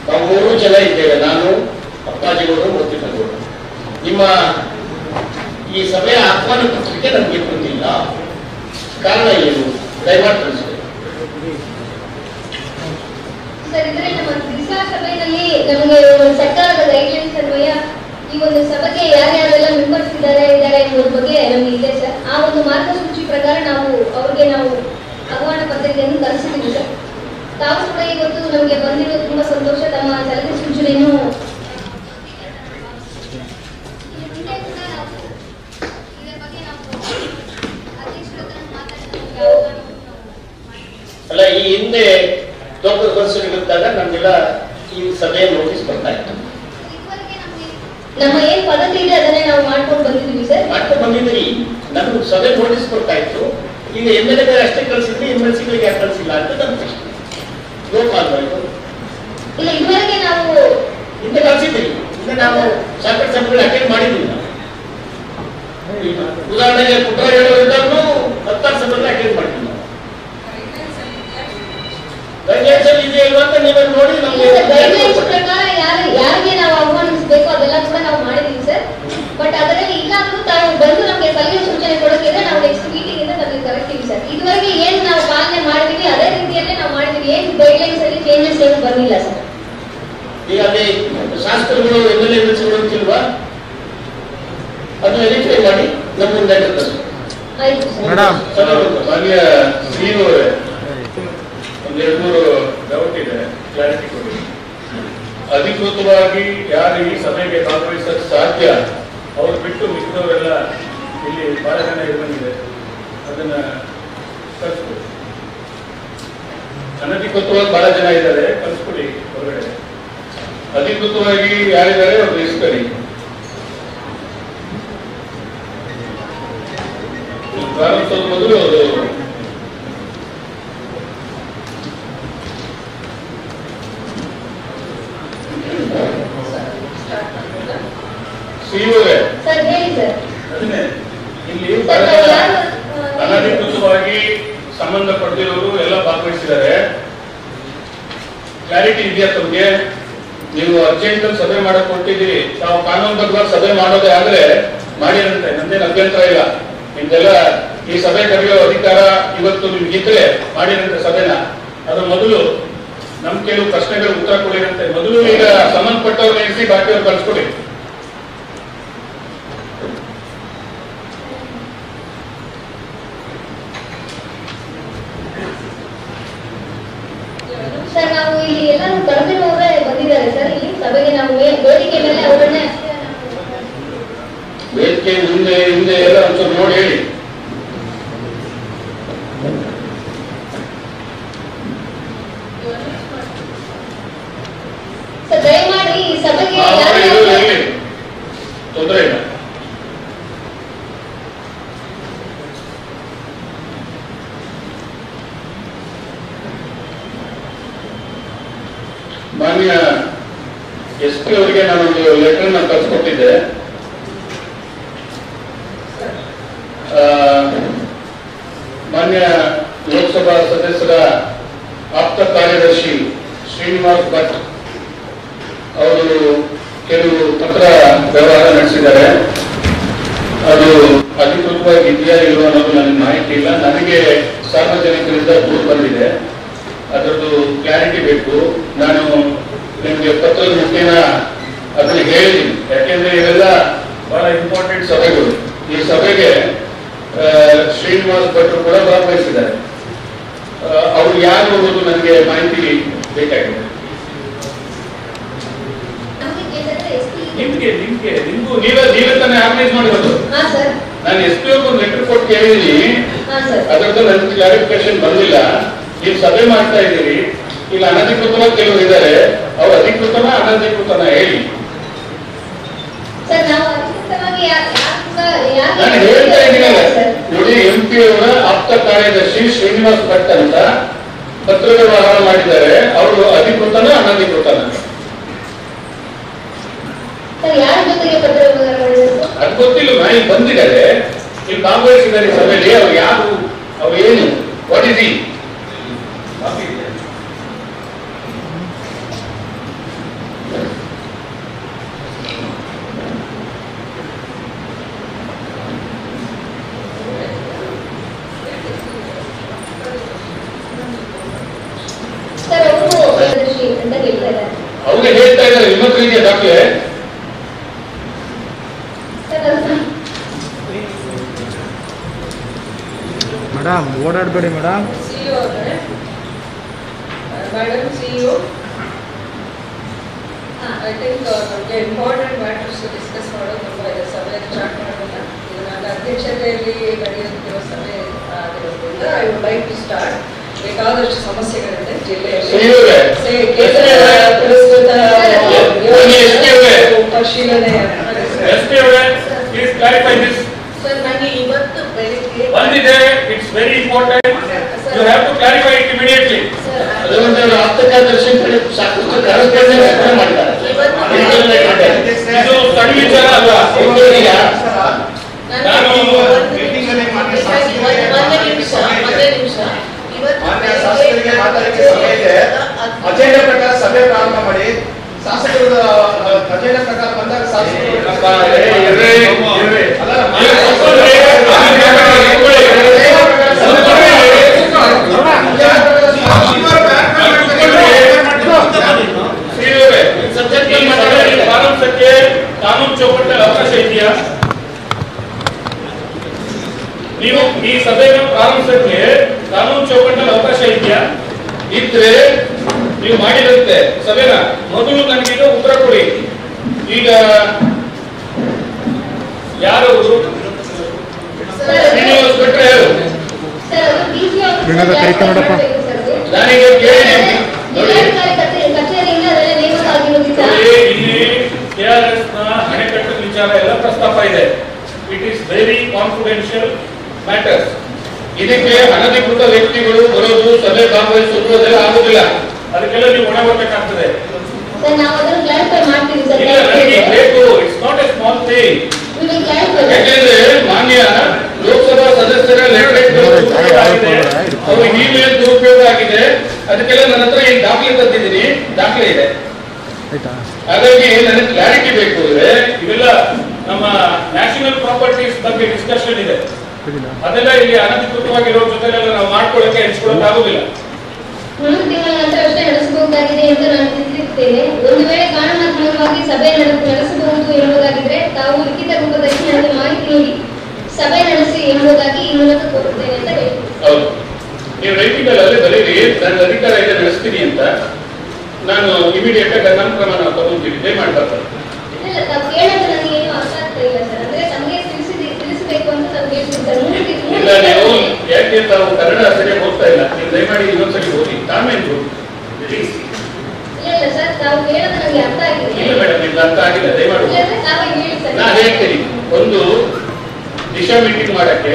ನಾವು ಮೂರು ಜನ ಇದ್ದೇವೆ ನಾನು ಅಪ್ಪಾಜಿಗೌಡರು ಮೂರ್ತಿಗೌಡರು ನಿಮ್ಮ ಈ ಸಭೆಯ ಆಹ್ವಾನ ಪತ್ರಿಕೆ ನಮಗೆ ಬಂದಿಲ್ಲ ಕಾರಣ ಏನು ದಯಮಾಡಿ ತಿಳಿಸ್ಬೇಕು ಸರ್ ಇದ್ರೆ ನಮ್ಮ ದಿಸಾ ಸಭೆಯಲ್ಲಿ ನಮಗೆ ಒಂದು ಸರ್ಕಾರದ ಗೈಡ್ಲೈನ್ಸ್ ಅನ್ವಯ ಈ ಒಂದು ಸಭೆಗೆ ಯಾರ್ಯಾರೆಲ್ಲ ಮೆಂಬರ್ಸ್ ಇದ್ದಾರೆ ಇದ್ದಾರೆ ಅನ್ನೋದ್ರ ಬಗ್ಗೆ ನಮಗೆ ಇದೆ ಸರ್ ಆ ಒಂದು ಮಾರ್ಗಸೂಚಿ ಪ್ರಕಾರ ನಾವು ಅವ್ರಿಗೆ ನಾವು ಆಹ್ವಾನ ಪತ್ರಿಕೆಯನ್ನು ಕಳಿಸಿದ್ದೀವಿ ಸರ್ ತಾವು ಕೂಡ ಇವತ್ತು ನಮಗೆ ಬಂದಿರೋದು ತುಂಬಾ ಸಂತೋಷ ತಮ್ಮ ಸಲಹೆ ಸೂಚನೆಯನ್ನು ಮುಂದೆ ಕೂಡ ನಾವು ಇದರ ಬಗ್ಗೆ ನಾವು ಅಧ್ಯಕ್ಷರ ಹತ್ರ ಮಾತಾಡ್ತಾ ಅಲ್ಲ ಈ ಹಿಂದೆ ದೊಡ್ಡ ವರ್ಷಗಳಿದ್ದಾಗ ನಮಗೆಲ್ಲ ಈ ಸಭೆಯ ನೋಟಿಸ್ ಬರ್ತಾ ಇತ್ತು ನಮ್ಮ ಏನ್ ಪದ್ಧತಿ ಇದೆ ಅದನ್ನೇ ನಾವು ಮಾಡ್ಕೊಂಡು ಬಂದಿದ್ದೀವಿ ಸರ್ ಮಾಡ್ಕೊಂಡು ಬಂದಿದ್ರಿ ನಮ್ಗೆ ಸಭೆ ನೋಟಿಸ್ ಕೊಡ್ತಾ ಇತ್ತು ಈಗ ಎಮ್ ಎಲ್ ಎ ಅಷ್ಟೇ ಕಳಿಸಿದ್ರಿ ಎಮ್ ಎಲ್ ಸಿಗಳಿಗೆ ಯಾಕೆ ಕಳಿಸಿಲ್ಲ ಅಂತ ನನ್ನ ಪ್ರಶ್ನೆ ಲೋಕ ಅಲ್ವಾ ಇದು ಇಲ್ಲ ಇದುವರೆಗೆ ನಾವು ಹಿಂದೆ ಕಳಿಸಿದ್ರಿ ಹಿಂದೆ ನಾವು ಸಾಕಷ್ಟು ಸಭೆಗಳು ಅಟೆಂಡ್ ಮಾಡಿದ್ವಿ ನಾವು ಈಗ ಉದಾಹರಣೆಗೆ ಪುಟ್ಟ ಹೇಳೋರಿದ್ದಾಗೂ ಹತ್ತಾರು ಸಭೆಗಳು ಅಟೆಂಡ್ ಮಾಡಿದ್ವಿ ನಾವು ಗೈಡ್ಲೈನ್ಸ್ ಅಲ್ಲಿ ಇದೆ ಇಲ್ವಾ ಅಂತ ನೀವೇ ನೋಡಿ ನಮಗೆ ಗೈಡ್ಲೈನ್ಸ್ ಪ್ರಕಾರ ಯಾರು ಯಾರಿಗೆ ನಾವು ಆಹ್ವಾನಿಸಬೇಕು ಅದೆಲ್ಲ ಕೂಡ ನಾವು ಮಾಡಿದೀವಿ ಸರ್ ಬಟ್ ಅದರಲ್ಲಿ ಇಲ್ಲಾದ್ರೂ ತಾವು ಬಂದು ನಮಗೆ ಸಲಹೆ ಸೂಚನೆ ಕೊಡೋಕಿದ್ರೆ ನಾವು ನೆಕ್ಸ್ಟ್ ಮೀಟಿಂಗ್ ಇಂದ ನಮಗೆ ಕರೆಕ್ಟಿವಿ ಸರ್ ಇದುವರೆಗೆ ಏನ್ ನಾವು ಪಾಲನೆ ಮಾಡಿದೀವಿ ಅದೇ ರೀತಿಯಲ್ಲೇ ನಾವು ಮಾಡಿದೀವಿ ಏನ್ ಗೈಡ್ಲೈನ್ಸ್ ಅಲ್ಲಿ ಚೇಂಜಸ್ ಏನು ಬಂದಿಲ್ಲ ಸರ್ ಈಗ ಅಲ್ಲಿ ಶಾಸಕರುಗಳು ಎಮ್ ಎಲ್ ಎ ಅಂತಿಲ್ವಾ ಅದು ವೆರಿಫೈ ಮಾಡಿ ನಮ್ಮ ಮುಂದೆ ಇರ್ತದೆ. ಆಯ್ತು ಸರ್ ಮೇಡಮ್. ಮಾನ್ಯ ಸಿಇಒ ಅವರೇ ಒಂದು ಎರಡು ಮೂರು ಡೌಟ್ ಇದೆ ಕ್ಲಾರಿಟಿ ಕೊಡಿ ಅಧಿಕೃತವಾಗಿ ಯಾರು ಈ ಸಭೆಗೆ ಭಾಗವಹಿಸಕ್ಕೆ ಸಾಧ್ಯ ಅವ್ರು ಬಿಟ್ಟು ಮಿಕ್ಕಿದವರೆಲ್ಲ ಇಲ್ಲಿ ಬಹಳ ಜನ ಇರ್ಬಂದಿದೆ ಅದನ್ನ ಕಳಿಸ್ಕೊಡಿ ಅನಧಿಕೃತವಾಗಿ ಬಹಳ ಜನ ಇದ್ದಾರೆ ಕಳಿಸ್ಕೊಡಿ ಹೊರಗಡೆ ಅಧಿಕೃತವಾಗಿ ಯಾರಿದ್ದಾರೆ ಅವ್ರು ಇಸ್ಕೊಳ್ಳಿ ಪ್ರಾರಂಭಿಸೋದು ಮೊದಲು ಅದು ಸಿಇಒಗೆ ಸರ್ ಹೇಳಿ ಸರ್ ಅದನ್ನೇ ಇಲ್ಲಿ ಸರ್ ಬಹಳ ನಾವು ಜನ ಯಾರು ಆ, ಅನಧಿಕೃತವಾಗಿ ಸಂಬಂಧಪಟ್ಟಿರೋರು ಎಲ್ಲ ಭಾಗವಹಿಸಿದ್ದಾರೆ ಕ್ಲಾರಿಟಿ ಇದೆಯಾ ತಮಗೆ ನೀವು ಅರ್ಜೆಂಟ್ ಸಭೆ ಮಾಡಕ್ ಕೊಟ್ಟಿದ್ದೀರಿ ನಾವು ಕಾನೂನುಬದ್ಧವಾಗಿ ಸಭೆ ಮಾಡೋದೇ ಆದ್ರೆ ಮಾಡಿರಂತೆ ನಂದೇನು ಅಭ್ಯಂತರ ಇಲ್ಲ ನಿಮ್ದೆಲ್ಲ ಈ ಸಭೆ ಕರೆಯೋ ಅಧಿಕಾರ ಇವತ್ತು ನಿಮ್ಗಿದ್ರೆ ಮಾಡಿರಂತೆ ಸಭೆನ ಅದ್ರ ಮೊದಲು ನಮ್ ಕೆಲವು ಪ್ರಶ್ನೆಗಳು ಉತ್ತರ ಕೊಡಿರಂತೆ ಮೊದಲು ಈಗ ಸಂಬಂಧಪಟ್ಟವ್ರನ್ನ ಇರಿಸಿ ಬಾಕಿಯವ್ರು ಕಳ್ಸ್ಕೊಡಿ ಸರ್ ನಾವು ಇಲ್ಲಿ ಎಲ್ಲರೂ ಕರೆದಿರುವವರೇ ಬಂದಿದ್ದಾರೆ ಸರ್ ಇಲ್ಲಿ ಸಭೆಗೆ ನಾವು ವೇ- ವೇದಿಕೆ ಮೇಲೆ ಅವರನ್ನೇ ವೇದಿಕೆ ಮುಂದೆ ಹಿಂದೆ ಎಲ್ಲ ಒಂಚೂರು ನೋಡಿ ಹೇಳಿ ಸರ್ ದಯಮಾಡಿ ಈ ಸಭೆಗೆ ಆ, ಯಾರು ಇರು, ಇರ್ಲಿ. ತೊಂದ್ರೆ ಇಲ್ಲ ಮಾನ್ಯ ಎಸ್ ಪಿ ಅವರಿಗೆ ನಾನೊಂದು ಲೆಟರ್ ನ ಕಳ್ಸಿಕೊಟ್ಟಿದ್ದೆ ಆ, ಮಾನ್ಯ ಲೋಕಸಭಾ ಸದಸ್ಯರ ಆಪ್ತ ಕಾರ್ಯದರ್ಶಿ ಶ್ರೀನಿವಾಸ್ ಭಟ್ ಅವರು ಕೆಲವು ಪತ್ರ ವ್ಯವಹಾರ ನಡೆಸಿದ್ದಾರೆ ಅದು ಅಧಿಕೃತವಾಗಿ ಇದೆಯಾ ಇಲ್ವೋ ಅನ್ನೋದು ನನಗೆ ಮಾಹಿತಿ ಇಲ್ಲ ನನಗೆ ಸಾರ್ವಜನಿಕರಿಂದ ದೂರು ಬಂದಿದೆ ಅದರದ್ದು ಕ್ಲಾರಿಟಿ ಬೇಕು ನಾನು ನಿಮಗೆ ಪತ್ರದ ಮುಖೇನ ಅದನ್ನ ಹೇಳಿದ್ದೀನಿ ಯಾಕೆಂದ್ರೆ ಇವೆಲ್ಲ ಬಹಳ ಇಂಪಾರ್ಟೆಂಟ್ ಸಭೆಗಳು ಈ ಸಭೆಗೆ ಆ, ಶ್ರೀನಿವಾಸ್ ಭಟ್ರು ಕೂಡ ಭಾಗವಹಿಸಿದ್ದಾರೆ ಆ, ಅವ್ರು ಯಾರು ಅನ್ನೋದು ನನಗೆ ಮಾಹಿತಿ ಬೇಕಾಗಿದೆ ನಮಗೆ ಕೇಳಿದ್ರೆ ಎಸ್ ಪಿ ನಿಮ್ಗೆ ನಿಮ್ಗೆ ನಿಮ್ಗೂ ನೀವೇ ನೀವೇ ತಾನೇ ಆರ್ಗನೈಸ್ ಮಾಡಿರೋದು ಹಾ ಸರ್ ನಾನು ಎಸ್ ಪಿ ಒಂದು ಲೆಟರ್ ಕೊಟ್ಟು ಕೇಳಿದೀನಿ ಹಾ ಸರ್ ಅದರದ್ದು ನನಗೆ ಕ್ಲಾರಿಫಿಕೇಶನ್ ಬಂದಿಲ್ಲ ನೀವು ಸಭೆ ಮಾಡ್ತಾ ಇದ್ದೀರಿ ಇಲ್ಲಿ ಅನಧಿಕೃತವಾಗಿ ಕೆಲವರು ಇದ್ದಾರೆ ಅವ್ರು ಅಧಿಕೃತನ ಅನಧಿಕೃತನ ಹೇಳಿ ಸರ್ ನಾವು ಅಧಿಕೃತವಾಗಿ ಯಾ- ಯಾರು ಕೂಡ ಯಾರು ನಾನು ಹೇಳ್ತಾ ಇದ್ದೀನಲ್ಲ ಸರ್ ನೋಡಿ ಎಂ ಪಿ ಅವರ ಆಪ್ತ ಕಾರ್ಯದರ್ಶಿ ಶ್ರೀನಿವಾಸ್ ಭಟ್ ಅಂತ ಪತ್ರ ವ್ಯವಹಾರ ಮಾಡಿದ್ದಾರೆ ಅವರು ಅಧಿಕೃತನ ಅನಧಿಕೃತನ ಸರ್ ಯಾರ ಜೊತೆಗೆ ಪತ್ರ ವ್ಯವಹಾರ ಮಾಡಿದ್ರು ಅದು ಗೊತ್ತಿಲ್ಲ ಇಲ್ಲಿ ಬಂದಿದ್ದಾರೆ ಇಲ್ಲಿ ಭಾಗವಹಿಸಿದ್ದಾರೆ ಈ ಸಭೆಯಲ್ಲಿ ಅವ್ರು ಯಾರು ಅವ್ರು ಏನು ವಾಟ್ ಇಸ್ ಈ ಅವ್ರಿಗೆ ಹೇಳ್ತಾ ಇದ್ದಾರೆ ನಿಮ್ಮ ಹತ್ರ ಇದೆಯಾ ದಾಖಲೆ ಸರ್ ಅದು ಮೇಡಮ್ ಓಡಾಡಬೇಡಿ ಮೇಡಮ್ ಸಿಇಒ ಅವರೇ ಮೇಡಮ್ ಸಿಇಒ ಐ ಥಿಂಕ್ ನಮಗೆ ಇಂಪಾರ್ಟೆಂಟ್ ಮ್ಯಾಟರ್ಸ್ ಡಿಸ್ಕಸ್ ಮಾಡೋದು ತುಂಬ ಇದೆ ಸಭೆ ಸ್ಟಾರ್ಟ್ ಮಾಡೋದಿಲ್ಲ ಇದು ನನ್ನ ಅಧ್ಯಕ್ಷತೆಯಲ್ಲಿ ನಡೆಯುತ್ತಿರುವ ಸಭೆ ಆಗಿರೋದ್ರಿಂದ I would like to start ಬೇಕಾದಷ್ಟು ಸಮಸ್ಯೆಗಳಿದೆ ಜಿಲ್ಲೆಯಲ್ಲಿ ಸಿಇಒರೇ, ಸೇ, ಕೇಂದ್ರ ಪುರಸ್ಕೃತ ಬನ್ನಿ, ಎಸ್ ಪಿ ಅವರೇ. ಪರಿಶೀಲನೆ ಎಸ್ ಪಿ ಅವರೇ ಪ್ಲೀಸ್ ಕ್ಲಾರಿಫೈ ದಿಸ್ ಸರ್ ನನಗೆ ಇವತ್ತು ಬೆಳಿಗ್ಗೆ ಬಂದಿದೆ it's very important you have to clarify it immediately ಅದೊಂದು ಆಪ್ತ ಕಾರ್ಯದರ್ಶಿ ಅಂತ ಹೇಳಿ ಸಾಕಷ್ಟು ಕರೆಸ್ಪಾಂಡೆನ್ಸ್ ಕೂಡ ಮಾಡಿದ್ದಾರೆ ಇದು ಸಣ್ಣ ವಿಚಾರ ಅಲ್ಲ ಹೌದಾ? ನಾನು ಮಾನ್ಯ ಶಾಸಕರಿಗೆ ಮಾತಾಡಲಿಕ್ಕೆ ಸಮಯ ಇದೆ ಅಜೆಂಡಾ ಪ್ರಕಾರ ಸಭೆ ಪ್ರಾರಂಭ ಮಾಡಿ ಶಾಸಕರು ಅಜೆಂಡಾ ಪ್ರಕಾರ ಬಂದಾಗ ಶಾಸಕರು ಅಪ್ಪ, ಏ, ಇರ್ರಿ, ಇರ್ರಿ. ಅಲ್ಲ, ನೀವು ಕೂತ್ಕೊಳ್ಳಿ, ಆಮೇಲೆ ಕೂತ್ಕೊಳ್ಳಿ. ಸಿಇಒರೇ, ಈ ಸಭೆಯಲ್ಲಿ ಪ್ರಾರಂಭಿಸಕ್ಕೆ ಕಾನೂನು ಚೌಕಟ್ಟಲ್ಲಿ ಅವಕಾಶ ಇದೆಯಾ ನೀವು ಈ ಸಭೆಯನ್ನು ಪ್ರಾರಂಭಿಸಕ್ಕೆ ಕಾನೂನು ಚೌಕಟ್ಟಲ್ಲಿ ಅವಕಾಶ ಇದೆಯಾ ಇದ್ರೆ ನೀವು ಮಾಡಿದಂತೆ ಸಭೆನ ಮೊದಲು ನನಗೆ ಈಗ ಉತ್ತರ ಕೊಡಿ ಈಗ ಯಾರವರು ಶ್ರೀನಿವಾಸ್ ಭಟ್ರೆ ಹೇಳು ಸರ್ ಅದು ಡಿಸಿ ಏನಾದ್ರು ಕರಿತಾ ನೋಡಪ್ಪ. ನಾನೀಗ ಕೇಳಿದ್ದೀನಿ ನೋಡಿ ಕಚೇರಿಯಿಂದ ಅದೆಲ್ಲ ನೇಮಕ ಆಗಿರೋದ್ರಿಂದ ನೋಡಿ, ಇಲ್ಲಿ ಕೆಆರ್ಎಸ್ ನ ಅಣೆಕಟ್ಟು ವಿಚಾರ ಎಲ್ಲ ಪ್ರಸ್ತಾಪ ಇದೆ it is very confidential matters ಇದಕ್ಕೆ ಅನಧಿಕೃತ ವ್ಯಕ್ತಿಗಳು ಬರೋದು ಸಭೆ ಭಾಗವಹಿಸೋದು ಅದೆಲ್ಲ ಆಗುದಿಲ್ಲ ಅದಕ್ಕೆಲ್ಲ ನೀವು ಹೊಣೆ ಬರ್ಬೇಕಾಗ್ತದೆ ಸರ್ ನಾವು ಅದನ್ನು ಕ್ಲಾರಿಫೈ ಮಾಡ್ತೀವಿ ಸರ್ ಇಲ್ಲ ನನಗೆ ಬೇಕು it's not a small thing clarify ಯಾಕೆಂದ್ರೆ ಮಾನ್ಯ ಲೋಕಸಭಾ ಸದಸ್ಯರ ಲೆಟರ್ ಅವ್ರ ಇಮೇಲ್ ದುರುಪಯೋಗ ಆಗಿದೆ ಅದಕ್ಕೆಲ್ಲ ನನ್ನ ಹತ್ರ ಈ ದಾಖಲೆ ತಂದಿದ್ದೀನಿ ದಾಖಲೆ ಇದೆ ಆಯ್ತಾ ಹಾಗಾಗಿ ನನಗೆ ಕ್ಲಾರಿಟಿ ಬೇಕು ಅಂದ್ರೆ ಇವೆಲ್ಲ ನಮ್ಮ ನ್ಯಾಷನಲ್ ಪ್ರಾಪರ್ಟೀಸ್ ಬಗ್ಗೆ ಡಿಸ್ಕಷನ್ ಇದೆ ಗೊತ್ತಿಲ್ಲ ಅದೆಲ್ಲ ಇಲ್ಲಿ ಅನಧಿಕೃತವಾಗಿರೋ ಜೊತೆಲೆಲ್ಲ ನಾವು ಮಾಡ್ಕೊಳ್ಳಕ್ಕೆ ಹಂಚ್ಕೊಳ್ಳೋಕೆ ಆಗುದಿಲ್ಲ ಮೂರು ತಿಂಗಳ ನಂತರ ಅಷ್ಟೇ ನಡೆಸಬಹುದಾಗಿದೆ ಎಂದು ನಾನು ತಿಳಿದಿರುತ್ತೇನೆ ಒಂದು ವೇಳೆ ಕಾನೂನಾತ್ಮಕವಾಗಿ ಸಭೆ ನಡೆ- ನಡೆಸಬಹುದು ಎಂಬುದಾಗಿದ್ರೆ ತಾವು ಲಿಖಿತ ರೂಪದಲ್ಲಿ ನನಗೆ ಮಾಹಿತಿ ನೀಡಿ ಸಭೆ ನಡೆಸಿ ಎಂಬುದಾಗಿ ಈ ಮೂಲಕ ಕೋರುತ್ತೇನೆ ಅಂತ ಹೇಳಿ ಹೌದು ನೀವು ರೈಟಿಂಗ್ ಅಲ್ಲೇ ಬರೀರಿ ನನ್ನ ಅಧಿಕಾರ ಇದೆ ನಡೆಸ್ತೀನಿ ಅಂತ ನಾನು ಇಮಿಡಿಯೇಟ್ ಆಗಿ ನನ್ನ ಕ್ರಮ ನಾವು ತಗೊಂತೀವಿ ದಯಮಾಡಿ ಬರ್ತಾರೆ ಇಲ್ಲ ತಾವು ಕೇಳೋದು ನನಗೆ ಏನು ಅರ್ಥ ಆಗ್ತಾ ಇಲ್ಲ ಸರ್ ಅಂದ್ರೆ ತಮಗೆ ತಿಳಿಸಿದ ತಿಳಿಸಬೇಕು ಅಂತ ತಾವು ಹೇಳ್ತೀವಿ ಸರ್ ಮೂರು ತಿ- ಮೂರು ಇಲ್ಲ ನೀವು ತಿಂಗಳ- ಯಾಕೆ ತಾವು ಕನ್ನಡ ಸರಿಯಾಗಿ ಓದ್ತಾ ಇಲ್ಲ ನೀವು ದಯಮಾಡಿ ಇನ್ನೊಂದ್ಸರಿ ಓದಿ ತಾಳ್ಮೆ ಪ್ಲೀಸ್ ಇಲ್ಲ ಇಲ್ಲ ಸರ್ ತಾವು ಹೇಳೋದು ನನಗೆ ಅರ್ಥ ಆಗಿದೆ ಇಲ್ಲ ಮೇಡಮ್ ನಿಮ್ಗೆ ಅರ್ಥ ಆಗಿಲ್ಲ ದಯಮಾಡಿ ಓದಿ. ಇಲ್ಲಾಂದ್ರೆ ತಾವೇ ಹೇಳಿ ಸರ್ ನಾ ಹೇಳ್ತೀನಿ ಒಂದು ದಿಶಾ ಮೀಟಿಂಗ್ ಮಾಡಕ್ಕೆ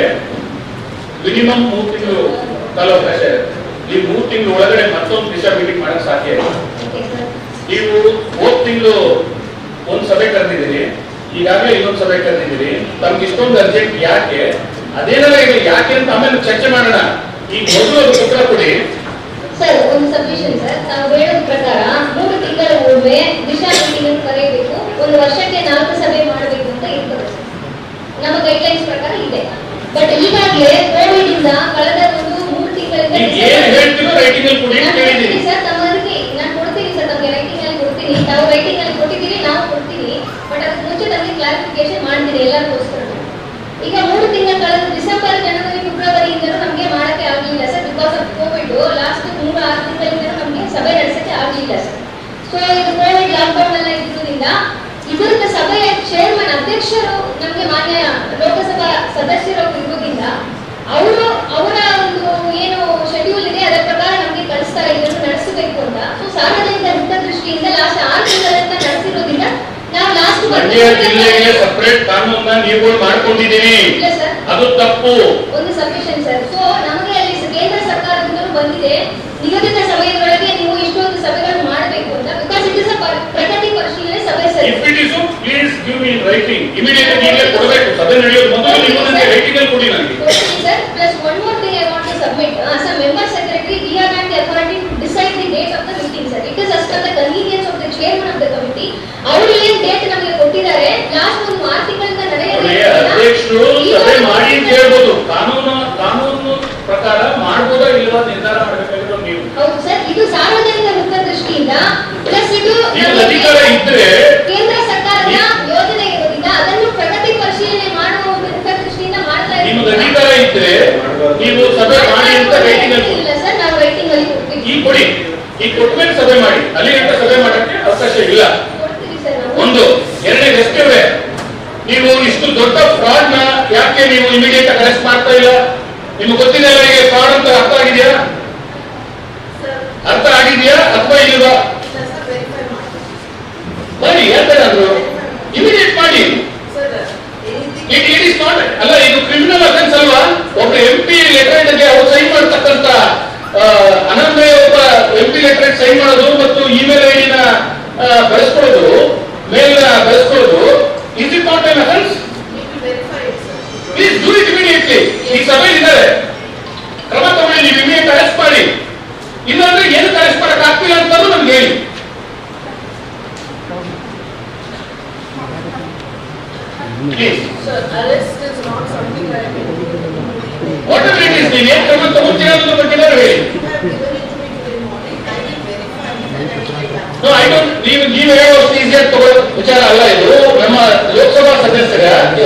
ಮಿನಿಮಮ್ ಮೂರು ತಿಂಗಳು ಕಾಲಾವಕಾಶ ಇರುತ್ತೆ ಈ ಮೂರು ತಿಂಗಳು ಒಳಗಡೆ ಮತ್ತೊಂದು ದಿಶಾ ಮೀಟಿಂಗ್ ಮಾಡಕ್ ಸಾಧ್ಯ ಇಲ್ಲ ಓಕೆ ಸರ್ ನೀವು ಹೋದ್ ತಿಂಗಳು ಒಂದ್ ಸಭೆ ಕರೆದಿದ್ದೀರಿ ಈಗಾಗಲೇ ಇನ್ನೊಂದು ಸಭೆ ಕರೆದಿದ್ದೀರಿ ತಮ್ಗೆ ಇಷ್ಟೊಂದು ಅರ್ಜೆಂಟ್ ಯಾಕೆ ಅದೇನೆಲ್ಲ ಇದೆ ಯಾಕೆ ಅಂತ ಆಮೇಲೆ ಚರ್ಚೆ ಮಾಡೋಣ ಈಗ ಮೊದಲು ಅದು ಉತ್ತರ ಕೊಡಿ ಸರ್ ಒಂದು ಸಬ್ಮಿಷನ್ ಸರ್ ತಾವು ಹೇಳೋದ ಪ್ರಕಾರ ಮೂರು ತಿಂಗಳ ಒಮ್ಮೆ ದಿಶಾ ಮೀಟಿಂಗ್ ಅನ್ನು ಕರೆಯಬೇಕು ಒಂದು ವರ್ಷಕ್ಕೆ ನಾಲ್ಕು ಸಭೆ ಮಾಡಬೇಕು ಅಂತ ಇರ್ತದೆ ಸರ್ ನಮ್ಮ ಗೈಡ್ಲೈನ್ಸ್ ಪ್ರಕಾರ ಇದೆ ಬಟ್ ಈಗಾಗಲೇ ಕೋವಿಡ್ ಇಂದ ಕಳೆದ ಒಂದು ಮೂರು ತಿಂಗಳಿಂದ ಈಗ ಏನ್ ಹೇಳ್ತೀರೋ ರೈಟಿಂಗ್ ಅಲ್ಲಿ ಕೊಡಿ ಅಂತ ನಾನು ಹೇಳಿದ್ದೀನಿ ಕೊಡ್ತೀನಿ ಸರ್ ತಮ್ಮದಕ್ಕೆ ನಾನು ಕೊಡ್ತೀನಿ ಸರ್ ತಮಗೆ ರೈಟಿಂಗ್ ಅಲ್ಲಿ ಕೊಡ್ತೀನಿ ತಾವು ರೈಟಿಂಗ್ ಅಲ್ಲಿ ಕೊಟ್ಟಿದ್ದೀರಿ ನಾವು ಕೊಡ್ತೀನಿ ಬಟ್ ಅದಕ್ಕೆ ಮುಂಚೆ ತಮಗೆ ಕ್ಲಾರಿಫಿಕೇಶನ್ ಮಾಡ್ತೀನಿ ಎಲ್ಲರಿಗೋಸ್ಕರ ಈಗ ಮೂರು ತಿಂಗಳ ಕಳೆದ ಡಿಸೆಂಬರ್ ಜನವರಿ ಫೆಬ್ರವರಿಯಿಂದಲೂ ನಮಗೆ ಮಾಡಕ್ಕೆ ಆಗಲಿಲ್ಲ sir because of Covid last ಮೂರು ಆರು ತಿಂಗಳಿಂದ ನಮಗೆ ಸಭೆ ನಡೆಸಕ್ಕೆ ಆಗಲಿಲ್ಲ ಸರ್ ಸೊ ಇದು ಕೋವಿಡ್ ಲಾಕ್ಡೌನ್ ಎಲ್ಲ ಇದ್ರಿಂದ ಇದರಿಂದ ಸಭೆಯ ಚೇರ್ಮನ್ ಅಧ್ಯಕ್ಷರು ನಮಗೆ ಮಾನ್ಯ ಲೋಕಸಭಾ ಸದಸ್ಯರು ಇರೋದ್ರಿಂದ ಅವರು ಅವರ ಒಂದು ಏನು ಶೆಡ್ಯೂಲ್ ಇದೆ ಅದರ ಪ್ರಕಾರ ನಮಗೆ ಕಳಿಸ್ತಾ ಇದನ್ನು ನಡೆಸಬೇಕು ಅಂತ ಸೊ ಸಾರ್ವಜನಿಕ ಹಿತದೃಷ್ಟಿಯಿಂದ ಲಾಸ್ಟ್ ಆರು ತಿಂಗಳಿಂದ ನಡೆಸಿರೋದ್ರಿಂದ ನಾವು ಲಾಸ್ಟ್ ಮಂಡ್ಯ ಜಿಲ್ಲೆಗೆ ಸಪರೇಟ್ ಕಾನೂನ ನೀವುಗಳು ಮಾಡ್ಕೊಂಡಿದ್ದೀರಿ ಇಲ್ಲ ಸರ್ ಅದು ತಪ್ಪು ಒಂದು ಸಬ್ಮಿಷನ್ ಸರ್ ಸೊ ನಮಗೆ ಅಲ್ಲಿ ಸ- ಕೇಂದ್ರ ಸರ್ಕಾರದಿಂದಲೂ ಬಂದಿದೆ ನಿಗದಿತ ಸಮಯದೊಳಗೆ ನೀವು ಇಷ್ಟೊಂದು ಸಭೆಗಳು ಮಾಡಬೇಕು ಅಂತ ಬಿಕಾಸ್ ಇಟ್ ಇಸ್ ಅ ಪ್ರಗತಿ ಪರಿಶೀಲನೆ ಸಭೆ sir if it is please give me writing immediate ಆಗಿ ಈಗಲೇ ಕೊಡಬೇಕು ಸಭೆ ನಡೆಯೋದು ಮೊದಲು ನೀವು ನನಗೆ ರೈಟಿಂಗ್ ಅಲ್ಲಿ ಕೊಡಿ ನನಗೆ ಕೊಡ್ತೀನಿ sir plus one more thing I want to submit as a member secretary we are not the authority to decide the date of the meeting sir it is as per the convenience of the chairman of the committee ಅವರು ಏನ್ date ನಮಗೆ ಕೊಟ್ಟಿದ್ದಾರೆ last ಒಂದು ಆರು ತಿಂಗಳಿಂದ ನೋಡಿ, ನಡೆಯಲಿಲ್ಲ ಅಧ್ಯಕ್ಷರು ಸಭೆ ಮಾಡಿ ಅಂತ ಹೇಳ್ಬೋದು ಕಾನೂನು ಕಾನೂನು ಪ್ರಕಾರ ಮಾಡ್ಬೋದಾ ಇಲ್ವಾ ನಿರ್ಧಾರ ಮಾಡಬೇಕಾಗಿರೋ ನೀವು ಹೌದು ಸರ್ ಇದು ಸಾರ್ವಜನಿಕ ಹಿತದೃಷ್ಟಿಯಿಂದ ಪ್ಲಸ್ ಇದು ಕೊಟ್ಮೇಲೆ ಸಭೆ ಮಾಡಿ ಅಲ್ಲಿ ಗಂಟ ಸಭೆ ಮಾಡಕ್ಕೆ ಅವಕಾಶ ಇಲ್ಲ ಕೊಡ್ತೀವಿ ಸರ್ ನಾವು ಒಂದು ಎರಡನೇ ಎಷ್ಟೇ ನೀವು ಇಷ್ಟು ದೊಡ್ಡ ಫ್ರಾಡ್ ನ ಯಾಕೆ ನೀವು ಇಮಿಡಿಯೇಟ್ ಅರೆಸ್ಟ್ ಮಾಡ್ತಾ ಇಲ್ಲ ನಿಮ್ಗೆ ಗೊತ್ತಿದೆ ಅವರಿಗೆ ಫ್ರಾಡ್ ಅಂತ ಅರ್ಥ ಆಗಿದೆಯಾ ಅರ್ಥ ಆಗಿದೆಯಾ ಅಥವಾ ಇಲ್ವಾ ಮಾಡಿ ಯಾಕಂದ್ರೆ ಇಮಿಡಿಯೇಟ್ ಮಾಡಿ ಇಟ್ ಇಟ್ ಇಸ್ ನಾಟ್ ಅಲ್ಲ ಇದು ಕ್ರಿಮಿನಲ್ ಅಫೆನ್ಸ್ ಅಲ್ವಾ ಒಬ್ಬ ಎಂ ಪಿ ಲೆಟರ್ಗೆ ಅವ್ರು ಸೈನ್ ಮಾಡ್ತಕ್ಕಂತ ಅನನ್ಯ ಒಬ್ಬ ಎಂ ಪಿ ಲೆಟರ್ ಸೈನ್ ಮಾಡೋದು ಮತ್ತು ಇಮೇಲ್ ಐಡಿನ ಬೆಳೆಸ್ಕೊಳ್ಳೋದು ಮೇಲ್ ಬೆಳೆಸ್ಕೊಳ್ಳೋದು is it not an offence please do it immediately ಈ ಸಭೆಯಲ್ಲಿ ಇದ್ದಾರೆ ಕ್ರಮ ತಗೊಳ್ಳಿ ನೀವು ಇಮಿಡಿಯೇಟ್ ಅರೆಸ್ಟ್ ಮಾಡಿ ಇಲ್ಲಾಂದ್ರೆ ಏನು ಅರೆಸ್ಟ್ ಮಾಡಕ್ ಆಗ್ತಿಲ್ಲ ಅಂತಾನು ನಮ್ಗೆ ಹೇಳಿ please Sir, arrest is not something that I can do. Whatever it is ನೀವು ಏನು ಕ್ರಮ ತಗೊಳ್ತೀರಾ ಅನ್ನೋದ್ರ ಬಗ್ಗೆ ಏನಾದ್ರು ಹೇಳಿ You have given it to me today morning, I will verify it and I will get back. No, I don't, ನೀವು ನೀವು ಹೇಳೋ ಅಷ್ಟು ಈಸಿಯಾಗಿ ತಗೊಳ್ಳೋ ವಿಚಾರ ಅಲ್ಲ ಇದು ನಮ್ಮ ಲೋಕಸಭಾ ಸದಸ್ಯರ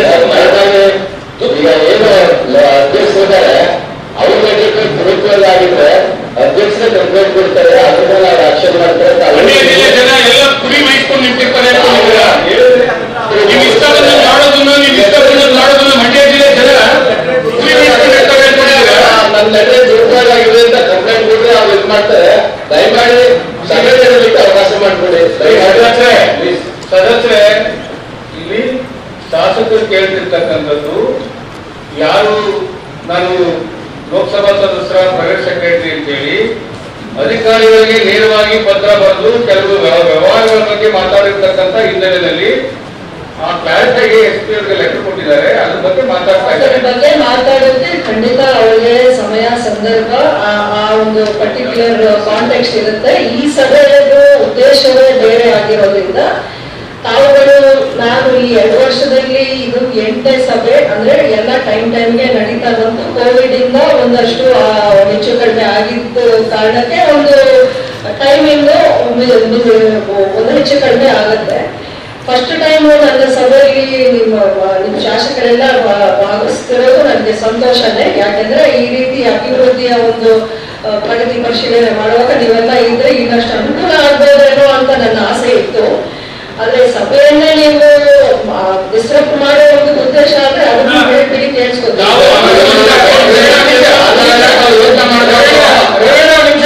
ಈಗ ಏನು ಅಧ್ಯಕ್ಷರಿದ್ದಾರೆ ಅವ್ರ ಬಗ್ಗೆ ದುರುಪಯೋಗ ಆಗಿದ್ರೆ ಅಧ್ಯಕ್ಷರೇ ಕಂಪ್ಲೇಂಟ್ ಕೊಡ್ತಾರೆ ಅದ್ರ ಮೇಲೆ ಅವ್ರು ಆಕ್ಷನ್ ಮಾಡ್ತಾರೆ ಮಂಡ್ಯ ಜಿಲ್ಲೆ ಜನ ಎಲ್ಲ ಕುರಿ ಮೈಸ್ಕೊಂಡು ನಿಂತಿರ್ತಾರೆ ಅಂದ್ಕೊಂಡಿದ್ದೀರಾ? ನೀವು ಇಷ್ಟ ಬಂದಂಗೆ ಮಾಡೋದನ್ನ ನೀವು ಇಷ್ಟ ಬಂದಂಗೆ ಮಾಡೋದನ್ನ ಮಂಡ್ಯ ಜಿಲ್ಲೆ ಜನ ಕುರಿ ಮೈಸ್ಕೊಂಡಿರ್ತಾರೆ ಅಂದ್ಕೊಂಡಿದ್ದೀರಾ? ನನ್ನ ಲೆಟರ್ ದುರುಪಯೋಗ ಆಗಿದೆ ಅಂತ ಕಂಪ್ಲೇಂಟ್ ಕೊಟ್ರೆ ಅವ್ರು ಇದು ಮಾಡ್ತಾರೆ ದಯಮಾಡಿ ಸಭೆ ನಡೆಯಲಿಕ್ಕೆ ಅವಕಾಶ ಮಾಡಿಕೊಡಿ ಸದಸ್ಯರೇ ಸದಸ್ಯರೇ ಇಲ್ಲಿ ಶಾಸಕರು ಕೇಳ್ತಿರ್ತಕ್ಕಂಥದ್ದು ಯಾರು ನಾನು ಲೋಕಸಭಾ ಸದಸ್ಯರ ಪ್ರೈವೇಟ್ ಸೆಕ್ರೆಟರಿ ಅಂತೇಳಿ ಅಧಿಕಾರಿಗಳಿಗೆ ನೇರವಾಗಿ ಪತ್ರ ಬರೆದು ಕೆಲವು ವ್ಯವ- ವ್ಯವಹಾರಗಳ ಬಗ್ಗೆ ಮಾತಾಡಿರ್ತಕ್ಕಂಥ ಹಿನ್ನೆಲೆಯಲ್ಲಿ ಆ ಕ್ಲಾರಿಫೈಗೆ ಎಸ್ ಪಿ ಅವರಿಗೆ ಲೆಟರ್ ಕೊಟ್ಟಿದ್ದಾರೆ ಅದ್ರ ಬಗ್ಗೆ ಮಾತಾಡ್ತಾ ಅದ್ರ ಇದ್ದಾರೆ ಬಗ್ಗೆ ಮಾತಾಡೋಕೆ ಖಂಡಿತ ಅವರಿಗೆ ಸಮಯ ಸಂದರ್ಭ ಆ ಆ ಒಂದು ಪರ್ಟಿಕ್ಯುಲರ್ ಕಾಂಟೆಕ್ಸ್ಟ್ ಇರುತ್ತೆ ಈ ಸಭೆಯದು ಉದ್ದೇಶವೇ ಬೇರೆ ಆಗಿರೋದ್ರಿಂದ ತಾವುಗಳು ನಾನು ಈ ಎರಡು ವರ್ಷದಲ್ಲಿ ಇದು ಎಂಟನೇ ಸಭೆ ಅಂದ್ರೆ ಎಲ್ಲ ಟೈಮ್ ಟೈಮ್ಗೆ ನಡೀತಾ ಬಂತು ಕೋವಿಡ್ ಇಂದ ಒಂದಷ್ಟು ಆ ಹೆಚ್ಚು ಕಡಿಮೆ ಆಗಿದ್ದ ಕಾರಣಕ್ಕೆ ಒಂದು ಟೈಮಿಂಗ್ ಒಂದು ಹೆಚ್ಚು ಕಡಿಮೆ ಆಗುತ್ತೆ ಫಸ್ಟ್ ಟೈಮ್ ನನ್ನ ಸಭೆಯಲ್ಲಿ ನಿಮ್ಮ ನಿಮ್ಮ ಶಾಸಕರೆಲ್ಲ ಭಾ- ಭಾಗವಹಿಸ್ತಿರೋದು ನನಗೆ ಸಂತೋಷನೇ ಯಾಕೆಂದ್ರೆ ಈ ರೀತಿ ಅಭಿವೃದ್ಧಿಯ ಒಂದು ಆ, ಪ್ರಗತಿ ಪರಿಶೀಲನೆ ಮಾಡುವಾಗ ನೀವೆಲ್ಲ ಇದ್ರೆ ಇನ್ನಷ್ಟು ಅನುಕೂಲ ಆಗ್ಬೋದೇನೋ ಅಂತ ನನ್ನ ಆಸೆ ಇತ್ತು ಆದ್ರೆ ಸಭೆಯನ್ನೇ ನೀವು ಡಿಸ್ಟರ್ಬ್ ಮಾಡೋ ಒಂದು ಉದ್ದೇಶ ಆದ್ರೆ ಅದನ್ನ ಹೇಳ್ಬಿಡಿ ನಾವು ಕೇಳಿಸ್ಕೊತೀವಿ ಎರಡು ನಿಮಿಷ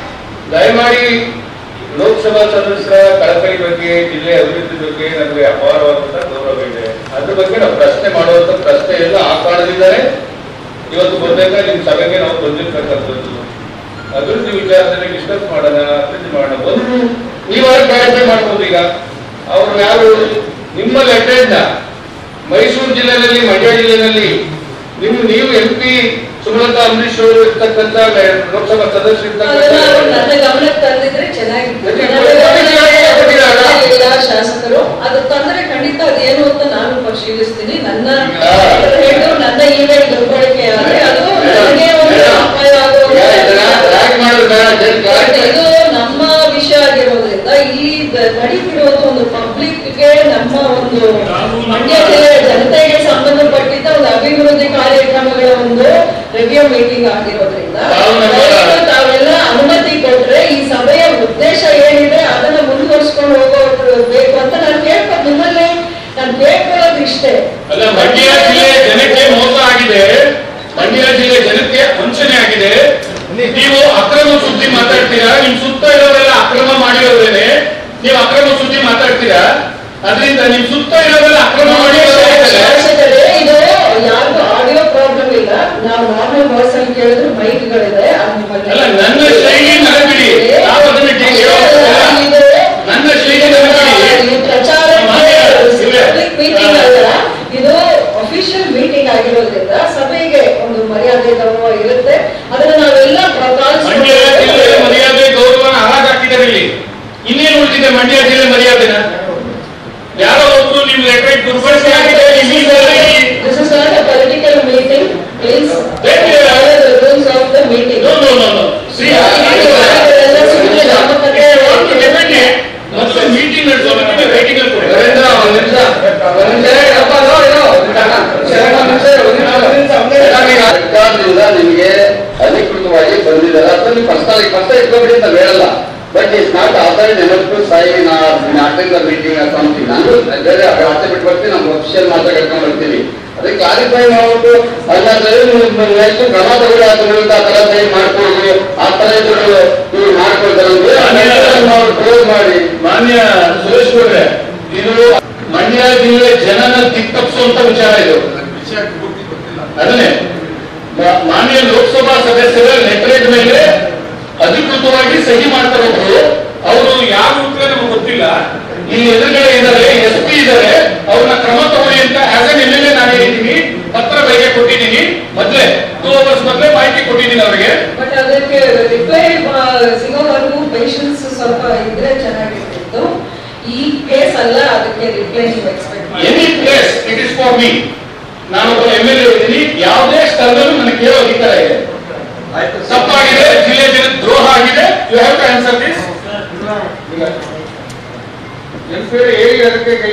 ದಯಮಾಡಿ ಲೋಕಸಭಾ ಸದಸ್ಯರ ಕಳಕಳಿ ಬಗ್ಗೆ ಜಿಲ್ಲೆ ಅಭಿವೃದ್ಧಿ ಬಗ್ಗೆ ನಮಗೆ ಅಪಾರವಾದಂತಹ ಗೌರವ ಇದೆ ಅದ್ರ ಬಗ್ಗೆ ನಾವು ಪ್ರಶ್ನೆ ಮಾಡುವಂತ ಪ್ರಶ್ನೆ ಎಲ್ಲ ಆ ಕಾರಣದಿಂದಲೇ ಇವತ್ತು ಬಂದಾಗ ನಿಮ್ ಸಭೆಗೆ ನಾವು ಬಂದಿರ್ತಕ್ಕಂಥದ್ದು ಅಭಿವೃದ್ಧಿ ವಿಚಾರದಲ್ಲಿ ಡಿಸ್ಕಸ್ ಮಾಡೋಣ ಅಭಿವೃದ್ಧಿ ಮಾಡೋಣ ಒಂದು ನೀವಾರು ಕ್ಲಾರಿಫೈ ಮಾಡ್ಬೋದು ಈಗ ಅವರು ಯಾರು ನಿಮ್ಮ ಲೆಟರ್ನ ಮೈಸೂರು ಜಿಲ್ಲೆಯಲ್ಲಿ ಮಂಡ್ಯ ಜಿಲ್ಲೆಯಲ್ಲಿ ನಿಮ್ ನೀವು ಎಂ ಪಿ ಸುಮಲತಾ ಅಂಬರೀಶ್ ಅವರು ಇರ್ತಕ್ಕಂಥ ಲೋಕಸಭಾ ಸದಸ್ಯರು ಅದನ್ನ ಅವ್ರು ಇರ್ತಕ್ಕಂಥ ನನ್ನ ಗಮನಕ್ಕೆ ತಂದಿದ್ರೆ ಚೆನ್ನಾಗಿತ್ತು ಅದಕ್ಕೆ ನನ್ನ ಗಮನಕ್ಕೆ ಕೊಟ್ಟಿದ್ದಾರಾ? ಇಲ್ಲ ಶಾಸಕರು ಅದು ತಂದ್ರೆ ಖಂಡಿತ ಅದೇನು ಅಂತ ನಾನು ಪರಿಶೀಲಿಸ್ತೀನಿ ನನ್ನ ಈಗ- ಹೇಳು ನನ್ನ ಇಮೇಲ್ ದುರ್ಬಳಕೆ ಆದ್ರೆ ಅದು ನನಗೆ ಒಂದು ಅಪಾಯ ಟ್ರ್ಯಾಕ್ ಮಾಡೋದು ಬೇಡ ಜನ ಬಟ್ ಇದು ನಮ್ಮ ವಿಷಯ ಆಗಿರೋದ್ರಿಂದ ಇಲ್ಲಿ ದ- ನಡೀತಿರುವಂತ ಒಂದು ಪಬ್ಲಿಕ್ಗೆ ನಮ್ಮ ಒಂದು ಮಂಡ್ಯ ಜಿಲ್ಲೆಯ ಜನತೆಗೆ ಸಂಬಂಧಪಟ್ಟಿದ್ದ ಒಂದು ಅಭಿವೃದ್ಧಿ ಕಾರ್ಯಕ್ರಮಗಳ ಒಂದು ರಿವ್ಯೂ ಮೀಟಿಂಗ್ ಆಗಿರೋದ್ರಿಂದ ತಾವು ನಮ್ಮ- ದಯವಿಟ್ಟು ತಾವೆಲ್ಲ ಅನುಮತಿ ಕೊಟ್ರೆ ಈ ಸಭೆಯ ಉದ್ದೇಶ ಏನಿದೆ ಅದನ್ನ ಮುಂದುವರಿಸ್ಕೊಂಡು ಹೋಗೋದು ಬೇಕು ಅಂತ ನಾನು ಕೇಳ್ಕೊ ನಿಮ್ಮಲ್ಲಿ ನಾನು ಕೇಳ್ಕೊಳ್ಳೋದು ಇಷ್ಟೇ ಅಲ್ಲ ಮಂಡ್ಯ ಜಿಲ್ಲೆ ಜನಕ್ಕೆ ಮೋಸ ಆಗಿದೆ ಮಂಡ್ಯ ಜಿಲ್ಲೆ ಜನಕ್ಕೆ ವಂಚನೆ ಆಗಿದೆ ನೀವು ಅಕ್ರಮ ಸುದ್ದಿ ಮಾತಾಡ್ತೀರಾ ನಿಮ್ ಸುತ್ತ ಇರೋರೆಲ್ಲ ಅಕ್ರಮ ಮಾಡಿರೋರೇನೆ ನೀವು ಅಕ್ರಮ ಸುದ್ದಿ ಮಾತಾಡ್ತೀರಾ ಅದರಿಂದ ನಿಮ್ ಸುತ್ತ ಇರೋರೆಲ್ಲ ಅಕ್ರಮ ಮಾಡಿರೋರೇ ಶಾಸಕರೇ, ಇದು ಯಾರ್ದು ಆಡಿಯೋ ಪ್ರಾಬ್ಲಮ್ ಇಲ್ಲ ನಾವು ನಾರ್ಮಲ್ ವಾಯ್ಸ್ ಅಲ್ಲಿ ಕೇಳಿದ್ರು ಮೈಕ್ಗಳಿದೆ ಅಲ್ಲ, ನನ್ನ ಶೈಲಿ ನನಗಿಡಿ. ನಾವು ಅದನ್ನ ಡಿ- ಇದು ನನ್ನ ಶೈಲಿ ನನಗಿಡಿ. ಈ ಪ್ರಚಾರ ಮಾನ್ಯ ಇಲ್ಲೇ. ಮೀಟಿಂಗ್ ಅಲ್ಲ ಇದು ಅಫಿಷಿಯಲ್ ಮೀಟಿಂಗ್ ಆಗಿರೋದ್ರಿಂದ ಸಭೆಗೆ ಒಂದು ಮರ್ಯಾದೆ ಗೌರವ ಇರುತ್ತೆ ಅದನ್ನ ನಾವೆಲ್ಲ ಮಂಡ್ಯ ಜಿಲ್ಲೆ ಮರ್ಯಾದೆ ಗೌರವನ ಹಾಳಾಕಿದ್ದಾರೆ ಇಲ್ಲಿ ಇನ್ನೇನು ಉಳಿದಿದೆ ಮಂಡ್ಯ ಜಿಲ್ಲೆ ಮರ್ಯಾದೆನ ಯಾರೋ ಒಬ್ರು ನಿಮ್ ಲೆಟರ್ ದುರ್ಬಳಕೆ ಆಗಿದೆ ನಿಮ್ email ID. This is not a political meeting please Let me- rules of the meeting No, no, no, no. See, ಇದೆಲ್ಲ ಸುಮ್ಮನೆ ನಾಮಕರಣ they want to defend it. ಮೊದಲು ಮೀಟಿಂಗ್ ನಡೆಸೋದಕ್ಕೆ ರೈಟಿಂಗ್ ಅಲ್ಲಿ ಕೊಡಿ ನರೇಂದ್ರ ಒಂದ್ ನಿಮಿಷ ಒಂದ್ ನಿಮಿಷ ಅಪ್ಪ ನೋ ಏನೋ ಒಂದ್ ನಿಮಿಷ ಒಂದ್ ನಿಮಿಷ ಒಂದ್ ನಿಮಿಷ ಒಂದ್ ನಿಮಿಷ ಸರ್ಕಾರದಿಂದ ನಿಮಗೆ ಅಧಿಕೃತವಾಗಿ ಬಂದಿದ್ದಾರೆ ಅಥವಾ ನೀವು ಪರ್ಸನಲ್ ಪರ್ಸ ಇಟ್ಕೊಬಿಡಿ ಅಂತ ಹೇಳಲ್ಲ ಬಟ್ ನೆನಪು ಸಾಯಿ ನಾ ಅಟೆಂಡ್ ಮೀಟಿಂಗ್ ಸಮಥಿಂಗ್ ನಾನು ಬೇರೆ ಆಚೆ ಬಿಟ್ಟು ಬರ್ತೀನಿ ನಮ್ಮ ಅಫಿಷಿಯಲ್ ಮಾತ್ರ ಕರ್ಕೊಂಡು ಬರ್ತೀನಿ ಅದೇ ಕ್ಲಾರಿಫೈ ಮಾಡ್ಬಿಟ್ಟು ಅಲ್ಲಾದ್ರೆ ನೆಕ್ಸ್ಟ್ ಕ್ರಮ ತಗೊಳ್ಳಿ ಆ ತಗೊಳ್ಳಿ ಆ ತರ ಸೈನ್ ಮಾಡ್ಕೊಳ್ಳಿ ಆ ತರ ಇದ್ರು ಇವ್ರು ಮಾಡ್ಕೊಳ್ತಾರೆ ನಾವು ಕ್ಲೋಸ್ ಮಾಡಿ ಮಾನ್ಯ ಸುರೇಶ್ ಗೌಡ್ರೆ ಇದು ಮಂಡ್ಯ ಜಿಲ್ಲೆ ಜನನ ದಿಕ್ಕಪ್ಸುವಂತ ವಿಚಾರ ಇದು ಅದನ್ನೇ ಮ- ಮಾನ್ಯ ಲೋಕಸಭಾ ಸದಸ್ಯರ ಲೆಟರೇಜ್ ಮೇಲೆ ಅಧಿಕೃತವಾಗಿ ಸಹಿ ಮಾಡ್ತಾರೆ ಒಬ್ರು ಅವರು ಯಾರು ಅಂತ ನಮಗೆ ಗೊತ್ತಿಲ್ಲ ಇಲ್ಲಿ ಎದುರುಗಡೆ ಇದ್ದಾರೆ ಎಸ್ ಪಿ ಇದ್ದಾರೆ ಅವ್ರನ್ನ ಕ್ರಮ ತಗೊಳ್ಳಿ ಅಂತ ಆಸ್ ಎನ್ ಎಲ್ ನಾನು ಹೇಳಿದ್ದೀನಿ ಪತ್ರ ಬರೆಗೆ ಕೊಟ್ಟಿದ್ದೀನಿ ಮೊದಲೇ ಟೂ ಅವರ್ಸ್ ಮೊದಲೇ ಮಾಹಿತಿ ಕೊಟ್ಟಿದ್ದೀನಿ ಅವರಿಗೆ ಬಟ್ ಅದಕ್ಕೆ ರಿಪ್ಲೈ ಸಿಗೋವರೆಗೂ ಪೇಷನ್ಸ್ ಸ್ವಲ್ಪ ಇದ್ರೆ ಚೆನ್ನಾಗಿರ್ತಿತ್ತು ಈ ಕೇಸ್ ಅಲ್ಲ ಅದಕ್ಕೆ ರಿಪ್ಲೈ ನೀವು ಎಕ್ಸ್ಪೆಕ್ಟ್ ಮಾಡಿ any place it is for me ನಾನೊಬ್ಬ ಎಂ ಎಲ್ ಎ ಇದ್ದೀನಿ ಯಾವುದೇ ಸ್ಥಳದಲ್ಲೂ ನನಗೆ ಕೇಳೋ ಅಧಿಕಾರ ಇದೆ ತಪ್ಪಾಗಿದೆ ಜಿಲ್ಲೆ ಜನ ದ್ರೋಹ ಆಗಿದೆ you have to answer this ಹೇಳಿ ಅದಕ್ಕೆ ಕೈ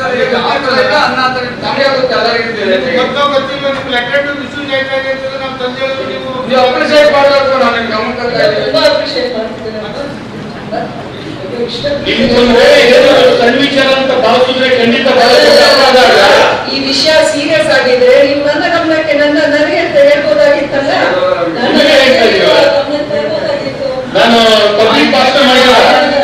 ನಮಗೆ ಗೊತ್ತು ನೀವು ಅಪ್ರಿಷಿಯೇಟ್ ಮಾಡಬೇಕು ನಾನು ನಿಮ್ಗೆ ಗಮನ ತರ್ತಾ ಇದ್ದೀನಿ ತುಂಬಾ ಅಪ್ರಿಷಿಯೇಟ್ ಮಾಡ್ತಿದ್ದೀನಿ ನಿಮ್ಗೊಂದು ವೇಳೆ ಏನಾದ್ರು ಸಣ್ಣ ವಿಚಾರ ಅಂತ ಭಾವಿಸಿದ್ರೆ ಖಂಡಿತ ಭಾವಿಸಿದಾಗ ಈ ವಿಷಯ ಸೀರಿಯಸ್ ಆಗಿದ್ರೆ ನೀವು ನನ್ನ ಗಮನಕ್ಕೆ ನನ್ನ ನನಗೆ ಅಂತ ಹೇಳ್ಬೋದಾಗಿತ್ತಲ್ಲ ನನ್ನ ನಿಮಗೆ ಹೇಳ್ತಾ ಇದೀವಾ? ಗಮನಕ್ಕೆ ತರ್ಬೋದಾಗಿತ್ತು. ನಾನು ಪಬ್ಲಿಕ್ ಭಾಷಣ ಮಾಡಿಲ್ಲ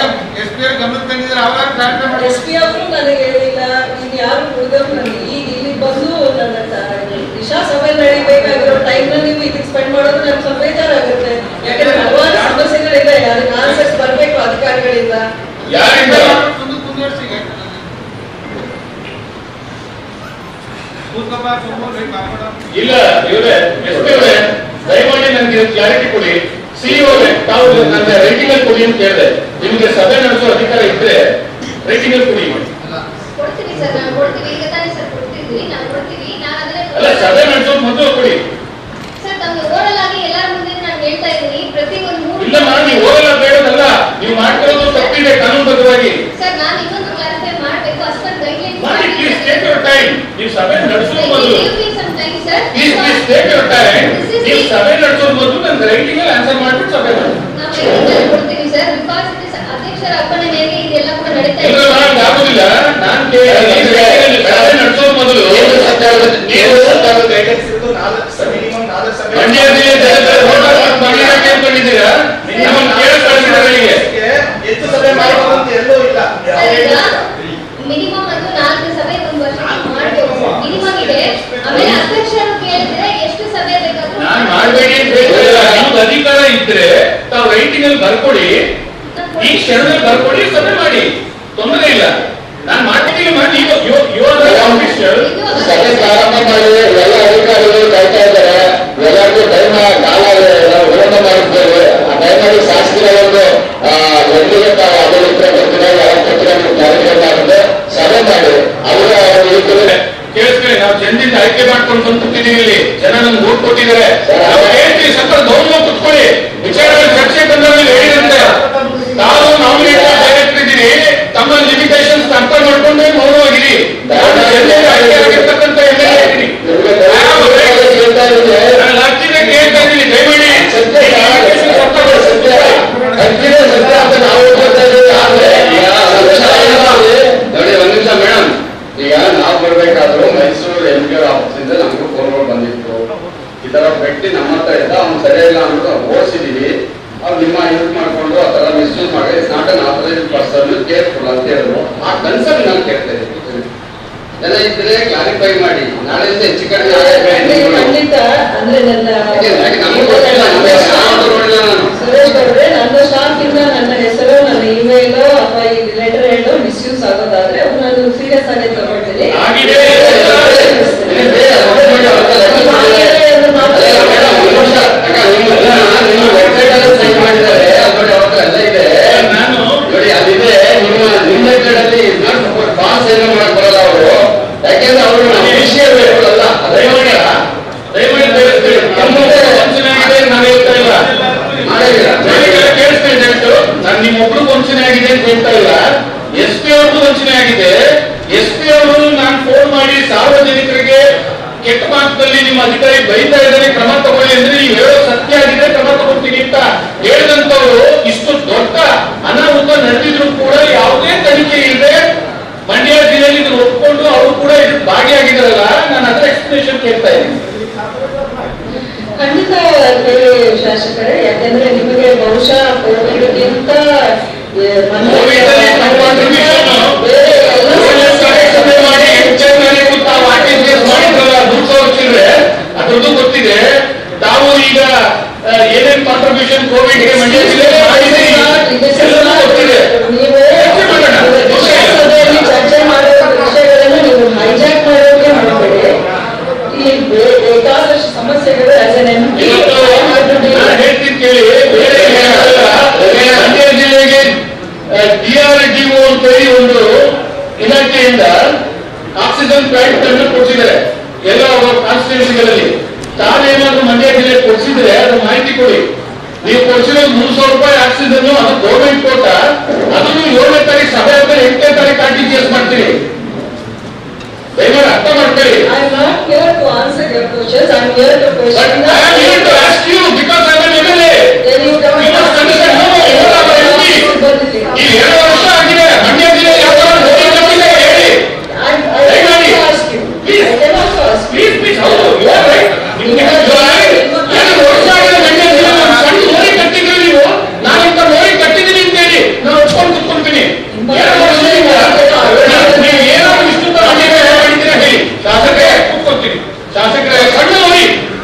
ಎಸ್ ಪಿ ಅವರು ನನಗೆ ಹೇಳಿಲ್ಲ ಇನ್ ಯಾರು ಉಳಿದವ್ರು ನನಗೆ ಈಗ ಇಲ್ಲಿ ಬಂದು ನನ್ನ ತ- ದಿಶಾ ಸಭೆ ನಡಿಬೇಕಾಗಿರೋ ಟೈಮ್ ನೀವು ಇದಕ್ಕೆ ಸ್ಪೆಂಡ್ ಮಾಡೋದು ನನ್ಗೆ ಸ್ವಲ್ಪ ಬೇಜಾರಾಗುತ್ತೆ ಯಾಕಂದ್ರೆ ಹಲವಾರು ಸಮಸ್ಯೆಗಳಿದೆ ಅದಕ್ಕೆ ಆನ್ಸರ್ಸ್ ಬರ್ಬೇಕು ಅಧಿಕಾರಿಗಳಿಂದ ಯಾರಿಂದ ಇಲ್ಲ ಇವರೇ ಎಸ್ ಪಿ ಅವರೇ ದಯಮಾಡಿ ನನಗೆ ಕ್ಲಾರಿಟಿ ಕೊಡಿ ಸಿಇಒ ಅವರೇ ತಾವು ನನ್ನ ರೈಟಿಂಗ್ ಅಲ್ಲಿ ಕೊಡಿ ಅಂತ ಹೇಳಿದೆ ನಿಮಗೆ ಸಭೆ ನಡೆಸೋ ಅಧಿಕಾರ ಇದ್ರೆ ರೈಟಿಂಗ್ ಅಲ್ಲಿ ಕೊಡಿ ಕೊಡ್ತೀವಿ ಸರ್ ನಾವು ಕೊಡ್ತೀವಿ ಈಗ ತಾನೇ ಸರ್ ಕೊಡ್ತಿದ್ವಿ ನಾವು ಕೊಡ್ತೀವಿ ನಾನು ಅಲ್ಲ ಅದನ್ನ ಸಭೆ ನಡೆಸೋದು ಮೊದಲು ಕೊಡಿ ಸರ್ ತಮ್ಗೆ ಓರಲ್ ಆಗಿ ಎಲ್ಲರ ಮುಂದೆ ನಾನು ಹೇಳ್ತಾ ಇದ್ದೀನಿ ಪ್ರತಿ ಒಂದು ಮೂರು ಇಲ್ಲ ಮಾಡಿ ಹೋಗಲ್ಲ ಬೇಡದಲ್ಲ ನೀವು ಮಾಡ್ತಿರೋದು ತಪ್ಪಿದೆ ಕಾನೂನುಬದ್ಧವಾಗಿ ಸರ್ ನಾನು ಇನ್ನೊಂದು ಕ್ಲಾರಿಫೈ ಮಾಡಬೇಕು ಅಷ್ಟೊಂದು ಗೈಡ್ಲೈನ್ಸ್ ಮಾಡಿ ಪ್ಲೀಸ್ ಟೇಕ್ ಯುವರ್ ಟೈಮ್ ನೀವು ಸಭೆ ನಡೆಸೋ ಮೊದಲು sir please please take your time ನೀವು ಸಭೆ ನಡೆಸೋ ಮೊದಲು ನನ್ನ ರೈಟಿಂಗ್ ಅಲ್ಲಿ ಆನ್ಸರ್ ಮಾಡ್ಬಿಟ್ಟು ಸಭೆ ಮಾಡಿ ನಾವು ರೈಟಿಂಗ್ ಕೊಡ್ತೀವಿ ಸರ್ ಬಿಕಾಸ್ ಇಟ್ ಇಸ್ ಅಧ್ಯಕ್ಷರ ಅಪ್ಪಣೆ ಮೇರೆಗೆ ಇದೆಲ್ಲ ಕೂಡ ನಡೀತಾ ಇಲ್ಲ ಇದೆ ಮಾಡಕ್ ಆಗುದಿಲ್ಲ ನಾನ್ ಕೇಳಿದ್ರೆ ಸಭೆ ನಡೆಸೋ ಮೊದಲು ನೀವು ಮಿನಿಮಮ್ ನಾಲ್ಕು ಸಭೆ ಮಂಡ್ಯ ಜಿಲ್ಲೆ ಜನತೆ vote ಹಾಕಿ ಮಾಡಿರಕ್ಕೆ ಅನ್ಕೊಂಡಿದ್ದೀರಾ ನಮ್ಮನ್ನು ಕೇಳಿ ಕಳಿಸಿದ್ದಾರೆ ಇಲ್ಲಿಗೆ. ಹೆಚ್ಚು ಸಭೆ ಮಾಡಬಹುದು ಅಂತ ಎಲ್ಲೂ ಇಲ್ಲ ಸರ್ ಈಗ ಮಿನಿಮಮ್ ಒಂದು ನಾಲ್ಕು ಸಭೆ ಒಂದು ವರ್ಷ ಮಾಡಬೇಕು ಮಿನಿಮಮ್ ಇದೆ ಆಮೇಲೆ ಅಧ್ಯಕ್ಷರು ಕೇಳಿದ್ರೆ ಎಷ್ಟು ಸಭೆ ಬೇಕಾದ್ರೂ ನಾನ್ ಮಾಡ್ಬೇಡಿ ಅಂತ ಹೇಳ್ತಿಲ್ಲ ನಿಮ್ಗೆ ಅಧಿಕಾರ ಇದ್ರೆ ತಾವು ರೈಟಿಂಗ್ ಅಲ್ಲಿ ಬರ್ಕೊಡಿ ಈ ಕ್ಷಣದಲ್ಲಿ ಬರ್ಕೊಡಿ ಸಭೆ ಮಾಡಿ ತೊಂದರೆ ಇಲ್ಲ ನಾನ್ ಮಾಡ್ತೀನಿ ಮಾಡಿ ಯುವರ್ ಆಫೀಷಿಯಲ್ ಸಭೆ ಪ್ರಾರಂಭ ಮಾಡಿ ಎಲ್ಲ ಅಧಿಕಾರಿಗಳು ಕಾಯ್ತಾ ಇದ್ದಾರೆ ಎಲ್ಲರಿಗೂ ಟೈಮ್ ಕಾಲ ನಾವು ವಿಳಂಬ ಮಾಡಿದ್ದೇವೆ ಆ ಟೈಮಲ್ಲಿ ಶಾಸಕರ ಒಂದು ಎಲ್ಲಿಗೆ ತಾವು ಅದೇ ಉತ್ತರ ಕೊಡ್ತೀರಾ ಯಾವ ಕೊಡ್ತೀರಾ ನೀವು ಕ್ಲಾರಿಫೈ ಮಾಡಿದ್ರೆ ಸಭೆ ಮಾಡಿ ಅವರ ಇರ್ತದೆ ಕೇಳಿಸ್ಕೊಳ್ಳಿ ನಾವು ಜನದಿಂದ ಆಯ್ಕೆ ಮಾಡ್ಕೊಂಡು ಬಂದು ಕೂತಿದ್ದೀವಿ ಇಲ್ಲಿ ಜನ ನಮ್ಗೆ ಓಟ್ ಕೊಟ್ಟಿದ್ದಾರೆ ನಾವು ಹೇಳ್ತೀವಿ ಸ್ವಲ್ಪ ಗೌರವ ಕುತ್ಕೊಳ್ಳಿ ವಿಚಾರಗಳು ಚರ್ಚೆ ಬಂದಾಗ ಹೇಳಿದಂತೆ ತಾವು ನಾಮಿನೇಟ್ ಡೈರೆಕ್ಟರ್ ಇದ್ದೀರಿ ತಮ್ಮ ಲಿಮಿಟೇಷನ್ಸ್ ಅರ್ಥ ಮಾಡ್ಕೊಂಡೇ ಮೌನವಾಗಿರಿ ನಾನು ಜನರಿಂದ ಆಯ್ಕೆ ಆಗಿರ್ತಕ್ಕಂಥ ಎಮ್ ಎಲ್ ಎ ಇದ್ದೀನಿ ಕೇಳ್ತಾ ಇದ್ದೀನಿ ನಾನು ಲಾಸ್ಟಿಗೆ ಕೇಳ್ತಾ ಇದ್ದೀನಿ ದಯಮಾಡಿ ಸತ್ಯ limitations ಅರ್ಥ ಸತ್ಯ ಮಾಡ್ಕೊಳ್ಳಿ. ಅಕ್ಕಿನೇ ಸತ್ಯ ಅಂತ ನಾವು ಹೇಳ್ತಾ ಇದ್ದೀವಿ ಆದ್ರೆ ಈಗ ಸತ್ಯ ಏನಾಗಿದೆ? ನೋಡಿ ಒಂದ್ ನಿಮಿಷ ಮೇಡಮ್ ಈಗ ನಾವು ಬರ್ಬೇಕಾದ್ರು ಮೈಸೂರು ಎಂ ಪಿ ಆಫೀಸಿಂದ ನಮಗೂ ಫೋನ್ಗಳು ಬಂದಿತ್ತು ಈ ತರ ವ್ಯಕ್ತಿ ನಮ್ಮ ಹತ್ರ ಇದ್ದ ಅವ್ನು ಸರಿಯಿಲ್ಲ ಅಂದ್ಬಿಟ್ಟು ನಾವು ಓಡಿಸಿದೀವಿ ಅವ್ರು ನಿಮ್ಮ ಯೂಸ್ ಮಾಡ್ಕೊಂಡು ಆ ತರ ಮಿಸ್ಯೂಸ್ ಮಾಡಿ it's not an authorized person careful ಅಂತ ಹೇಳಿದ್ರು ಆ ಕನ್ಸರ್ನ್ ನಾನು ಕೇಳ್ತಾ ಇದ್ದೀನಿ ಜನ ಇದ್ರೆ ಕ್ಲಾರಿಫೈ ಮಾಡಿ ನಾಳೆಯಿಂದ ಹೆಚ್ಚು ಕಡಿಮೆ ಆಗಕ್ಕೆ ಖಂಡಿತ ಖಂಡಿತ ಅಂದ್ರೆ ನನ್ನ ಯಾಕೆ- ಯಾಕೆ ನಮಗೂ ಗೊತ್ತಿಲ್ಲ ನಮಗೆ ಸ್ಟಾಫ್ ನೋಡಿಲ್ಲ ನಾನು ಸುರೇಶ್ ಅವ್ರೆ ನನ್ನ ಸ್ಟಾಫ್ ಇಂದ ನನ್ನ ಹೆಸರು ನನ್ನ ಇಮೇಲ್ ಅಥವಾ ಈ ಲೆಟರ್ ಹೇಳೋ ಮಿಸ್ಯೂಸ್ ಆಗೋದಾದ್ರೆ ಅವ್ರು ನಾನು ಸೀರಿಯಸ್ ಆಗಿ ತಗೊಳ್ತೀನಿ ಆಗಿದೆ ಇಲ್ಲಿ ಬೇರೆ ಅವ್ರು ನೋಡಿ ಅವ್ರ ನೀವು ಹಾಗೆ ಒಂದು ಮಾತು ಅಲ್ಲ, ಮೇಡಮ್, ಒಂದು ನಿಮಿಷ. ಅಕ್ಕ, ನಿಮ್ಮ ಎಲ್ಲ ನಿಮ್ಮ ವೆಬ್ಸೈಟ್ ಅಲ್ಲಿ ಸೈನ್ ಮಾಡಿದ್ದಾರೆ ಅದು ನೋಡಿ ಅವ್ರ ಹತ್ರ ಎಲ್ಲ ಇದೆ ನಾನು ನೋಡಿ ಅಲ್ಲಿದೆ ನಿಮ್ಮ ನಿಮ್ಮ ವೆಬ್ಸೈಟ್ ಅಲ್ಲಿ ನಾಟ್ ಸಪೋರ್ಟ್ ಪಾಸ್ ಏನೋ ಮಾಡಕ್ ಬರಲ್ಲ ಅವರು ಯಾಕೆಂದ್ರೆ ಅವರು ನಮ್ಮ ವಿಷಯ ಬೇಕಲ್ಲ ದಯಮಾಡಿ ದಯಮಾಡಿ ತಿಳಿಸ್ತೀರಿ. ತಮ್ಮ ವಂಚನೆ ಆಗಿದೆ ಅಂತ ನಾನು ಹೇಳ್ತಾ ಇಲ್ಲ ಮಾಡಿದ್ದೀರಾ ನನಗೆಲ್ಲ ಕೇಳಿಸ್ತಾ ಇದೆ ಅಷ್ಟು. ನಾನು ನಿಮ್ಮೊಬ್ರು ವಂಚನೆ ಆಗಿದೆ ಅಂತ ಹೇಳ್ತಾ ಇಲ್ಲ ಎಸ್ ಪಿ ಅವ್ರಿಗೂ ವಂಚನೆ ಆಗಿದೆ ಎಸ್ ಪಿ ಅವರು ನಾನು ಫೋನ್ ಮಾಡಿ ಸಾರ್ವಜನಿಕರಿಗೆ ಕೆಟ್ಟ ಮಾರ್ಗದಲ್ಲಿ ನಿಮ್ಮ ಅಧಿಕಾರಿ ಬೈತಾ ಇದ್ದಾರೆ ಕ್ರಮ ತಗೊಳ್ಳಿ ಅಂದ್ರೆ ನೀವು ಹೇಳೋ ಸತ್ಯ ಆಗಿದೆ ಕ್ರಮ ತಗೊಳ್ತೀನಿ ಅಂತ ಹೇಳಿದಂತವ್ರು ಇಷ್ಟು ದೊಡ್ಡ ಅನಾಹುತ ನಡೆದಿದ್ರು ಇದ್ದಾರಲ್ಲ ನಾನು ಅದರ ಎಕ್ಸ್ಪ್ಲನೇಷನ್ ಕೇಳ್ತಾ ಇದ್ದೀನಿ ಖಂಡಿತ ಕೇಳಿ ಶಾಸಕರೇ ಯಾಕಂದ್ರೆ ನಿಮಗೆ ಬಹುಶಃ ಕೋವಿಡ್ಗಿಂತ ಏ, ಮೊನ್ನೆ ಕೋವಿಡಲ್ಲಿ ನಮ್ಮ contribution ಬೇರೆ ಎಲ್ಲ ಏಳನೇ ಕಡೆ ಸಭೆ ಮಾಡಿ ಹೆಚ್ಚಾಗಿ ಕೂತ ವಾಕಿಂಗ್ ಕೇಸ್ ಮಾಡಿದ್ರಲ್ಲ ಮೂರ್ ಸಾವಿರ ಚಿಲ್ಲರೆ ಅದ್ರದ್ದು ಗೊತ್ತಿದೆ ತಾವು ಈಗ ಆ, ಏನೇನ್ ಕಾಂಟ್ರಿಬ್ಯೂಷನ್ ಕೋವಿಡ್ಗೆ ಮಂಡ್ಯ ಜಿಲ್ಲೆ ಮಾಡಿದ್ದೀರಿ ಎಲ್ಲವೂ ಗೊತ್ತಿದೆ ನೀವು ಚರ್ಚೆ ಮಾಡೋಣ. ವಿಧಾನಸಭೆಯಲ್ಲಿ ಚರ್ಚೆ ಮಾಡೋ ವಿಷಯಗಳನ್ನು ನೀವು ಹೈಜಾಕ್ ಮಾಡೋಕೆ ಮಾಡಬೇಡಿ ಈ ಬೇ- ಬೇಕಾದಷ್ಟು ಸಮಸ್ಯೆಗಳು ಆಸ್ ಎನ್ ಎಂ ಪಿ ಇವತ್ತು ನಾನು ಹೇಳ್ತೀನಿ ಕೇಳಿ ಬೇರೆ ಏನಲ್ಲ, ಮಂಡ್ಯ ಜಿಲ್ಲೆಗೆ ಡಿ ಆರ್ ಡಿ ಒ ಅಂತ ಹೇಳಿ ಒಂದು ಇಲಾಖೆಯಿಂದ ಆಕ್ಸಿಜನ್ ಪ್ಲಾಂಟ್ ಅನ್ನು ಕೊಡ್ಸಿದ್ದಾರೆ ಎಲ್ಲ ಕಾನ್ಸ್ಟಿಟ್ಯೂನ್ಸಿಗಳಲ್ಲಿ ತಾವೇನಾದ್ರೂ ಮಂಡ್ಯ ಜಿಲ್ಲೆ ಕೊಡ್ಸಿದ್ರೆ ಅದು ಮಾಹಿತಿ ಕೊಡಿ ನೀವು ಕೊಡ್ಸಿರೋದು ಮೂರು ಸಾವಿರ ರೂಪಾಯಿ ಆಕ್ಸಿಜನ್ ಅದು ಗೌರ್ಮೆಂಟ್ ಕೋಟ ಅದನ್ನು ಏಳನೇ ತಾರೀಕು ಸಭೆ ಆದ್ಮೇಲೆ ಎಂಟನೇ ತಾರೀಕು ಆರ್ ಟಿ ಜಿ ಎಸ್ ಮಾಡ್ತೀವಿ ದಯಮಾಡಿ ಅರ್ಥ ಮಾಡ್ಕೊಳ್ಳಿ I am not here to answer your questions, I am here to But question. I am here to ask you because I am an MLA. Then you don't. You must understand, no, no, you are our MP. ಈ ಎರಡು ವರ್ಷ ಆಗಿದೆ ಮಂಡ್ಯ ಜಿಲ್ಲೆ ಯಾವ ತರ ನೋಡಿ ಕಟ್ಟಿದೆ ಹೇಳಿ I, I ದಯಮಾಡಿ. cannot ask you. Please. I cannot ask you. Please please ಹೌದು you are right. ನಿಮ್ಗೆ you are right. ಎರಡು ವರ್ಷ ಆಗಿದೆ ಮಂಡ್ಯ ಜಿಲ್ಲೆ ಒಂದು ಸಣ್ಣ ಮೋರಿ ಕಟ್ಟಿದ್ರಿ ನೀವು ನಾನು ಇಂಥ ಮೋರಿ ಕಟ್ಟಿದ್ದೀನಿ ಅಂತ ಹೇಳಿ ನಾನು ಒಪ್ಕೊಂಡು ಕುತ್ಕೊಂತೀನಿ ಎರಡು ವರ್ಷದಿಂದ ನೀವು- ನೀವು ಏನಾದ್ರು ವಿಷ್ಣು ಮಂಡ್ಯ ಮಾಡಿದ್ದೀರಾ ಹೇಳಿ ಶಾಸಕರೇ ಕುತ್ಕೊಳ್ತೀನಿ ಶಾಸಕರೇ ಸಣ್ಣ ಮೋರಿ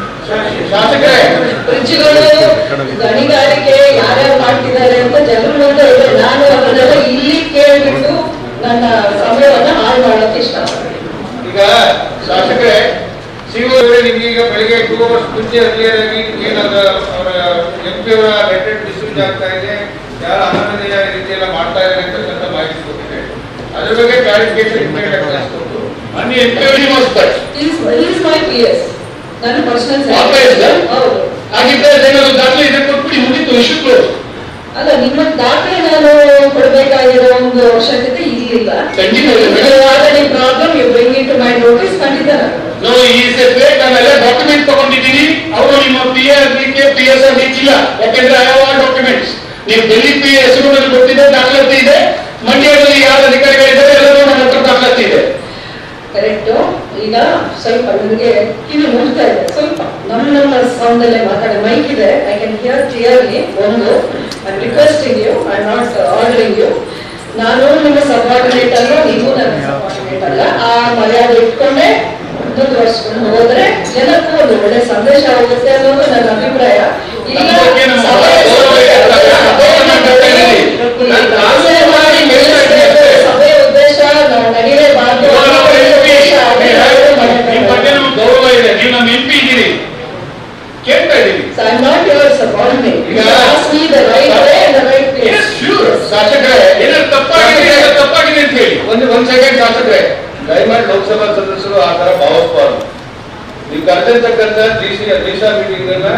ಶಾಸಕರೇ ಬ್ರಿಡ್ಜ್ಗಳು ಗಣಿಗಾರಿಕೆ ಯಾರ್ಯಾರು ಮಾಡ್ತಿದ್ದಾರೆ ಅಂತ ಜನರ ಮುಂದೆ ಇದೆ ನಾನು ಅದನ್ನೆಲ್ಲ ಇಲ್ಲಿ ಕೇಳ್ಬಿಟ್ಟು ನನ್ನ ಸಮಯವನ್ನ ಹಾಳು ಮಾಡೋಕೆ ಇಷ್ಟಪಡ್ತೀನಿ ಈಗ ಶಾಸಕರೇ ಸಿಒ ನಿಮ್ಗೆ ಈಗ ಬೆಳಿಗ್ಗೆ ಟೂ ಅವರ್ಸ್ ಮುಂಚೆ ಕ್ಲಿಯರ್ ಆಗಿ ಏನಾದ ಅವರ ಎಂ ಪಿ ಅವರ ಲೆಟರ್ ಡಿಸ್ಟ್ರಿಬ್ಯೂಟ್ ಆಗ್ತಾ ಇದೆ ಯಾರ ಅನಾಮಧೇಯ ರೀತಿಯೆಲ್ಲ ಮಾಡ್ತಾ ಇದ್ದಾರೆ ಅಂತಕ್ಕಂಥ ಮಾಹಿತಿ ಕೊಟ್ಟಿದೆ ಅದ್ರ ಬಗ್ಗೆ ಕ್ಲಾರಿಫಿಕೇಶನ್ ಇಮಿಡಿಯೇಟ್ ಆಗಿ ಕಳಿಸ್ಕೊಟ್ಟು ಮಾನ್ಯ M P was but is my P S ನನ್ನ ಪರ್ಸನಲ್ Authorized? ಹೌದು ಹಾಗಿದ್ರೆ ಏನಾದ್ರು ದಾಖಲೆ ಇದೆ ಕೊಟ್ಬಿಡಿ ಮುಗಿತು ಇಶ್ಯೂ ಕ್ಲೋಸ್ ಅಲ್ಲ ನಿಮ್ಮ ದಾಖಲೆ ನಾನು ಕೊಡಬೇಕಾಗಿರೋ ಒಂದು ಅವಶ್ಯಕತೆ ಇರಲಿಲ್ಲ ಖಂಡಿತ ಇಲ್ಲ, madam. Already problem you bring it my notice ಖಂಡಿತ ನಾನು ನೋ ಈಸ್ ಎ ಫೇಕ್ ನಾನೆಲ್ಲ ಡಾಕ್ಯುಮೆಂಟ್ ತಗೊಂಡಿದ್ದೀನಿ ಅವರು ನಿಮ್ಮ ಪಿ ಆರ್ ಗೆ ಪಿ ಎಸ್ ಆರ್ ಇಲ್ಲ ಯಾಕೆಂದ್ರೆ ಐ ಹ್ಯಾವ್ ಡಾಕ್ಯುಮೆಂಟ್ಸ್ ನೀವು ಡೆಲ್ಲಿ ಪಿ ಹೆಸರು ನನಗೆ ಗೊತ್ತಿದೆ ದಾಖಲಾತಿ ಇದೆ ಮಂಡ್ಯದಲ್ಲಿ ಯಾರು ಅಧಿಕಾರಿಗಳಿದ್ದಾರೆ ಎಲ್ಲರೂ ನನ್ನ ಹತ್ರ ದಾಖಲಾತಿ ಇದೆ ಕರೆಕ್ಟ್ ಈಗ ಸ್ವಲ್ಪ ನನಗೆ ಕಿವಿ ಮುಟ್ತಾ ಇದೆ ಸ್ವಲ್ಪ ನಮ್ಮ ನಮ್ಮ ಸೌಂಡಲ್ಲೇ ಮಾತಾಡಿ ಮೈಕ್ ಇದೆ ಐ ಕ್ಯಾನ್ ಹಿಯರ್ ಕ್ಲಿಯರ್ಲಿ ಒಂದು I requesting you I not ordering you ನಾನು ನಿಮ್ಮ ಸಬಾರ್ಡಿನೇಟ್ ಅಲ್ಲ ನೀವು ನನ್ನ ಸಬಾರ್ಡಿನೇಟ್ ಅಲ್ಲ ಆ ಮರ್ಯಾದೆ ಇಟ್ಕೊಂಡೆ ಮುಂದುವರ್ಸ್ಕೊಂಡು ಹೋದ್ರೆ ಜನಕ್ಕೂ ಒಂದು ಒಳ್ಳೆ ಸಂದೇಶ ಹೋಗುತ್ತೆ ಅನ್ನೋದು ನನ್ನ ಅಭಿಪ್ರಾಯ ಈಗ ನಮ್ಮ ಬಗ್ಗೆ ನಮ್ಮ ಸಭೆ- ಗೌರವ ಇದೆ. ಗೌರವ ಮಾಡ್ತಾ ಇದ್ದೀನಿ. ನಾನು ಸಭೆ ಮಾಡಿ ಸಭೆಯ ಉದ್ದೇಶ ನಾವು ನಡೀಲೇಬಾರ್ದು ಇವಾಗ ಅನ್ನೋ ನಾವು MP, ಉದ್ದೇಶ ಅಭಿಪ್ರಾಯ ನಿಮ್ಮ ಬಗ್ಗೆ ನಮ್ಗೆ ಗೌರವ ಇದೆ ನೀವು ನಮ್ಮ ಎಂ ಪಿ ಇದ್ದೀರಿ ಕೇಳ್ತಾ ಇದ್ದೀವಿ So I'm not your subordinate. You Yeah. ask me the right way and the right place. Yes, sure. ಶಾಸಕರೇ ಏನಾದ್ರು ತಪ್ಪಾಗಿದೆ ಏನಾದ್ರು ತಪ್ಪಾಗಿದೆ ಅಂತ ಹೇಳಿ ಒಂದು ಒಂದ್ ಸೆಕೆಂಡ್ ಶಾಸಕರೇ ದಯಮಾಡಿ ಲೋಕಸಭಾ ಸದಸ್ಯರು ಆ ತರ ಭಾವಿಸಬಾರ್ದು ನೀವು ಕರೆದಿರ್ತಕ್ಕಂಥ ಡಿಸಿ ದಿಶಾ ಮೀಟಿಂಗ್ ಅನ್ನ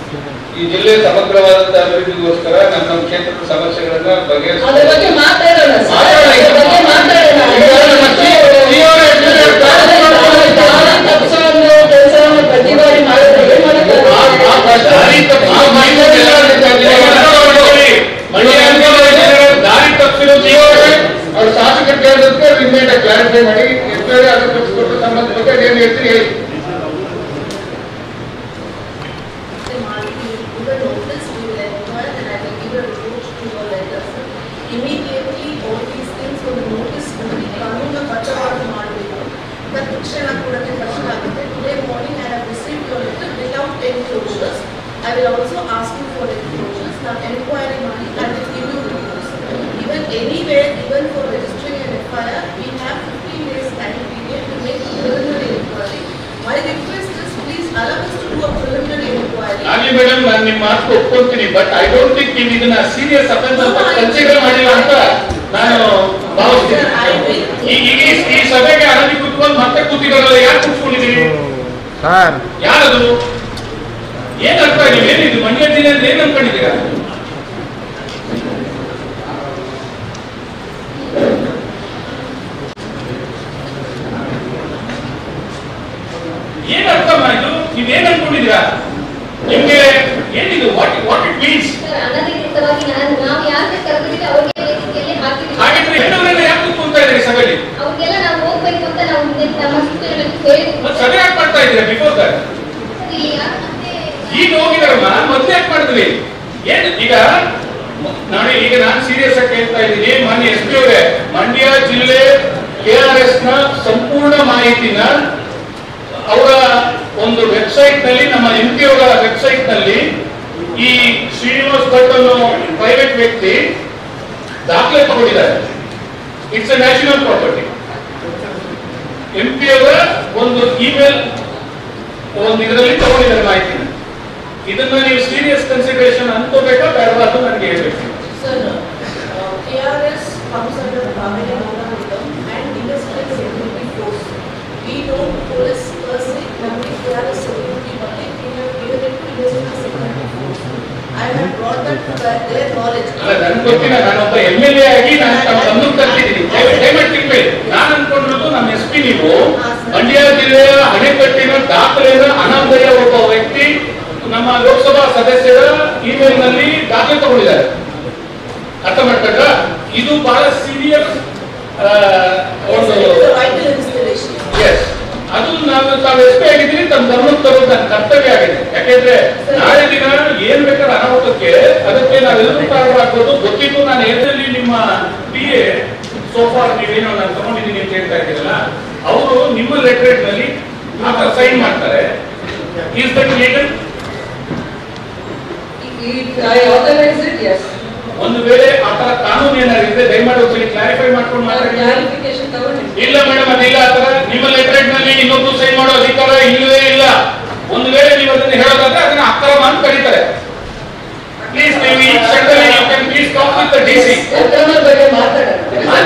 ಈ ಜಿಲ್ಲೆ ಸಮಗ್ರವಾದಂತ ಅಭಿವೃದ್ಧಿಗೋಸ್ಕರ ನಮ್ಮ ನಮ್ಮ ಕ್ಷೇತ್ರದ ಸಮಸ್ಯೆಗಳನ್ನ ಅದ್ರ ಬಗೆಹರಿಸ ಬಗ್ಗೆ ಮಾತಾಡೋಣ sir. ಮಾತಾಡೋಣ. ಅದ್ರ ಬಗ್ಗೆ ಮಾತಾಡೋಣ. ಈಗ ನಮ್ಮ ಸಿ- CEO ರೇ ಹೇಳ್ತಾರೆ, ದಾರಿ ದಾರಿ ತಪ್ಪಿಸೋ ಒಂದು ಕೆಲಸವನ್ನು ಪ್ರತಿ ಬಾರಿ ಮಾಡಿದ್ರೆ ಏನ್ ಮಾಡ್ತಾರೆ? ಆ- ಆ ಪ್ರಶ್ನೆ- ದಾರಿ ತಪ್ಪು- ಆ ಮಾಹಿತಿ ಎಲ್ಲ ಮಂಡ್ಯ ಅಂಗನವಾಡಿ ದಾರಿ ತಪ್ಪಿರೋ ಜೀವವೇ ಅವ್ರು ಶಾಸಕರು ಕೇಳಿದಕ್ಕೆ ಇಮ್ಮಿಡಿಯೇಟ್ ಕ್ಲಾರಿಫೈ ಮಾಡಿ ಎಷ್ಟೇ ಅದಕ್ಕೆ ಕೊಟ್ಟು ಸಂಬಂಧಪಟ್ಟ ಏನ್ ಹೇಳ್ತೀರಿ ಹೇಳಿ give a notice, we will inquire and I will give a report to your letters. Immediately, all these things will notice only ಕಾನೂನು ಬದ್ಧವಾಗಿ ಮಾಡಬೇಕು ತಕ್ಷಣ ಕೊಡಕ್ಕೆ ಕಷ್ಟ ಆಗುತ್ತೆ today morning I have receive your letter without enclosures I will also ask you for enclosures ನಾನು enquiry ಮಾಡಿ I will give you reports even anywhere even for registering an FIR, we have 15 days time period to make a preliminary inquiry. My request is please allow us to do a preliminary inquiry. ಆಗಲಿ ಮೇಡಮ್ ನಾನು ನಿಮ್ಮ ಮಾತು ಒಪ್ಕೊಂತೀನಿ but I don't think ನೀವು ಇದನ್ನ serious offence ಅಂತ consider ಮಾಡಿಲ್ಲ ಅಂತ ನಾನು ಭಾವಿಸ್ತೀನಿ ಈ ಈ- ಈ- ಈ ಸಭೆಗೆ ಅರಬಿ ಕುತ್ಕೊಂಡು ಮತ್ತೆ ಕೂತಿದಾರಲ್ಲ ಯಾರು ಕೂತ್ಕೊಂಡಿದ್ದೀರಿ ಸರ್ ಯಾರದು ಏನ್ ಅರ್ಥ ನೀವು ಏನಿದು ಮಂಡ್ಯ ಜಿಲ್ಲೆ ಅಂದ್ರೆ ಏನ್ ಅನ್ಕೊಂಡಿದ್ದೀರಾ ಏನ್ ಅರ್ಥ ಮಾಡಿದ್ದು ನೀವೇನ್ ಅನ್ಕೊಂಡಿದ್ದೀರಾ ನಿಮ್ಗೆ ಏನಿದು what what it means sir ಅನಧಿಕೃತವಾಗಿ ನಾನು ನಾವು ಯಾಕೆ ಕರೆದಿದ್ದೀವಿ ಅವ್ರಿಗೆ ವೇದಿಕೆಯಲ್ಲಿ ಹಾಕಿದ್ದೀವಿ ಹಾಗಿದ್ರೆ ಹೆಣ್ಣವರೆಲ್ಲ ಯಾಕೆ ಕೂತ್ಕೊಂತಾ ಇದ್ದೀರಿ ಸಭೆಯಲ್ಲಿ ಅವ್ರಿಗೆಲ್ಲ ನಾವು ಹೋಗ್ಬೇಕು ಅಂತ ಅಂತ ನಾವು ಹಿಂದೆ ನಮ್ಮ ಸೂಚನೆಗಳಲ್ಲಿ ಹೇಳಿದ್ವಿ ಮತ್ತೆ ಸಭೆ ಯಾಕೆ ಮಾಡ್ತಾ ಇದ್ದೀರಾ ಬಿಫೋರ್ ದಟ್ ಸರ್, ಇಲ್ಲಿ ಯಾರು ಮತ್ತೆ ಈಗ ಹೋಗಿದಾರಮ್ಮ ಮೊದ್ಲು ಯಾಕೆ ಮಾಡಿದ್ವಿ ಏನ್ ಈಗ ನೋಡಿ ಈಗ ನಾನು ಸೀರಿಯಸ್ ಆಗಿ ಕೇಳ್ತಾ ಇದ್ದೀನಿ ಮಾನ್ಯ ಎಸ್ ಪಿ ಅವರೇ ಮಂಡ್ಯ ಜಿಲ್ಲೆ ಕೆ ಆರ್ ಎಸ್ ನ ಸಂಪೂರ್ಣ ಮಾಹಿತಿನ ಅವರ ಒಂದು ವೆಬ್ಸೈಟ್ ನಲ್ಲಿ ನಮ್ಮ ಎಂ ಪಿ ಅವರ ವೆಬ್ಸೈಟ್ ನಲ್ಲಿ ಈ ಶ್ರೀನಿವಾಸ್ ಭಟ್ ಅನ್ನೋ ಪ್ರೈವೇಟ್ ವ್ಯಕ್ತಿ ದಾಖಲೆ ತಗೊಂಡಿದ್ದಾರೆ it's a national property M P ಅವರ ಒಂದು ಇಮೇಲ್ ಒಂದು ಇದರಲ್ಲಿ ತಗೊಂಡಿದ್ದಾರೆ ಮಾಹಿತಿನ ಇದನ್ನ ನೀವು ಸೀರಿಯಸ್ ಕನ್ಸಿಡರೇಷನ್ ಅನ್ಕೋಬೇಕಾ ಬೇಡ ಅದು ನನಗೆ ಹೇಳ್ಬೇಕು Sir, uh, KRS comes under the Pavilion Ornamentum and Industrial Security Force. We don't police per se, only KRS security, but we have given it to Industrial Security Force. I have brought that to their- their knowledge. ಅಲ್ಲ ನನ್ ಗೊತ್ತಿಲ್ಲ ನಾನೊಬ್ಬ M L A ಆಗಿ ನಾನು ತಮ್ಮ ಗಮನಕ್ಕೆ ತರ್ತಿದ್ದೀನಿ ದಯವಿಟ್ಟು ದಯವಿಟ್ಟು ತಿಳ್ಕೊಳ್ಳಿ ನಾನು ಅನ್ಕೊಂಡಿರೋದು ನಮ್ಮ ಎಸ್ ಪಿ ನೀವು ಮಂಡ್ಯ ಜಿಲ್ಲೆಯ ಅಣೆಕಟ್ಟಿನ ದಾಖಲೆಯ ಅನಾಮಧೇಯ ಒಬ್ಬ ವ್ಯಕ್ತಿ ನಮ್ಮ ಲೋಕಸಭಾ ಸದಸ್ಯರ ಇಮೇಲ್ ನಲ್ಲಿ ದಾಖಲೆ ತಗೊಂಡಿದ್ದಾರೆ ಅರ್ಥ ಮಾಡ್ಕೊಂಡ್ರ ಇದು ಬಹಳ ಸೀರಿಯಸ್ ಒಂದು It's a vital installation. Yes. ಅದು ನಾವು ತಾವು ಎಸ್ ಪಿ ಆಗಿದ್ದೀರಿ ತಮ್ಮ ಗಮನಕ್ಕೆ ತರೋದು ನನ್ನ ಕರ್ತವ್ಯ ಆಗಿದೆ ಯಾಕೆಂದ್ರೆ ನಾಳೆ ದಿನ ಏನ್ ಬೇಕಾದ್ರೆ ಅನಾಹುತಕ್ಕೆ ಅದಕ್ಕೆ ನಾವೆಲ್ಲರೂ ಕಾರಣವಾಗ್ಬೋದು ಗೊತ್ತಿದ್ದು ನಾನು ಎದುರಲ್ಲಿ ನಿಮ್ಮ ಪಿ ಎ ಸೋಫಾ ನೀವೇನೋ ನಾನು ತಗೊಂಡಿದ್ದೀನಿ ಅಂತ ಹೇಳ್ತಾ ಇದ್ದೀರಲ್ಲ ಅವರು ನಿಮ್ಮ ಲೆಟರೇಟ್ ನಲ್ಲಿ ಆತರ ಸೈನ್ ಮಾಡ್ತಾರೆ is that legal If I authorize it, yes. ಒಂದು ವೇಳೆ ಆ ತರ ಕಾನೂನು ಏನಾದ್ರು ಇದ್ರೆ ದಯಮಾಡಿ ಒಂದ್ಸಲಿ ಕ್ಲಾರಿಫೈ ಮಾಡ್ಕೊಂಡು ನಾನು ಮಾತಾಡಿ ಕ್ಲಾರಿಫಿಕೇಶನ್ ತಗೊಂಡಿದ್ದೀನಿ ಇಲ್ಲ ಮೇಡಮ್ ಅದಿಲ್ಲ ಆತರ ನಿಮ್ಮ ಲೆಟರೇಟ್ ನಲ್ಲಿ ಇನ್ನೊಬ್ರು ಸೈನ್ ಮಾಡೋ ಅಧಿಕಾರ ಇಲ್ಲವೇ ಇಲ್ಲ ಒಂದು ವೇಳೆ ನೀವು ಅದನ್ನ ಹೇಳೋದಾದ್ರೆ ಅದನ್ನ ಅಕ್ರಮ ಅಂತ ಕರೀತಾರೆ ಪ್ಲೀಸ್ ನೀವು ಈ ಕ್ಷಣದಲ್ಲಿ you can please talk with the DC ಅಕ್ರಮ ಬಗ್ಗೆ ಮಾತಾಡೋಣ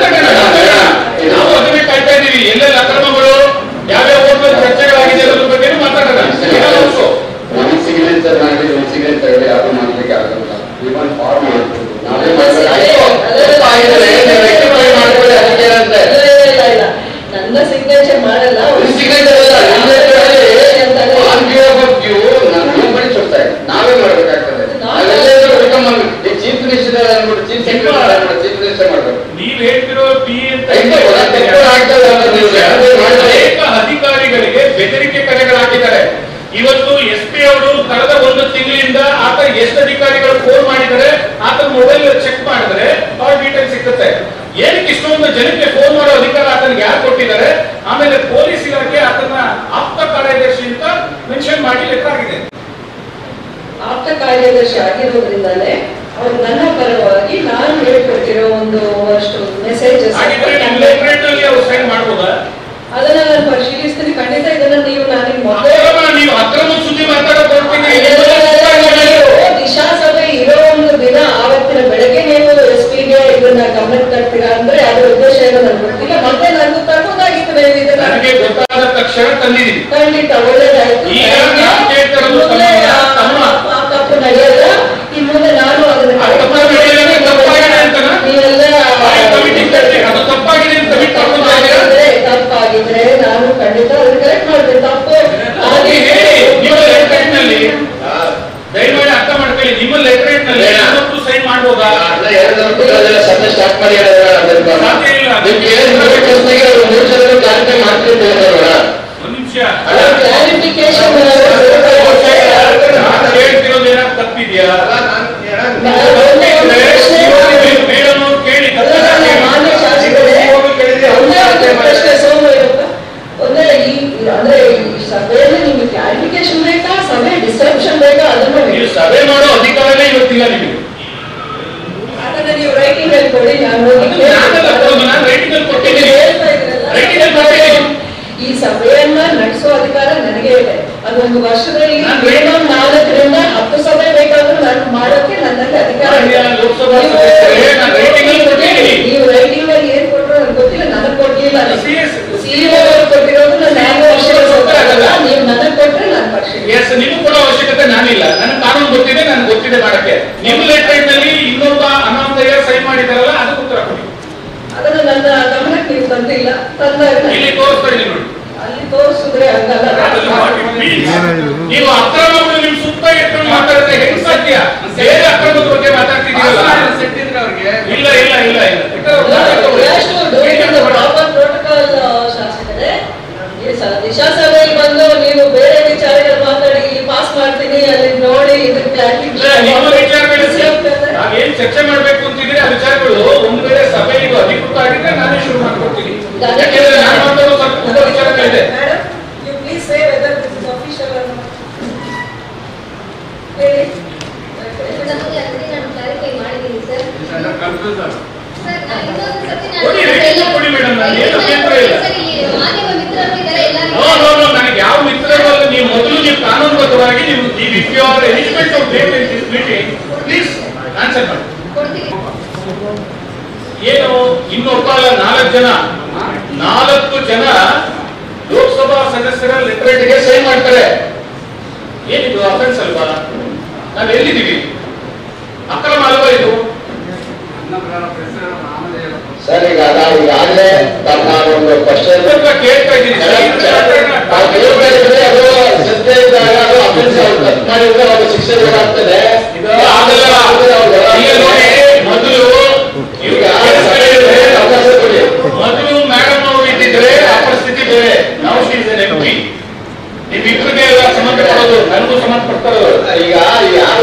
ನಾವು ಅದನ್ನೇ ಕಾಯ್ತಾ ಇದೀವಿ ಎಲ್ಲೆಲ್ಲ ಅಕ್ರಮಗಳು ಯಾವ್ಯಾವ ಊರ್ನಲ್ಲಿ ಚರ್ಚೆಗಳಾಗಿದೆ ಅನ್ನೋದ್ರ ಬಗ್ಗೆ ಮಾತಾಡೋಣ Also, ಒಂದು ಸಿಗ್ನೇಚರ್ ಮಾಡಿ ಒಂದು ಸಿಗ್ನೇಚರ್ ಯಾರು ಮಾಡ್ಲಿಕ್ಕೆ ಆಗಲ್ಲ ಇವನ್ ಫಾರ್ಮ್ ನಾವೇ ಮಾಡ್ಬೇಕು ಆಯ್ತು ನೀವು rectify ಮಾಡ್ಕೊಳ್ಳಿ ಅದಕ್ಕೆ ಏನಂತೆ ಇಲ್ಲ, ಇಲ್ಲ, ಇಲ್ಲ. ನನ್ನ ಸಿಗ್ನೇಚರ್ ಮಾಡಲ್ಲ ಒಂದು ಸಿಗ್ನೇಚರ್ ಅಲ್ಲ ಅಂತಾನೆ. ಆನ್ ಬಿಹಾಫ್ ಆಫ್ ಯು ನಾವು ಬಳಿ ಕೊಡ್ತಾ ಇದ್ದೀವಿ ನಾವೇ ಮಾಡ್ಬೇಕಾಗ್ತದೆ ನಾವೆಲ್ಲರೂ ವೆಲ್ಕಮ್ ಮಾಡ್ಬೇಕು ಈ ಚೀಫ್ ಮಿನಿಸ್ಟರ್ ಅನ್ಬಿಟ್ಟು ಚೀಫ್ ಸೆಕ್ರೆಟರಿ ಅನ್ಬಿಟ್ಟು ಚೀಫ್ ಮಿನಿಸ್ಟರ್ ಮಾಡ್ಬೇಕು ನೀವ್ ಹೇಳ್ತಿರೋ ಪಿ ಅಂತ ಹೆಂಗೆ ಗೊತ್ತಾ? ತೆಪ್ಪು ಆಗ್ತದೆ ಅಂತ ನೀವು ಯಾರು ಮಾಡ್ತಾರೆ ಅನೇಕ ಅಧಿಕಾರಿಗಳಿಗೆ ಬೆದರಿಕೆ ಕರೆಗಳಾಗಿದ್ದಾರೆ ಇವತ್ತು ಎಸ್ ಪಿ ಅವರು ಕಳೆದ ಒಂದು ತಿಂಗಳಿಂದ ಆತ ಎಷ್ಟು ಅಧಿಕಾರಿಗಳು ಫೋನ್ ಮಾಡಿದರೆ ಆತ ಮೊಬೈಲ್ ಚೆಕ್ ಮಾಡಿದ್ರೆ ಕಾಲ್ ಡೀಟೇಲ್ ಸಿಕ್ಕುತ್ತೆ ಏನಕ್ಕೆ ಇಷ್ಟೊಂದು ಜನಕ್ಕೆ ಫೋನ್ ಮಾಡೋ ಅಧಿಕಾರ ಆತನಿಗೆ ಯಾರು ಕೊಟ್ಟಿದ್ದಾರೆ ಆಮೇಲೆ ಪೊಲೀಸ್ ಇಲಾಖೆ ಆತನ ಆಪ್ತ ಕಾರ್ಯದರ್ಶಿ ಅಂತ ಮೆನ್ಷನ್ ಮಾಡಿ ಲೆಟರ್ ಆಗಿದೆ ಆಪ್ತ ಕಾರ್ಯದರ್ಶಿ ಆಗಿರೋದ್ರಿಂದಾನೇ ಅವ್ರು ನನ್ನ ಪರವಾಗಿ ನಾನು ಹೇಳ್ಕೊಟ್ಟಿರೋ ಒಂದು ಅಷ್ಟು ಮೆಸೇಜಸ್ ಹಾಗಿದ್ರೆ ನಿಮ್ಮ ಲೆಟರೇಟ್ ನಲ್ಲಿ ಅವ್ರು ಸೈನ್ ಮಾಡ್ಬೋದಾ ಅದನ್ನ ನಾನು ಪರಿಶೀಲಿಸ್ತೀನಿ ಖಂಡಿತ ಇದನ್ನ ನೀವು ನನಗೆ ಮೊದಲೇ ಅಕ್ರಮ ನೀವು ಅಕ್ರಮ ಸುದ್ದಿ ಮಾತಾಡೋದು ಹೊರಟಿದ್ದೀರಿ. ದಿಶಾ ಸಭೆ ಇರೋ ಒಂದು ದಿನ ಆವತ್ತಿನ ಬೆಳಗ್ಗೆ ನೀವು ಎಸ್ ಪಿಗೆ ಇದನ್ನ ಗಮನಕ್ಕೆ ತರ್ತೀರಾ ಅಂದ್ರೆ ಅದ್ರ ಉದ್ದೇಶ ಏನೋ ನನಗೆ ಗೊತ್ತಿಲ್ಲ ಮತ್ತೆ ನನಗೂ ತರಬಹುದಾಗಿತ್ತು ನೀವು ಇದನ್ನ ನನಗೆ ಗೊತ್ತಾದ ತಕ್ಷಣ ತಂದಿದ್ದೀನಿ ಖಂಡಿತ ಒಳ್ಳೇದಾಯ್ತು ಈಗ ನಾನು ಕೇಳ್ತಾ ಇರೋದು ಮುಂದೆ ಆ- ತಮ್ಮ- ಆ ತಪ್ಪು ನಡೆಯಲ್ಲ ಈ ಮುಂದೆ ನಾನು ಅದನ್ನ ಆ ತಪ್ಪು ನಡೆಯಲ್ಲ, ತಪ್ಪಾಗಿದೆ ಅಂತನಾ? ನೀವೆಲ್ಲ ಕಮಿಟಿ ಕಟ್ಟಿ ಅದು ತಪ್ಪಾಗಿದೆ ಅಂತ ಬಿಟ್ಟು ಹಾಕ್ತಾ ಇದ್ದೀರಾ? ತಪ್ಪಾಗಿದ್ರೆ ತಪ್ಪಾಗಿದ್ರೆ ನಾನು ಖಂಡಿತ ಅದನ್ನ ಕರೆಕ್ಟ್ ಮಾಡ್ತೀನಿ ತಪ್ಪು ಹಾಗೆ ಹೇಳಿ ನಿಮ್ಮ ಲೆಟರೇಟ್ ನಲ್ಲಿ ದಯಮಾಡಿ ಅರ್ಥ ಮಾಡ್ಕೊಳ್ಳಿ ನಿಮ್ಮ ಲೆಟರೇಟ್ ನಲ್ಲಿ ಬೇಡ. ಇನ್ನೊಬ್ರು ಸೈನ್ ಮಾಡ್ಬೋದಾ ಅಲ್ಲ ಎರಡು ಕೊಟ್ಟರೆ ಸಭೆ ಸ್ಟಾರ್ಟ್ ಮಾಡಿ ಸಾಧ್ಯ ಇಲ್ಲ. ನಿಮ್ಗೆ ಏನು ಮೂರು ಪ್ರಶ್ನೆಗೆ ಒಂದು ಮೂರು ಜನ ಕ್ಲಾರಿಫೈ ಮಾಡ್ಕೊಂಡು ಹೋಗೋಣ ಒಂದ್ ನಿಮಿಷ ಕ್ಲಾರಿಫಿಕೇಶನ್ ನಾನು ಹೇಳ್ತಿರೋದು ಏನಾದ್ರು ತಪ್ಪಿದ್ಯಾ ಒಂದೇ ಪ್ರಶ್ನೆ ಮೇಡಮ್ ಅವ್ರು ಕೇಳಿ ಅಲ್ಲ, ಮಾನ್ಯ ಶಾಸಕರೇ, ಒಂದೇ ಒಂದು ಪ್ರಶ್ನೆ ಸೋಮಯ್ಯಪ್ಪ ಒಂದೇ ಈ ಅಂದ್ರೆ ಈ ಸಭೆಯಲ್ಲಿ ನಿಮ್ಗೆ ಕ್ಲಾರಿಫಿಕೇಶನ್ ಬೇಕಾ ಸಭೆ ಡಿಸ್ಕ್ರಿಪ್ಷನ್ ಬೇಕಾ ಅದನ್ನು ನೀವು ಸಭೆ ಮಾಡೋ ಅಧಿಕಾರನೇ ಇವತ್ತಿಲ್ಲ ನಿಮಗೆ ಅದನ್ನ ನೀವು ರೈಟಿಂಗ್ ಅಲ್ಲಿ ಕೊಡಿ ನಾನು ಹೋಗಿ ಅದು ನಾನಲ್ಲ ಕೊಡೋದು, ನಾನು ರೈಟಿಂಗ್ ಅಲ್ಲಿ ಕೊಟ್ಟಿದ್ದೀನಿ ಹೇಳ್ತಾ ಇದ್ದೀರಲ್ಲ, ರೈಟಿಂಗ್ ಅಲ್ಲಿ ಕೊಟ್ಟಿದ್ದೀನಿ ಈ ಸಭೆಯನ್ನ ನಡೆಸೋ ಅಧಿಕಾರ ನನಗೆ ಇದೆ ಅದೊಂದು ವರ್ಷದಲ್ಲಿ ನಾನು ಮಿನಿಮಮ್ ನಾಲ್ಕರಿಂದ ಹತ್ತು ಸಭೆ ಬೇಕಾದ್ರೂ ನಾನು ಮಾಡೋಕೆ ನನ್ನಲ್ಲಿ ಅಧಿಕಾರ ಇದೆ. ಮಾನ್ಯ ಲೋಕಸಭಾ ಸದಸ್ಯರೇ, ನಾನು ರೈಟಿಂಗ್ ಅಲ್ಲಿ ಕೊಟ್ಟಿದ್ದೀನಿ. ನೀವು ರೈಟಿಂಗ್ ಅಲ್ಲಿ ಏನ್ ಕೊಟ್ಟರು ನನಗೆ ಗೊತ್ತಿಲ್ಲ ನನಗೆ ಕೊಟ್ಟಿಲ್ಲ CS ಸಿಇಒ ಅವರು ಕೊಟ್ಟಿರೋದು ನಾನು ಯಾವ ವರ್ಷ ಗೊತ್ತಾಗಲ್ಲ ನೀವು ನನಗೆ ಕೊಟ್ರೆ ನಾನು ಪರಿಶೀಲಿಸಿ ಎಸ್ ನಿಮಗೂ ಕೊಡೋ ಅವಶ್ಯಕತೆ ನಾನಿಲ್ಲ ನನಗೆ ಕಾನೂನು ಗೊತ್ತಿದೆ ನನಗೆ ಗೊತ್ತಿದೆ ಮಾಡಕ್ಕೆ ನಿಮ್ಮ ಲೆಟರ್ ನಲ್ಲಿ ಇನ್ನೊಬ್ಬ ಅನಾಮಧೇಯ ಸೈನ್ ಮಾಡಿದಾರಲ್ಲ ಅದಕ್ಕೆ ಉತ್ತರ ಕೊಡಿ ಅದನ್ನ ನನ್ನ ಗಮನಕ್ಕೆ ನೀವು ತಂದಿಲ್ಲ ತಂದಾಗ ಇಲ್ಲಿ ತೋರಿಸ್ತಾ ಇದ್ದೀನಿ ನೋಡಿ ಅಲ್ಲಿ ತೋರಿಸಿದ್ರೆ ಹಂಗಲ್ಲ ಅದರಲ್ಲಿ what it means. ನೀವು ಅಕ್ರಮಗಳು ನಿಮ್ ಸುತ್ತ ಇಟ್ಕೊಂಡು ಮಾತಾಡಿದ್ರೆ ಹೆಂಗ್ ಸಾಧ್ಯ ಬೇರೆ ಅಕ್ರಮದ ಬಗ್ಗೆ ಮಾತಾಡ್ತಿದ್ದೀರಲ್ಲ ಇಲ್ಲ ಇಲ್ಲ ಇಲ್ಲ ಇಲ್ಲ ಪ್ರಾಪರ್ ಪ್ರೋಟೋಕಾಲ್ ಶಾಸಕರೇ ಯಾಕೆಂದ್ರೆ ನಾನು ಮಾತಾಡೋ ಸ್ವಲ್ಪ ತುಂಬಾ ವಿಚಾರಗಳಿದೆ Madam, you please say whether this is official or not. ಹೇಳಿ. ನಮಗೆ ಅದನ್ನೇ ನಾನು ಕ್ಲಾರಿಫೈ ಮಾಡಿದ್ದೀನಿ ಸರ್ ಸರ್ ನಾನು ಇನ್ನೊಂದು ಸತಿ ನಾನು ಕೊಡಿ, ರಿಪೀಟ್ ಕೊಡಿ ಮೇಡಮ್, ನಾನು ಏನು ಅಭ್ಯಂತರ ಇಲ್ಲ. ಸರ್, ಇಲ್ಲಿ ಮಾಧ್ಯಮ ಮಿತ್ರರು ಇದ್ದಾರೆ ನೋ ಎಲ್ಲರೂ ನೋ ನೋ ನನಗೆ ಯಾವ ಮಿತ್ರರಲ್ಲ ನೀವು ಮೊದಲು ನೀವು ಕಾನೂನುಬದ್ಧವಾಗಿ ನೀವು if you are eligible to take in this meeting please answer ಮಾಡಿ ಕೊಡ್ತೀನಿ ಏನು ಇನ್ನೊಬ್ಬ ಅಲ್ಲ ನಾಲ್ಕು ಜನ ನಾಲ್ಕು ಜನ ಲೋಕಸಭಾ ಸದಸ್ಯರ ಲೆಟರೇಟ್ಗೆ ಸಹಿ ಮಾಡ್ತಾರೆ ಏನಿದು ಅಫೆನ್ಸ್ ಅಲ್ವಾ ನಾವು ಎಲ್ಲಿದ್ದೀವಿ ಅಕ್ರಮ ಅಲ್ವಾ ಇದು ಸರ್ ಈಗ ನಾವು ಈಗಾಗಲೇ ನಾನು ಒಂದು ಕ್ವಶನ್ ಸ್ವಲ್ಪ ಕೇಳ್ತಾ ಇದ್ದೀನಿ ನಾವು ಕೇಳ್ತಾ ಇದ್ರೆ ಅದು ಸತ್ಯ ಇದ್ದಾಗ ಅದು ಅಫೆನ್ಸ್ ಆಗುತ್ತೆ ಮಾಡಿದ್ರೆ ಅವ್ರು ಶಿಕ್ಷೆ ಆಗ್ತದೆ ಇದು ಆಗಲ್ಲ. ಈಗ ನೋಡಿ, ಮೊದಲು ಈಗ ಇವ್ರು ಅವಕಾಶ ಕೊಡಿ ಮೊದಲು ಮೇಡಮ್ ಅವರು ಇದ್ದಿದ್ರೆ ಆ ಪರಿಸ್ಥಿತಿ ಬೇರೆ ನಾವು ಶೀಸ್ ಎಂ ಪಿ ನಿಮ್ಮಿಬ್ಬರಿಗೆ ಎಲ್ಲ ಸಂಬಂಧ ಪಡೋದು ನನಗೂ ಸಂಬಂಧ ಪಡ್ತಾರದು ಈಗ ಯಾರು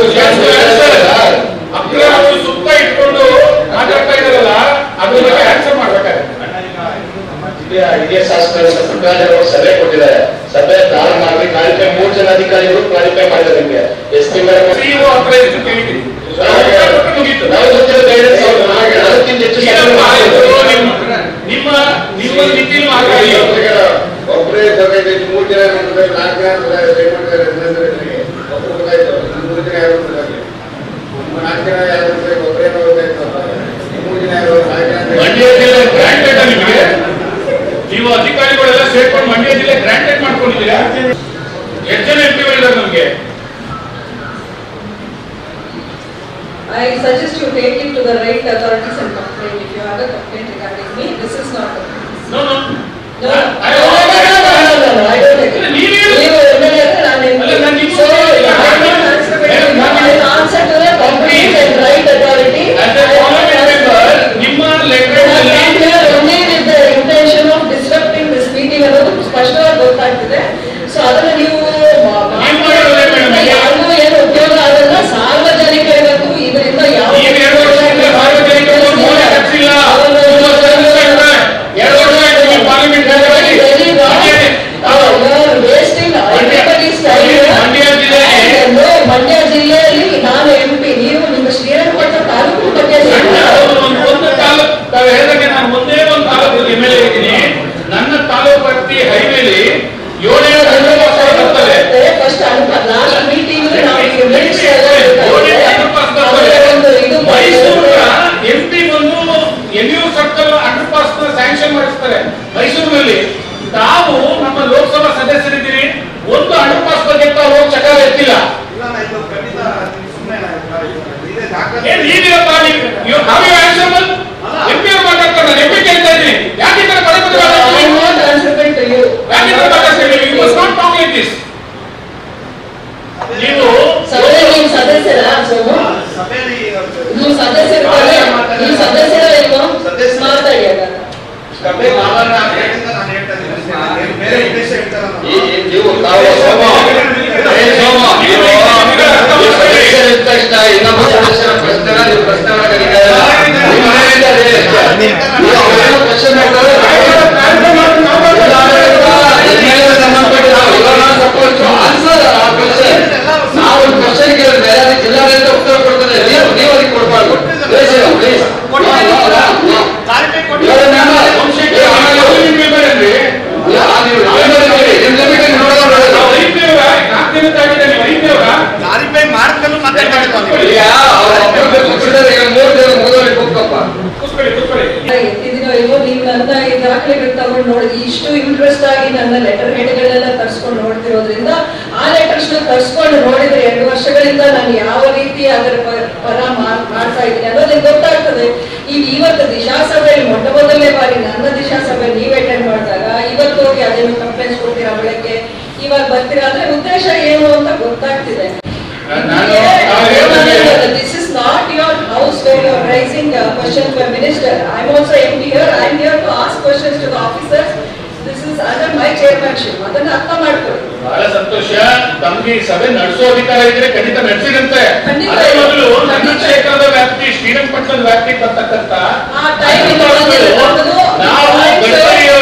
ಅಕ್ರಮ ಸುತ್ತ ಇಟ್ಕೊಂಡು ಮಾತಾಡ್ತಾ ಇದಾರಲ್ಲ ಅದ್ರ ಬಗ್ಗೆ ಆನ್ಸರ್ ಮಾಡ್ಬೇಕಾಗುತ್ತೆ ಹಿರಿಯ ಹಿರಿಯ ಶಾಸಕರು ಸರ್ಕಾರದವರು ಸಭೆ ಕೊಟ್ಟಿದ್ದಾರೆ ಸಭೆ ಪ್ರಾರಂಭ ಮಾಡಿ ಕ್ಲಾರಿಫೈ ಮೂರು ಜನ ಅಧಿಕಾರಿಗಳು ಕ್ಲಾರಿಫೈ ಮಾಡಿದ್ದಾರೆ ನಿಮಗೆ ಎಸ್ ಪಿ ಮೇಡಮ್ ಸಿಇಒ ಹತ್ರ ಎಷ್ಟು ಕೇಳಿದ್ದೀನಿ ಮುಗೀತು ನಾವು ಗೊತ್ತಿರೋ ಗೈಡೆನ್ಸ್ ಅದಕ್ಕಿಂತ ಹೆಚ್ಚು ಏನಪ್ಪ ಇದು ಸಭೆ ನಿಮ್ಮ ನಿಮ್ಮ ನಿಮ್ಮ ರೀತಿಯಲ್ಲಿ ಮಾತಾಡಿ ಒಬ್ಬರೇ ಬೇಕಾಯ್ತು ಮೂರು ಜನ ನೋಡಿದ್ರೆ ನಾಲ್ಕು ಜನ ಪೇಮೆಂಟ್ ಒಬ್ಬರು ಗೊತ್ತಾಯ್ತು ಮೂರು ಜನ ಯಾರು ಗೊತ್ತಾಗ್ಲಿ ನಾಲ್ಕು ಜನ ಯಾರು ಗೊತ್ತಾಯ್ತು ಒಬ್ಬರೇ ಗೊತ್ತಾಯ್ತು ಮೂರು ಜನ ಯಾರು ನಾಲ್ಕು ಜನ ಮಂಡ್ಯ ಜಿಲ್ಲೆ ಗ್ರಾಂಟೆಡ್ ನಿಮಗೆ ನೀವು ಅಧಿಕಾರಿಗಳೆಲ್ಲ ಸೇರ್ಕೊಂಡು ಮಂಡ್ಯ ಜಿಲ್ಲೆ ಗ್ರಾಂಟೆಡ್ ಮಾಡ್ಕೊಂಡಿದ್ದೀರಾ ಎಷ್ಟು ಜನ ಎಂ ಪಿಗಳಿದ್ದಾರೆ ನಮಗೆ I suggest you take it to the right authorities and complain. If you have a complaint regarding me, this is not a no no No, no, no, no, no, no, no, I don't agree. ನೀವೇ ನೀವು MLA ಅಂದ್ರೆ ನಾನು MP. ಅಲ್ಲ, ನಾನು ನಿಮ್ಮ So, ಇಲ್ಲ, I ನಾನು- don't answer to madam, you. ನಾನು- I will answer to the complaint and right authority. As a parliament member, ನಿಮ್ಮ letter I am here only with the intention of disrupting this meeting ಅನ್ನೋದು ಸ್ಪಷ್ಟವಾಗಿ ಗೊತ್ತಾಗ್ತಿದೆ so ಅದನ್ನ ನೀವು ಮಾ- ಏನ್ ಮಾಡಿರೋದು ಮೇಡಮ್? ಯಾರಿಗೂ ಏನು ಉಪಯೋಗ ಆಗಲ್ಲ ಸಾರ್ವಜನಿಕರಿಗೂ ಇದರಿಂದ ಯಾವ ನೀವು ಎರಡು ವರ್ಷದಿಂದ ಸಾರ್ವಜನಿಕರು ಮೌನ ಕಟ್ಟಿಲ್ಲ ತುಂಬ ಸಂತೋಷ ಇದೆ. ಎರಡು ವರ್ಷ ಆಯ್ತು ನೀವು ಪಾರ್ಲಿಮೆಂಟ್ ಮೆಂಬರಾಗಿ. ಮಂಡ್ಯ- ಮಂಡ್ಯ ಜಿಲ್ಲೆ ಮಂಡ್ಯ ಜಿಲ್ಲೆಯಲ್ಲಿ ನಾನು ಎಂ ಪಿ ನೀವು ನಿಮ್ಮ ಶ್ರೀರಂಗಪಟ್ಟ ತಾಲೂಕು ಬಗ್ಗೆ ಸಣ್ಣ ಒಂದು- ಒಂದು ಒಂದು ತಾಲೂಕು ತಾವು ಹೇಳಿದಂಗೆ ನಾನು ಒಂದೇ ಒಂದು ತಾಲೂಕು ಎಮ್ ಎಲ್ ಎ ಇದ್ದೀನಿ ನನ್ನ ತಾಲೂಕು ವ್ಯಾಪ್ತಿ ಹೈವೇಲಿ ಏಳೇಳು ಅಂಡರ್ಪಾಸ್ ಬರ್ತದೆ ಫಸ್ಟ್ ಲಾಸ್ಟ್ ಮೀಟಿಂಗ್ ನಾವು ಈಗ minutes ಎಲ್ಲ ಏಳೇಳು ಬೇಕಾಗಿದೆ. ಅಂಡರ್ಪಾಸ್ ಆಮೇಲೆ ಒಂದು ಇದು ಬರ್ತದೆ ಮೈಸೂರಿನ ಎಂ ಪಿ ಬಂದು N U circle underpass sanction ಮಾಡಿಸ್ತಾರೆ ಮೈಸೂರಿನಲ್ಲಿ ತಾವು ನಮ್ಮ ಲೋಕಸಭಾ ಸದಸ್ಯರಿದ್ದೀರಿ ಒಂದು ಅಂಡರ್ಪಾಸ್ ಬಗ್ಗೆ ತಾವು ಹೋಗಿ ಚಕಾರ ಎತ್ತಿಲ್ಲ ಏನ್ ಈಗಿರಪ್ಪ ನೀವು ನೀವು how you answerable M P ಅವ್ರು ಮಾತಾಡ್ತಾರೆ ನಾನು ಎಂ ಪಿ ಕೇಳ್ತಾ ಇದ್ದೀನಿ ಯಾಕೆ ಈ ತರ ಪದೇ ಪದೇ I am ಮಾತಾಡ್ತೀರಿ? not answerable to you. ಯಾಕೆ ಈ ತರ ಮಾತಾಡ್ತೀರಿ you must not talk like this ನೀವು ಸಭೆ ನೀವು ಸದಸ್ಯರ ಸೋಮು ನೀವು ಸದಸ್ಯರು ತಾನೇ? ನೀವು ಸದಸ್ಯರ ಇಲ್ವೋ ಸದಸ್ಯರು. ಮಾತಾಡಿ ಹಾಗಾದ್ರೆ. ಸಭೆ ಮಾವನ ಹೇಳಿಂದ ನಾನು ಹೇಳ್ತಾ ಇದ್ದೀನಿ ನಾನು ಬೇರೆ ಉದ್ದೇಶ ಹೇಳ್ತಾರ ಈ- ನೀವು ತಾವು ಸೋಮ ಏ ಸೋಮ ನೀವು ನೀವು ಸದಸ್ಯರು ಇದ್ದ ತಕ್ಷಣ ಇನ್ನೊಬ್ಬ ಸದಸ್ಯರ ಪ್ರಶ್ನೆ ನೀವು ಪ್ರಶ್ನೆ ಮಾಡೋದಕ್ಕೆ ನಿಮ್ಮ ಮನೆಯಿಂದ ಅದೇ ಇರುತ್ತೆ. ನೀವು ಅವ್ರೇನೋ ಪ್ರಶ್ನೆ ಮಾಡ್ತಾರೆ ಎಮ್ಮೆಲ್ಯೆ ಸಂಬಂಧಪಟ್ಟ ನಾವು ಇವಾಗ ನಾವು suppose to answer ಆ question. ನಾವು ಒಂದು question ಕೇಳಿದ್ರೆ ಅದಕ್ಕೆ ಜಿಲ್ಲಾಡಳಿತ ಉತ್ತರ ಕೊಡ್ತದೆ ನೀವು ನೀವು ಅದಕ್ಕೆ ಕೊಡ್ಬಾರ್ದು Please, please. No, no, no, no. ಇವಾಗ ನಮ್ಮ ವಂಶಕ್ಕೆ ಯಾವ ನಿಮ್ಮ member ಏನ್ರಿ? ಯಾ- ನೀವು ನಾವೇನೋ ಇದ್ದೀವಿ. ನಿಮ್ಮ limit ಅನ್ನು ನೋಡೋದು ನಾವು ನೋಡೋದು. ಐದು ದೇವ್ರ? ನಾಲ್ಕು ದಿನದ ಆಗಿದೆ ನೀವು ಐದು ದೇವ್ರ? ಕ್ಲಾರಿಫೈ ಮಾಡ್ಕೊಂಡು ಮತ್ತೆ ಮಾಡಿಕೊಂಡು ಈಗ ಅವ್ರ ಒಬ್ಬರು ಕೂತ್ಬಿಟ್ಟಿದ್ದಾರೆ, ಈಗ ಮೂರು ಜನ ಮುಗಿದೋಗಿ ಕೂತ್ಕೊಪ್ಪ ಕೂತ್ಕೊಳ್ಳಿ ಕೂತ್ಕೊಳ್ಳಿ ಎತ್ತಿದಿರೋ ಇಲ್ವೋ ನೀವು ನನ್ನ ಈ ದಾಖಲೆಗಳು ತಗೊಂಡು ನೋಡಿ ಇಷ್ಟು ಇಂಟ್ರೆಸ್ಟ್ ಆಗಿ ನನ್ನ ಲೆಟರ್ ಹೆಡ್ಗಳೆಲ್ಲ ತರಿಸ್ಕೊಂಡು ನೋಡ್ತಿರೋದ್ರಿಂದ ಆ ಲೆಟರ್ಸ್ ನ ತರಿಸ್ಕೊಂಡು ನೋಡಿದ್ರೆ ಎರಡು ವರ್ಷಗಳಿಂದ ನಾನು ಯಾವ ರೀತಿ ಅದರ ಪ- ಪರ ಮಾ- ಮಾಡ್ತಾ ಇದ್ದೀನಿ ಅನ್ನೋದಕ್ಕೆ ಗೊತ್ತಾಗ್ತದೆ ಈಗ ಇವತ್ತು ದಿಶಾ ಸಭೆಯಲ್ಲಿ ಮೊಟ್ಟ ಮೊದಲನೇ ಬಾರಿ ನನ್ನ ದಿಶಾ ಸಭೆ ನೀವು ಅಟೆಂಡ್ ಮಾಡಿದಾಗ ಇವತ್ತು ಹೋಗಿ ಅದೇನು ಕಂಪ್ಲೇಂಟ್ಸ್ ಕೊಡ್ತೀರಾ ಬೆಳಗ್ಗೆ ಇವಾಗ ಬರ್ತೀರಾ ಅಂದ್ರೆ ಉದ್ದೇಶ ಏನು ಅಂತ ಗೊತ್ತಾಗ್ತಿದೆ ನಾನು ನಾವು ಹೇಳ್ದಂಗೆ This is not your house where you are raising uh, questions for minister. I am also MP here. I am here to ask questions to the officers. This is under my chairmanship. ಅದನ್ನ ಅರ್ಥ ಮಾಡ್ಕೊಳ್ಳಿ. ಬಹಳ ಸಂತೋಷ ತಮ್ಗೆ ಈ ಸಭೆ ನಡೆಸೋ ಅಧಿಕಾರ ಇದ್ರೆ ಖಂಡಿತ ನಡೆಸಿದಂತೆ ಖಂಡಿತ. ಅದೇ ಮೊದಲು ನನ್ನ ಖಂಡಿತ. ಕ್ಷೇತ್ರದ ವ್ಯಾಪ್ತಿ ಶ್ರೀರಂಗಪಟ್ಟಣದ ವ್ಯಾಪ್ತಿಗೆ ಬರ್ತಕ್ಕಂತ ಆ time ಇಂದ ಬಂದಿದೆ. ನಮ್ಮದು ನಾವು ಆಯ್ತು. ಗಡ್ಕರಿ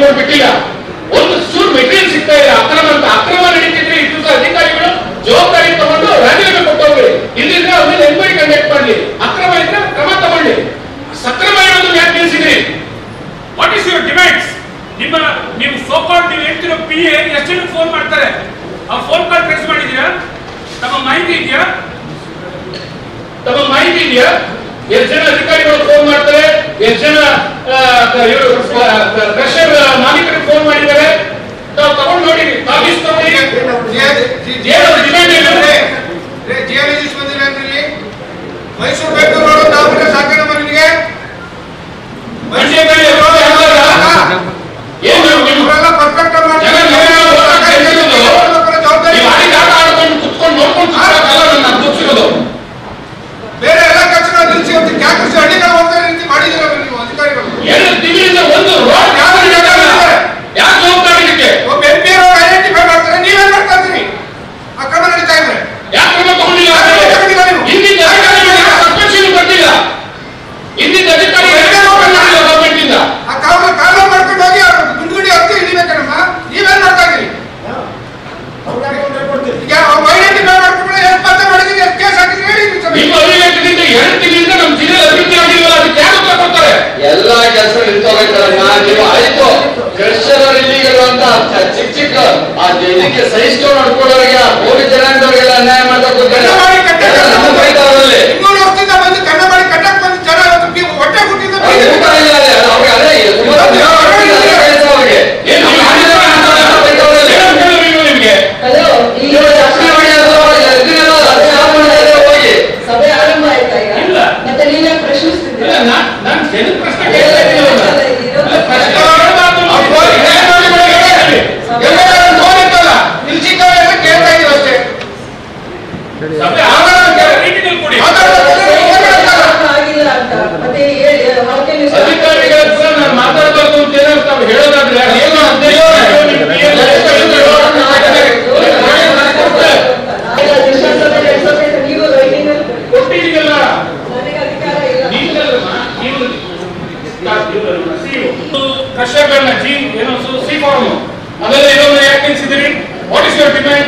ಅಧಿಕಾರಿಗಳು ಬಿಟ್ಟಿಲ್ಲ ಒಂದು ಚೂರು ಮೆಟೀರಿಯಲ್ ಸಿಗ್ತಾ ಇಲ್ಲ ಅಕ್ರಮ ಅಂತ ಅಕ್ರಮ ನಡೀತಿದ್ರೆ ಇಷ್ಟು ಸಹ ಅಧಿಕಾರಿಗಳು ಜವಾಬ್ದಾರಿ ತಗೊಂಡು ರಾಜೀನಾಮೆ ಕೊಟ್ಟು ಹೋಗ್ಲಿ ಇಲ್ಲಿದ್ರೆ ಅವ್ರ ಮೇಲೆ ಎನ್ಕ್ವೈರಿ ಕಂಡಕ್ಟ್ ಮಾಡ್ಲಿ ಅಕ್ರಮ ಇದ್ರೆ ಕ್ರಮ ತಗೊಳ್ಳಿ ಸಕ್ರಮ ಇರೋದನ್ನ ಯಾಕೆ ನಿಲ್ಸಿದ್ರಿ ವಾಟ್ ಇಸ್ ಯುವರ್ ಡಿಮ್ಯಾಂಡ್ಸ್ ನಿಮ್ಮ ನೀವು ಸೋಕಾಲ್ ನೀವು ಹೇಳ್ತಿರೋ ಪಿ ಎ ಎಷ್ಟು ಜನಕ್ಕೆ ಫೋನ್ ಮಾಡ್ತಾರೆ ಆ ಫೋನ್ ಕಾಲ್ ಟ್ರೇಸ್ ಮಾಡಿದ್ದೀರಾ ತಮ್ಮ ಮಾಹಿತಿ ಇದೆಯಾ ತಮ್ಮ ಮಾಹಿತಿ ಇದೆಯಾ ಎಷ್ಟು ಜನ ಅಧಿಕಾರಿಗಳು ಫೋನ್ ಮಾಡ್ತಾರೆ ಎಷ್ಟು ಜನ ಆ, ಇವ್ರು, ಆ, ಕ್ರಷರ್ ಮಾಲೀಕರಿಗೆ ಫೋನ್ ಮಾಡಿದ್ದಾರೆ ತಾವು ತಗೊಂಡು ನೋಡಿ ಕಾಪೀಸ್ ತಗೊಳ್ಳಿ ಏನು ಡಿಮ್ಯಾಂಡ್ ಏನು ಜಿಯಾಲಜಿಸ್ಟ್ ಬಂದಿಲ್ಲ ಅಂತ ಇಲ್ಲಿ ಮೈಸೂರು ಬೆಂಗಳೂರು ರೋಡ್ ನಾವು ಬಿಟ್ರೆ ಸಾಕಣ್ಣ ನಿಮಗೆ ಮಂಡ್ಯದಲ್ಲಿ ರೋಡ್ ಹಾಕಲ್ಲ? ಏನು ನೀವು ಇವರೆಲ್ಲ ಪರ್ಫೆಕ್ಟ್ ಜನ ಜನ ಹೋರಾಟ ನಡೆಸೋದು, ನೀವು ಆಡಿದ ಆಟ ಆಡ್ಕೊಂಡು ಕುತ್ಕೊಂಡು ನೋಡ್ಕೊಂಡು ಕೂತ್ಕೊಳ್ಳೋಕ್ಕಲ್ಲ ನನ್ನ ಕೂರ್ಸಿರೋದು ಬೇರೆ ಎಲ್ಲ ಕಚಡ ನಿಲ್ಲಿಸಿ ಒಂದು ಕ್ಯಾಕರಿಸಿ ಹಳ್ಳಿಗಳ ಹೋಗ್ತಾರೆ ರೀತಿ ಮಾಡಿದಿರ ನೀವು ಅಧಿಕಾರಿಗಳು ಎರಡು ತಿಂಗಳಿಂದ ಒಂದು ರೋಡ್ ಯಾರು ಯಾಕೆ ಜವಾಬ್ದಾರಿ ಇದಕ್ಕೆ ಒಬ್ಬ ಎಂ ಪಿ ಅವರು ಐಡೆಂಟಿಫೈ ಮಾಡ್ತಾರೆ ನೀವೇನ್ ಮಾಡ್ತಾ ಇದ್ದೀರಿ ಆ ಕ್ರಮ ನಡೀತಾ ಇದೆ ಯಾಕೆ ಕ್ರಮ ತಗೊಂಡಿಲ್ಲ ಯಾಕೆ ತಗೊಂಡಿಲ್ಲ ನೀವು? ಹಿಂದಿನ ಅಧಿಕಾರಿಗಳು ಸಸ್ಪೆನ್ಷನ್ ಕೊಟ್ಟಿಲ್ಲ ಹಿಂದಿನ ಅಧಿಕಾರಿಗಳು ಗೌರ್ಮೆಂಟ್ ಇಂದ ಆ ಕಾವಲ ಕಾವಲ ಮಾಡ್ಕೊಂಡು ಹೋಗಿ ಅವ್ರು ಗುಂಡುಗುಡಿ ಹತ್ತಿ ಹಿಡಿಬೇಕಣ್ಣಮ್ಮ ನೀವೇನ್ ಮಾಡ್ತಾ ಇದ್ದೀರಿ ಈಗ ಅವ್ರು ಐಡೆಂಟಿಫೈ ಮಾಡ್ಕೊಂಡು ಎಷ್ಟು ಪತ್ತೆ ಮಾಡಿದೀನಿ ಎಷ್ಟು ಕೇಸ್ ಹಾಕಿದ್ರಿ ಹೇಳಿ ನೀವು ಸಭೆಗೆ. ನಿಮ್ಮ ಅಭಿವ್ಯಕ್ತಿಯಿಂದ ಎರಡು ತಿಂಗಳಿಂದ ನಮ್ಮ ಜಿಲ್ಲೆ ಅಭಿವೃದ್ಧಿ ಆಗಿಲ್ವಲ್ಲ ಅದಕ್ಕೆ ಯಾರು ಉತ್ತರ ಕೊಡ್ತಾರೆ ಎಲ್ಲಾ ಕೆಲಸ ನಿಂತೋಗೈತಾರಮ್ಮ ನೀವು ಆಯ್ತು ಕ್ರಿಶ್ಚಿಯನ್ ಇಲ್ಲಿಗಲ್ ಅಂತ ಚ- ಚಿಕ್ಕ ಚಿಕ್ಕ ಆ ಇದಕ್ಕೆ ಸಹಿಸ್ಕೊಂಡು ನಡ್ಕೊಳ್ಳೋರಿಗೆ ಆ ಪೊಲೀಸ್ ಜನಾಂಗದವ್ರಿಗೆಲ್ಲ ಅನ್ಯಾಯ ಮಾಡ್ತಾ ಕೂತ್ತಾರೆ ಕನ್ನ ಮಾಡಿ ಕಟ್ಟಕ್ಕೆ ಎಲ್ಲ ನಮ್ಮ ಬೈತಾರಲ್ಲಿ ಇನ್ನೂರು ವರ್ಷದಿಂದ ಬಂದು ಕನ್ನ ಮಾಡಿ ಕಟ್ಟಕ್ ಬಂದು ಜನ ಇವತ್ತು ಬಿ- ಹೊಟ್ಟೆ ಹುಟ್ಟಿದ ಅವ್ರಿಗೆ ಊಟ ಇಲ್ಲ ಅದೇ, ಅವ್ರಿಗೆ ಅದೇ ಸುಮಾರು ದಿನ ಮಾಡ್ತಿಲ್ಲ, ಅದೇ ಕೆಲ್ಸ ಅವ್ರಿಗೆ. ಏನು ನಮ್ಮ ನೀವು ಮಾಡಿದ್ರೆ ಅಂತ ಬೈತಾರಲ್ಲಿ. ಏನು ಹೇಳಿದ್ರು ನಿಮ್ಗೆ ಹಲೋ ನೀವು ಜಾಸ್ತಿ ಮಾಡಿ ಅದು ಎದ್ದಿರೋ ಅದು ಯಾವ ಮಾಡಿದ್ರೆ ಹೋಗಿ ಸಭೆ ಆರಂಭ ಆಯ್ತಾ ಈಗ ಇಲ್ಲ. ಮತ್ತೆ ನೀವೇ ಇಲ್ಲ, ಪ್ರಶ್ನಿಸ್ತಿದ್ದೀರಾ ನಾನ್ ನಾನು ಜನರ ಪ್ರಶ್ನೆ ಕೇಳ್ತಾ ಇದ್ದೀನಿ ಅವ್ರನ್ನ. ಅಲ್ಲ, ಪ್ರಶ್ನೆ ಕೇಳಬಾರ್ದು ಆ ಅಂತ ಫೋನ್ ಹೇಳಿ. ಏನ್ ಮಾಡಿ ಮಾಡಿ ಹೇಳಿ. ಎಲ್ಲರೂ ಒಂದು ಫೋನ್ ಇತ್ತಲ್ಲ, ನಿಲ್ಸಿದ್ದಾರೆ ಅಂತ ಕೇಳ್ತಾ ಇದೀವಿ ಅಷ್ಟೇ. ಸಭೆ ಆಧಾರ ರೀತಿಯಲ್ಲಿ ಕೊಡಿ ಮಾತಾಡ್ಬೇಕಾದ್ರೆ ನೀವು ಫೋನ್ ಮಾಡಕ್ಕಲ್ಲ. ಆಗಿಲ್ಲ ಅಂತ ಮತ್ತೆ ಹೇಳಿ ವಾಕ್ಯ ನೀವು ಅಧಿಕಾರಿಗಳ ಹತ್ರ ನಾನು ಮಾತಾಡಬಾರ್ದು ಅಂತ ಏನಾದ್ರು ತಾವು ಹೇಳೋದಾದ್ರೆ ಏನು ಉದ್ದೇಶ ಇದೆ? ನಿಮ್ಮ PL ಈಗ ವಿಶ್ವಾಸದ ನಡೆಸೋಕೆ ನೀವು ರೈಟಿಂಗ್ ಕೊಟ್ಟಿದ್ದೀರಲ್ಲ ನನಗೆ ಅಧಿಕಾರ ಇಲ್ಲ ನೀವಲ್ಲಮ್ಮ, ನೀವು ಕೃಷಿಕರನ್ನ ಜಿ ಏನೋ ಸಿ ಫಾರ್ಮ್ ಅದೆಲ್ಲ ಇದೊಂದು ಯಾಕೆ ನಿಲ್ಸಿದ್ದೀರಿ ವಾಟ್ ಇಸ್ ಯುವರ್ ಡಿಮ್ಯಾಂಡ್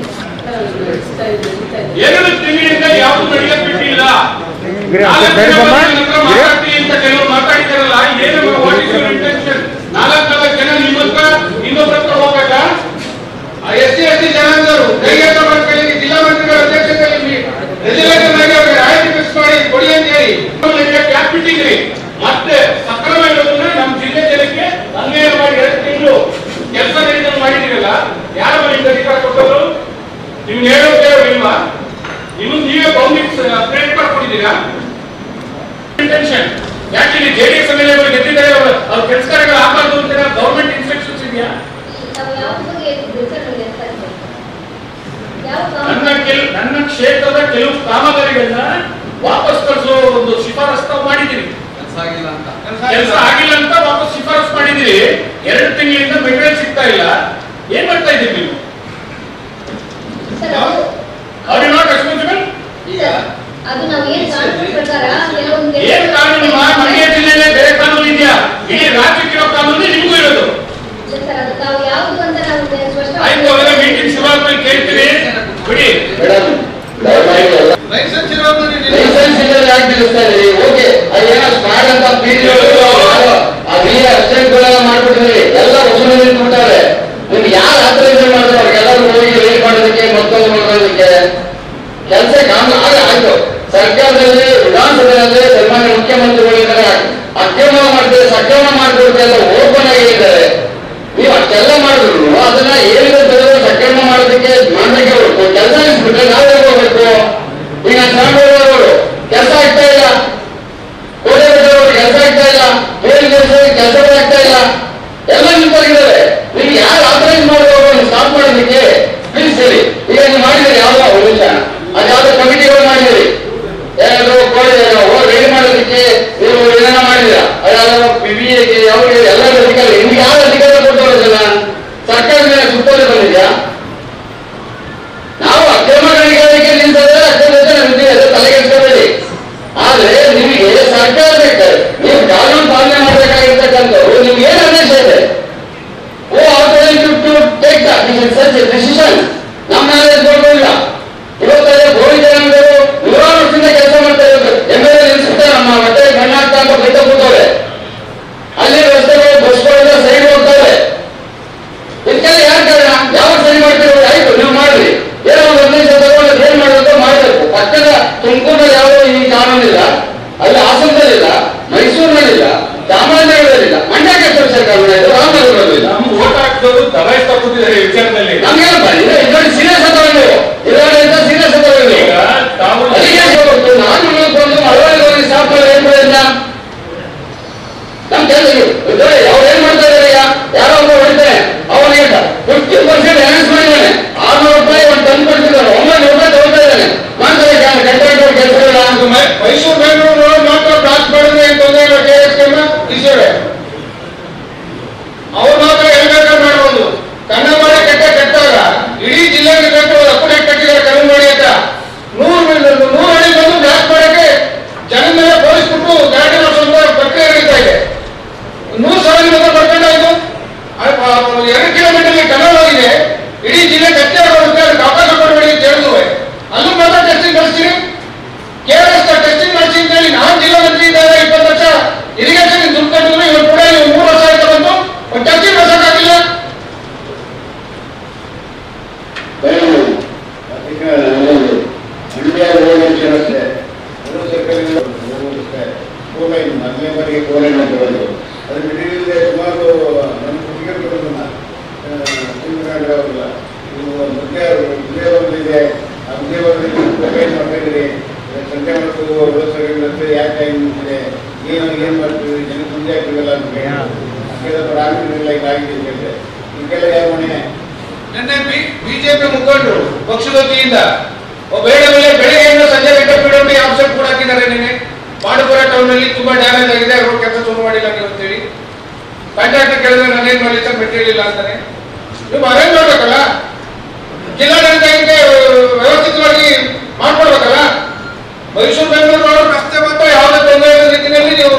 ಎರಡು ತಿಂಗಳಿಂದ ಯಾವುದು ನಡೆಯಕ್ ಬಿಟ್ಟಿಲ್ಲ ಗಿರಿ, ನಾಲ್ಕು ಬೇಡ ಜನ ಬಮ್ಮ. ಬಂದು ನನ್ನ ಹತ್ರ ಮಾತಾಡ್ತೀನಿ ಅಂತ ಕೆಲವರು ಮಾತಾಡಿದಾರಲ್ಲ ಏನು ವಾಟ್ ಇಸ್ ಯುವರ್ ಇಂಟೆನ್ಷನ್ ನಾಲ್ಕು ನಾಲ್ಕು ಜನ ನಿಮ್ಮ ಹತ್ರ ಇನ್ನೊಬ್ಬರ ಹತ್ರ ಹೋಗ್ಬೇಕಾ ಎಸ್ ಸಿ ಎಸ್ ಟಿ ಜನಾಂಗದವರು ಕೈಗೆತ್ತ ಮಾಡ್ಕೊಳ್ಳಿ ಜಿಲ್ಲಾ ಮಂತ್ರಿಗಳ ಅಧ್ಯಕ್ಷತೆಯಲ್ಲಿ ರೆಗ್ಯುಲೇಟರ್ ಆಗಿ ಅವ್ರಿಗೆ ಆಯ್ಕೆ ಫಿಕ್ಸ್ ಮಾಡಿ ಕೊಡಿ ಅಂತ ಹೇಳಿ ಯಾಕೆ ಬಿಟ್ಟಿದ್ರಿ ಮತ್ತೆ ಸಕ್ರಮ ಇರೋದನ್ನ ನಮ್ಮ ಜಿಲ್ಲೆ ಜನಕ್ಕೆ ಅನ್ಯಾಯ ಮಾಡಿ ಎರಡು ತಿಂಗಳು ಕೆಲಸ ನಡೀದಂಗೆ ಮಾಡಿದಿರಲ್ಲ ಯಾರ ಮನೆಯಿಂದ ಅಧಿಕಾರ ಕೊಟ್ಟರು ನಿಮ್ಗೆ ಹೇಳೋದು ಕೇಳೋ ಇಲ್ವಾ ನಿಮಗೆ ನೀವೇ ಬೌಂಡಿಂಗ್ಸ್ ಪ್ರಿಂಟ್ ಮಾಡ್ಕೊಂಡಿದ್ದೀರಾ ಇಂಟೆನ್ಷನ್ ಯಾಕೆ ಇಲ್ಲಿ J D S M L ಗೆದ್ದಿದ್ದಾರೆ ಅವರು ಅವ್ರ ಕೆಲಸಗಾರಗಳು ಆಗಬಾರ್ದು ಅಂತ ಗೌರ್ಮೆಂಟ್ ಇನ್ಸ್ಟ್ರಕ್ಷನ್ಸ್ ಇದೆಯಾ ತಾವು ಯಾವ ಬಗ್ಗೆ ಹೇಳ್ತಿದ್ದೀರಿ ಸರ್ ನನಗೆ ಅರ್ಥ ಆಗ್ತಿಲ್ಲ. ಯಾವ ನನ್ನ ಕಾನೂನು? ಕೆಲ ನನ್ನ ಕ್ಷೇತ್ರದ ಕೆಲವು ಕಾಮಗಾರಿಗಳನ್ನ ವಾಪಸ್ ಕಳಿಸೋ ಒಂದು ಶಿಫಾರಸ್ ತಾವು ಮಾಡಿದ್ದೀರಿ ಕೆಲಸ ಆಗಿಲ್ಲ ಅಂತ ವಾಪಸ್ ಶಿಫಾರಸ್ ಮಾಡಿದಿರಿ ಎರಡು ತಿಂಗಳಿಂದ ಮೆಟೀರಿಯಲ್ ಸಿಗ್ತಾ ಇಲ್ಲ ಏನ್ ಮಾಡ್ತಾ ಇದ್ದೀರಿ ನೀವು ಸರ್ ಅದು are you not responsible sir, ಅದು ನಾವು ಏನ್ ಕಾನೂನು ಪ್ರಕಾರ ಕೆಲವೊಂದು ಏನ್ ಕಾನೂನು ನಿಮ್ಮ ಮಂಡ್ಯ ಜಿಲ್ಲೆಯಲ್ಲಿ ಬೇರೆ ಕಾನೂನು ಇದೆಯಾ ಇಡೀ ರಾಜ್ಯಕ್ಕಿರೋ ಕಾನೂನು ನಿಮಗೂ ಇರೋದು ಸರ್ ಅದು ತಾವು ಯಾವುದು ಅಂತ ನಾವು ಸ್ಪಷ್ಟ ಆಯ್ತು ಅದನ್ನ ಮೀಟಿಂಗ್ ಶುರುವಾದ್ಮೇಲೆ ಕೇಳ್ತೀರಿ ಬಿಡಿ ಮೇಡಮ್ ದಯಮಾಡಿ ಎಲ್ಲ ಲೈಸೆನ್ಸ್ ಇರೋದು ನೀವು ನಿಲ್ಲಿಸಿ. ಲೈಸೆನ್ಸ್ ಇಲ್ಲದೆ ಯಾಕೆ ನಿಲ್ಲಿಸ್ತಾ ಇದೀರಿ ಓಕೆ ಅದೇನೋ ಸ್ಮಾರ್ಟ್ ಅಂತ ಪೀಡಿ ಆ ವಿ ಅಸಿಸ್ಟೆಂಟ್ಗಳೆಲ್ಲ ಮಾಡ್ಬಿಟ್ಟಿದ್ರಿ ಎಲ್ಲ ವಸೂಲಿ ನಿಂತ್ಬಿಟ್ಟಾರೆ ನಿಮ್ಗೆ ಯಾರು ಆಥರೈಸೇಷನ್ ಮಾಡ್ತಾರೆ ಅವ್ರಿಗೆಲ್ಲರೂ ಹೋಗಿ ರೇಟ್ ಮಾಡೋದಕ್ಕೆ ಮತ್ತೊಂದು ಮಾಡೋದಕ್ಕೆ ಕೆಲಸ ಕಾಮ ಆಗ ಆಯ್ತು ಸರ್ಕಾರದಲ್ಲಿ ವಿಧಾನಸಭೆಯಲ್ಲಿ ಸನ್ಮಾನ್ಯ ಮುಖ್ಯಮಂತ್ರಿಗಳು ಇದ್ದಾರೆ ಅಕ್ರಮ ಮಾಡ್ತಾರೆ ಸಕ್ರಮ ಮಾಡ್ಕೊಡ್ತಾರೆ ಎಲ್ಲ ಓಪನ್ ಆಗಿ ಹೇಳಿದ್ದಾರೆ ನೀವು ಅಷ್ಟೆಲ್ಲ ಮಾಡಿದ್ರು ಅದನ್ನ ಏನಿದೆ ಬೆಳೆದು ಸಕ್ರಮ ಮಾಡೋದಕ್ಕೆ ಮಾಡಲಿಕ್ಕೆ ಹೊರತು ಕೆಲಸ ನಿಲ್ಸ್ಬಿಟ್ರೆ ನಾವೇ ಹೋಗ್ಬೇಕು ಈಗ ಶ್ರಮದವರು ಕೆಲಸ ಆಗ್ತಾ ಇಲ್ಲ ಕೋಟೆ ಬೆಟ್ಟದವರು ಕೆಲಸ ಆಗ್ತಾ ಇಲ್ಲ ಬೇರೆ ಕೆಲಸ ಆಗ್ತಾ ಇಲ್ಲ ಎಲ್ಲ ನಿಂತಾಗಿದ್ದಾರೆ ನಿಮ್ಗೆ ಯಾರು ಆಥರೈಸ್ ಮಾಡೋದು ಸ್ಟಾಪ್ ಮಾಡೋದಕ್ಕೆ ಪ್ಲೀಸ್ ಹೇಳಿ ಈಗ ನೀವು ಮಾಡಿದಿರಿ ಯಾವ್ದೋ ಒಂದು ನಿಮಿಷ ಅದ್ಯಾವುದೋ ಕಮಿಟಿಗಳು ಮಾಡಿದಿರಿ ಏನಾದ್ರು ಕೋಳಿ ರೆಡಿ ಮಾಡೋದಕ್ಕೆ ನೀವು ಏನೇನೋ ಮಾಡಿದಿರಾ ಅದ್ಯಾವುದೋ ಬಿ ಅವ್ರಿಗೆ ಎಲ್ಲ ಅಧಿಕಾರಿ ನಿಮ್ಗೆ ಯಾರು ಅಧಿಕಾರ ಕೊಟ್ಟವರಲ್ಲ ಸರ್ಕಾರದ ಮೇಲೆ ಸುತ್ತೋಲೆ ಬಂದಿದ್ಯಾ ನಾವು ಅಕ್ರಮ ಗಣಿಗಾರಿಕೆ ನಿಂತಂದ್ರೆ ಅಕ್ರಮ ನಮ್ಗೆ ಅದು ತಲೆಗೆಡಿಸ್ಕೋಬೇಡಿ ಆದ್ರೆ ನಿಮಗೆ ಸರ್ಕಾರ ಬೇಕಾದ್ರೆ ನೀವು ಕಾನೂನು ಪಾಲನೆ ಮಾಡಬೇಕಾಗಿರ್ತಕ್ಕಂಥವ್ರು ನಿಮ್ಗೆ ಏನು ಆದೇಶ ಇದೆ ಕೋಲೈನ್ ಮೊದಲನೇ ಬಾರಿಗೆ ಕೋಲೈನ್ ಅಂತ ಹೇಳೋದು ಅದು ಮಿಡಿಲಿದೆ ಸುಮಾರು ನನ್ನ ಹುಡುಗಿಯರುಗಳನ್ನ ಅವರಲ್ಲ ಇದು ಮೊದಲೇ ಉದಯವರದಿದೆ ಆ ಉದಯವರದಲ್ಲಿ ಕೋಲೈನ್ ಮಾಡ್ತಾ ಇದ್ದೀರಿ ಸಂಜೆ ಮತ್ತು ವ್ಯವಸ್ಥೆಗಳಿರುತ್ತೆ ಯಾಕೆ ಹಿಂಗಿದೆ ಏನು ಏನು ಮಾಡ್ತೀವಿ ಜನ ಮುಂದೆ ಆಗ್ತೀವಲ್ಲ ಅಂತ ಕೇಳಿದ್ರೆ ಆಗಿದೆ ಈಗ ಆಗಿದೆ ಅಂತ ಹೇಳಿದೆ ಈಗೆಲ್ಲ ಯಾವ ಮನೆ ನಿನ್ನೆ ಬಿಜೆಪಿ ಮುಖಂಡರು ಪಕ್ಷದ ವತಿಯಿಂದ ಒಬ್ಬ ಬೇಡ ಮೇಲೆ ಬೆಳಗ್ಗೆಯಿಂದ ಸಂಜೆ ಗಂಟೆ ಪಿಡಬ್ಲ್ಯೂ ಆಫೀಸರ್ ಕೂಡ ಹಾಕಿದ್ದಾರೆ ನಿನ್ನೆ ಮಾಡುಪುರ ಟೌನ್ ಅಲ್ಲಿ ತುಂಬಾ ಡ್ಯಾಮೇಜ್ ಆಗಿದೆ ರೋಡ್ ಕೆಲಸ ಶುರು ಮಾಡಿಲ್ಲ ನೀವು ಅಂತೇಳಿ ಕಾಂಟ್ರಾಕ್ಟರ್ ಕೇಳಿದ್ರೆ ನಾನೇನ್ ಮಾಡಲಿ ಸರ್ ಮೆಟೀರಿಯಲ್ ಅಂತಾನೆ ನೀವು ಅರೇಂಜ್ ಮಾಡ್ಬೇಕಲ್ಲ ಜಿಲ್ಲಾಡಳಿತಕ್ಕೆ ವ್ಯವಸ್ಥಿತವಾಗಿ ಮಾಡ್ಕೊಡ್ಬೇಕಲ್ಲ ಮೈಸೂರು ಬೆಂಗಳೂರು ರೋಡ್ ರಸ್ತೆ ಮಾತ್ರ ಯಾವುದೇ ತೊಂದರೆ ಇಲ್ಲದ ರೀತಿಯಲ್ಲಿ ನೀವು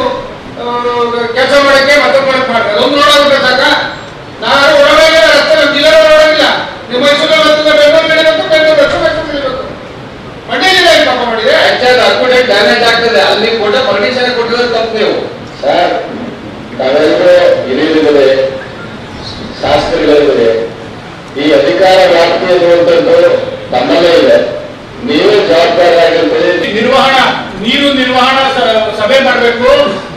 ಕೆಲಸ ಮಾಡಕ್ಕೆ ಮತ್ತೆ ಮಾಡಕ್ ಮಾಡ್ತಾರೆ ಅದೊಂದು ನೋಡೋದು ಸಾಕ ನಾನು ಒಳಗೆ ರಸ್ತೆ ನಮ್ಮ ಜಿಲ್ಲೆ ನೋಡೋದಿಲ್ಲ ನೀವು ಮೈಸೂರಲ್ಲಿ ಹತ್ತಿರ ಬೆಂಗಳೂರು ಬೆಳಿಬೇಕು ಬೆಂಗಳೂರು ರಸ್ತೆ ಮೈಸೂರು ಬೆಳಿಬೇಕು ಮಂಡ್ಯದಲ್ಲಿ ಏನು ಪಾಪ ಮಾಡಿದೆ ಆಕ್ಚುಲಿ ಅಕ್ಯುರೇಟ್ ಡ್ಯಾಮೇಜ್ ಆಗ್ತದೆ ಅಲ್ಲಿ ಕೊಟ್ಟ ಪರ್ಮಿಷನ್ ಕೊಟ್ಟಿರೋದು ತಪ್ಪು ನೀವು ಸರ್ ತಾವೆಲ್ಲರೂ ಹಿರಿಯರಿದ್ದಾರೆ ಶಾಸ್ತ್ರಿಗಳಿದ್ದಾರೆ ಈ ಅಧಿಕಾರ ವ್ಯಾಪ್ತಿ ಅನ್ನುವಂಥದ್ದು ತಮ್ಮಲ್ಲೇ ಇದೆ ನೀವೇ ಜವಾಬ್ದಾರಿಯಾಗಿರ್ತದೆ ನಿರ್ವಹಣಾ ನೀರು ನಿರ್ವಹಣಾ ಸ- ಸಭೆ ಮಾಡಬೇಕು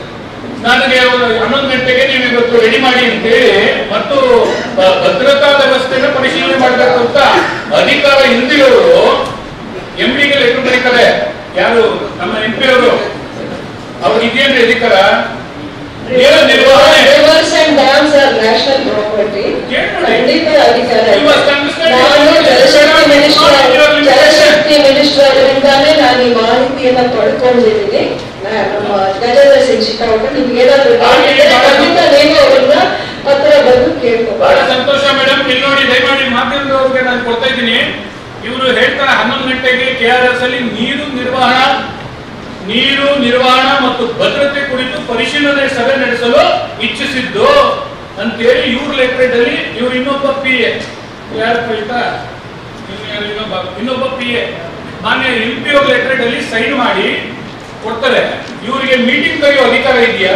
ನನಗೆ ಒಂದು ಹನ್ನೊಂದು ಗಂಟೆಗೆ ನೀವು ಇವತ್ತು ರೆಡಿ ಮಾಡಿ ಅಂತೇಳಿ ಮತ್ತು ಬ- ಭದ್ರತಾ ವ್ಯವಸ್ಥೆನ ಪರಿಶೀಲನೆ ಮಾಡಬೇಕು ಅಂತ ಅಧಿಕಾರ ಹಿಂದಿರೋರು ಎಂ ಡಿಗೆ ಲೆಟರ್ ಬರೀತಾರೆ ಯಾರು ನಮ್ಮ ಎಂ ಪಿ ಅವರು ಅವ್ರಿಗೆ ಇದೇನ್ರಿ ಅಧಿಕಾರ ನೀರು ನಿರ್ವಹಣೆ Rivers and dams are national property. ಖಂಡಿತ ಅಧಿಕಾರ ಇದೆ. You must understand. ನಾನು ಜಲಶಕ್ತಿ minister Your limitation. Jal Shakti minister ಅವರಿಂದಾನೇ ನಾನು ಈ ಮಾಹಿತಿಯನ್ನ ಪಡ್ಕೊಂಡಿದ್ದೀನಿ ನಾ- ನಮ್ಮ ಗಜೇಂದ್ರ ಸಿಂಗ್ ಶಿಕಾವಟ ನಿಮ್ಗೆ ಏನಾದ್ರು doubt ಇದ್ರೆ ಖಂಡಿತ ನೀವು ಅವ್ರನ್ನ ಹತ್ರ ಬಂದು ಕೇಳ್ಬೋದು ಬಹಳ ಸಂತೋಷ ಮೇಡಮ್ ಇಲ್ಲಿ ನೋಡಿ ದಯಮಾಡಿ ಮಾಧ್ಯಮದವ್ರಿಗೆ ನಾನು ಕೊಡ್ತಾ ಇದ್ದೀನಿ ಇವರು ಹೇಳ್ತಾರೆ ಹನ್ನೊಂದು ಗಂಟೆಗೆ ಕೆ ಆರ್ ಎಸ್ ಅಲ್ಲಿ ನೀರು ನಿರ್ವಹಣಾ ನೀರು ನಿರ್ವಹಣಾ ಮತ್ತು ಭದ್ರತೆ ಕುರಿತು ಪರಿಶೀಲನೆ ಸಭೆ ನಡೆಸಲು ಇಚ್ಛಿಸಿದ್ದು ಅಂತೇಳಿ ಇವ್ರ ಲೆಟರೇಟ್ ಅಲ್ಲಿ ಇವ್ರು ಇನ್ನೊಬ್ಬ ಪಿ ಎ ಯಾರು ಆಯ್ತಾ ಇನ್ನೊಬ್ಬ ಇನ್ನೊಬ್ಬ ಪಿ ಎ ಮಾನ್ಯ ಎಂ ಪಿ ಅವ್ರ ಲೆಟರೇಟ್ ಅಲ್ಲಿ ಸೈನ್ ಮಾಡಿ ಕೊಡ್ತಾರೆ ಇವರಿಗೆ ಮೀಟಿಂಗ್ ಕರೆಯೋ ಅಧಿಕಾರ ಇದೆಯಾ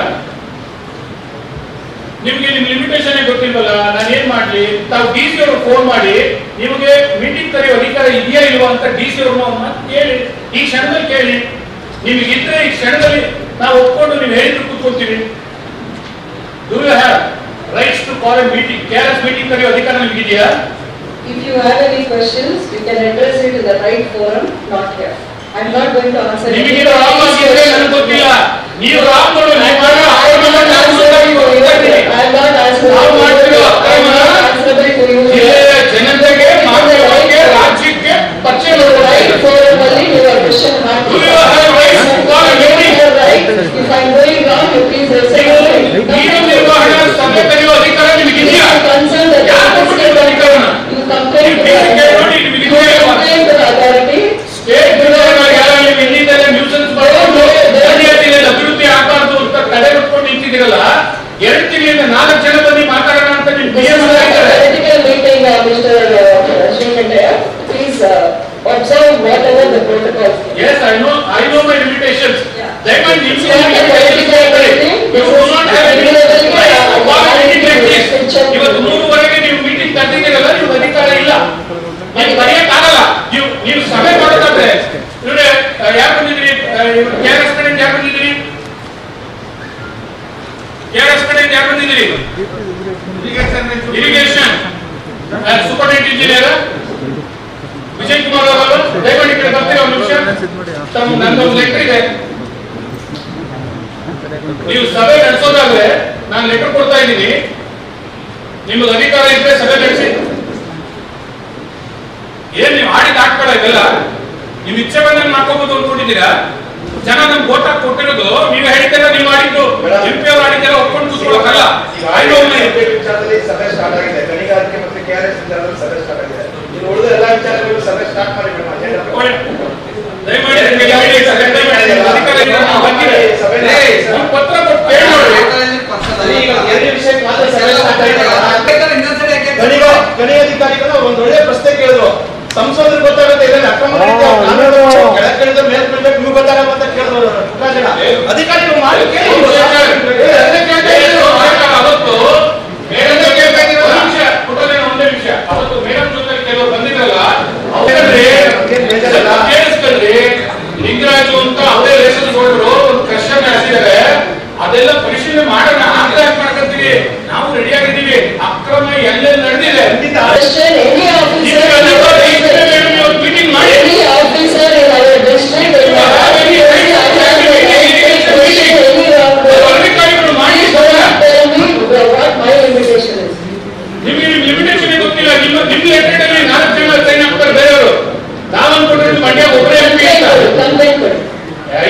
ನಿಮ್ಗೆ ನಿಮ್ ಲಿಮಿಟೇಷನ್ ಗೊತ್ತಿಲ್ವಲ್ಲ ನಾನು ಏನ್ ಮಾಡ್ಲಿ ತಾವು ಡಿ ಸಿ ಅವ್ರಿಗೆ ಫೋನ್ ಮಾಡಿ ನಿಮಗೆ ಮೀಟಿಂಗ್ ಕರೆಯೋ ಅಧಿಕಾರ ಇದೆಯಾ ಇಲ್ವಾ ಅಂತ ಡಿ ಸಿ ಅವ್ರನ್ನ ಕೇಳಿ ಈ ಕ್ಷಣದಲ್ಲಿ ಕೇಳಿ ನಿಮಗಿದ್ರೆ ಈ ಕ್ಷಣದಲ್ಲಿ ನಾವು ಒಪ್ಕೊಂಡು ನೀವು ಹೇಳಿದ್ರು ಕೂತ್ಕೊಳ್ತೀವಿ do you have rights to call a meeting K R S meeting ಕರೆಯೋ ಅಧಿಕಾರ ನಿಮ್ಗಿದೆಯಾ If you have any questions, you can address it in the right forum, not here. I'm not going to answer. any ನಿಮಗಿರೋ of Ram these ಆಗಿದ್ರೆ ನನಗೆ questions. ಗೊತ್ತಿಲ್ಲ ನೀವು ರಾಮ್ಗಳು ನೀವು ಮಾಡೋ I am ಆರೋಪಗಳನ್ನ not ನಾನು answering to you. ಗೊತ್ತಿದ್ದೀನಿ. I am not answering ನಾವು to you. ಮಾಡ್ತಿರೋ I am not ಅಕ್ರಮನ answerable to you. ಜಿಲ್ಲೆಯ ಜನತೆಗೆ ಮಾಧ್ಯಮಕ್ಕೆ ರಾಜ್ಯಕ್ಕೆ ಪರಿಚಯ In the right ಮಾಡಬೇಕು forum ಅಲ್ಲಿ ನೀವು a question Do you have rights to call a meeting? You have right. If I am going wrong, you please respect me. ನೀರು ನಿರ್ವಹಣಾ ಸಭೆ ಕರೆಯುವ ಅಧಿಕಾರ ನಿಮಗಿದೆಯಾ You concern the ಯಾರು ಕೊಟ್ಟಿರೋ ಅಧಿಕಾರನ You complain to ನೀವು the ನೋಡಿ you ನಿಮಗಿದೆಯಾ ಇಲ್ವಾ? complain to the authority. State ವಿಧಾನವಾಗಿ ಯಾರು ನೀವು ಇಲ್ಲಿಂದಲೇ ನ್ಯೂಸನ್ಸ್ ಬರೋದು ಜಿಲ್ಲೆಯಲ್ಲಿ ಅಭಿವೃದ್ಧಿ ಆಗಬಾರ್ದು ಅಂತ ತಡೆ ಹೊತ್ಕೊಂಡು ನಿಂತಿದ್ದೀರಲ್ಲ ಎರಡು ತಿಂಗಳಿಂದ ನಾಲ್ಕು ಜನ ಬಂದು ಮಾತಾಡೋಣ ಅಂತ ನಿಮ್ This P is M not a ಆಗಿದ್ದಾರೆ political meeting, uh, Mr. uh, Srikanthaya. Please uh, observe whatever the protocol. Yes I know I know my limitations ದಯಮಾಡಿ It's ನಿಮ್ಮ not a political meeting. You do not have any This is right to call a meeting like this. Picture. ಇವತ್ತು ಮೂರುವರೆಗೆ ನೀವು meeting ಕರೆದಿದ್ದೀರಲ್ಲ ನೀವು ಅಧಿಕಾರ ಇಲ್ಲ ನೀವು ಕರೆಯಕ್ಕಾಗಲ್ಲ ನೀವು ನೀವು ಸಭೆ ಮಾಡೋದಾದ್ರೆ ಇವ್ರೆ ಯಾರು ಬಂದಿದ್ರಿ ಕೆ ಆರ್ ಎಸ್ ಕಡೆಯಿಂದ ಯಾರು ಬಂದಿದ್ರಿ ಕೆ ಆರ್ ಎಸ್ ಕಡೆಯಿಂದ ಯಾರು ಬಂದಿದ್ರಿ irrigation superintendent engineer Vijay Kumar ಅವರು ದಯಮಾಡಿ ಈ ಕಡೆ ಬರ್ತೀರಾ ಒಂದು ನಿಮಿಷ ತಮ್ಮ ನಂದೊಂದು ಲೆಟರ್ ಇದೆ ನೀವು ಸಭೆ ನಡೆಸೋದಾದ್ರೆ ನಾನು ಲೆಟರ್ ಕೊಡ್ತಾ ಇದ್ದೀನಿ ನಿಮಗೆ ಅಧಿಕಾರ ಇದ್ರೆ ಸಭೆ ನಡೆಸಿ ಏನ್ ನೀವು ಆಡಿದ ಆಟ್ಬೇಡ ಇದೆಲ್ಲ ನೀವು ಇಚ್ಛೆ ಬಂದಂಗೆ ಮಾಡ್ಕೋಬಹುದು ಅನ್ಕೊಂಡಿದ್ದೀರಾ ಜನ ನಮ್ಗೆ ಓಟ್ ಹಾಕಿ ಕೊಟ್ಟಿರೋದು ನೀವು ಹೇಳಿದ್ದೆಲ್ಲ ನೀವು ಮಾಡಿದ್ದು ಎಂ ಪಿ ಅವ್ರು ಆಡಿದ್ದೆಲ್ಲ ಒಪ್ಕೊಂಡು ಕೂತ್ಕೊಳ್ಳೋಕಲ್ಲ I know my- ವಿಚಾರದಲ್ಲಿ ಸಭೆ ಸ್ಟಾರ್ಟ್ ಆಗಿದೆ ಗಣಿಗಾರಿಕೆ ಮತ್ತು ಕೆಆರ್ಎಸ್ ವಿಚಾರದಲ್ಲಿ ಸಭೆ ಸ್ಟಾರ್ಟ್ ಆಗಿದೆ ಇನ್ನು ಉಳಿದ ಎಲ್ಲಾ ವಿಚಾರಗಳು ಸಭೆ ಸ್ಟಾರ್ಟ್ ಮಾಡಿ ಮೇಡಮ್ ಅಜೆಂಡಾ ಓಯ್, ದಯಮಾಡಿ ನಿಮ್ಗೆ ಹೇಳಿ, ಸಭೆ ದಯಮಾಡಿ ಅಧಿಕಾರ ಇದೆ, ನಾವು ಬಂದಿದೆ. ಏಯ್, ಒಂದ್ ಪತ್ರ ಕೊಟ್ಟು ಕೇಳಿ ನೋಡಿ. ಈಗ ಎರಡನೇ ವಿಷಯಕ್ಕೆ ಮಾತ್ರ ಸಭೆ ಸ್ಟಾರ್ಟ್ ಆಗಿದೆ ಗಣಿಗ ಗಣಿ ಅಧಿಕಾರಿಗಳು ಒಂದು ಒಳ್ಳೆ ಪ್ರಶ್ನೆ ಕೇಳಿದ್ರು ಸಂಸದರು ಗೊತ್ತಾಗುತ್ತೆ ಇದರಲ್ಲಿ ಅಕ್ರಮ ನಡೀತಾ ಇದೆ. ಕಾನೂನು ಕೆಳಕಳಿದ ಮೇಲ್ ಬೀಳ್ಬೇಕು ನೀವು ಗೊತ್ತಾಗಲ್ಲ ಅಂತ ಕೇಳಿದ್ರು ಅವರು ಪುಟ್ಟ ಜನ ಅಧಿಕಾರಿಗಳು ಮಾಡಿ ಕೇಳಿ ಏ, ಅದಕ್ಕೆ ಅಂತ ಹೇಳಿದ್ರು, ಆಯ್ತಲ್ಲ, ಅವತ್ತು ಮೇಡಮ್ ಜೊತೆ ಒಂದ್ ನಿಮಿಷ, ಪುಟ್ಟದೇನ ಒಂದೇ ನಿಮಿಷ. ಅವತ್ತು ಮೇಡಮ್ ಜೊತೆ ಕೆಲವರು ಬಂದಿದ್ರಲ್ಲ ಅವ್ರಲ್ಲಿ ಸ್ವಲ್ಪ ಕೇಳಿಸ್ಕೊಳ್ರಿ ಲಿಂಗರಾಜು ಅಂತ ಅವರೇ ಲೇಸನ್ ಕೊಟ್ಟರು ಒಂದು ಕ್ವಶನ್ ಹಾಕಿದ್ದಾರೆ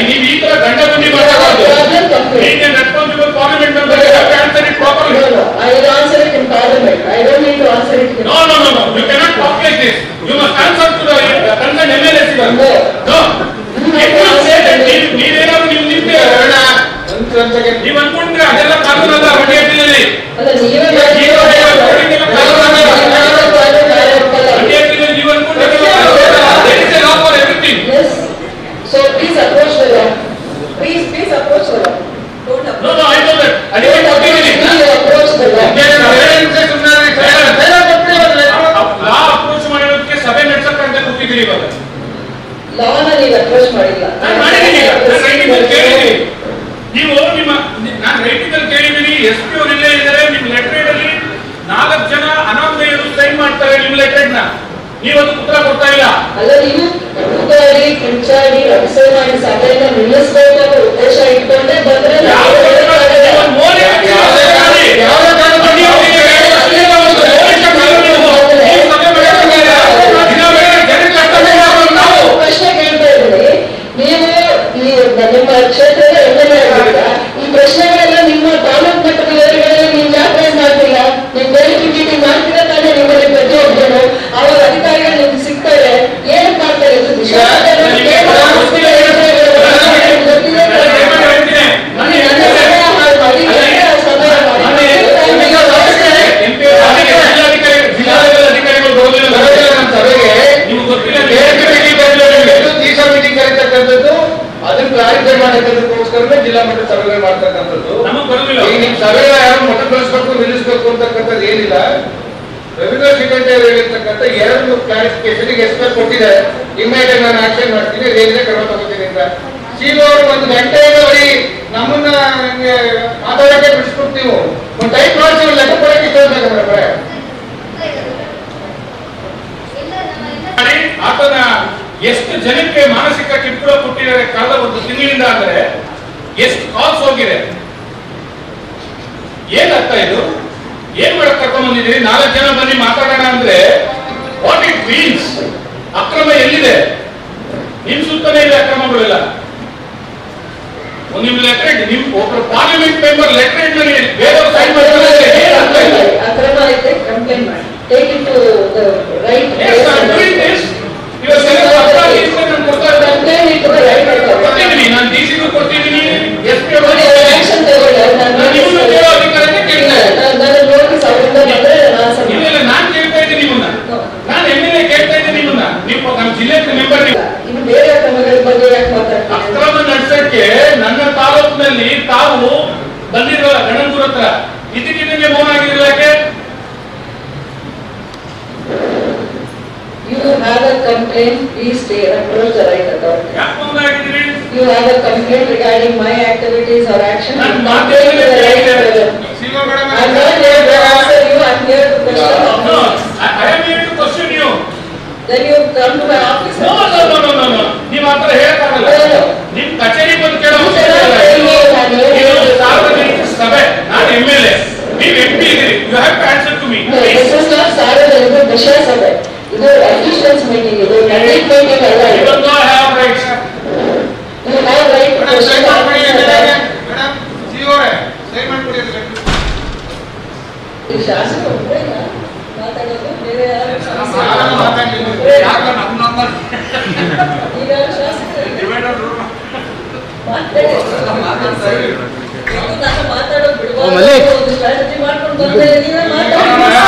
ನೀವು ಈ ತರ ಗಂಡ ಬಂದಿ ಮಾತಾಡೋದು responsible parliament member answer it properly I will answer it in parliament. I don't need to answer it in. No, no, no, no. You cannot talk like this. You must answer to the uh, concerned MLAs. even. No. If you say that ನೀವು ನೀವೇನಾದ್ರು ನೀವು ನಿಂತೆ ನೀವು ಅನ್ಕೊಂಡ್ರೆ ಅದೆಲ್ಲ ಕಾನೂನು ಅಲ್ಲ ಮಂಡ್ಯ ಜಿಲ್ಲೆಯಲ್ಲಿ ಅಲ್ಲ ನೀವೇ ನೀವು ಮಾಡಿ- ಮಂಡ್ಯ ಜಿಲ್ಲೆಯಲ್ಲಿ ನೀವು ಅನ್ಕೊಂಡ್ರೆ there is a law for everything. Yes. So please approach the law. Please, please approach the law. Don't No, approach. no, I know that. ಅದಕ್ಕೆ ಕೊಟ್ಟಿದ್ದೀನಿ. Please approach the law. Law approach ಮಾಡಿರೋದಕ್ಕೆ ಸಭೆ ನಡೆಸಕ್ಕಂತ ಕೂತಿದ್ದೀರಿ ಇವಾಗ Law ನ ನೀವು approach ಮಾಡಿಲ್ಲ. ನಾನು ಮಾಡಿದ್ದೀನಿ ಈಗ. ನಾನು ರೈಟಿಂಗ್ ಅಲ್ಲಿ ಕೇಳಿದ್ದೀನಿ ನೀವು ನಿಮ್ಮ ನಾನು ರೈಟಿಂಗ್ ಅಲ್ಲಿ ಕೇಳಿದ್ದೀನಿ ಎಸ್ ಪಿ ಅವರು ಇಲ್ಲೇ ಇದ್ದಾರೆ ನಿಮ್ಮ ಲೆಟರ್ ಅಲ್ಲಿ ನಾಲ್ಕು ಜನ ಅನಾಮಧೇಯರು ಸೈನ್ ಮಾಡ್ತಾರೆ ನಿಮ್ಮ ಲೆಟರ್ ನ ನೀವು ಅದಕ್ಕೆ ಉತ್ತರ ಕೊಡ್ತಾ ಇಲ್ಲ ಅಲ್ಲ ನೀವು ಕೂಗಾಡಿ ಕಿಂಚಾಡಿ ರಭಸೆ ಮಾಡಿ ಸಭೆಯನ್ನ ನಿಲ್ಲಿಸಬೇಕು ಅನ್ನೋ ಉದ್ದೇಶ ಇಟ್ಕೊಂಡೇ ಬಂದ್ರೆ ಯಾವ ನಾವು ಕಾರಣಕ್ಕೆ ನೀವು ಒಂದು ಮೋದಿ ಯಾವುದೇ ಮಾಡಿ. ಮಂಡ್ಯ ಜಿಲ್ಲೆಗೆ ಅಲ್ಲಿಂದ ಒಂದು ಮೋದಿ ಕಟ್ಟಿದ್ರು ನೀವು. ನೀವು ಸಭೆ ಮಾಡಕ್ಕಾಗಲ್ಲ. ದಿನ ಬೆಳಗ್ಗೆ ಜನಕ್ಕೆ ಅರ್ಥ ಮಾಡ್ಬೇಕು ನಾವು. ಪ್ರಶ್ನೆ ಕೇಳ್ತಾ ಇದ್ದೀನಿ ನೀವು ಈ ನಿಮ್ಮ ಕ್ಷೇತ್ರದ ಎಮ್ ಎಲ್ ಎ ಆಗಿದ್ದೀರಾ ಈ ಪ್ರಶ್ನೆಗಳೆಲ್ಲ ನಿಮ್ಮ ತಾಲೂಕು ಮಟ್ಟದ ಲೆವೆಲ್ಗಳಲ್ಲಿ ನೀವು ಯಾಕೆ raise ಮಾಡ್ತಿಲ್ಲ ನೀವು ಬೇಡಿಕೆ ಮೀಟಿಂಗ್ ಮಾಡ್ತೀರಾ ತಾನೇ ನಿಮ್ಮಲ್ಲಿ ಪ್ರತಿಯೊಬ್ಬರು ಅವಾಗ ಅಧಿಕಾರಿಗಳು ನಿಮ್ಗೆ ಸಿಗ್ತಾರೆ ಏನ್ ಮಾಡ್ತಾರೆ ಇದು ವಿಶ್ವಾಸದಲ್ಲಿ ಕೇವಲ hospital ಯೋಜನೆಗಳು ಗೊತ್ತಿದೆ ನಾನು ದಯಮಾಡಿ ಹೇಳ್ತೀನಿ. ನನ್ನ ಸಮಯ ಹಾಳು ಮಾಡಿ ಬೇರೆ ಸಮಯ ಮಾಡಿ ನಾನು ಟೈಮಿಗೆ ವ್ಯವಸ್ಥೆ MP ಅವರಿಗೆ ಜಿಲ್ಲಾಧಿಕಾರಿ ಜಿಲ್ಲಾಡಳಿತದ ಅಧಿಕಾರಿಗಳು ಬರೋದಿಲ್ಲ ನಿಮ್ಗೆ ಗೊತ್ತಿಲ್ಲ ಮೀಟಿಂಗ್ ಕರೀತಕ್ಕಂಥದ್ದು ಅದನ್ನ ಕ್ಲಾರಿಫೈ ಮಾಡಕ್ಕಂಥದ್ದಕ್ಕೋಸ್ಕರನೇ ಜಿಲ್ಲಾ ಮಟ್ಟದ ಸಭೆಗಳು ಮಾಡ್ತಕ್ಕಂಥದ್ದು ನಮಗ್ ಬರೋದಿಲ್ಲ ಈಗ ನಿಮ್ ಸಭೆ ಯಾರು ಮೊಟಕುಗೊಳಿಸ್ಬೇಕು ನಿಲ್ಲಿಸ್ಬೇಕು ಅಂತಕ್ಕಂಥದ್ದು ಏನಿಲ್ಲ ರವೀಂದ್ರ ಶ್ರೀಕಂಠ ಅವರು ಹೇಳಿರ್ತಕ್ಕಂಥ ಎರಡು ಕ್ಲಾರಿಫಿಕೇಶನ್ ಎಸ್ ಕೊಟ್ಟಿದ್ದಾರೆ ಇಮ್ಮಿಡಿಯೇಟ್ ನಾನು ಆಕ್ಷನ್ ಮಾಡ್ತೀನಿ ರೇಂಜ್ ಕ್ರಮ ತಗೋತೀನಿ ಅಂತ ಸಿಒ ಅವರು ಒಂದು ಗಂಟೆಯಿಂದ ಬರೀ ನಮ್ಮನ್ನ ನಂಗೆ ಮಾತಾಡಕ್ಕೆ ಬಿಡಿಸ್ಬಿಟ್ಟು ನೀವು ಒಂದು ಟೈಪ್ ಮಾಡಿಸಿ ಒಂದು ಲೆಕ್ಕ ಕೊಡಕ್ಕೆ ಇಷ್ಟ ಮೇಡಮ್ ಮಾಡಿ ಆತನ ಎಷ್ಟು ಜನಕ್ಕೆ ಮಾನಸಿಕ ಕಿರುಕುಳ ಕೊಟ್ಟಿದ್ದಾರೆ ಕಳೆದ ಒಂದು ತಿಂಗಳಿಂದ ಅಂದ್ರೆ ಎಷ್ಟು ಕಾಲ್ಸ್ ಹೋಗಿದೆ ಏನ್ ಅರ್ಥ ಇದು ಏನ್ ಮಾಡಕ್ ಕರ್ಕೊಂಡ್ ಬಂದಿದ್ದೀರಿ ನಾಲ್ಕು ಜನ ಬನ್ನಿ ಮಾತಾಡೋಣ ಅಂದ್ರೆ ವಾಟ್ ಇಟ್ ಮೀನ್ಸ್ ಅಕ್ರಮ ಎಲ್ಲಿದೆ ನಿಮ್ ಸುತ್ತನೇ ಇದೆ ಅಕ್ರಮಗಳೆಲ್ಲ ಒಂದ್ ನಿಮ್ ಲೆಟರ್ ನಿಮ್ ಒಬ್ರು ಪಾರ್ಲಿಮೆಂಟ್ ಮೆಂಬರ್ ಲೆಟರ್ ಬೇರೆಯವ್ರು ಸೈನ್ ಮಾಡಿದ್ರೆ ಏನ್ ಅರ್ಥ ಇಲ್ಲ ಅಕ್ರಮ ಐತೆ ಕಂಪ್ಲೇಂಟ್ ಮಾಡಿ take it to the right Yes, I'm doing this. ಇವಾಗ ಸರಿಯಾದ ಅಪರಾಧಿ ಅಂತ ನಾನು ಕೊಡ್ತಾ ಇದ್ದೇನೆ. Complaint it to the right ಕೊಟ್ಟಿದ್ದೀನಿ ನಾನು ಡಿ ಸಿಗೂ ಕೊಟ್ಟಿದ್ದೀನಿ ಎಸ್ ಪಿ ನೋಡಿ ಆಕ್ಷನ್ ತಗೊಳ್ಳಿ ನಾನು ನಿಮ್ಮನ್ನು ಕೇಳೋ ಅಧಿಕಾರಕ್ಕೆ ಕೇಳ್ತಾ ಇದ್ದೀನಿ. ನನ್ನ ನೋಟಿಸ್ ಅವರಿಂದ ಬಂದ್ರೆ ನಾನು ಇಲ್ಲ ಸಬ್ಮಿಟ್ ಇಲ್ಲ ನಾನು ಕೇಳ್ತಾ ಇದ್ದೀನಿ ನಿಮ್ಮನ್ನ ನಾನು ಎಮ್ ಎಲ್ ಎ ಕೇಳ್ತಾ ಇದ್ದೀನಿ ನಿಮ್ಮನ್ನ ನೀವು ನಮ್ಮ ಜಿಲ್ಲೆ ಮೆಂಬರ್ ನೀವು ಇನ್ನು ಬೇರೆ ಕ್ರಮಗಳ ಬಗ್ಗೆ ಯಾಕೆ ಮಾತಾಡ್ತೀನಿ ಅಕ್ರಮ ನಡೆಸಕ್ಕೆ ನನ್ನ ತಾಲೂಕಿನಲ್ಲಿ ತಾವು ಬಂದಿರೋ ಗಣಂದೂರ್ ಹತ್ರ ಇದಕ್ಕಿದ್ದಂಗೆ ಮೌನ ಆಗಿರಲ್ಲ ಯಾಕೆ You have a complaint, please stay, approach the right authority. ಯಾಕೆ ಮೌನ ಆಗಿದ್ದೀರಿ You have a complaint regarding my activities or action. ನಾನು you ಮಾತೇ complain to the right ಹೇಳಿದೆ. person. CEO madam I'm not here to answer you, I'm here to question No, office. I I am here to question you. Then you come to my office. No, no, no, no, no, no. ನೀವು ಆ ಥರ ಹೇಳಕ್ಕಾಗಲ್ಲ ಏನು? ನಿಮ್ ಕಚೇರಿ ಬಂದು ಕೇಳೋ You ಅವಶ್ಯಕತೆ cannot ಇಲ್ಲ. tell me ನಾನು ಏನು ಇದು ಸಾರ್ವಜನಿಕ ಸಭೆ ನಾನು ಎಂ ಎಲ್ ಎ ನೀವು ಎಂ ಪಿ ಇದ್ದೀರಿ you have to answer to me No, this is not ಸಾರ್ವಜನಿಕ ವಿಷಯ ಸಭೆ. ಇದು ಅಫಿಷಿಯಲ್ಸ್ ಮೀಟಿಂಗ್ ಇದು ಪಬ್ಲಿಕ್ ಮೀಟಿಂಗ್ ಅಲ್ಲ ಇದು. Even no have rights You have right to madam question sign ಮಾಡ್ಬಿಡಿ officer. ಮೇಡಮ್ ಸಿಒ ಅವರೇ ಸೈನ್ ಮಾಡ್ಬಿಡಿ ಅದು ಈ ಶಾಸಕರು ಒಬ್ರೇನಾ ಮಾತಾಡೋದು ಬೇರೆ ಯಾರು ಶಾಸಕರು? ನಾನು ಮಾತಾಡ್ಲಿಲ್ಲ. ಈಗ ಯಾರು ಶಾಸಕರು? ಮಾತಾಡಿ. ಇದು ನಾನು ಮಾತಾಡೋದು ಬಿಡ್ಬಾರ್ದು. ಓ, ಮಲ್ಲಿಕ್. ಒಂದು strategy ಮಾಡ್ಕೊಂಡು ಬಂದ್ರೆ ನೀವೇ ಮಾತಾಡಿ.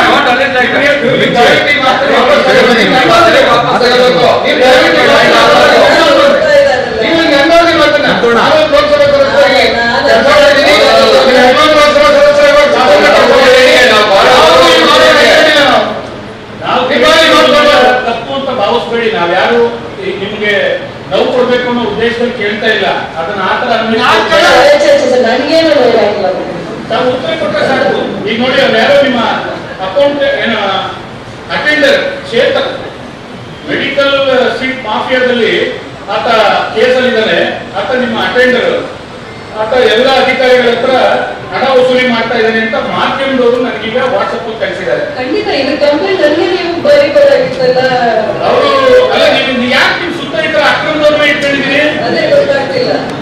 ಹೋಗ್ತಾ ಇದ್ದಾರಲ್ಲ. ನೀವು ಹಿಂಗೆ ಅನ್ನೋದು ಇವತ್ತನ್ನ. ನಾನು ಒಂದು ಲೋಕಸಭೆ ಸದಸ್ಯರಾಗಿ ಕೆಲಸ ಮಾಡಿದ್ದೀನಿ. ನೀವು ಇನ್ನೊಂದು ಲೋಕಸಭೆ ಸದಸ್ಯರಾಗಿ ಶಾಸನ ತಗೊಂಡಿದ್ದೀನಿ. ಯಾವುದು ಈ ಮಾತನ್ನ ಹೇಳಿಲ್ಲ ನಾವು. ನಾವು ನಿಮ್ಮಲ್ಲಿ ನೋಡ್ಕೊಂಡು ತಪ್ಪು ಅಂತ ಭಾವಿಸ್ಬೇಡಿ ನಾವ್ಯಾರು ಈ- ನಿಮ್ಗೆ ನೋವು ಕೊಡ್ಬೇಕು ಅನ್ನೋ ಉದ್ದೇಶದಲ್ಲಿ ಕೇಳ್ತಾ ಇಲ್ಲ ಅದನ್ನ ಆತರ ಅನ್ವಯಿಸ್ಬೇಕು. ಅದೇ ಚರ್ಚೆ ನನಗೇನು ನೋವಾಗಿಲ್ಲ ತಾವು ಉತ್ತರ ಕೊಟ್ಟರೆ ಸಾಕು ಈಗ ನೋಡಿ ಅವ್ರು ಯಾರೋ ನಿಮ್ಮ ಅಕೌಂಟ್ ಏನ ಅಟೆಂಡರ್ ಚೇತನ್ ಮೆಡಿಕಲ್ ಸೀಟ್ ಮಾಫಿಯಾದಲ್ಲಿ ಆತ ಕೇಸಲ್ಲಿ ಇದ್ದಾನೆ ಆತ ನಿಮ್ಮ ಅಟೆಂಡರ್ ಆತ ಎಲ್ಲ ಅಧಿಕಾರಿಗಳ ಹತ್ರ ಹಣ ವಸೂಲಿ ಮಾಡ್ತಾ ಇದ್ದಾನೆ ಅಂತ ಮಾಧ್ಯಮದವರು ನನಗೀಗ ವಾಟ್ಸಪ್ ಕಳಿಸಿದ್ದಾರೆ ಖಂಡಿತ ಇದು ಕಂಪ್ಲೇಂಟ್ ನನಗೆ ನೀವು ಬರೀಬೋದಾಗಿತ್ತಲ್ಲ ಅವರು ಅಲ್ಲ ನೀವು ಯಾಕೆ ನಿಮ್ ಸುತ್ತ ಈ ತರ ಅಕ್ರಮದವ್ರನ್ನ ಇಟ್ಕೊಂಡಿದ್ದೀರಿ ಅದೇ ಗೊತ್ತಾಗ್ತಿಲ್ಲ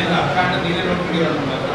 ಎಲ್ಲ ಅಕಾಂಡ ನೀವೇ ನೋಡ್ಕೊಂಡಿರೋ ನಮ್ಮ ಹತ್ರ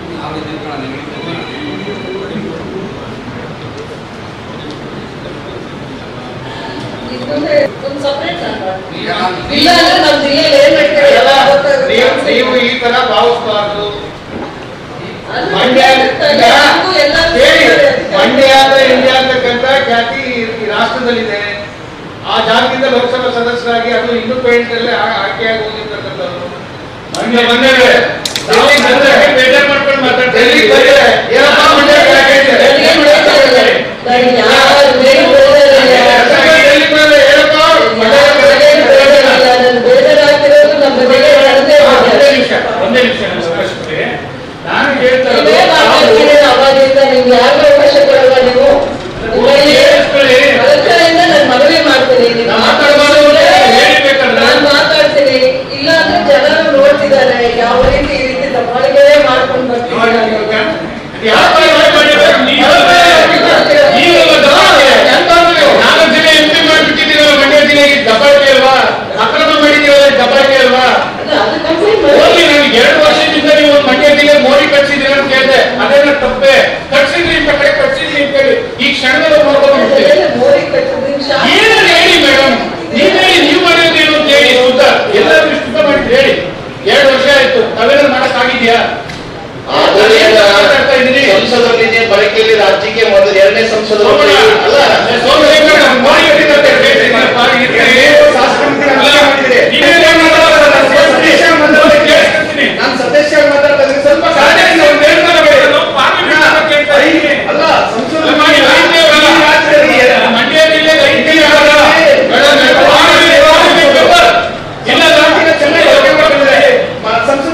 ಮುಂದೆ ಒಂದು ಸಪರೇಟ್ ಇಲ್ಲ ಅಂದ್ರೆ ನಮ್ಮ ಜಿಲ್ಲೆಯಲ್ಲಿ ಏನ್ ನಡೀತದೆ ಎಲ್ಲ ನೀವು ಗೊತ್ತಾಗುತ್ತೆ. ನೀವು ಈ ತರ ಭಾವಿಸಬಾರ್ದು ಅದು ಮಂಡ್ಯ ಗೊತ್ತಾಗುತ್ತೆ. ನಮಗೂ ಎಲ್ಲರಿಗೂ ಹೇಳಿ ಗೊತ್ತಾಗುತ್ತೆ. ಮಂಡ್ಯ ಅಂದ್ರೆ ಇಂಡಿಯಾ ಅಂತಕ್ಕಂಥ ಖ್ಯಾತಿ ಈ ರಾಷ್ಟ್ರದಲ್ಲಿದೆ ಆ ಜಾಗದಿಂದ ಲೋಕಸಭಾ ಸದಸ್ಯರಾಗಿ ಅದು ಇಂಡಿಪೆಂಡೆಂಟ್ ಅಲ್ಲೇ ಆ- ಆಯ್ಕೆಯಾಗಿ ಹೋಗಿರ್ತಕ್ಕಂಥವ್ರು ಮಂಡ್ಯ ಬಂದರೆ ಡೆಲ್ಲಿ ಬಂದರೆ ಬೇಜಾರು ಮಾಡ್ಕೊಂಡು ಮಾತಾಡ್ತಾರೆ ಡೆಲ್ಲಿ ಬಂದರೆ ಏನಪ್ಪ ಮಂಡ್ಯ ಯಾಕೆ ಹೇಳ್ತಾರೆ? ಏನ್ ಬೇಕಾಗಿಲ್ಲ. ನಾನು ಯಾರು ಬೇರೆ ಬೇರೆ ಡೆಲ್ಲಿ ಬಂದ್ರೆ ಏನಪ್ಪ ಮಂಡ್ಯ ಬಂದರೆ ನಾನು ಬೇಜಾರಾಗ್ತಿರೋದು ನಮ್ಮ ಮನೆಗೆ ನಡೆದೇ ಒಂದೇ ಹೋಗಿದೆ. ನಿಮಿಷ ಒಂದೇ ನಿಮಿಷ ನನ್ನ ಅವಕಾಶಕ್ಕೆ ನಾನು ಹೇಳ್ತಾ ಇರೋದು ನೀವೇ ಮಾತಾಡ್ತೀರಿ ಅವಾಗಿಂದ ನಿಮ್ಗೆ ಯಾರಿಗೂ ಅವಕಾಶ ಕೊಡಲ್ಲ ನೀವು ಕೂತ್ಕೊಳ್ಳಿ, ಕೇಳಿಸ್ಕೊಳ್ಳಿ. ಅದಕ್ಕಾಗಿಂದ ನಾನು ಮನವಿ ಮಾಡ್ತೀನಿ ನೀವು ನಾನು ಮಾತಾಡ್ಬಾರ್ದು ಅಂತ ಹೇಳ್ಬೇಕಂದ್ರೆ. ನಾನು ಮಾತಾಡ್ತೀನಿ ಇಲ್ಲ ಅಂದ್ರೆ ಜನರು ನೋಡ್ತಿದ್ದಾರೆ ಯಾವ ರೀತಿ ಈ ರೀತಿ ದಬ್ಬಾಳಿಕೆ ಮಾಡ್ಕೊಂಡು ಬರ್ತಿದ್ದಾರೆ ಯಾವ ತರ ಮಾಡಿದ್ರೆ ನೀವು ನೀವಲ್ಲ ದಬ್ಬಾಳಿಕೆ. ನಾಲ್ಕು ಜಿಲ್ಲೆ ಎಂ ಪಿ ಮಾಡಿಬಿಟ್ಟಿದ್ದೀರಲ್ಲ ಮಂಡ್ಯ ಜಿಲ್ಲೆಗೆ ದಬ್ಬಾಳಿಕೆ ಅಲ್ವಾ ಅಕ್ರಮ ಮಾಡಿದ್ದೀರಲ್ಲ ಇದು ದಬ್ಬಾಳಿಕೆ ಅಲ್ವಾ ಅಲ್ಲ, ಅದು ಕಂಪ್ಲೇಂಟ್ ಹೋಗಿ ಮಾಡಿ ನನಗೆ ಎರಡು ವರ್ಷದಿಂದ ನೀವು ಒಂದು ಮಂಡ್ಯ ಜಿಲ್ಲೆ ಮೋಡಿ ಕಟ್ಸಿದ್ದೀರ ಅಂತ ಕೇಳಿದೆ ಅದೇನ ತಪ್ಪೆ ಕಟ್ಸಿದ್ರಿ ಇಂಥ ಕಡೆ ಕಟ್ಸಿದ್ರಿ ಅಂತ ಹೇಳಿ ಈ ಕ್ಷಣದಲ್ಲಿ ನೋಡ್ಕೊಂಡು ಬಿಡ್ತೇವೆ ಮೋರಿ ಕಟ್ಟಿದ್ದೀನಿ ಶಾಸ್ತ್ರ ಏನು ಹೇಳಿ ಮೇಡಮ್ ನೀವ್ ಹೇಳಿ ನೀವು ಮಾಡೋದೇನು ಅಂತ ಹೇಳಿ ಶುದ್ಧ ಎಲ್ಲರೂ ಶುದ್ಧ ಮಾಡಿದ್ರೆ ಹೇಳಿ ಎರಡು ವರ್ಷ ಆಯ್ತು ತಾವೇನಾದ್ರು ಮಾಡಕ್ ಆಗಿದ್ಯಾ ಆದ್ದರಿಂದ ಮಾತಾಡ್ತಾ ಇದ್ದೀರಿ ಸಂಸದ ನಿಧಿ ಬಳಕೆಯಲ್ಲಿ ರಾಜ್ಯಕ್ಕೆ ಮೊದಲು ಎರಡನೇ ಸಂಸದರು ಸೋಮಣ್ಣ, ಅಲ್ಲ ಸೋಮಶೇಖರ, ಮೋಡಿ ಕಟ್ಟಿದಂತೆ ಬೇಸಿಗೆ ಪಾರಿ ಇರ್ತೀರಿ. ಅಲ್ಲ, ನೀವೇನೇ ಮಾತಾಡೋದು ನಾನು ಸತೀಶ ಮಾತಾಡೋದು ಕೇಳಿಸ್ಕೊಳ್ತೀನಿ. ನಾನು ಸದಸ್ಯ ಮಾತಾಡ್ತಾ ಸ್ವಲ್ಪ ಸಾಧ್ಯ ಇಲ್ಲ, ಒಂದು ಹೇಳ್ತಾರೆ ಬೇಡ, ನಾವು ಪಾರ್ಲಿಮೆಂಟ್ ಅಂತ ಕೇಳ್ತಾ ಇದ್ದೀವಿ. ಅಲ್ಲ ಸಂಸದ ಅಲ್ಲ, ಮಾಡಿ, ರಾಜ್ಯ ಅಲ್ಲ. ಮಂಡ್ಯ ಜಿಲ್ಲೆಗೆ ಐಟಿ ಆಗಲ್ಲ. Madam, parliament, parliament member. ಇಲ್ಲ, ರಾಜ್ಯದ ಚೆನ್ನೈ ಹೋಗಿ ಬಂದಿದೆ. ಸಂಸದ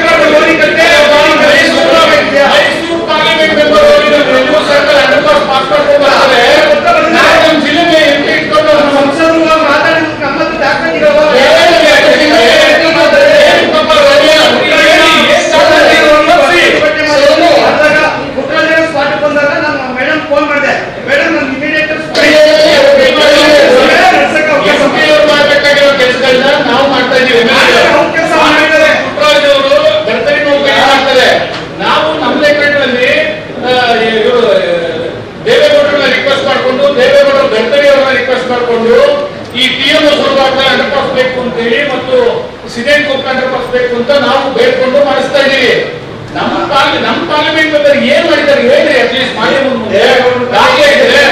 ಮೈಸೂರು ಪಾರ್ಲಿಮೆಂಟ್ ಮೆಂಬರ್ ಹೋಗಿದ್ರು Bengaluru circle underpass pass ಮಾಡ್ಕೊಂಡು ಬರ್ತಾರೆ ನಾವು ನಮ್ಮ ಜಿಲ್ಲೆಗೆ ಎಂ ಪಿ ಇಟ್ಕೊಂಡು ನಮ್ಮ ಸಂಸದರು ಮಾತಾಡಿದ ನಮ್ಮದು ದಾಖಲೆಗಳು ಸ್ಪಾಟ್ ಬಂದಾಗ ನಾನು ಮೇಡಮ್ ಫೋನ್ ಮಾಡಿದೆ ಮೇಡಮ್ ನಾನು ಇಮಿಡಿಯೇಟ್ ಮಾಡಬೇಕಾಗಿರೋ ಕೆಲಸಗಳನ್ನ ನಾವು ಮಾಡ್ತಾ ಇದೀವಿ ಅವ್ರ ಕೆಲ್ಸ ಮಾಡಿದ್ದಾರೆ. ಪುಟ್ಟರಾಜ್ ಅವರು ಗಣಪತಿ ನೌಕರಿ ಮಾಡ್ತಾರೆ ನಾವು ನಮ್ಮ ಲೆಕ್ಕಗಳಲ್ಲಿ ಇವರು ದೇವೇಗೌಡರನ್ನ ರಿಕ್ವೆಸ್ಟ್ ಮಾಡ್ಕೊಂಡು ದೇವೇಗೌಡರು ಗಣಪತಿ ಅವರನ್ನ ರಿಕ್ವೆಸ್ಟ್ ಮಾಡ್ಕೊಂಡು ಈ ಟಿ ಎಂ ಸುಲಭ ಅಂಡರ್ಪಾಸ್ ಬೇಕು ಅಂತೇಳಿ ಮತ್ತು ಸಿಡೆಂಟ್ ಕೊಪ್ಪ ಅಂಡರ್ಪಾಸ್ ಬೇಕು ಅಂತ ನಾವು ಬೇಡ್ಕೊಂಡು ಮಾಡಿಸ್ತಾ ಇದೀವಿ ನಮ್ಮ ಪಾರ್ಲಿ ನಮ್ಮ ಪಾರ್ಲಿಮೆಂಟ್ ಮೆಂಬರ್ ಏನ್ ಮಾಡಿದ್ದಾರೆ ಹೇಳ್ರಿ ಅಟ್ಲೀಸ್ಟ್ ಮಾಡಿ ಮುಂದೆ ದಾಖಲೆ ಇದೆ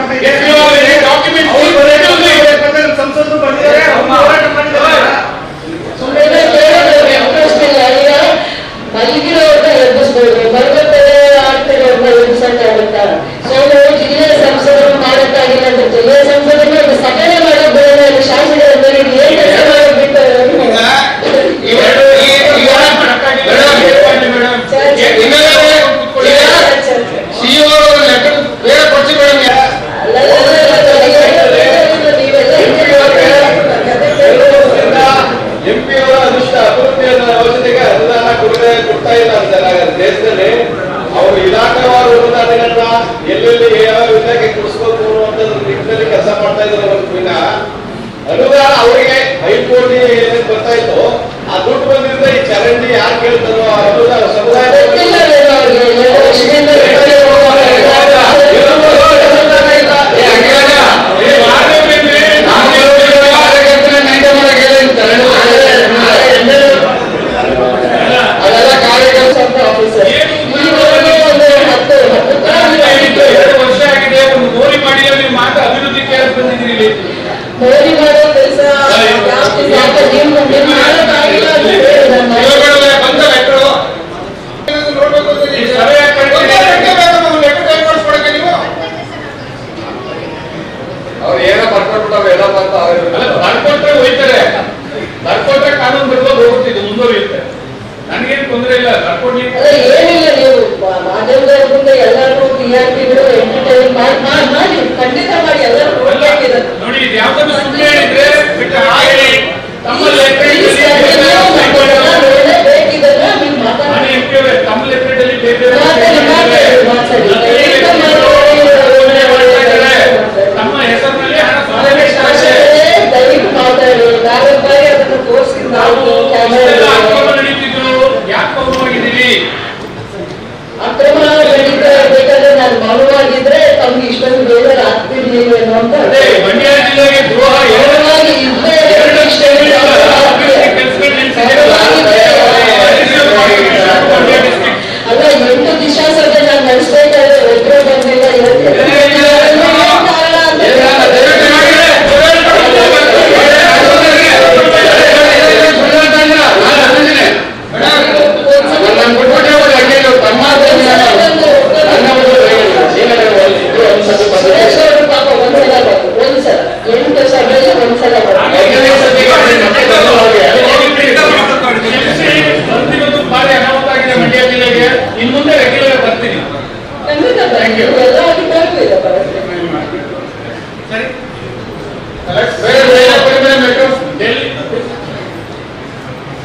ಡಾಕ್ಯುಮೆಂಟ್ ಸಂಸದರು ಬಂದಿದ್ದಾರೆ ಅವ್ರು ಹೋರಾಟ ಮಾಡಿದ್ದಾರೆ ಸುಮ್ಮನೆ ಕೇಳೋದಕ್ಕೆ ಅವಕಾಶ ಇಲ್ಲ ಈಗ ಮಲಗಿರೋರ್ನ ಎಬ್ಬಿಸ್ಬೋದು ಬರ್ಬರ್ತಾರೆ ಆಡ್ತಿರೋರ್ನ ಎಬ್ಬಿಸಕ್ಕಾಗುತ್ತಾ ಸೊ ನಾವು ಜಿಲ್ಲೆಯ ಸಂಸದರು ಮಾಡಕ್ಕಾಗಿಲ್ಲ ಅಂತ ಜಿಲ್ಲೆಯ ಸಂಸದರು ಒಂದು ಸಭೆನೇ ಮಾಡಕ್ ಬರೋಲ್ಲ ಇಲ್ಲಿ ಶಾಸಕರ ಮೇಲೆ ಏನ್ ಕೆಲಸ ಮಾಡಕ್ ಬಿಟ್ಟು ನೀವೆಲ್ಲ ಎಂ ಪಿ ಅವರ ಅನುಷ್ಠ ಅಭಿವೃದ್ಧಿ ಯೋಜನೆಗೆ ಅನುದಾನ ಕೊಡದೆ ಕೊಡ್ತಾ ಇಲ್ಲ ಅಂತಾರೆ ಹಾಗಾದ್ರೆ ದೇಶದಲ್ಲಿ ಅವರು ಇಲಾಖಾವಾರು ಅನುದಾನಗಳನ್ನ ಎಲ್ಲೆಲ್ಲಿ ಯಾವ ಇಲಾಖೆ ಕೊಡಿಸ್ಬೇಕು ಅನ್ನುವಂಥದ್ದು ನಿಟ್ಟಿನಲ್ಲಿ ಕೆಲಸ ಮಾಡ್ತಾ ಇದ್ದಾರೆ ಒಂದು ವಿನ ಅನುದಾನ ಅವರಿಗೆ ಐದು ಕೋಟಿ ಏನೇನು ಬರ್ತಾ ಇತ್ತು ಆ ದುಡ್ಡು ಬಂದಿದ್ರೆ ಈ ಚರಂಡಿ ಯಾರು ಕೇಳ್ತಾರೋ ಆ ಅನುದಾನ ಸಮುದಾಯ ಗೊತ್ತಿಲ್ಲ ಅವ್ರಿಗೆ ಎರಡು ವರ್ಷದಿಂದ ಅದೆಲ್ಲ ಕಾರ್ಯಕರ್ತ ಆಫೀಸರ್ ಈವರೆಗೂ ಒಂದು ಹತ್ತು ಹತ್ತು ಹೇಳಿದ್ದು ಎರಡು ವರ್ಷ ಆಗಿದೆ ಒಂದು ಮೋರಿ ಮಾಡಿಲ್ಲ ನೀವು ಮಾತ್ರ ಅಭಿವೃದ್ಧಿ ಕೇಳಕ್ ಬಂದಿದ್ದೀರಿ ಇಲ್ಲಿ ಮೋದಿ ಮಾಡೋ ಕೆಲಸ ಜಾಸ್ತಿ ಸಾಕು ನೀವು ನೀವು ಮಾಡೋಕ್ಕಾಗಿಲ್ಲ ಅಂತ ಹೇಳಿ ನಮ್ಮ ಇವುಗಳೆಲ್ಲ ಬಂದ ಲೆಕ್ಕಗಳು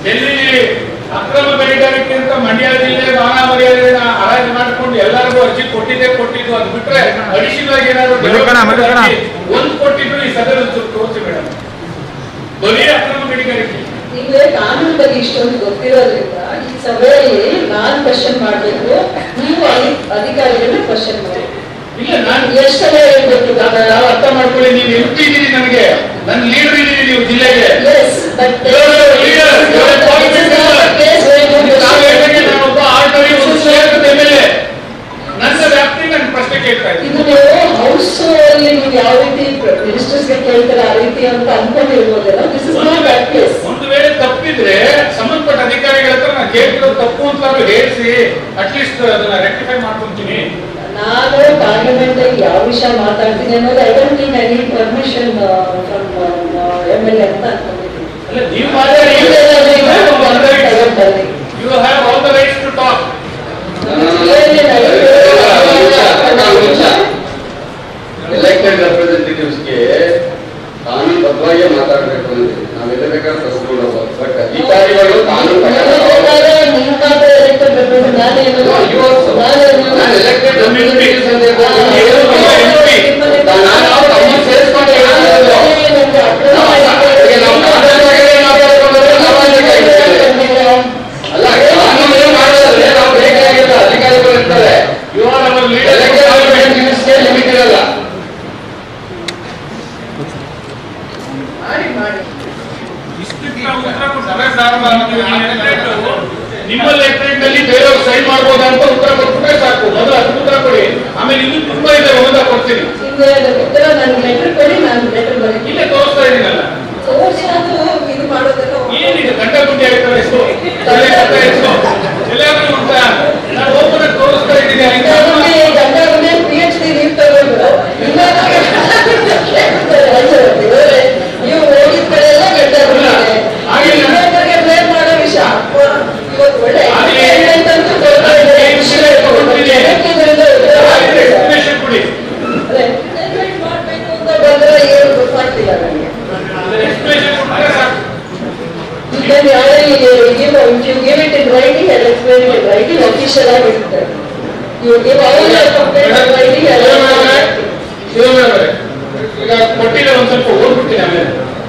ಎಲ್ಲಿ ಅಕ್ರಮ ಗಣಿಗಾರಿಕೆ ಅಂತ ಮಂಡ್ಯ ಜಿಲ್ಲೆ ಮಾನ ಮರ್ಯಾದೆನ ಹರಾಜು ಮಾಡಿಕೊಂಡು ಎಲ್ಲರಿಗೂ ಅರ್ಜಿ ಕೊಟ್ಟಿದ್ದೆ ಕೊಟ್ಟಿದ್ದು ಅದು ಬಿಟ್ರೆ ಅಡಿಷನಲ್ ಆಗಿ ಏನಾದ್ರು ಮಧುಕಣ, ಮಧುಕಣ. ಒಂದು ಕೊಟ್ಟಿದ್ರು ಈ ಸದನ ತೋರಿಸಿ ಮೇಡಮ್ ಬರೀ ಅಕ್ರಮ ಗಣಿಗಾರಿಕೆ ನಿಮ್ಗೆ ಕಾನೂನು ಬಗ್ಗೆ ಇಷ್ಟೊಂದು ಗೊತ್ತಿರೋದ್ರಿಂದ ಈ ಸಭೆಯಲ್ಲಿ ನಾನ್ ಕ್ವಶನ್ ಮಾಡ್ಬೇಕು ನೀವು ಅಧಿ- ಅಧಿಕಾರಿಗಳನ್ನ ಕ್ವಶನ್ ಮಾಡಿ ಇಲ್ಲ ನಾನು ಎಷ್ಟು ಸಲ ಹೇಳ್ಬೇಕು ನಾನು ನಾವು ಅರ್ಥ ಮಾಡ್ಕೊಳ್ಳಿ ನೀವು ಎಂ ಪಿ ಇದ್ದೀರಿ ನನಗೆ ನನ್ನ ಲೀಡರ್ ಇದ್ದೀರಿ ನೀವು ಜಿಲ್ಲೆಗೆ yes but leader, you are a politician. ನಾವು ಹೇಳಿದಂಗೆ ನಾನು ಒಬ್ಬ ಆರ್ಡರಿ ಒಂದು ಕ್ಷೇತ್ರದ ಎಮ್ಎಲ್ಎ ನನ್ನ ವ್ಯಾಪ್ತಿ ನನ್ನ ಪ್ರಶ್ನೆ ಕೇಳ್ತಾ ಇದ್ದೀನಿ ಇದು ನೀವು ಹೌಸ್ ಅಲ್ಲಿ ನೀವು ಯಾವ ರೀತಿ ಮಿನಿಸ್ಟರ್ಸ್ ಗೆ ಕೇಳ್ತಾರೆ ಆ ರೀತಿ ಅಂತ ಅನ್ಕೊಂಡಿರ್ಬೋದಲ್ಲ this is not that place ಒಂದು ವೇಳೆ ತಪ್ಪಿದ್ರೆ ಸಂಬಂಧಪಟ್ಟ ಅಧಿಕಾರಿಗಳ ಹತ್ರ ನಾನು ಕೇಳ್ತಿರೋದು ತಪ್ಪು ಅಂತ ಅವ್ರು ಹೇಳಿಸಿ ಅಟ್ಲೀಸ್ಟ್ ಅದನ್ನ ರೆಕ್ಟಿಫೈ ಮಾಡ್ಕೊಂತೀನಿ ನಾನು ಪಾರ್ಲಿಮೆಂಟ್ ಅಲ್ಲಿ ಯಾವ ವಿಷಯ ಮಾತಾಡ್ತೀನಿ ಅನ್ನೋದು I don't think I need permission from M L A ಅಂತ ಅನ್ಕೊಂಡಿದ್ದೀನಿ ಅಲ್ಲ ನೀವು ಮಾತಾಡಿ you have all the rights to talk elected ರೆಪ್ರೆಸೆಂಟೇಟಿವ್ಸ್ಗೆ ಕಾನೂನುಬದ್ಧವಾಗಿ ಮಾತಾಡಬೇಕು ಅಂದ್ರೆ ನಾವೆಲ್ಲ ಬೇಕಾದ್ರೆ ಕರ್ಸ್ಕೊಂಡು ಹೋಗ್ಬೋದು ಬಟ್ ಅಧಿಕಾರಿಗಳು ಕಾನೂನು ಪ್ರಕಾರ ನಾನು ಎಲೆಕ್ಟೆಡ್ ರೆಪ್ರೆಸೆಂಟೇಟಿವ್ಸ್ ಅಂತ ನಾನು ಅವ್ರನ್ನ ಸೇರಿಸ್ಕೊಂಡು ಹೇಳಿರೋದು. ಈಗ ನಾವು ಕಾನೂನಾಗೆ ಮಾತಾಡ್ಕೊಂಡ್ರೆ ನಾವು ಅದಕ್ಕೆ ಕೈಗೊಳ್ತೇವೆ. ಅಲ್ಲ ಕಾನೂನು ಮಾಡೋದ್ರೆ ನಾವು ಬೇಕಾಗಿಲ್ಲ ಅಧಿಕಾರಿಗಳು ಇರ್ತಾರೆ you are our leader elected ರೆಪ್ರೆಸೆಂಟೇಟಿವ್ಸ್ಗೆ ಲಿಮಿಟ್ ಇರಲ್ಲ ಮಾಡಿ ಮಾಡಿ ಇಷ್ಟಕ್ಕೆ ನಾವು ಉತ್ತರ ಕೊಡ್ತಾರೆ ಸಾಕು ನಮಗೆ ಈ ಲೆಟ್ರೇಟ್ ನಿಮ್ಮ ಲೆಟ್ರೇಟ್ ನಲ್ಲಿ ಬೇರೆಯವ್ರು ಸೈನ್ ಮಾಡ್ಬೋದಾ ಅಂತ ಉತ್ತರ ಕೊಟ್ಬಿಟ್ರೆ ಸಾಕು ಮೊದಲು ಅದಕ್ಕೆ ಉತ್ತರ ಕೊಡಿ ಆಮೇಲೆ ಇನ್ನೂ ತುಂಬಾ ಇದೆ ಒಂದ ಕೊಡ್ತೀನಿ ನಿಮ್ಗೆ ಅದಕ್ಕೆ ಉತ್ತರ ನನ್ಗೆ ಲೆಟರ್ ಕೊಡಿ ನಾನು ಲೆಟರ್ ಬರೀತೀನಿ ಇಲ್ಲೇ ತೋರಿಸ್ತಾ ಇದೀನಲ್ಲ ತೋರಿಸಿ ಅದು ಇದು ಮಾಡೋದೆಲ್ಲ ಏನಿದೆ ಗಂಡ ಗುಂಡಿ ಆಗ್ತದೆ ಎಷ್ಟು ತಲೆ ಆಗ್ತಾ ಎಷ್ಟು ಎಲ್ಲಾದ್ರೂ ಉಂಟಾ ನಾನು ಓಪನ್ ಆಗಿ ತೋರಿಸ್ತಾ ಇದ್ದೀನಿ ಅಲ್ಲಿ ಪಿ ಎಚ್ ಡಿ ನೀವು ತಗೊಂಡು ನೀವು ಹೋಗಿದ ಕಡೆ ಎಲ್ಲ ಗಡ್ಡ ಬಂದಿದೆ. ಆಗಿಲ್ಲ. ಇನ್ನೊಬ್ಬರಿಗೆ blame ಮಾಡೋ ವಿಷಯ ಇವತ್ತು ಒಳ್ಳೆ ಆಗಲಿ. entertainment ಅಂತೂ ಕೊಡ್ತಾ ಇದೆ. ಏನ್ ವಿಷಯ ತಗೊಂಡಿದ್ದೀನಿ? ಇದರಿಂದ ಉತ್ತರ ಆಗಿದ್ರೆ ಆಗ್ತಿಲ್ಲ. explanation ಕೊಡಿ ಅದೇ, entertainment ಮಾಡ್ಬೇಕು ಅಂತ ಬಂದ್ರೆ ಏನು ಗೊತ್ತಾಗ್ತಿಲ್ಲ ನನಗೆ ಎಕ್ಸ್ಪ್ಲೇಷನ್ ಕೊಟ್ಟರೆ ಸಾಕು Then I will give, if you give it in writing, I'll explain it in writing, official ಆಗಿ ಇರುತ್ತೆ. You give all your complaint in writing, I'll explain it. ಶಿವಮೊಗ್ಗವರೇ, ಈಗ ಕೊಟ್ಟಿಲ್ಲ ಒಂದ್ ಸ್ವಲ್ಪ ಓದ್ಬಿಡ್ತೀನಿ ಆಮೇಲೆ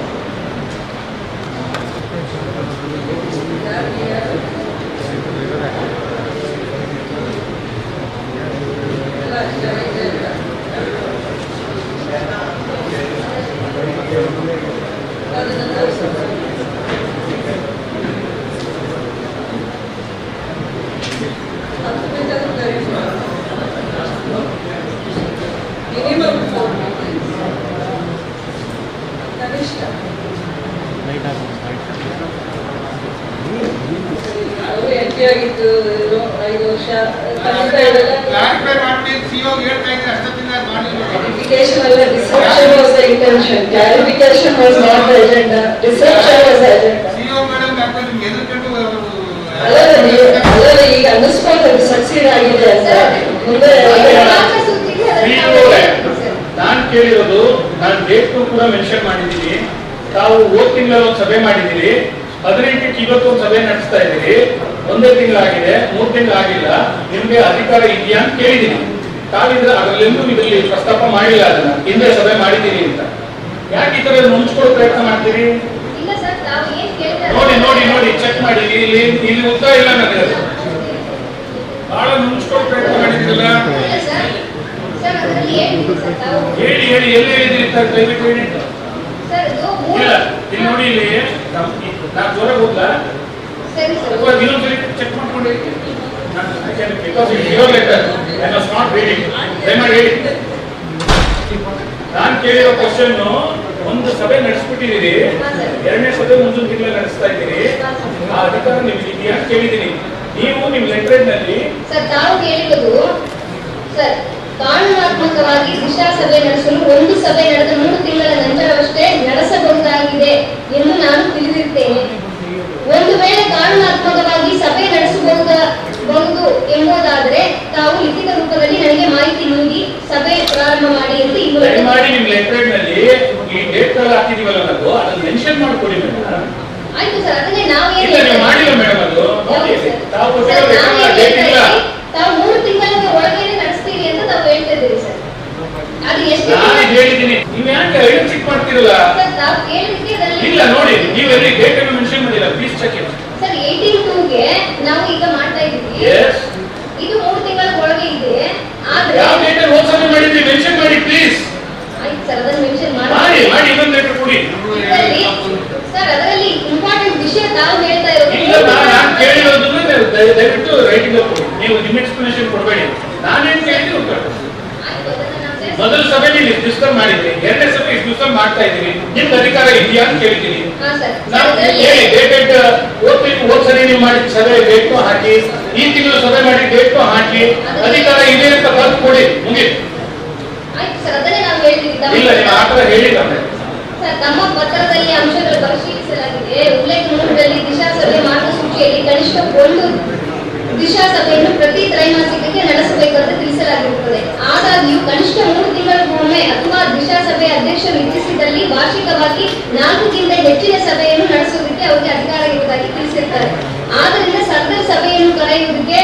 Minimum four meetings. ಕನಿಷ್ಠ ಅವರು ಎಂ ಪಿ ಆಗಿದ್ದು ಏನು ಐದು ವರ್ಷ ಖಂಡಿತ ಇವೆಲ್ಲ ಕ್ಲಾರಿಫೈ ಮಾಡ್ತೀನಿ ಸಿಒ ಹೇಳ್ತಾ ಇದ್ರೆ ಅಷ್ಟೊತ್ತಿಂದ ಅದ್ ಮಾಡ್ಲಿಲ್ಲ Clarification was the disruption was the intention. Clarification was not the agenda. Disruption was the agenda. CEO madam ಯಾಕಂದ್ರೆ ನಿಮ್ಗೆ ಎದುರ್ಕೊಂಡು ಅವರು ಅಲ್ಲಲ್ಲ ನೀವು ಅಲ್ಲಲ್ಲ ಈಗ ಅನ್ನಿಸ್ಬೋದು ಅದು ಸಕ್ಸೀಡ್ ಆಗಿದೆ ಅಂತ ಮುಂದೆ ಮಾರ್ಗಸೂಚಿಗೆ ಅದನ್ನ ಪ್ರೀತಿಯವರೇ, ನಾನ್ ಕೇಳಿರೋದು ನಾನು ಡೇಟ್ ಕೂಡ ಮೆನ್ಷನ್ ಮಾಡಿದ್ದೀನಿ ತಾವು ಹೋದ್ ತಿಂಗಳಲ್ಲಿ ಒಂದು ಸಭೆ ಮಾಡಿದ್ದೀರಿ ಹದಿನೆಂಟಕ್ಕೆ ಇವತ್ತು ಒಂದು ಸಭೆ ನಡೆಸ್ತಾ ಇದ್ದೀರಿ ಒಂದೇ ತಿಂಗಳಾಗಿದೆ ಮೂರ್ ತಿಂಗಳಾಗಿಲ್ಲ ನಿಮ್ಗೆ ಅಧಿಕಾರ ಇದೆಯಾ ಅಂತ ಕೇಳಿದ್ದೀನಿ ತಾವಿದ್ರೆ ಅದರಲ್ಲೆಂದೂ ಇದರಲ್ಲಿ ಪ್ರಸ್ತಾಪ ಮಾಡಿಲ್ಲ ಅದನ್ನ ಹಿಂದೆ ಸಭೆ ಮಾಡಿದ್ದೀರಿ ಅಂತ ಯಾಕೆ ಈ ತರ ಮುನ್ಸ್ಕೊಳ್ಳೋ ಪ್ರಯತ್ನ ಮಾಡ್ತೀರಿ ಇಲ್ಲ ಸರ್ ತಾವು ಏನ್ ಕೇಳ್ತಾರೆ ನೋಡಿ ನೋಡಿ ನೋಡಿ ಚೆಕ್ ಮಾಡಿ ಇಲ್ಲಿ ಇಲ್ಲಿ ಉತ್ತರ ಇಲ್ಲ ನನಗೆ ಅದು. ಬಹಳ ಮುನ್ಸ್ಕೊಳ್ಳೋ ಪ್ರಯತ್ನ ಮಾಡಿದಿರಲ್ಲ ಇಲ್ಲ ಸರ್ ಸರ್ ಅದರಲ್ಲಿ ಏನಿದೆ ಸರ್ ತಾವು ಹೇಳಿ ಹೇಳಿ ಎಲ್ಲಿ ಹೇಳಿದಿರಿ ಸರ್ ದಯವಿಟ್ಟು ಹೇಳಿ ಸರ್ ಇದು ಮೂರು ಇಲ್ಲ ಇಲ್ಲಿ ನೋಡಿ ಇಲ್ಲಿ ನಮ್- ನಾನ್ ಜೋರ ಹೋಗ್ಲಾ ಸರಿ ಸರ್ ಅಥವಾ ಇನ್ನೊಂದ್ಸರಿ ಚೆಕ್ ಮಾಡ್ಕೊಂಡು because it your letter I was not reading ದಯಮಾಡಿ ಹೇಳಿ ನಾನ್ ಕೇಳಿರೋ ಕ್ವಶನ್ ಒಂದು ಸಭೆ ನಡೆಸ್ಬಿಟ್ಟಿದ್ದೀರಿ ಎರಡನೇ ಸಭೆ ಮುಂದಿನ ತಿಂಗಳ ನಡೆಸ್ತಾ ಇದ್ದೀರಿ ಆ ಅಧಿಕಾರ ನಿಮ್ಗೆ ಇದೆಯಾ ಅಂತ ಕೇಳಿದ್ದೀನಿ ನೀವು ನಿಮ್ ಲೆಟರ್ ನಲ್ಲಿ ಸರ್ ತಾವು ಕೇಳಿರುವುದು ಸರ್ ಕಾನೂನಾತ್ಮಕವಾಗಿ ದಿಶಾ ಸಭೆ ನಡೆಸಲು ಒಂದು ಸಭೆ ನಡೆದ ಮೂರು ತಿಂಗಳ ನಂತರವಷ್ಟೇ ನಡೆಸಬಹುದಾಗಿದೆ ಎಂದು ನಾನು ತಿಳಿದಿರ್ತೇನೆ ಒಂದು ವೇಳೆ ಕಾನೂನಾತ್ಮಕವಾಗಿ ಸಭೆ ನಡೆಸಬಹುದಬಹುದು ಎಂಬುದಾದರೆ ತಾವು ಲಿಖಿತ ರೂಪದಲ್ಲಿ ನನಗೆ ಮಾಹಿತಿ ನೀಡಿ ಸಭೆ ಪ್ರಾರಂಭ ಮಾಡಿ ಎಂದು ದಯಮಾಡಿ ಇವರು ನಿಮ್ ಲೆಟರ್ ನಲ್ಲಿ ಈ ಡೇಟ್ ಗಳು ಹಾಕಿದೀವಲ್ಲ ನಾವು ಅದನ್ನ ಮೆನ್ಷನ್ ಮಾಡ್ಕೊಡಿ ಮೇಡಮ್ ಆಯ್ತು ಸರ್ ಅದನ್ನೇ ನಾವು ಇಲ್ಲ ನೀವು ನಾವು ಸರ್, ಕೊಟ್ಟಿರೋ ನಾವು ಲೆಕ್ಕ ಡೇಟ್ ಇಲ್ಲ ತಾವು ಮೂರು ತಿಂಗಳ ಒಳಗೇನೆ ನಡೆಸ್ತೀರಿ ಅಂತ ತಾವು ಹೇಳ್ತಾ ಇದ್ದೀರಿ ಸರ್ ಅದು ಎಷ್ಟು ನಾನು ಹೇಳಿದ್ದೀನಿ ನೀವು ಯಾಕೆ ಐದು ಚೆಕ್ ಮಾಡ್ತಿರಲ್ಲ ಸರ್ ತಾವು ಕೇಳಿದಕ್ಕೆ ಅದರಲ್ಲಿ ಇಲ್ಲ ನೋಡಿ ನೀವು ಎಲ್ಲಿ ಡೇಟ್ ಅನ್ನು ಮೆನ್ಷನ್ ಮಾಡಿಲ್ಲ please check it sir eighteen ಟೂಗೆ ನಾವು ಈಗ ಮಾಡ್ತಾ ಇದ್ದೀವಿ ಎಸ್ ಇದು ಮೂರು ತಿಂಗಳ ಒಳಗೆ ಇದೆ ಆದ್ರೆ ಯಾವ ಡೇಟ್ ಅಲ್ಲಿ ಹೋದ್ ಸಲ ಮಾಡಿದ್ರಿ ಮೆನ್ಷನ್ ಮಾಡಿ ಪ್ಲೀಸ್ ಆಯ್ತು ಸರ್ ಅದನ್ನ ಮೆನ್ಷನ್ ಮಾಡಿ ಮಾಡಿ ಮಾಡಿ ಇನ್ನೊಂದು ಲೆಟರ್ ಕೊಡಿ ಇದರಲ್ಲಿ ಸರ್ ಅದರಲ್ಲಿ ಇಂಪಾರ್ಟೆಂಟ್ ವಿಷಯ ತಾವು ಹೇಳ್ತಾ ಇರೋದು ಇಲ್ಲ ನಾನು ನಾನು ಕೇಳಿರೋದನ್ನ ನೀವು ದಯ- ದಯವಿಟ್ಟು ರೈಟಿಂಗ್ ಕೊಡಿ ನೀವು ನಿಮ್ಮ ಎಕ್ಸ್ಪ್ಲನೇಷನ್ ಕೊಡಬೇಡಿ ನಾನೇನ್ ಕೇಳಿದ್ರು ಉತ್ತರ ಕೊಡಿ. ಆಯ್ತು ಅದನ್ನ ನಾವು ಸೇರ್ಸಿ- ಮೊದಲ ಸಭೆಯಲ್ಲಿ ನೀವು ಡಿಸ್ಕಸ್ ಮಾಡಿದ್ರಿ ಎರಡನೇ ಸಭೆ ಇಷ್ಟು ದಿವಸ ಮಾಡ್ತಾ ಇದ್ದೀವಿ ನಿಮ್ಗೆ ಅಧಿಕಾರ ಇದೆಯಾ ಅಂತ ಕೇಳ್ತೀನಿ ಹಾ ಸರ್ ನಾವು ಅದರಲ್ಲಿ- ಹೇಳಿ ಡೇಟ್ ಹೋದ್ ತಿಂಗಳು ಹೋದ್ ಸರಿ ನೀವು ಮಾಡಿದ ಸಭೆ ಡೇಟ್ ಹಾಕಿ ಈ ತಿಂಗಳು ಸಭೆ ಮಾಡಿ ಡೇಟ್ ಹಾಕಿ ಅಧಿಕಾರ ಇದೆ ಅಂತ ಬರ್ದು ಕೊಡಿ ಮುಗೀತು ಆಯ್ತು ಸರ್ ಅದನ್ನೇ ನಾವು ಹೇಳ್ತೀವಿ ತಮ್ಮ- ಇಲ್ಲ ನೀವು ಆ ಥರ ಹೇಳಿಲ್ಲ ಸರ್ ತಮ್ಮ ಪತ್ರದಲ್ಲಿ ಅಂಶಗಳು ಪರಿಶೀಲಿಸಲಾಗಿದೆ ಉಲ್ಲೇಖ ಮೂರರಲ್ಲಿ ದಿಶಾ ಸಭೆ ಮಾರ್ಗಸೂಚಿಯಲ್ಲಿ ಕನಿಷ್ಠ ಒಂದು ದಿಶಾ ಸಭೆಯನ್ನು ಪ್ರತಿ ತ್ರೈಮಾಸಿಕಕ್ಕೆ ನಡೆಸಬೇಕಂತ ತಿಳಿಸಲಾಗಿರುತ್ತದೆ ಆದಾಗ್ಯೂ ಕನಿಷ್ಠ ಮೂರು ತಿಂಗಳಿಗೊಮ್ಮೆ ಅಥವಾ ದಿಶಾ ಸಭೆ ಅಧ್ಯಕ್ಷರು ಇಚ್ಛಿಸಿದಲ್ಲಿ ವಾರ್ಷಿಕವಾಗಿ ನಾಲ್ಕಕ್ಕಿಂತ ಹೆಚ್ಚಿನ ಸಭೆಯನ್ನು ನಡೆಸುವುದಕ್ಕೆ ಅವರಿಗೆ ಅಧಿಕಾರ ಇರುವುದಾಗಿ ತಿಳಿಸಿರ್ತಾರೆ ಆದ್ದರಿಂದ ಸದನ ಸಭೆಯನ್ನು ಕರೆಯುವುದಕ್ಕೆ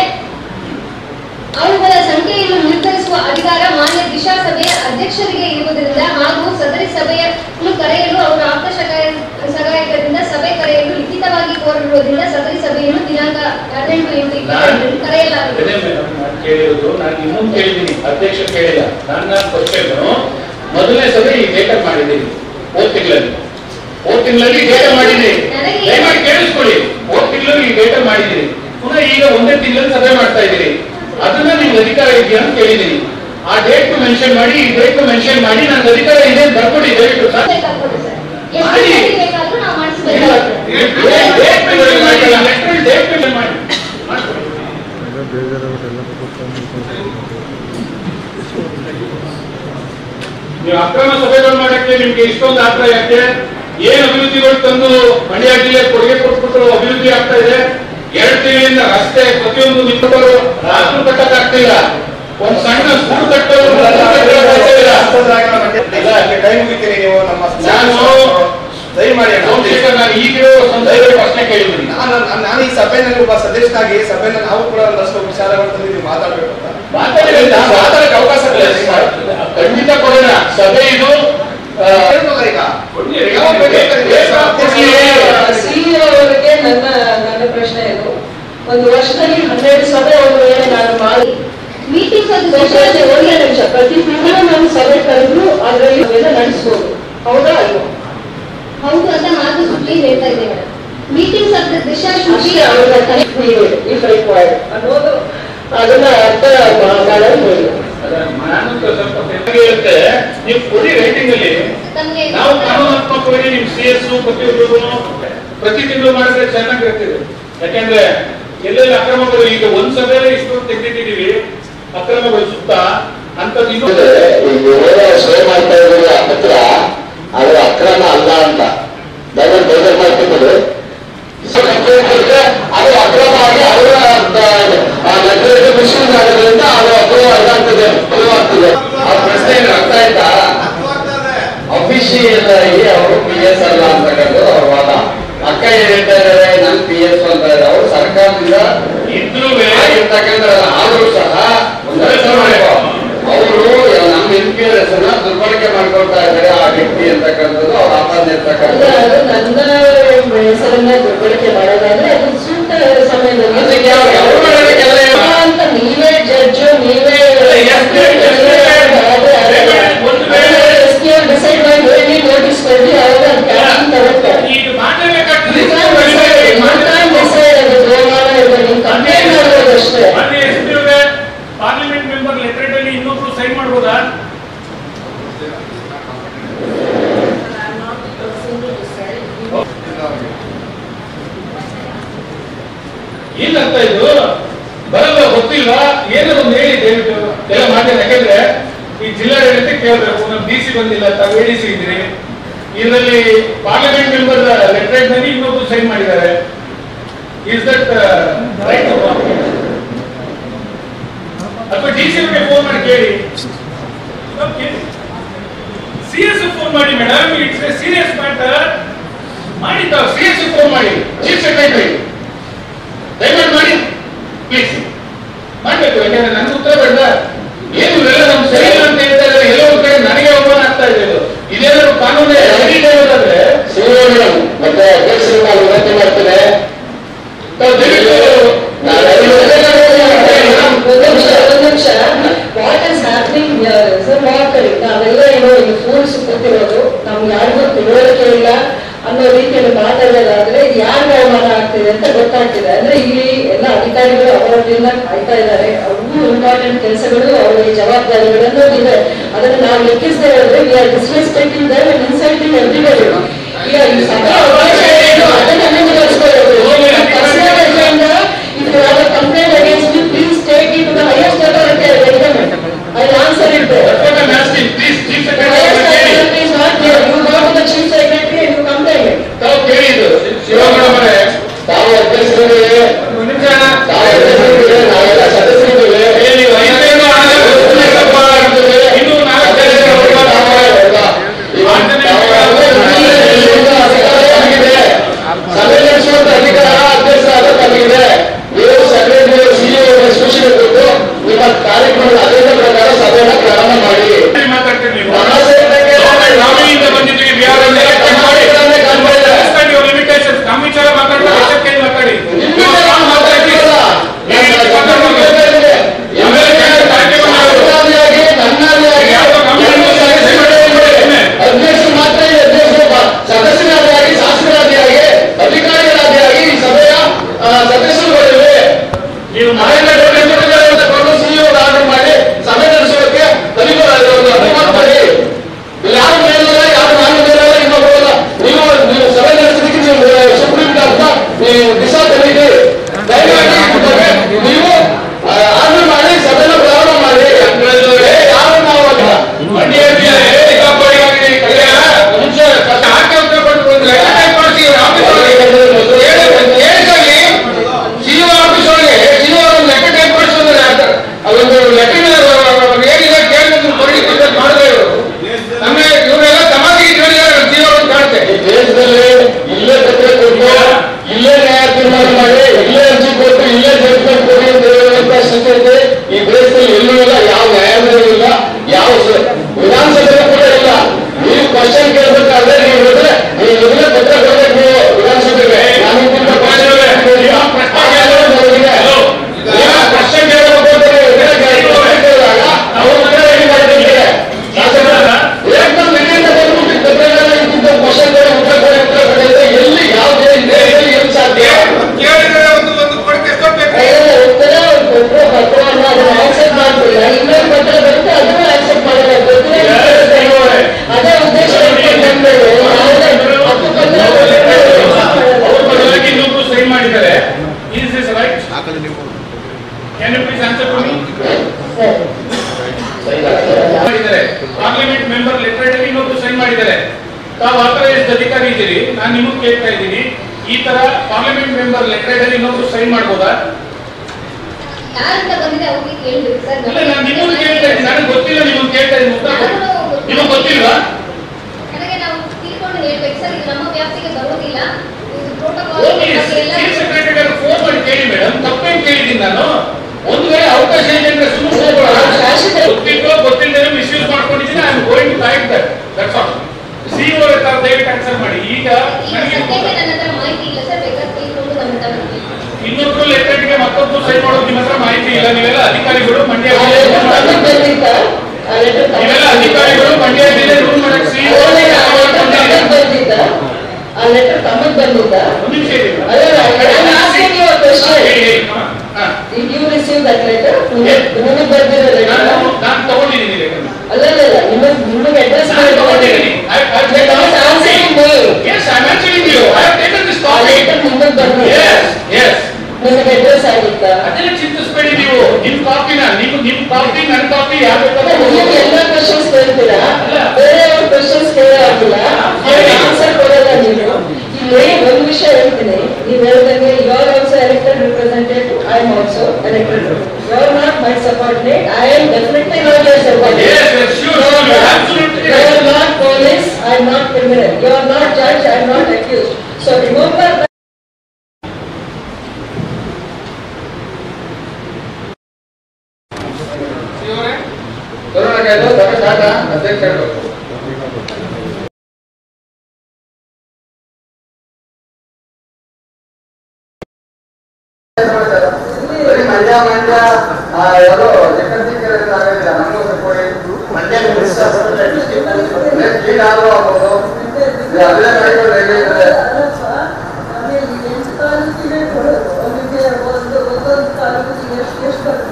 ಅವುಗಳ ಸಂಖ್ಯೆಯನ್ನು ನಿರ್ಧರಿಸುವ ಅಧಿಕಾರ ಮಾನ್ಯ ದಿಶಾ ಸಭೆಯ ಅಧ್ಯಕ್ಷರಿಗೆ ಇರುವುದರಿಂದ ಹಾಗೂ ಸದರಿ ಸಭೆಯನ್ನು ಕರೆಯಲು ಅವರ ಆಪ್ತ ಸಹಾಯ- ಸಹಾಯಕರಿಂದ ಸಭೆ ಕರೆಯಲು ಲಿಖಿತವಾಗಿ ಕೋರಿರುವುದರಿಂದ ಸದರಿ ಸಭೆಯನ್ನು ದಿನಾಂಕ ಹದಿನೆಂಟು ಎಂಟು ಇಪ್ಪತ್ತೆಂಟು ಕರೆಯಲಾಗಿದೆ ಅದೇ ಮೇಡಮ್ ನಾನು ಕೇಳಿರೋದು ನಾನು ಇನ್ನೊಂದು ಕೇಳಿದ್ದೀನಿ ಅಧ್ಯಕ್ಷ ಕೇಳಿಲ್ಲ ನನ್ನ ಕ್ವಶನ್ ಮೊದಲನೇ ಸಭೆ ಈ ಡೇಟ ಮಾಡಿದ್ದೀನಿ ಹೋದ್ ತಿಂಗಳಲ್ಲಿ ಹೋದ್ ತಿಂಗಳಲ್ಲಿ ಡೇಟ ಮಾಡಿದ್ದೀನಿ ನನಗೆ- ದಯಮಾಡಿ ಕೇಳಿಸ್ಕೊಳ್ಳಿ ಹೋದ್ ತಿಂಗಳಲ್ಲಿ ಈ ಡೇಟ ಮಾಡಿದ್ದೀನಿ ಪುನಃ ಈಗ ಒಂದೇ ತಿಂಗಳಲ್ಲಿ ಸಭೆ ಮಾಡ್ತಾ ಇದ್ದೀರಿ ಅದನ್ನ ನಿಮ್ಗೆ ಅಧಿಕಾರ ಇದೆಯಾ ಅಂತ ಕೇಳಿದ್ದೀನಿ ಆ ಡೇಟ್ ಮೆನ್ಷನ್ ಮಾಡಿ ಈ ಡೇಟ್ ಮೆನ್ಷನ್ ಮಾಡಿ ನನಗೆ ಅಧಿಕಾರ ಇದೆ ಅಂತ ಬರ್ಕೊಡಿ ದಯವಿಟ್ಟು ಸರ್ ಬೇಕಾಗ್ತದೆ ಸರ್ ಎಷ್ಟು ಮಾಡಿ. ಸರಿ ಬೇಕಾದ್ರೂ ನಾವು ಮಾಡಿಸ್ಬೇಕಾಗ್ತದೆ ಡೇಟ್ ಮೆನ್ಷನ್ ಮಾಡಿ ಲೆಟ್ರಲ್ಲಿ ಡೇಟ್ ಮೆನ್ಷನ್ ಮಾಡಿ ಮಾಡ್ಕೊಡಿ ಎಲ್ಲ ಬೇಜಾರಾಗುತ್ತೆ ಎಲ್ಲ ಕೂತ್ಕೊಂಡು ನೀವು ಅಕ್ರಮ ಸಭೆಗಳು ಮಾಡಕ್ಕೆ ನಿಮ್ಗೆ ಇಷ್ಟೊಂದು ಆಗ್ತಾ ಯಾಕೆ ಏನ್ ಅಭಿವೃದ್ಧಿಗಳು ತಂದು ಮಂಡ್ಯ ಜಿಲ್ಲೆ ಕೊಡುಗೆ ಕೊಟ್ಬಿಟ್ಟು ಅಭಿವೃದ್ಧಿ ಆಗ್ತಾ ಇದೆ ಎರಡು ತಿಂಗಳಿಂದ ರಸ್ತೆ ಪ್ರತಿಯೊಂದು ನಿಂತವರು ರಾತ್ರಿ ಕಟ್ಟಕ್ ಆಗ್ತಿಲ್ಲ ಒಂದ್ ಸಣ್ಣ ಗೂಡು ಕಟ್ಟೋರು ಕೈ ಮುಗಿತೀನಿ ನೀವು ನಮ್ಮ ನಾನು- ದಯಮಾಡಿ ಅಣ್ಣ. ಸೋಮಶೇಖರ್ ನಾನು ಈಗಿರೋ ಸಂದರ್ಭ ಪ್ರಶ್ನೆ ಕೇಳಿದ್ದೀನಿ ನಾನು ನಾನು- ನಾನು ಈ ಸಭೆಯಲ್ಲಿ ಒಬ್ಬ ಸದಸ್ಯನಾಗಿ ಸಭೆಯಲ್ಲಿ ನಾವು ಕೂಡ ಒಂದಷ್ಟು ವಿಚಾರಗಳು ತಂದಿದ್ದೀವಿ ಮಾತಾಡ್ಬೇಕು ಅಂತ ಮಾತಾಡಿ ನಾನು ಮಾತಾಡಕ್ಕೆ ಅವಕಾಶ ಕೊಡಿ. ಖಂಡಿತ ಕೊಡೋಣ ಸಭೆ ಇದು ಆ, ಹೇಳ್ಬೋದಾ ಈಗ ಕೊಡ್ಲಿ. ಯಾವಾಗ ಬೇಕಾದ್ರೆ ಬೇಕಾ ಕೊಡ್ಲಿ. ಸಿಇಒ ಅವರಿಗೆ ನನ್ನ ನನ್ನ ಪ್ರಶ್ನೆ ಇದು ಒಂದು ವರ್ಷದಲ್ಲಿ ಹನ್ನೆರಡು ಸಭೆ ಒಂದು ವೇಳೆ ನಾನು ಮಾಡಿ ಮೀಟಿಂಗ್ ಒಂದು ಬೇಕಾದ್ರೆ ಒಂದೇ ನಿಮಿಷ ಪ್ರತಿ ತಿಂಗಳು ನಾನು ಸಭೆ ಕರೆದು ಅದರಲ್ಲಿ ಅವೆಲ್ಲ ನಡೆಸ್ಬೋದು ಹೌದಾ ಅಲ್ವಾ ಹೌದು ಅಂತ ಮಾರ್ಗಸೂಚಿ ಹೇಳ್ತಾ ಇದೆ ಮೇಡಮ್ ಮೀಟಿಂಗ್ಸ್ ಆಫ್ ದ ದಿಶಾಸೂಚಿ ಅಷ್ಟೇ ಅವರ ಇಫ್ ರಿಕ್ವೈರ್ಡ್ ಅನ್ನೋದು ಅದನ್ನ ಅರ್ಥ ಮಾಡೋದು ಹೇಳಿ ಅದ ನಾನು ಸ್ವಲ್ಪ ತೆಳ್ಳಗೆ ಇರುತ್ತೆ ನೀವು ಕೊಡಿ ರೈಟಿಂಗ್ ಅಲ್ಲಿ ತಮಗೆ ನಾವು ಕಾನೂನಾತ್ಮಕವಾಗಿ ನಿಮ್ ಸಿ ಎಸ್ ಪ್ರತಿಯೊಬ್ಬರು ಪ್ರತಿ ತಿಂಗಳು ಮಾಡಿದ್ರೆ ಚೆನ್ನಾಗಿರ್ತದೆ ಯಾಕೆಂದ್ರೆ ಎಲ್ಲೆಲ್ಲ ಅಕ್ರಮಗಳು ಈಗ ಒಂದ್ ಸಭೆಯಲ್ಲಿ ಇಷ್ಟು ತೆಗೆದಿಟ್ಟಿದೀವಿ ಅಕ್ರಮಗಳು ಸುತ್ತ ಅಂತದ್ದು ಇನ್ನೂ ಶೋ ಮಾಡ್ತಾ ಇರೋ ಪತ್ರ ಅದು ಅಕ್ರಮ ಅಲ್ಲ ಅಂತ ದಯವಿಟ್ಟು ಬೇಜಾರು ಮಾಡ್ತಿದ್ದಾರೆ ಅದು ಅಕ್ರಮ ಆಗಿ ಅವರ ಲೆಟರ್ ಮಿಸ್ಯೂಸ್ ಆಗೋದ್ರಿಂದ ಅದು ಅಕ್ರಮ ಇದಾಗ್ತದೆ ಆಗ್ತದೆ ಆ ಪ್ರಶ್ನೆ ಏನು ಅರ್ಥ ಆಯ್ತಾ ಅಫಿಷಿಯಲ್ ಆಗಿ ಅವರು ಪಿ ಎಸ್ ಅಲ್ಲ ಅಂತಕ್ಕಂಥದ್ದು ಅವ್ರ ವಾದ ಅಕ್ಕ ಏನ್ ಹೇಳ್ತಾ ಇದ್ದಾರೆ ನನ್ ಪಿ ಎಸ್ ಅಂತ ಇದ್ದಾರೆ ಅವರು ಸರ್ಕಾರದಿಂದ ಇದ್ರೂ ಆಗಿರ್ತಕ್ಕಂಥದ್ದಲ್ಲ ಆದ್ರೂ ಸಹ ಒಂದು ಅರ್ಥ ಮಾಡ್ಕೊ. ಅವರು ನಮ್ಮ ಎಂ ಪಿ ಹೆಸರನ್ನ ದುರ್ಬಳಕೆ ಮಾಡ್ಕೊಳ್ತಾ ಇದ್ದಾರೆ ಆ ವ್ಯಕ್ತಿ ಅಂತಕ್ಕಂಥದ್ದು ಅವ್ರ ಆಪಾದನೆ ಅಲ್ಲ, ಇರ್ತಕ್ಕಂಥದ್ದು ಅದು ನನ್ನ ಹೆಸರನ್ನ ದುರ್ಬಳಕೆ ಮಾಡೋದಾದ್ರೆ ಅದು ಸೂಕ್ತ ಸಮಯದಲ್ಲಿ ಅದಕ್ಕೆ ಯಾವ- ಯಾವ ಮಾಡೋದಕ್ಕೆಲ್ಲ ಏನು? ಅಂತ ನೀವೇ ಜಡ್ಜ್ ನೀವೇ ಎಷ್ಟು ಎಷ್ಟು ಒಂದು ವೇಳೆ- ಡಿಸೈಡ್ ಮಾಡಿ ಹೇಳಿ ನೋಟಿಸ್ ಕೊಡಿ ಅವಾಗ ಅದು ಕ್ಯಾನ್ಸಲ್ ತಗೊಳ್ತಾರೆ ಈಗ ಮಾಡಲೇಬೇಕಾಗ್ತದೆ You can't decide. You can't decide ಅದು ಗೋಮಾಳ ಇರ್ಬೋದು. ನೀವು complaint ಮಾಡ್ಬೋದು ಅಷ್ಟೇ. ಮಾನ್ಯ S P parliament member letter ಅಲ್ಲಿ ಇನ್ನೊಬ್ರು ಸೈನ್ ಮಾಡ್ಬೋದಾ I'm not the person to decide. ಏನಂತ ಇದು ಬರಲ್ಲ ಗೊತ್ತಿಲ್ವಾ ಏನೋ ಒಂದು ಹೇಳಿ ದಯವಿಟ್ಟು ಎಲ್ಲ ಮಾಡಿ ಯಾಕಂದ್ರೆ ಈ ಜಿಲ್ಲಾಡಳಿತ ಕೇಳಬೇಕು ನಮ್ಮ ಡಿ ಸಿ ಬಂದಿಲ್ಲ ತಾವು ಎ ಡಿ ಸಿ ಇದ್ರಿ ಇದರಲ್ಲಿ ಪಾರ್ಲಿಮೆಂಟ್ ಮೆಂಬರ್ ಲೆಟರ್ ನಲ್ಲಿ ಇನ್ನೊಬ್ರು ಸೈನ್ ಮಾಡಿದ್ದಾರೆ ಇಸ್ ದಟ್ ರೈಟ್ ಅಥವಾ ಡಿ ಸಿ ಅವರಿಗೆ ಫೋನ್ ಮಾಡಿ ಕೇಳಿ ಸಿ ಎಸ್ ಫೋನ್ ಮಾಡಿ madam it's a serious matter ಮಾಡಿ ತಾವು ಸಿ ಎಸ್ ಫೋನ್ ಮಾಡಿ ಚೀಫ್ ಸೆಕ್ರೆಟರಿ ದಯಮಾಡಿ ಮಾಡಿ ಮಾಡ್ತಾ ಇದ್ದಾರೆ ಅವ್ರಿಗೂ ಇಂಪಾರ್ಟೆಂಟ್ ಕೆಲಸಗಳು ಅವರಿಗೆ ಜವಾಬ್ದಾರಿಗಳನ್ನು ಇದೆ ಅದನ್ನು ನಾವು ಲೆಕ್ಕಿಸದೆ ಹೇಳಿದ್ರೆ we are disrespecting their and insulting everybody ಈಗ ಈ ಸಭೆ ಅವಕಾಶ ಏನು ಅದನ್ನ ಮುಂದುವರಿಸ್ಕೊಳ್ಳೋದು personal agenda if you have a complaint against me, please take it to the highest authority of the government. I will answer it there. What I'm asking, please, chief The secretary, highest ಅವ್ರನ್ನ ಕೇಳಿ. authority is not here. You go to the chief secretary and you complain it. ತಾವು ಕೇಳಿ ಇದು ಶಿವಗೌಡ ಅವರೇ ತಾವು ಅಧ್ಯಕ್ಷರಿಗೆ ಒಂದು ನಿಮಿಷ ತಾವು ಅಧ್ಯಕ್ಷರಿಗೆ ನಾವೆಲ್ಲ ಸದಸ್ಯರಿದ್ದೇವೆ ಏ, ನೀವು ಐದನೇದು ಆರು ಉತ್ತರಪ್ಪ ಆಗ್ತದೆ. ಇನ್ನು ನಾಲ್ಕು ಜನ ಅವ್ರಿಗೆ ತಾವು ಹೌದಾ? ಇವಾಗ ತಾವು ಅಧಿಕಾರ ಆಗಿದೆ. ಸಭೆ ನಡೆಸುವಂತ ಅಧಿಕಾರ ಅಧ್ಯಕ್ಷರಾದ ತಮಗಿದೆ ನೀವು ಸೆಕ್ರೆಟರಿ ಸಿಇಒ ಸೂಚನೆ ಕೊಟ್ಟು ನಿಮ್ಮ ಕಾರ್ಯಕ್ರಮದ ಅಜೆಂಡಾ ಪ್ರಕಾರ ಸಭೆಯನ್ನು ಪ್ರಾರಂಭ ಮಾಡಿ ಮಾತಾಡ್ತೀರಿ ನೀವು ಮಹಾಸೇನೆಗೆ ನಾವೆಯಿಂದ ಬಂದಿದ್ದೀವಿ ಬಿಹಾರದಿಂದ ಮಾಡಿ Understand your limitations. ನಮ್ಮ ವಿಚಾರ ಮಾತಾಡ್ತಾರೆ ಎಚ್ಚರಿಕೆಯಿಂದ ಮಾತಾಡಿ ನಿಮ್ಮ ವಿಚಾರ ನಾನು ಮಾತಾಡ್ತಿರಲ್ಲ. ನೀವು ಇಲ್ಲಿ ಮಾತಾಡ್ಬೇಕು. ಆಮೇಲೆ ಕೇಳಿದ್ರೆ ಕಾರ್ಯಕ್ರಮ ಮಾಡೋದು. ಅಧಿಕಾರಿಯಾಗಿ, ನನ್ನಾಗಿಯಾಗಿ, ಎಲ್ಲ ಸದಸ್ಯರುಗಳೇ ಅಧ್ಯಕ್ಷರು ಮಾತ್ರ ಈ ಅಧ್ಯಕ್ಷರು ಬ- ಸದಸ್ಯರಾದಿಯಾಗಿ ಶಾಸಕರಾದಿಯಾಗಿ ಅಧಿಕಾರಿಗಳಾದಿಯಾಗಿ ಈ ಸಭೆಯ ಆ, ಸದಸ್ಯರುಗಳಿವೆ ನೀವು ಮನೆಯಿಂದ ಡೆಪ್ಯೂಟಿಗಳನ್ನು ತಗೊಂಡು ಸಿಇಒ ಆರ್ಡರ್ ಮಾಡಿ ಸಭೆ ನಡೆಸೋಕೆ ತನಿಖೆ ಅನುಮತಿ ಕೊಡಿ ಇಲ್ಲಿ ಯಾರು ಮೇಲಿಲ್ಲ ಯಾರು ನಾನು ಮೇಲಿಲ್ಲ ಇನ್ನೊಬ್ಬರಲ್ಲ ನೀವು ನೀವು ಸಭೆ ನಡೆಸಲಿಕ್ಕೆ ನೀವು ಸುಪ್ರೀಂ ಕೋರ್ಟ್ ನೀವು ದಿಶಾ ತೆರೀರಿ ದಯಮಾಡಿ ಇದ್ರ ಬಗ್ಗೆ ನೀವು ಆರ್ಡರ್ ಮಾಡಿ ಸಭೆನ ಪ್ರಾರಂಭ ಮಾಡಿ ಏ, ಯಾರು ನಾವು ಅಲ್ಲ ಮಂಡ್ಯ ಏಕಾಪರಿಯಾಗಿ ಕಲ್ಯಾಣ ನಿಮಿಷ ಹಾಕಿ ಉತ್ತರ ಕೊಟ್ಟು ಬಂದ್ರೆ ಲೆಕ್ಕ ಮಾಡಿಸಿ ಆಫೀಸ್ ಒಳಗೆ ಸಿಇಒ ಆಫೀಸ್ ಒಳಗೆ ಸಿಇಒ ಒಂದು ಲೆಕ್ಕ ಟೈಪ್ ಮಾಡಿಸಿದ್ರೆ ಅದೊಂದು ಲೆಕ್ಕ ಏನಿದೆ ಕೇಳಿದ್ರೆ ಕೊಡ್ಲಿಕ್ಕೆ ಮಾಡಿದ್ರೆ ಇವರು ನಮ್ಮ ಇವರೆಲ್ಲ ಸಮಾಧಿಗೆ ಕೇಳಿದ್ದಾರೆ ಸಿಇಒ ಅಂತ ಕಾಣುತ್ತೆ ಈ ದೇಶದಲ್ಲಿ ಇಲ್ಲೇ ಪತ್ರ ಕೊಟ್ಟು ಇಲ್ಲೇ ನ್ಯಾಯ ತೀರ್ಮಾನ ಮಾಡಿ ಇಲ್ಲೇ ಅರ್ಜಿ ಕೊಟ್ಟು ಇಲ್ಲೇ ಜಡ್ಜ್ಮೆಂಟ್ ಕೊಡಿ ಅಂತ ಹೇಳುವಂತ ಸ್ಥಿತಿ ಈ ದೇಶದಲ್ಲಿ ಎಲ್ಲೂ ಇಲ್ಲ ಯಾವ ನ್ಯಾಯಾಲಯದಲ್ಲೂ ಇಲ್ಲ ಯಾವ ಸ- ವಿಧಾನಸಭೆಯಲ್ಲೂ ಕೂಡ ಇಲ್ಲ ನೀವು ಕ್ವಶನ್ ಕೇಳಬೇಕಾದ್ರೆ ನೀವು ಹೇಳಿದ್ರೆ ನೀವು ಮೊದಲೇ ಪತ್ರ ಕೊಡ್ಬೇಕು ನೀವು ವಿಧಾನಸಭೆಗೆ ನಾನು ಇಂತಿಂತ question ಕೇಳ್ತೀನಿ. ಆ ನ್ಯಾಯಾಲಯ ನನಗಿದೆ. ನೀವು ಪ್ರಶ್ನೆ ಕೇಳಬೇಕು ಅಂತ ನೀವು ಇದನ್ನ ಕೇಳಿ- ಕೇಳಿದಾಗ ಅವ್ರು ಉತ್ತರ ಹೇಳಿ ಮಾಡ್ತಿರ್ತಾರೆ. ಶಾಸಕರ ಏಕದಮ್ ಇಲ್ಲಿಂದ ಬಂದ್ಬಿಟ್ಟು ಪತ್ರಗಳನ್ನ ಇಂತಿಂತ ಕ್ವಶನ್ಗಳು ಉತ್ತರ ಕೊಡಿ ಉತ್ತರ ಕೊಡಿ ಅಂದ್ರೆ ಎಲ್ಲಿ ಯಾವ ದೇಶದಲ್ಲಿ ಎಲ್ಲಿ ಸಾಧ್ಯ ಕೇಳಿದ್ರೆ ಒಂದು ಒಂದು ಕೊಡಕ್ಕೆ ಎಷ್ಟೊತ್ತು ಅಯ್ಯೋ, ಉತ್ತರ ಕೊಟ್ಟರೆ ಪತ್ರವನ್ನು ಅದನ್ನ ಆಕ್ಸೆಪ್ಟ್ ಮಾಡ್ತಿಲ್ಲ ಇನ್ನೊಂದು ಪತ್ರ ಬರುತ್ತೆ ಅದನ್ನು ಆಕ್ಸೆಪ್ಟ್ ಮಾಡಲ್ಲ ಗೊತ್ತಿಲ್ಲ ಅದೇ ಉದ್ದೇಶ ಇಟ್ಕೊಂಡು ಬಂದ್ಮೇಲೆ ಯಾವುದೇ ಹಕ್ಕು ಪತ್ರ ಅವ್ರ ಬದಲಾಗಿ ಇನ್ನೊಬ್ರು ಸೈನ್ ಮಾಡಿದ್ದಾರೆ is this right can you please answer to me ಮಾಡಿದ್ದಾರೆ ಪಾರ್ಲಿಮೆಂಟ್ ಮೆಂಬರ್ ಲೆಟರ್ ಅಲ್ಲಿ ಇನ್ನೊಬ್ರು ಸೈನ್ ಮಾಡಿದ್ದಾರೆ ತಾವು ಆಥರೈಸ್ಡ್ ಅಧಿಕಾರಿ ಇದ್ದೀರಿ ನಾನು ನಿಮಗೆ ಕೇಳ್ತಾ ಇದ್ದೀನಿ ಈ ತರ ಪಾರ್ಲಿಮೆಂಟ್ ಮೆಂಬರ್ ಲೆಟರ್ ಅಲ್ಲಿ ಇನ್ನೊಬ್ರು ಸೈನ್ ಮಾಡ್ಬೋದಾ ಯಾರಿಂದ ಬಂದಿದೆ ಅವ್ರಿಗೆ ಕೇಳ್ಬೇಕು ಸರ್ ಇಲ್ಲ ನಾನು ನಿಮ್ಮನ್ನು ಕೇಳ್ತಾ ಇದ್ದೀನಿ ನನಗೆ ಗೊತ್ತಿಲ್ಲ ನಿಮ್ಮನ್ನು ಕೇಳ್ತಾ ಇದ್ದೀನಿ ಉತ್ತರ ಕೊಡಿ. ನಿಮಗೆ ಗೊತ್ತಿಲ್ವಾ ನನಗೆ ನಾವು ತಿಳ್ಕೊಂಡು ಹೇಳ್ಬೇಕು ಸರ್ ಇದು ನಮ್ಮ ವ್ಯಾಪ್ತಿಗೆ ಬರೋದಿಲ್ಲ ಇದು ಪ್ರೋಟೋಕಾಲ್ ಚೀಫ್ ಸೆಕ್ರೆಟರಿ ಫೋನ್ ಮಾಡಿ ಕೇಳಿ ಮೇಡಮ್ ತಪ್ಪೇನು ಕೇಳಿದ್ದೀನಿ ನಾನು ಒಂದು ವೇಳೆ ಅವಕಾಶ ಇದೆ ಅಂದ್ರೆ ಸುಮ್ಮನೆ ಹೋಗ್ಬೇಡ ಗೊತ್ತಿದ್ದೋ ಗೊತ್ತಿಲ್ಲದೆ ಮಿಸ್ಯೂಸ್ ಮಾಡ್ಕೊಂಡಿದ್ದೀನಿ I am going to like that that's all CEO ತರ ದಯವಿಟ್ಟು ಆನ್ಸರ್ ಮಾಡಿ ಈಗ ನನಗೆ ಸದ್ಯಕ್ಕೆ ನನ್ನ ಹತ್ರ ಮಾಹಿತಿ ಇಲ್ಲ ಸರ್ ಬೇಕಾದ್ರೆ ತಿಳ್ಕೊಂಡು ನಮ್ಮ ಹತ್ರ ಬರ್ತೀನಿ. ಇನ್ನೊಬ್ರು ಲೆಟರ್ಗೆ ಮತ್ತೊಬ್ರು ಸೈನ್ ಮಾಡೋದು ನಿಮ್ಮ ಹತ್ರ ಮಾಹಿತಿ ಇಲ್ಲ ನೀವೆಲ್ಲ ಅಧಿಕಾರಿಗಳು ಮಂಡ್ಯ ಆ ಲೆಟರ್ ತಮಗೆ ಬಂದಿತ್ತ ಆ ಲೆಟರ್ ನೀವೆಲ್ಲ ಅಧಿಕಾರಿಗಳು ಮಂಡ್ಯ ಜಿಲ್ಲೆ ರೂಲ್ ಮಾಡಕ್ ಸಿಇಒ ತಮಗೆ ಬಂದಿದ್ದ ಆ ಲೆಟರ್ ತಮಗೆ ಬಂದಿದ್ದ ಒಂದು ನಿಮಿಷ ಇರಿ ಅಲ್ಲ ನಾನು asking you a question. ಹೇಳಿ ಹೇಳಿ ಹಾ, ಹಾ. Did you receive that letter? ನಿಮಗೆ ಬರ್ದಿರೋ ಲೆಟರ್ ನಾನು ನಾನು ತಗೊಂಡಿದ್ದೀನಿ ಲೆಟರ್ ಅಲ್ಲ ಅಲ್ಲ ಅಲ್ಲ ನಿಮಗೆ ನಿಮಗೆ ಅಡ್ರೆಸ್ ನಾನು ತಗೊಂಡಿದ್ದೀನಿ I- I've taken this answering me Yes, I'm answering you. I have taken this ಆ topic. ಲೆಟರ್ ನಿಮಗೆ ಬಂದಿದೆ Yes, yes. ನಿಮಗೆ ಅಡ್ರೆಸ್ ಆಗಿತ್ತಾ ಅದನ್ನ ಚಿಂತಿಸ್ಬೇಡಿ ನೀವು ನಿಮ್ ಕಾಪಿನ ನಿಮ್ ನಿಮ್ ಕಾಪಿ ನನ್ ಕಾಪಿ ಯಾವ ನೀವು ಎಲ್ಲ ಕ್ವಶನ್ಸ್ ಕೇಳ್ತೀರಾ ಬೇರೆ ಅವ್ರ ಕ್ವಶನ್ಸ್ ಕೇಳೋದಿಲ್ಲ ಆನ್ಸರ್ ಕೊಡಲ್ಲ ನೀವು ಇಲ್ಲಿ ಒಂದು ವಿಷಯ ಹೇಳ್ತೀನಿ ನೀವು ಹೇಳ್ದಂಗೆ you are also elected representative I am also elected you are not my subordinate I am definitely not your subordinate Yes, yes, sure, sure, you're absolutely You right. are not police, I am not criminal. You are not judge, I am not accused. So remember that. Corona ಸಭೆ ಸಾಕ ಅಧ್ಯಕ್ಷ ಹೇಳ್ಬೇಕು ಬರೀ ಮಂಡ್ಯ ಮಂಡ್ಯ ಆ, ಯಾರೋ ಜಗತ್ತಿಗೆ ಆಗೋದಿಲ್ಲ ನಮಗೂ ಕೊಡಿ ಮಂಡ್ಯ ಕ್ಲೀನ್ ಆದ್ರೂ ಆಗ್ಬೋದು ಇದು ಅಲ್ಲೇ ಮಾಡಿಕೊಂಡು ಹೇಗೆ ಇರ್ತದೆ ಆಮೇಲೆ ಎಂಟು ತಾಲೂಕಿಗೆ ಕೊಡು. ಒಂದೊಂದು ಒಂದೊಂದು ತಾಲೂಕಿಗೆ ಎಷ್ಟು ಎಷ್ಟು ಬರ್ತದೆ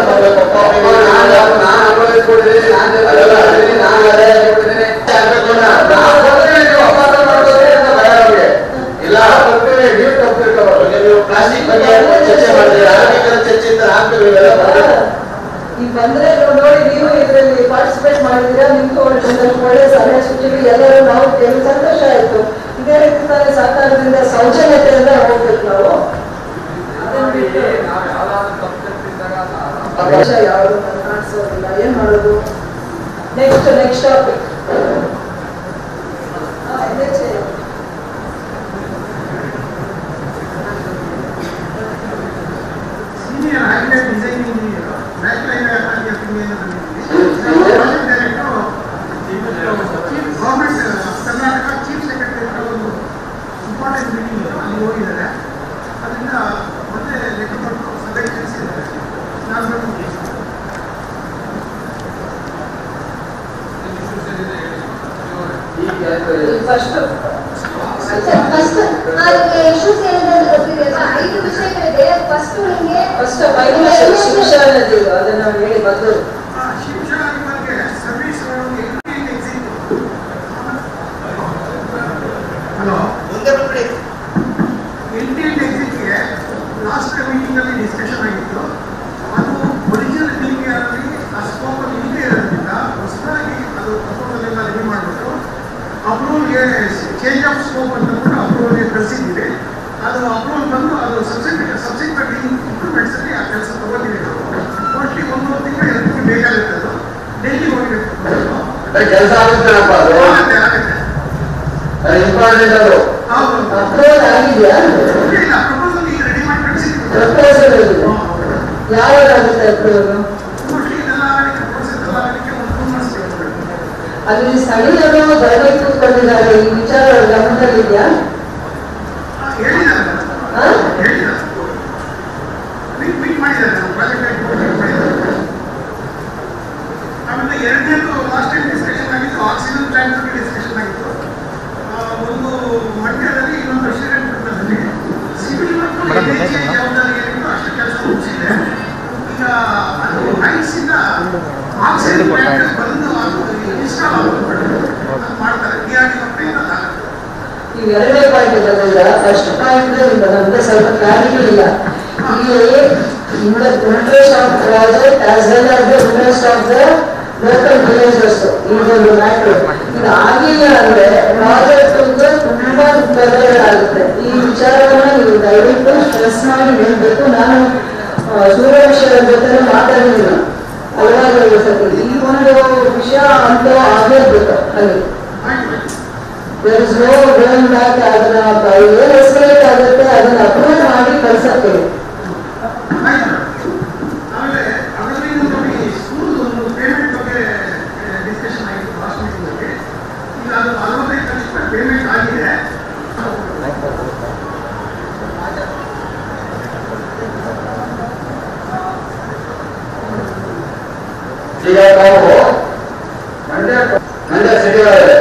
ಇಲ್ಲ ಬರ್ತೀವಿ ನೀವು ತಪ್ಪು ತಿಳ್ಕೊಬಾರ್ದು ನೀವು ಪ್ಲಾಸ್ಟಿಕ್ ಬಗ್ಗೆ ಚರ್ಚೆ ಮಾಡಿದ್ರೆ ಆರೋಗ್ಯಕರ ಚರ್ಚೆ ಅಂತ ಹಾಕ್ತೀವಿ ಇವೆಲ್ಲ ಬರ್ಬೇಕು. ಈಗ ಬಂದ್ರೆ ನೋಡಿ ನೀವು ಇದರಲ್ಲಿ ಪಾರ್ಟಿಸಿಪೇಟ್ ಮಾಡಿದ್ದೀರಾ ನಿಮ್ಗೆ ಒಂದಷ್ಟು ಒಳ್ಳೆ ಸಲಹೆ ಸೂಚನೆ ಎಲ್ಲರೂ ನಾವು ಕೇಳಿ ಸಂತೋಷ ಆಯ್ತು ಇದೇ ರೀತಿ ತಾನೇ ಸರ್ಕಾರದಿಂದ ಸೌಜನ್ಯತೆಯಿಂದ ಹೋಗ್ಬೇಕು ನಾವು ಅದನ್ನ ಬಿಟ್ಟು ಅವಕಾಶ ಯಾವುದು ಕಾಣಿಸೋದಿಲ್ಲ ಏನ್ ಮಾಡೋದು next next topic senior highway design engineer national highway authority of India project director chief government Karnataka chief secretary ಒಂದು ಇಂಪಾರ್ಟೆಂಟ್ ಮೀಟಿಂಗ್ ಅಲ್ಲಿ ಹೋಗಿದ್ದಾರೆ ಅದರಿಂದ ಮತ್ತೆ ಲೆಕ್ಕ ಕೊಟ್ಟು ಸಭೆ ತಿಳಿಸಿದ್ದಾರೆ ನಾನು ಬಂದು ಫಸ್ಟ್ ಫಸ್ಟ್ ಅದಕ್ಕೆ ಇಶ್ಯೂಸ್ ಏನಿದೆ ಅಂತ ಗೊತ್ತಿದೆಯಲ್ಲ ಐದು ವಿಷಯಗಳಿದೆ ಫಸ್ಟ್ ನಿಮಗೆ ಫಸ್ಟ್ ಫೈನಲ್ ಶಿಕ್ಷಣ ಅನ್ನೋದು ಅದನ್ನ ಹೇಳಿ ಮೊದಲು ಶಿಕ್ಷಣ ಬಗ್ಗೆ ಸರ್ವಿಸ್ ಹಲೋ ಮುಂದೆ ಬಂದ್ಬಿಡಿ ಇಂಟೆಂಟ್ ಎಕ್ಸಿಟ್ಗೆ ಲಾಸ್ಟ್ ಮೀಟಿಂಗ್ ಅಲ್ಲಿ ಡಿಸ್ಕಷನ್ ಆಗಿತ್ತು ಅದು ಒರಿಜಿನಲ್ ಡಿಪಿಆರ್ಲಿ ಆ ಸ್ಕೋಪ್ ಅಲ್ಲಿ ಇಲ್ಲದೆ ಇರೋದ್ರಿಂದ ಹೊಸದಾಗಿ ಅದು ಪ್ರಪೋಸಲ್ ಎಲ್ಲ ರೆಡಿ ಮಾಡಿಬಿಟ್ಟು ಅಪ್ರೂವಲ್ಗೆ ಚೇಂಜ್ ಆಫ್ ಸ್ಕೋಪ್ ಅಂತ ಬಿಟ್ಟು ಅಪ್ರೂವಲ್ಗೆ ಕಳಿಸಿದ್ದೀವಿ ಅದು ಅಪ್ರೂವಲ್ ಬಂದು ಅದು ಸಬ್ಸಿಕ್ವೆಂಟ್ ಸಬ್ಸಿಕ್ವೆಂಟ್ ಇಂಪ್ರೂವ್ಮೆಂಟ್ಸ್ ಅಲ್ಲಿ ಆ ಕೆಲಸ ತಗೊಂಡಿದ್ದೀವಿ ನಾವು ಮೋಸ್ಟ್ಲಿ ಒಂದು ಮೂರು ತಿಂಗಳು ಎರಡು ತಿಂಗಳು ಬೇಕಾಗುತ್ತೆ ಅದು ಡೆಲ್ಲಿ ಹೋಗಬೇಕು ಕೆಲಸ ಆಗುತ್ತೇನಪ್ಪ ಅದು ಆಗುತ್ತೆ ಆಗುತ್ತೆ ಇಂಪಾರ್ಟೆಂಟ್ ಅದು ಹೌದು ಅಪ್ರೂವಲ್ ಆಗಿದೆಯಾ ಇಲ್ಲ ಪ್ರಪೋಸಲ್ ಈಗ ರೆಡಿ ಮಾಡಿ ಕಳಿಸಿದ್ದೀವಿ ಪ್ರಪೋಸಲ್ ಯಾವಾಗ ಆಗುತ್ತೆ ಅಪ್ರೂವಲ್ ಮೋಸ್ಟ್ಲಿ ಇದೆಲ್ಲ ಪ್ರಪೋಸಲ್ ಎಲ್ಲ ಆಗಲಿಕ್ಕೆ ಒಂದು ಟೂ ಮಂತ್ಸ್ ಬೇಕು ಅಲ್ಲಿ ಸ್ಥಳೀಯರು ಬರಬೇಕು ಕೂತ್ಕೊಂಡಿದ್ದಾರೆ ಈ ವಿಚಾರ ಗಮನದಲ್ಲಿದೆಯಾ ಹೇಳಿದ್ದಾರೆ ಹಾ? ಹೇಳಿದ್ದಾರೆ ಮೀಟ್ ಮೀಟ್ ಮಾಡಿದ್ದಾರೆ ನಾವು ಪ್ರಾಜೆಕ್ಟ್ ಮೀಟ್ ಮಾಡಿದ್ದಾರೆ ಆಮೇಲೆ ಎರಡನೇದು ಲಾಸ್ಟ್ ಟೈಮ್ ಡಿಸ್ಕಷನ್ ಆಗಿತ್ತು ಆಕ್ಸಿಜನ್ ಟ್ಯಾಂಕ್ ಬಗ್ಗೆ ಡಿಸ್ಕಷನ್ ಆಗಿತ್ತು ಆ, ಒಂದು ಮಂಡ್ಯದಲ್ಲಿ ಇನ್ನೊಂದು ಶ್ರೀರಂಗಪಟ್ಟಣದಲ್ಲಿ ಸಿವಿಲ್ ಮತ್ತು NHA ಜವಾಬ್ದಾರಿ ಏನಿತ್ತು ಅಷ್ಟು ಕೆಲಸ ಮುಗಿಸಿದೆ ಈಗ ಅದು ಹೈಟ್ಸ್ ಇಂದ ಆಕ್ಸಿಜನ್ ಟ್ಯಾಂಕ್ ಬಂದು ಅದು ಇನ್ಸ್ಟಾಲ್ ಆಗೋದು ಮಾಡ್ತಾರೆ ಡಿ ಆರ್ ಡಿ ಕಂಪ್ನಿಯಿಂದ ಅದಾಗುತ್ತೆ ನೀವು ಎರಡನೇ ಪಾಯಿಂಟ್ ಬಂದಿಲ್ಲ ಫಸ್ಟ್ ಪಾಯಿಂಟ್ ನಮ್ಗೆ ಸ್ವಲ್ಪ ಕ್ಲಾರಿಟಿ ಇಲ್ಲ ಇಲ್ಲಿ interest of project as well as the interest of the local villagers ಇದೊಂದು ಮ್ಯಾಟ್ರ್ ಇದು ಆಗಿಲ್ಲ ಅಂದ್ರೆ ಪ್ರಾಜೆಕ್ಟ್ ತುಂಬಾ ತೊಂದರೆಗಳಾಗುತ್ತೆ ಈ ವಿಚಾರವನ್ನ ನೀವು ದಯವಿಟ್ಟು ಸ್ಟ್ರೆಸ್ ಮಾಡಿ ಹೇಳ್ಬೇಕು ನಾನು ಆ, ಸೂರ್ಯವಂಶರ ಜೊತೆ ಮಾತಾಡಿದ್ದೀನಿ ಹಲವಾರು ಸತಿ ಈ ಒಂದು ವಿಷಯ ಅಂತ ಆಗಲೇಬೇಕು ಅಲ್ಲಿ there is no going back ಅದನ್ನ ಏನು ಎಸ್ಕಲೇಟ್ ಆಗುತ್ತೆ ಅದನ್ನ ಅಪ್ರೂವ್ ಮಾಡಿ ಕಳ್ಸಕ್ಕೆ ಆಯ್ತು. ಆಮೇಲೆ ಅದರಲ್ಲಿ ನಮಗೆ ಸ್ಕೂಲ್ ಒಂದು ಪೇಮೆಂಟ್ ಬಗ್ಗೆ ಡಿಸ್ಕಷನ್ ಆಗಿತ್ತು ಲಾಸ್ಟ್ ಮೀಟಿಂಗಲ್ಲಿ ಈಗ ಅದು ಅರವತ್ತೈದು ಲಕ್ಷ ರೂಪಾಯಿ ಪೇಮೆಂಟ್ ಆಗಿದೆ ಈಗ ನಾವು ಮಂಡ್ಯ ಮಂಡ್ಯ ಸಿಟಿ ಒಳಗೆ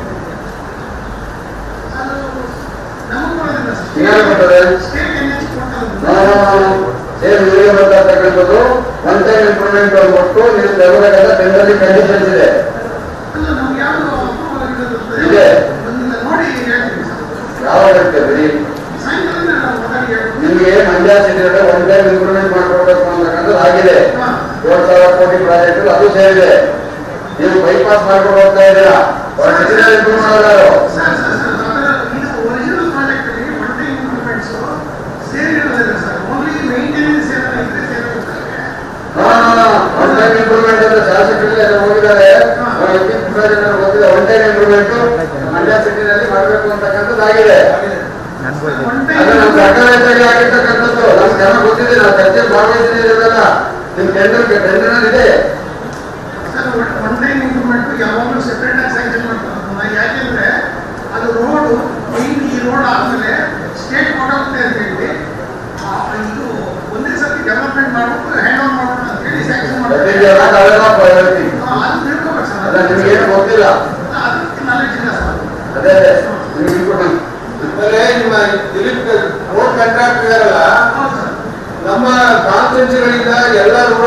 ಅದು ನಮಗೆ ಬರೋದಿಲ್ಲ ಏನಾದ್ರು ಬರ್ತದೆ? ಸ್ಟೇಟ್ ಎನ್ ಎಚ್ ಸೇಮ್ ಇವರಿಗೆ ಬರ್ತಕ್ಕಂಥದ್ದು ಒನ್ ಟೈಮ್ ಇಂಪ್ರೂವ್ಮೆಂಟ್ ಕೊಟ್ಟು ನೀವು ತಗೋಬೇಕಾದ ಟೆಂಡರ್ಲಿ ಕಂಡೀಷನ್ಸ್ ಇದೆ ಅಲ್ಲ ನಮ್ಗೆ ಯಾವುದು ಅಪ್ರೂವಲ್ ಆಗಿರೋದು ಇದೆ. ಬಂದಿಲ್ಲ ನೋಡಿ ಹೇಳ್ತೀವಿ ಸರ್ ಯಾವಾಗ ಇರ್ತದೆ ಸಾಯಂಕಾಲ ನಾವು ಮಾತಾಡಿ ಹೇಳ್ತೀವಿ ನಿಮಗೆ ಮಂಡ್ಯ ಸಿಟಿ ಒಳಗೆ ಒನ್ ಟೈಮ್ ಇಂಪ್ರೂವ್ಮೆಂಟ್ ಮಾಡ್ಕೊಡ್ಬೇಕು ಅಂತಕ್ಕಂಥದ್ದು ಆಗಿದೆ ಏಳು ಸಾವಿರ ಕೋಟಿ ಪ್ರಾಜೆಕ್ಟ್ ಅದು ಸೇರಿದೆ ನೀವು ಬೈಪಾಸ್ ಮಾಡ್ಕೊಂಡು ಹೋಗ್ತಾ ಇದ್ದೀರಾ ಸಿಟಿನಲ್ಲಿ ಇಂಪ್ರೂವ್ ಮಾಡೋದಾರು ಸರ್ ಸರ್ ಸರ್ ಅದರ ಇದು ಒರಿಜಿನಲ್ ಪ್ರಾಜೆಕ್ಟ್ ಅಲ್ಲಿ ಒನ್ ಟೈಮ್ ಇಂಪ್ರೂವ್ಮೆಂಟ್ಸ್ ಸೇರಿರೋದಿಲ್ಲ ಸರ್ ಓನ್ಲಿ ಮೇಂಟೆನೆನ್ಸ್ ಏನಾದ್ರು ಇದ್ರೆ ಸೇರಿರುತ್ತೆ ಒನ್ ಟೈಮ್ ಇಂಪ್ರೂವ್ಮೆಂಟ್ ಅಂತ ಶಾಸಕರಿಗೆ ಎಲ್ಲ ಹೋಗಿದ್ದಾರೆ ಗೊತ್ತಿದೆ ಒನ್ ಟೈಮ್ ಇಂಪ್ರೂವ್ಮೆಂಟ್ ಮಂಡ್ಯ ಸಿಟಿನಲ್ಲಿ ಮಾಡಬೇಕು ಅಂತಕ್ಕಂಥದ್ದು ಆಗಿದೆ ಅದು ನಮ್ಮ ಸರ್ಕಾರ ಹೆಚ್ಚಾಗಿ ಆಗಿರ್ತಕ್ಕಂಥದ್ದು ನಮ್ಗೆ ಜನ ಗೊತ್ತಿದೆ ನಾವು ಚರ್ಚೆ ಭಾಗವಹಿಸಿದ್ದೀವಿ ಇವೆಲ್ಲ ನಿಮ್ ಟೆಂಡರ್ ಟೆಂಡರ್ ಇದೆ ಸರ್ ಒನ್ ಟೈಮ್ ಇಂಪ್ರೂವ್ಮೆಂಟ್ ಯಾವಾಗಲೂ ಸೆಪರೇಟ್ ಆಗಿ ಸ್ಯಾಂಕ್ಷನ್ ಮಾಡ್ತಾರೆ ಯಾಕೆಂದ್ರೆ ಅದು ರೋಡ್ ಮೇನ್ ಈ ರೋಡ್ ಆದ್ಮೇಲೆ ಸ್ಟೇಟ್ ಕೊಡೋಗುತ್ತೆ ಅಂತ ಹೇಳಿ ಆ, ಇದು ಒಂದೇ ಸರ್ತಿ ಡೆವಲಪ್ಮೆಂಟ್ ಮಾಡ್ಬಿಟ್ಟು ಹ್ಯಾಂಡ್ ಓವರ್ ಮಾಡೋಣ ಅಂತ ಹೇಳಿ ಸ್ಯಾಂಕ್ಷನ್ ಪ್ರತಿಜ್ಞೆ ಮಾಡ್ತಾರೆ ಅವೆಲ್ಲ ಪ್ರಯಾರಿಟಿ ಅದು ತಿಳ್ಕೊಬೇಕು ಸರ್ ಅದ ನಿಮ್ಗೆ ಏನು ಗೊತ್ತಿಲ್ಲ ಅದಕ್ಕೆ ನಾಲೆಜ್ ಇಲ್ಲ ಸರ್ ಅದೇ ಅದೇ ನಿಮ್ಗೆ ಇಂಪ್ರೂವ್ಮೆಂಟ್ ಆಮೇಲೆ ನಿಮ್ಮ ದಿಲೀಪ್ ರೋಡ್ ಕಾಂಟ್ರಾಕ್ಟ್ ಇದಾರಲ್ಲ ಹೌದು ಸರ್ ನಮ್ಮ ಕಾನ್ಸ್ಟಿಟ್ಯೂನ್ಸಿಗಳಿಂದ ಎಲ್ಲ ರೋಡ್ ಕಡೆ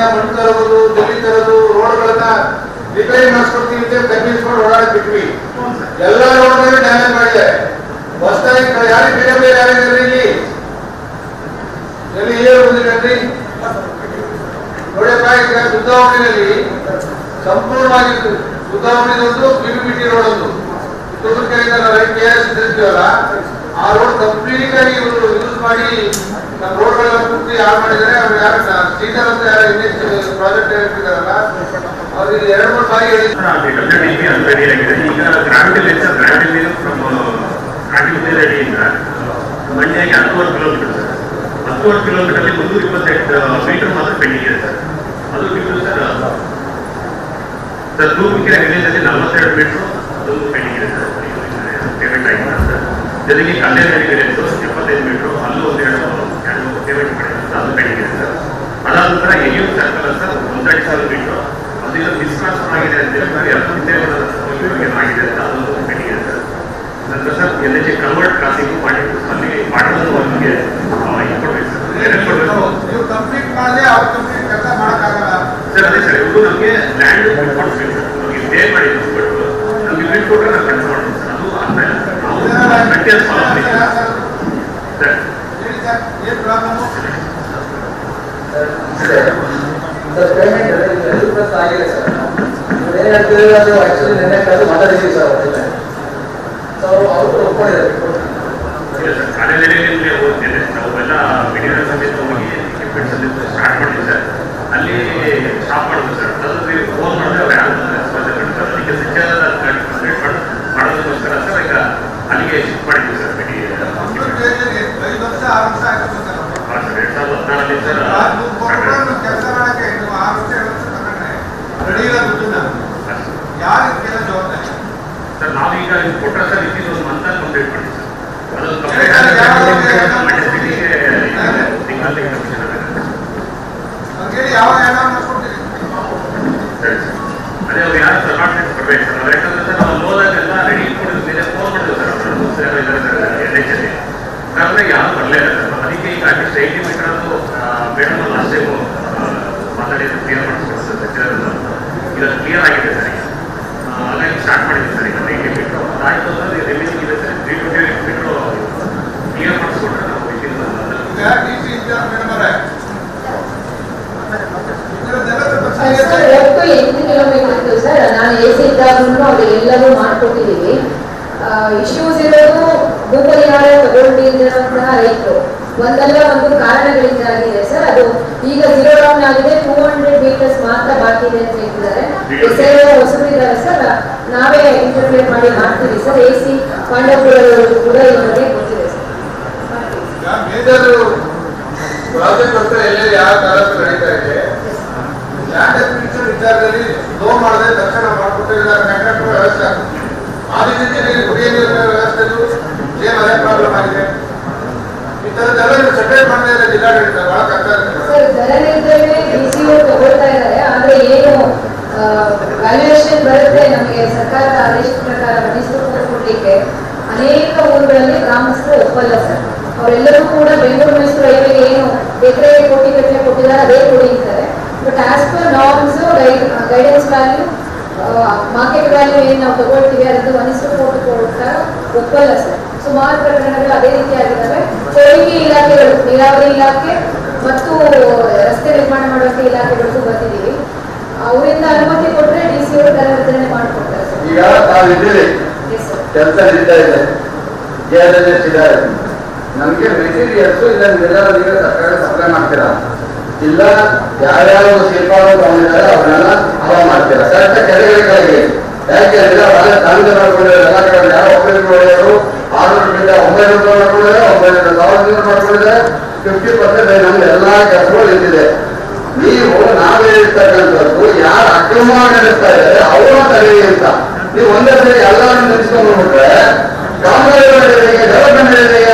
ಮಣ್ಣು ತರೋದು ಜಲ್ಲಿ ತರೋದು ರೋಡ್ಗಳನ್ನ ರಿಪೇರಿ ಮಾಡಿಸ್ಕೊಡ್ತೀವಿ ಅಂತ ಕಬ್ಬಿಸ್ಕೊಂಡು ಓಡಾಡಕ್ ಬಿಟ್ವಿ ಎಲ್ಲ ರೋಡ್ಗಳನ್ನ ಡ್ಯಾಮೇಜ್ ಮಾಡಿದೆ ಹೊಸದಾಗಿ ಯಾರಿಗೆ ಬೇರೆ ಬೇರೆ ಯಾರಿದ್ದಾರೆ ಇಲ್ಲಿ ಎಲ್ಲಿ ಏನು ಬಂದಿರಿ ನೋಡಪ್ಪ ಈಗ ಸುದ್ದಾವಣಿಯಲ್ಲಿ ಸಂಪೂರ್ಣವಾಗಿ ಸುದ್ದಾವಣಿದೊಂದು ಪಿಬಿಟಿ ರೋಡ್ ಒಂದು ತುಮಕೂರಿನಿಂದ ನಾವು ರೈಟ್ ಕೆ ಎಸ್ ಇರ್ತೀವಲ್ಲ ಆ ರೋಡ್ ಕಂಪ್ಲೀಟ್ ಆಗಿ ಇವರು ಯೂಸ್ ಮಾಡಿ ನಮ್ಮ ರೋಡ್ಗಳೆಲ್ಲ ಪೂರ್ತಿ ಯಾರು ಮಾಡಿದ್ದಾರೆ ಅವ್ರು ಯಾರು ಸ್ಟೀಕರ್ ಅಂತ ಯಾರು ಇನ್ನೆಷ್ಟು ಪ್ರಾಜೆಕ್ಟ್ ಹೇಳ್ತಿದಾರಲ್ಲ ಅವ್ರಿಗೆ ಎರಡು ಮೂರು ಬಾರಿ ಹೇಳಿ ರೆಡಿ ಆಗಿದೆ ಈಗ ಗ್ರಾವಿಟಲ್ ಹೆಚ್ಚು ಗ್ರಾವಿಟಲ್ ಫ್ರಮ್ ಕಾಟಿಮುದ್ದೆ ರೆಡಿಯಿಂದ ಮಂಡ್ಯಗೆ ಹತ್ತುವರೆ ಕಿಲೋಮೀಟರ್ ಸರ್ ಹತ್ತುವರೆ ಕಿಲೋಮೀಟರ್ ಮುನ್ನೂರ ಇಪ್ಪತ್ತೆಂಟು ಮೀಟರ್ ಮಾತ್ರ ಪೆಂಡಿಂಗ್ ಇದೆ ಸರ್ ಅದು ಬಿಟ್ಟು ಸರ್ ಸರ್ ತೂಮಿಕೆರೆ ರಿಲೀಸಲ್ಲಿ ನಲವತ್ತೆರಡು ಮೀಟರ್ ಅದು ಪೆಂಡಿಂಗ್ ಇದೆ ಸರ್ ಪೇಮೆಂಟ್ ಆಗಿಲ್ಲ ಸರ್ ಜೊತೆಗೆ ಕಲ್ಯಾಣ ಗಿಡದ್ದು ಎಪ್ಪತ್ತೈದು ಮೀಟರ್ ಅಲ್ಲೂ ಒಂದೆರಡು ಎರಡು ಪೇಮೆಂಟ್ ಮಾಡಿದೆ ಸರ್ ಅದು ಪೆಂಡಿಂಗ್ ಇದೆ ಸರ್ ಅದಾದ ನಂತರ ಎಲಿಯೂ ಸರ್ಕಲ್ ಸರ್ ಒಂದೆರಡು ಸಾವಿರ ಮೀಟರ್ ಅದೆಲ್ಲ ಡಿಸ್ಟ್ರಾನ್ಸ್ಫರ್ ಆಗಿದೆ ಅಂತ ಹೇಳಿ ಎಲ್ಲ ಆಗಿದೆ ಅಂತ ಅದು ಪೆಂಡಿಂಗ್ ಇದೆ ಸರ್ ನಂತರ sir L H convert crossing ಮಾಡಿ ಅಲ್ಲಿ ಮಾಡಿರೋದು ಅವ್ರಿಗೆ ಇಟ್ಕೊಡ್ಬೇಕು ಸರ್ ಬೇರೆ ಕೊಡ್ಬೇಕು ನೀವು ಕಂಪ್ಲೀಟ್ ಮಾಡದೆ ಅವ್ರ ಕಂಪ್ಲೀಟ್ ಕೆಲಸ ಮಾಡೋಕ್ಕಾಗಲ್ಲ ಸರ್ ಅದೇ ಸರ್ ಇವರು ನಮಗೆ ಲ್ಯಾಂಡ್ ಕೊಡ್ಬೇಕು ಸರ್ ನಮಗೆ ಪೇ ಮಾಡಿ ಬಟ್ ನಮಗೆ ಬಿಲ್ ಕೊಟ್ಟರೆ ನಾವು ಕೆಲಸ ಮಾಡ್ತೀವಿ ಸರ್ ಅದು ಆಗ್ತಾ ಇಲ್ಲ ಸರ್ ನಾವು ಕಂಟಿನ್ಯೂಸ್ ಫಾಲೋ ಮಾಡ್ತೀವಿ ಸರ್ ಹೇಳಿ ಸರ್ ಏನ್ ಪ್ರಾಬ್ಲಮ್ ಸರ್ ಪೇಮೆಂಟ್ ಎರಡು ಪ್ಲಸ್ ಆಗಿದೆ ಸರ್ ಏನು ಹೇಳ್ತೀವಿ ಅದು ಆಕ್ಚುಲಿ ನಿನ್ನೆ ಕಳೆದು ಮಾತಾಡಿದ್ದೀವಿ ಸರ್ ಅವ್ರ ಜೊತೆ ಸೊ ಅವರು ಒಪ್ಕೊಂಡಿದ್ದಾರೆ ಇಲ್ಲ ಸರ್ ಕಾಲೇಜಲ್ಲಿ ಓದ್ತಿದ್ದೆ ನಾವೆಲ್ಲ ಮಿಡಿಯಲ್ ಸಮೇತ ಹೋಗಿ ಎಕ್ವಿಪ್ಮೆಂಟ್ ಸಮೇತ ಸ್ಟಾರ್ಟ್ ಮಾಡಿದ್ವಿ ಸರ್ ಅಲ್ಲಿ ಸ್ಟಾಪ್ ಮಾಡಿದ್ವಿ ಸರ್ ಅದ್ರಲ್ಲಿ ಫೋನ್ ಮಾಡಿದ್ರೆ ಅವ್ರು ಯಾರು ರೆಸ್ಪಾನ್ಸ್ ಸರ್ ಅದಕ್ಕೆ ಸಿಕ್ಕಾದ ಕಂಪ್ಲೀಟ್ ಮಾಡಿ ಮಾಡೋದಕ್ಕೋಸ್ಕರ ಸರ್ ಈಗ ಅಲ್ಲಿಗೆ ಶಿಫ್ಟ್ ಮಾಡಿದ್ವಿ ಸರ್ ಮಿಡಿ ಐದು ವರ್ಷ ಆರು ವರ್ಷ ಆಗುತ್ತೆ ಸರ್ ಸರ್ ಎರಡು ಸಾವಿರದ ಹದಿನಾರಲ್ಲಿ ಸರ್ ಕೆಲಸ ಮಾಡಕ್ಕೆ ನೀವು ಆರು ವರ್ಷ ಏಳು ವರ್ಷ ತಗೊಂಡ್ರೆ ರೆಡಿ ಇಲ್ಲ ದುಡ್ಡನ್ನ ಯಾರು ಇದಕ್ಕೆಲ್ಲ ಜವಾಬ್ದಾರಿ ಸರ್ ನಾವೀಗ ಇದು ಕೊಟ್ಟರೆ ಸರ್ ಇದ್ದಿದ್ದು ಒಂದು ಮಂತ್ ಕಂಪ್ಲೀಟ್ ಮಾಡಿ ಸರ್ ಅದೊಂದು ಕಂಪ್ಲೀಟ್ ತಿಂಗಳಲ್ಲಿ ಕಮಿಷನ್ ಆಗುತ್ತೆ ಅವ್ರಿಗೆ ಹೇಳಿ ಯಾವಾಗ ಎಲ್ಲ ಮಾಡ್ಕೊಡ್ತೀರಿ ಸರಿ ಸರ್ ಅದೇ ಅವ್ರು ಯಾರು ಸರ್ ಅಪಾರ್ಟ್ಮೆಂಟ್ ಕೊಡ್ಬೇಕು ಸರ್ ಅವ್ರು ಯಾಕಂದ್ರೆ ಸರ್ ನಾವು ಹೋದಾಗೆಲ್ಲ ರೆಡಿ ಕೊಡಿದ ಮೇಲೆ ಫೋನ್ ಮಾಡಿದ್ವಿ ಸರ್ ಅವರು ಮುಸ್ಲಿಮ್ ಇದ್ದಾರೆ ಸರ್ ಎಲ್ ಎಚ್ ಅಲ್ಲಿ ಆದರೆ ಯಾರು ಬರಲೇ ಇಲ್ಲ ಸರ್ ಅದಕ್ಕೆ ಈಗ ಅಟ್ಲೀಸ್ಟ್ ಏಯ್ಟಿ ಮೀಟರ್ ಅದು ಮೇಡಮ್ ಲಾಸ್ಟ್ ಟೈಮು ಮಾತಾಡಿದ್ದು ಕ್ಲಿಯರ್ ಮಾಡಿಸ್ಕೊಡ್ತಾರೆ ಸರ್ ಸಚಿವರನ್ನು ಈಗ ಕ್ಲಿಯರ್ ಆಗಿದೆ ಸರ್ ಈಗ ಆ, ಹಾಗಾಗಿ ಸ್ಟಾರ್ಟ್ ಮಾಡಿದ್ವಿ ಸರ್ ಈಗ ಏಯ್ಟಿ ಮೀಟರ್ ಅದಾಯಿತು ಅಂದ್ರೆ ರೆಮಿನಿಂಗ್ ಇದೆ sir three twenty eight metre clear ಮಾಡಿಸ್ಕೊಟ್ರೆ ನಾವು within ಒಂದು ಈಗ ಡಿ ಸಿ ಇನ್ಚಾರ್ಜ್ ಮೇಡಮ್ ಅವರೇ ಇದರದ್ದೆಲ್ಲ ಸ್ವಲ್ಪ ಸರ್ serious ಆಗಿ- ಒಟ್ಟು ಎಂಟು ಕಿಲೋಮೀಟರ್ ಇತ್ತು ಸರ್ ನಾನು ಎ ಸಿ ಇದ್ದಾಗೂ ಅದು ಎಲ್ಲವೂ ಮಾಡ್ಕೊಟ್ಟಿದ್ದೀವಿ ಇಶ್ಯೂಸ್ ಇರೋದು ಭೂ ಪರಿಹಾರ ತಗೊಂಡಿರುವಂತಹ ರೈತರು ಒಂದಲ್ಲ ಒಂದು ಕಾರಣಗಳಿಂದ ಆಗಿದೆ ಸರ್ ಅದು ಈಗ ಜೀರೋ ಡೌನ್ ಆಗಿದೆ ಟೂ ಹಂಡ್ರೆಡ್ ಮೀಟರ್ಸ್ ಮಾತ್ರ ಬಾಕಿ ಇದೆ ಅಂತ ಹೇಳ್ತಿದ್ದಾರೆ ಎಸ್ ಐ ಹೊಸರು ಇದ್ದಾರೆ ಸರ್ ನಾವೇ ಇಂಟರ್ವ್ಯೂ ಮಾಡಿ ಮಾಡ್ತೀವಿ ಸರ್ ಎ ಸಿ ಪಾಂಡವಪುರದವರು ಕೂಡ ಈ ಬಗ್ಗೆ ಗೊತ್ತಿದೆ ಸರ್ ಈಗ ಮೇಜರ್ ಪ್ರಾಜೆಕ್ಟ್ ಅಂತ ಎಲ್ಲೇ ಯಾವ ತಾಲೂಕು ನಡೀತಾ ಇದೆ ಲ್ಯಾಂಡ್ ಅಕ್ವಿಸಿಷನ್ ವಿಚಾರದಲ್ಲಿ ಲೋನ್ ಮಾಡದೆ ತಕ್ಷಣ ಮಾಡಿಕೊಟ್ಟಿದ್ದಾರೆ ಕಾಂಟ್ರಾಕ್ಟ್ ವ್ಯವಸ್ಥೆ ಆದಿತ್ಯದಲ್ಲಿ ಕುಡಿಯ ನೀರಿನ ವ್ಯವಸ್ಥೆದು ಸೇಮ್ ಅದೇ ಪ್ರಾಬ್ಲಮ್ ಆಗಿದೆ ಈ ಥರದ್ದೆಲ್ಲ ನೀವು ಸೆಪರೇಟ್ ಮಾಡದೇ ಇಲ್ಲ ಜಿಲ್ಲಾಡಳಿತ ಬಹಳ ಕಷ್ಟ ಆಗುತ್ತೆ ಸರ್ ದರ ನಿರ್ಧರಣೆ ಡಿಸಿಒ ತಗೊಳ್ತಾ ಇದ್ದಾರೆ ಆದ್ರೆ ಏನು ವ್ಯಾಲ್ಯೂಯೇಷನ್ ಬರುತ್ತೆ ನಮಗೆ ಸರ್ಕಾರದ ಆದೇಶದ ಪ್ರಕಾರ ಮೈಸೂರು ಕೊಡ್ಲಿಕ್ಕೆ ಅನೇಕ ಊರುಗಳಲ್ಲಿ ಗ್ರಾಮಸ್ಥರು ಒಪ್ಪಲ್ಲ ಸರ್ ಅವರೆಲ್ಲರೂ ಕೂಡ ಬೆಂಗಳೂರು ಮೈಸೂರು ಹೈವೇಗೆ ಏನು ಎಕರೆ ಕೋಟಿ ಗಟ್ಟಲೆ ಕೊಟ್ಟಿದ್ದಾರೆ ಅದೇ ಕೊಡಿ ಅಂತಾರೆ but as per norms guidance value market value ಏನು ನಾವು ತಗೊಳ್ತೀವಿ ಅದನ್ನು ಮೈಸೂರು ಕೋಟಿ ಕೊಡ್ತಾ ಒಪ್ಪಲ್ಲ ಸರ್ ಸುಮಾರು ಪ್ರಕರಣಗಳು ಅದೇ ರೀತಿ ಆಗಿದ್ದಾವೆ ತೆರಿಗೆ ಇಲಾಖೆಗಳು ನೀರಾವರಿ ಇಲಾಖೆ ಮತ್ತು ರಸ್ತೆ ನಿರ್ಮಾಣ ಮಾಡುವಂತ ಇಲಾಖೆಗಳಿಗೂ ಬಂದಿದ್ದೀವಿ ಅವರಿಂದ ಅನುಮತಿ ಕೊಟ್ಟರೆ ಡಿ ಸಿ ಅವರು ದರ ವಿತರಣೆ ಮಾಡಿಕೊಡ್ತಾರೆ ಸರ್ ಈಗ ತಾವಿದ್ದೀರಿ ಎಸ್ ಸರ್ ಕೆಲಸ ನಡೀತಾ ಇದೆ ಜೆಎಲ್ಎಸ್ ಇದ್ದಾರೆ ನಮಗೆ ಮೆಟೀರಿಯಲ್ಸ್ ಇಲ್ಲ ನೀವೆಲ್ಲ ನೀವೇ ಸರ್ಕಾರ ಸಪ್ಲೈ ಮಾಡ್ತೀರಾ ಇಲ್ಲ ಯಾರ್ಯಾರು ಶಿಲ್ಪಾಗಳು ತಗೊಂಡಿದ್ದಾರೆ ಅವ್ರನ್ನೆಲ್ಲ ಹವಾ ಮಾಡ್ತೀರಾ ಕರೆಕ್ಟ್ ಕೆರೆಗಳಿಗೆ ಯಾಕೆ ಅಂದ್ರೆ ಅವರೆಲ್ಲ ಕಾನೂನು ಮಾಡ್ಕೊಂಡಿದ್ದಾರೆ ಎಲ್ಲ ಕಡೆ ಯಾವ ಒಬ್ಬರಿಗೆ ಒಳ್ಳೆಯವರು ಆರ್ನೂರು ಬಿಟ್ಟ ಒಂಬೈನೂರು ರೂಪಾಯಿ ಮಾಡ್ಕೊಂಡಿದ್ದಾರೆ ಒಂಬೈನೂರು ಸಾವಿರದ ನೂರು ಮಾಡ್ಕೊಂಡಿದ್ದಾರೆ ಫಿಫ್ಟಿ ಪರ್ಸೆಂಟ್ ನಮ್ಗೆ ಎಲ್ಲ ಕೆಲಸಗಳು ನಿಂತಿದೆ ನೀವು ನಾವು ಹೇಳಿರ್ತಕ್ಕಂಥದ್ದು ಯಾರು ಅಕ್ರಮ ನಡೆಸ್ತಾ ಇದ್ದಾರೆ ಅವರು ತಡೆಯಿ ಅಂತ ನೀವು ಒಂದೇ ಸರಿ ಎಲ್ಲರನ್ನು ನಿಲ್ಲಿಸ್ಕೊಂಡು ಹೋಗ್ಬಿಟ್ರೆ ಕಾಮಗಾರಿಗಳು ನಡೆದಿದೆ ಡೆವಲಪ್ಮೆಂಟ್ ನಡೆದಿದೆ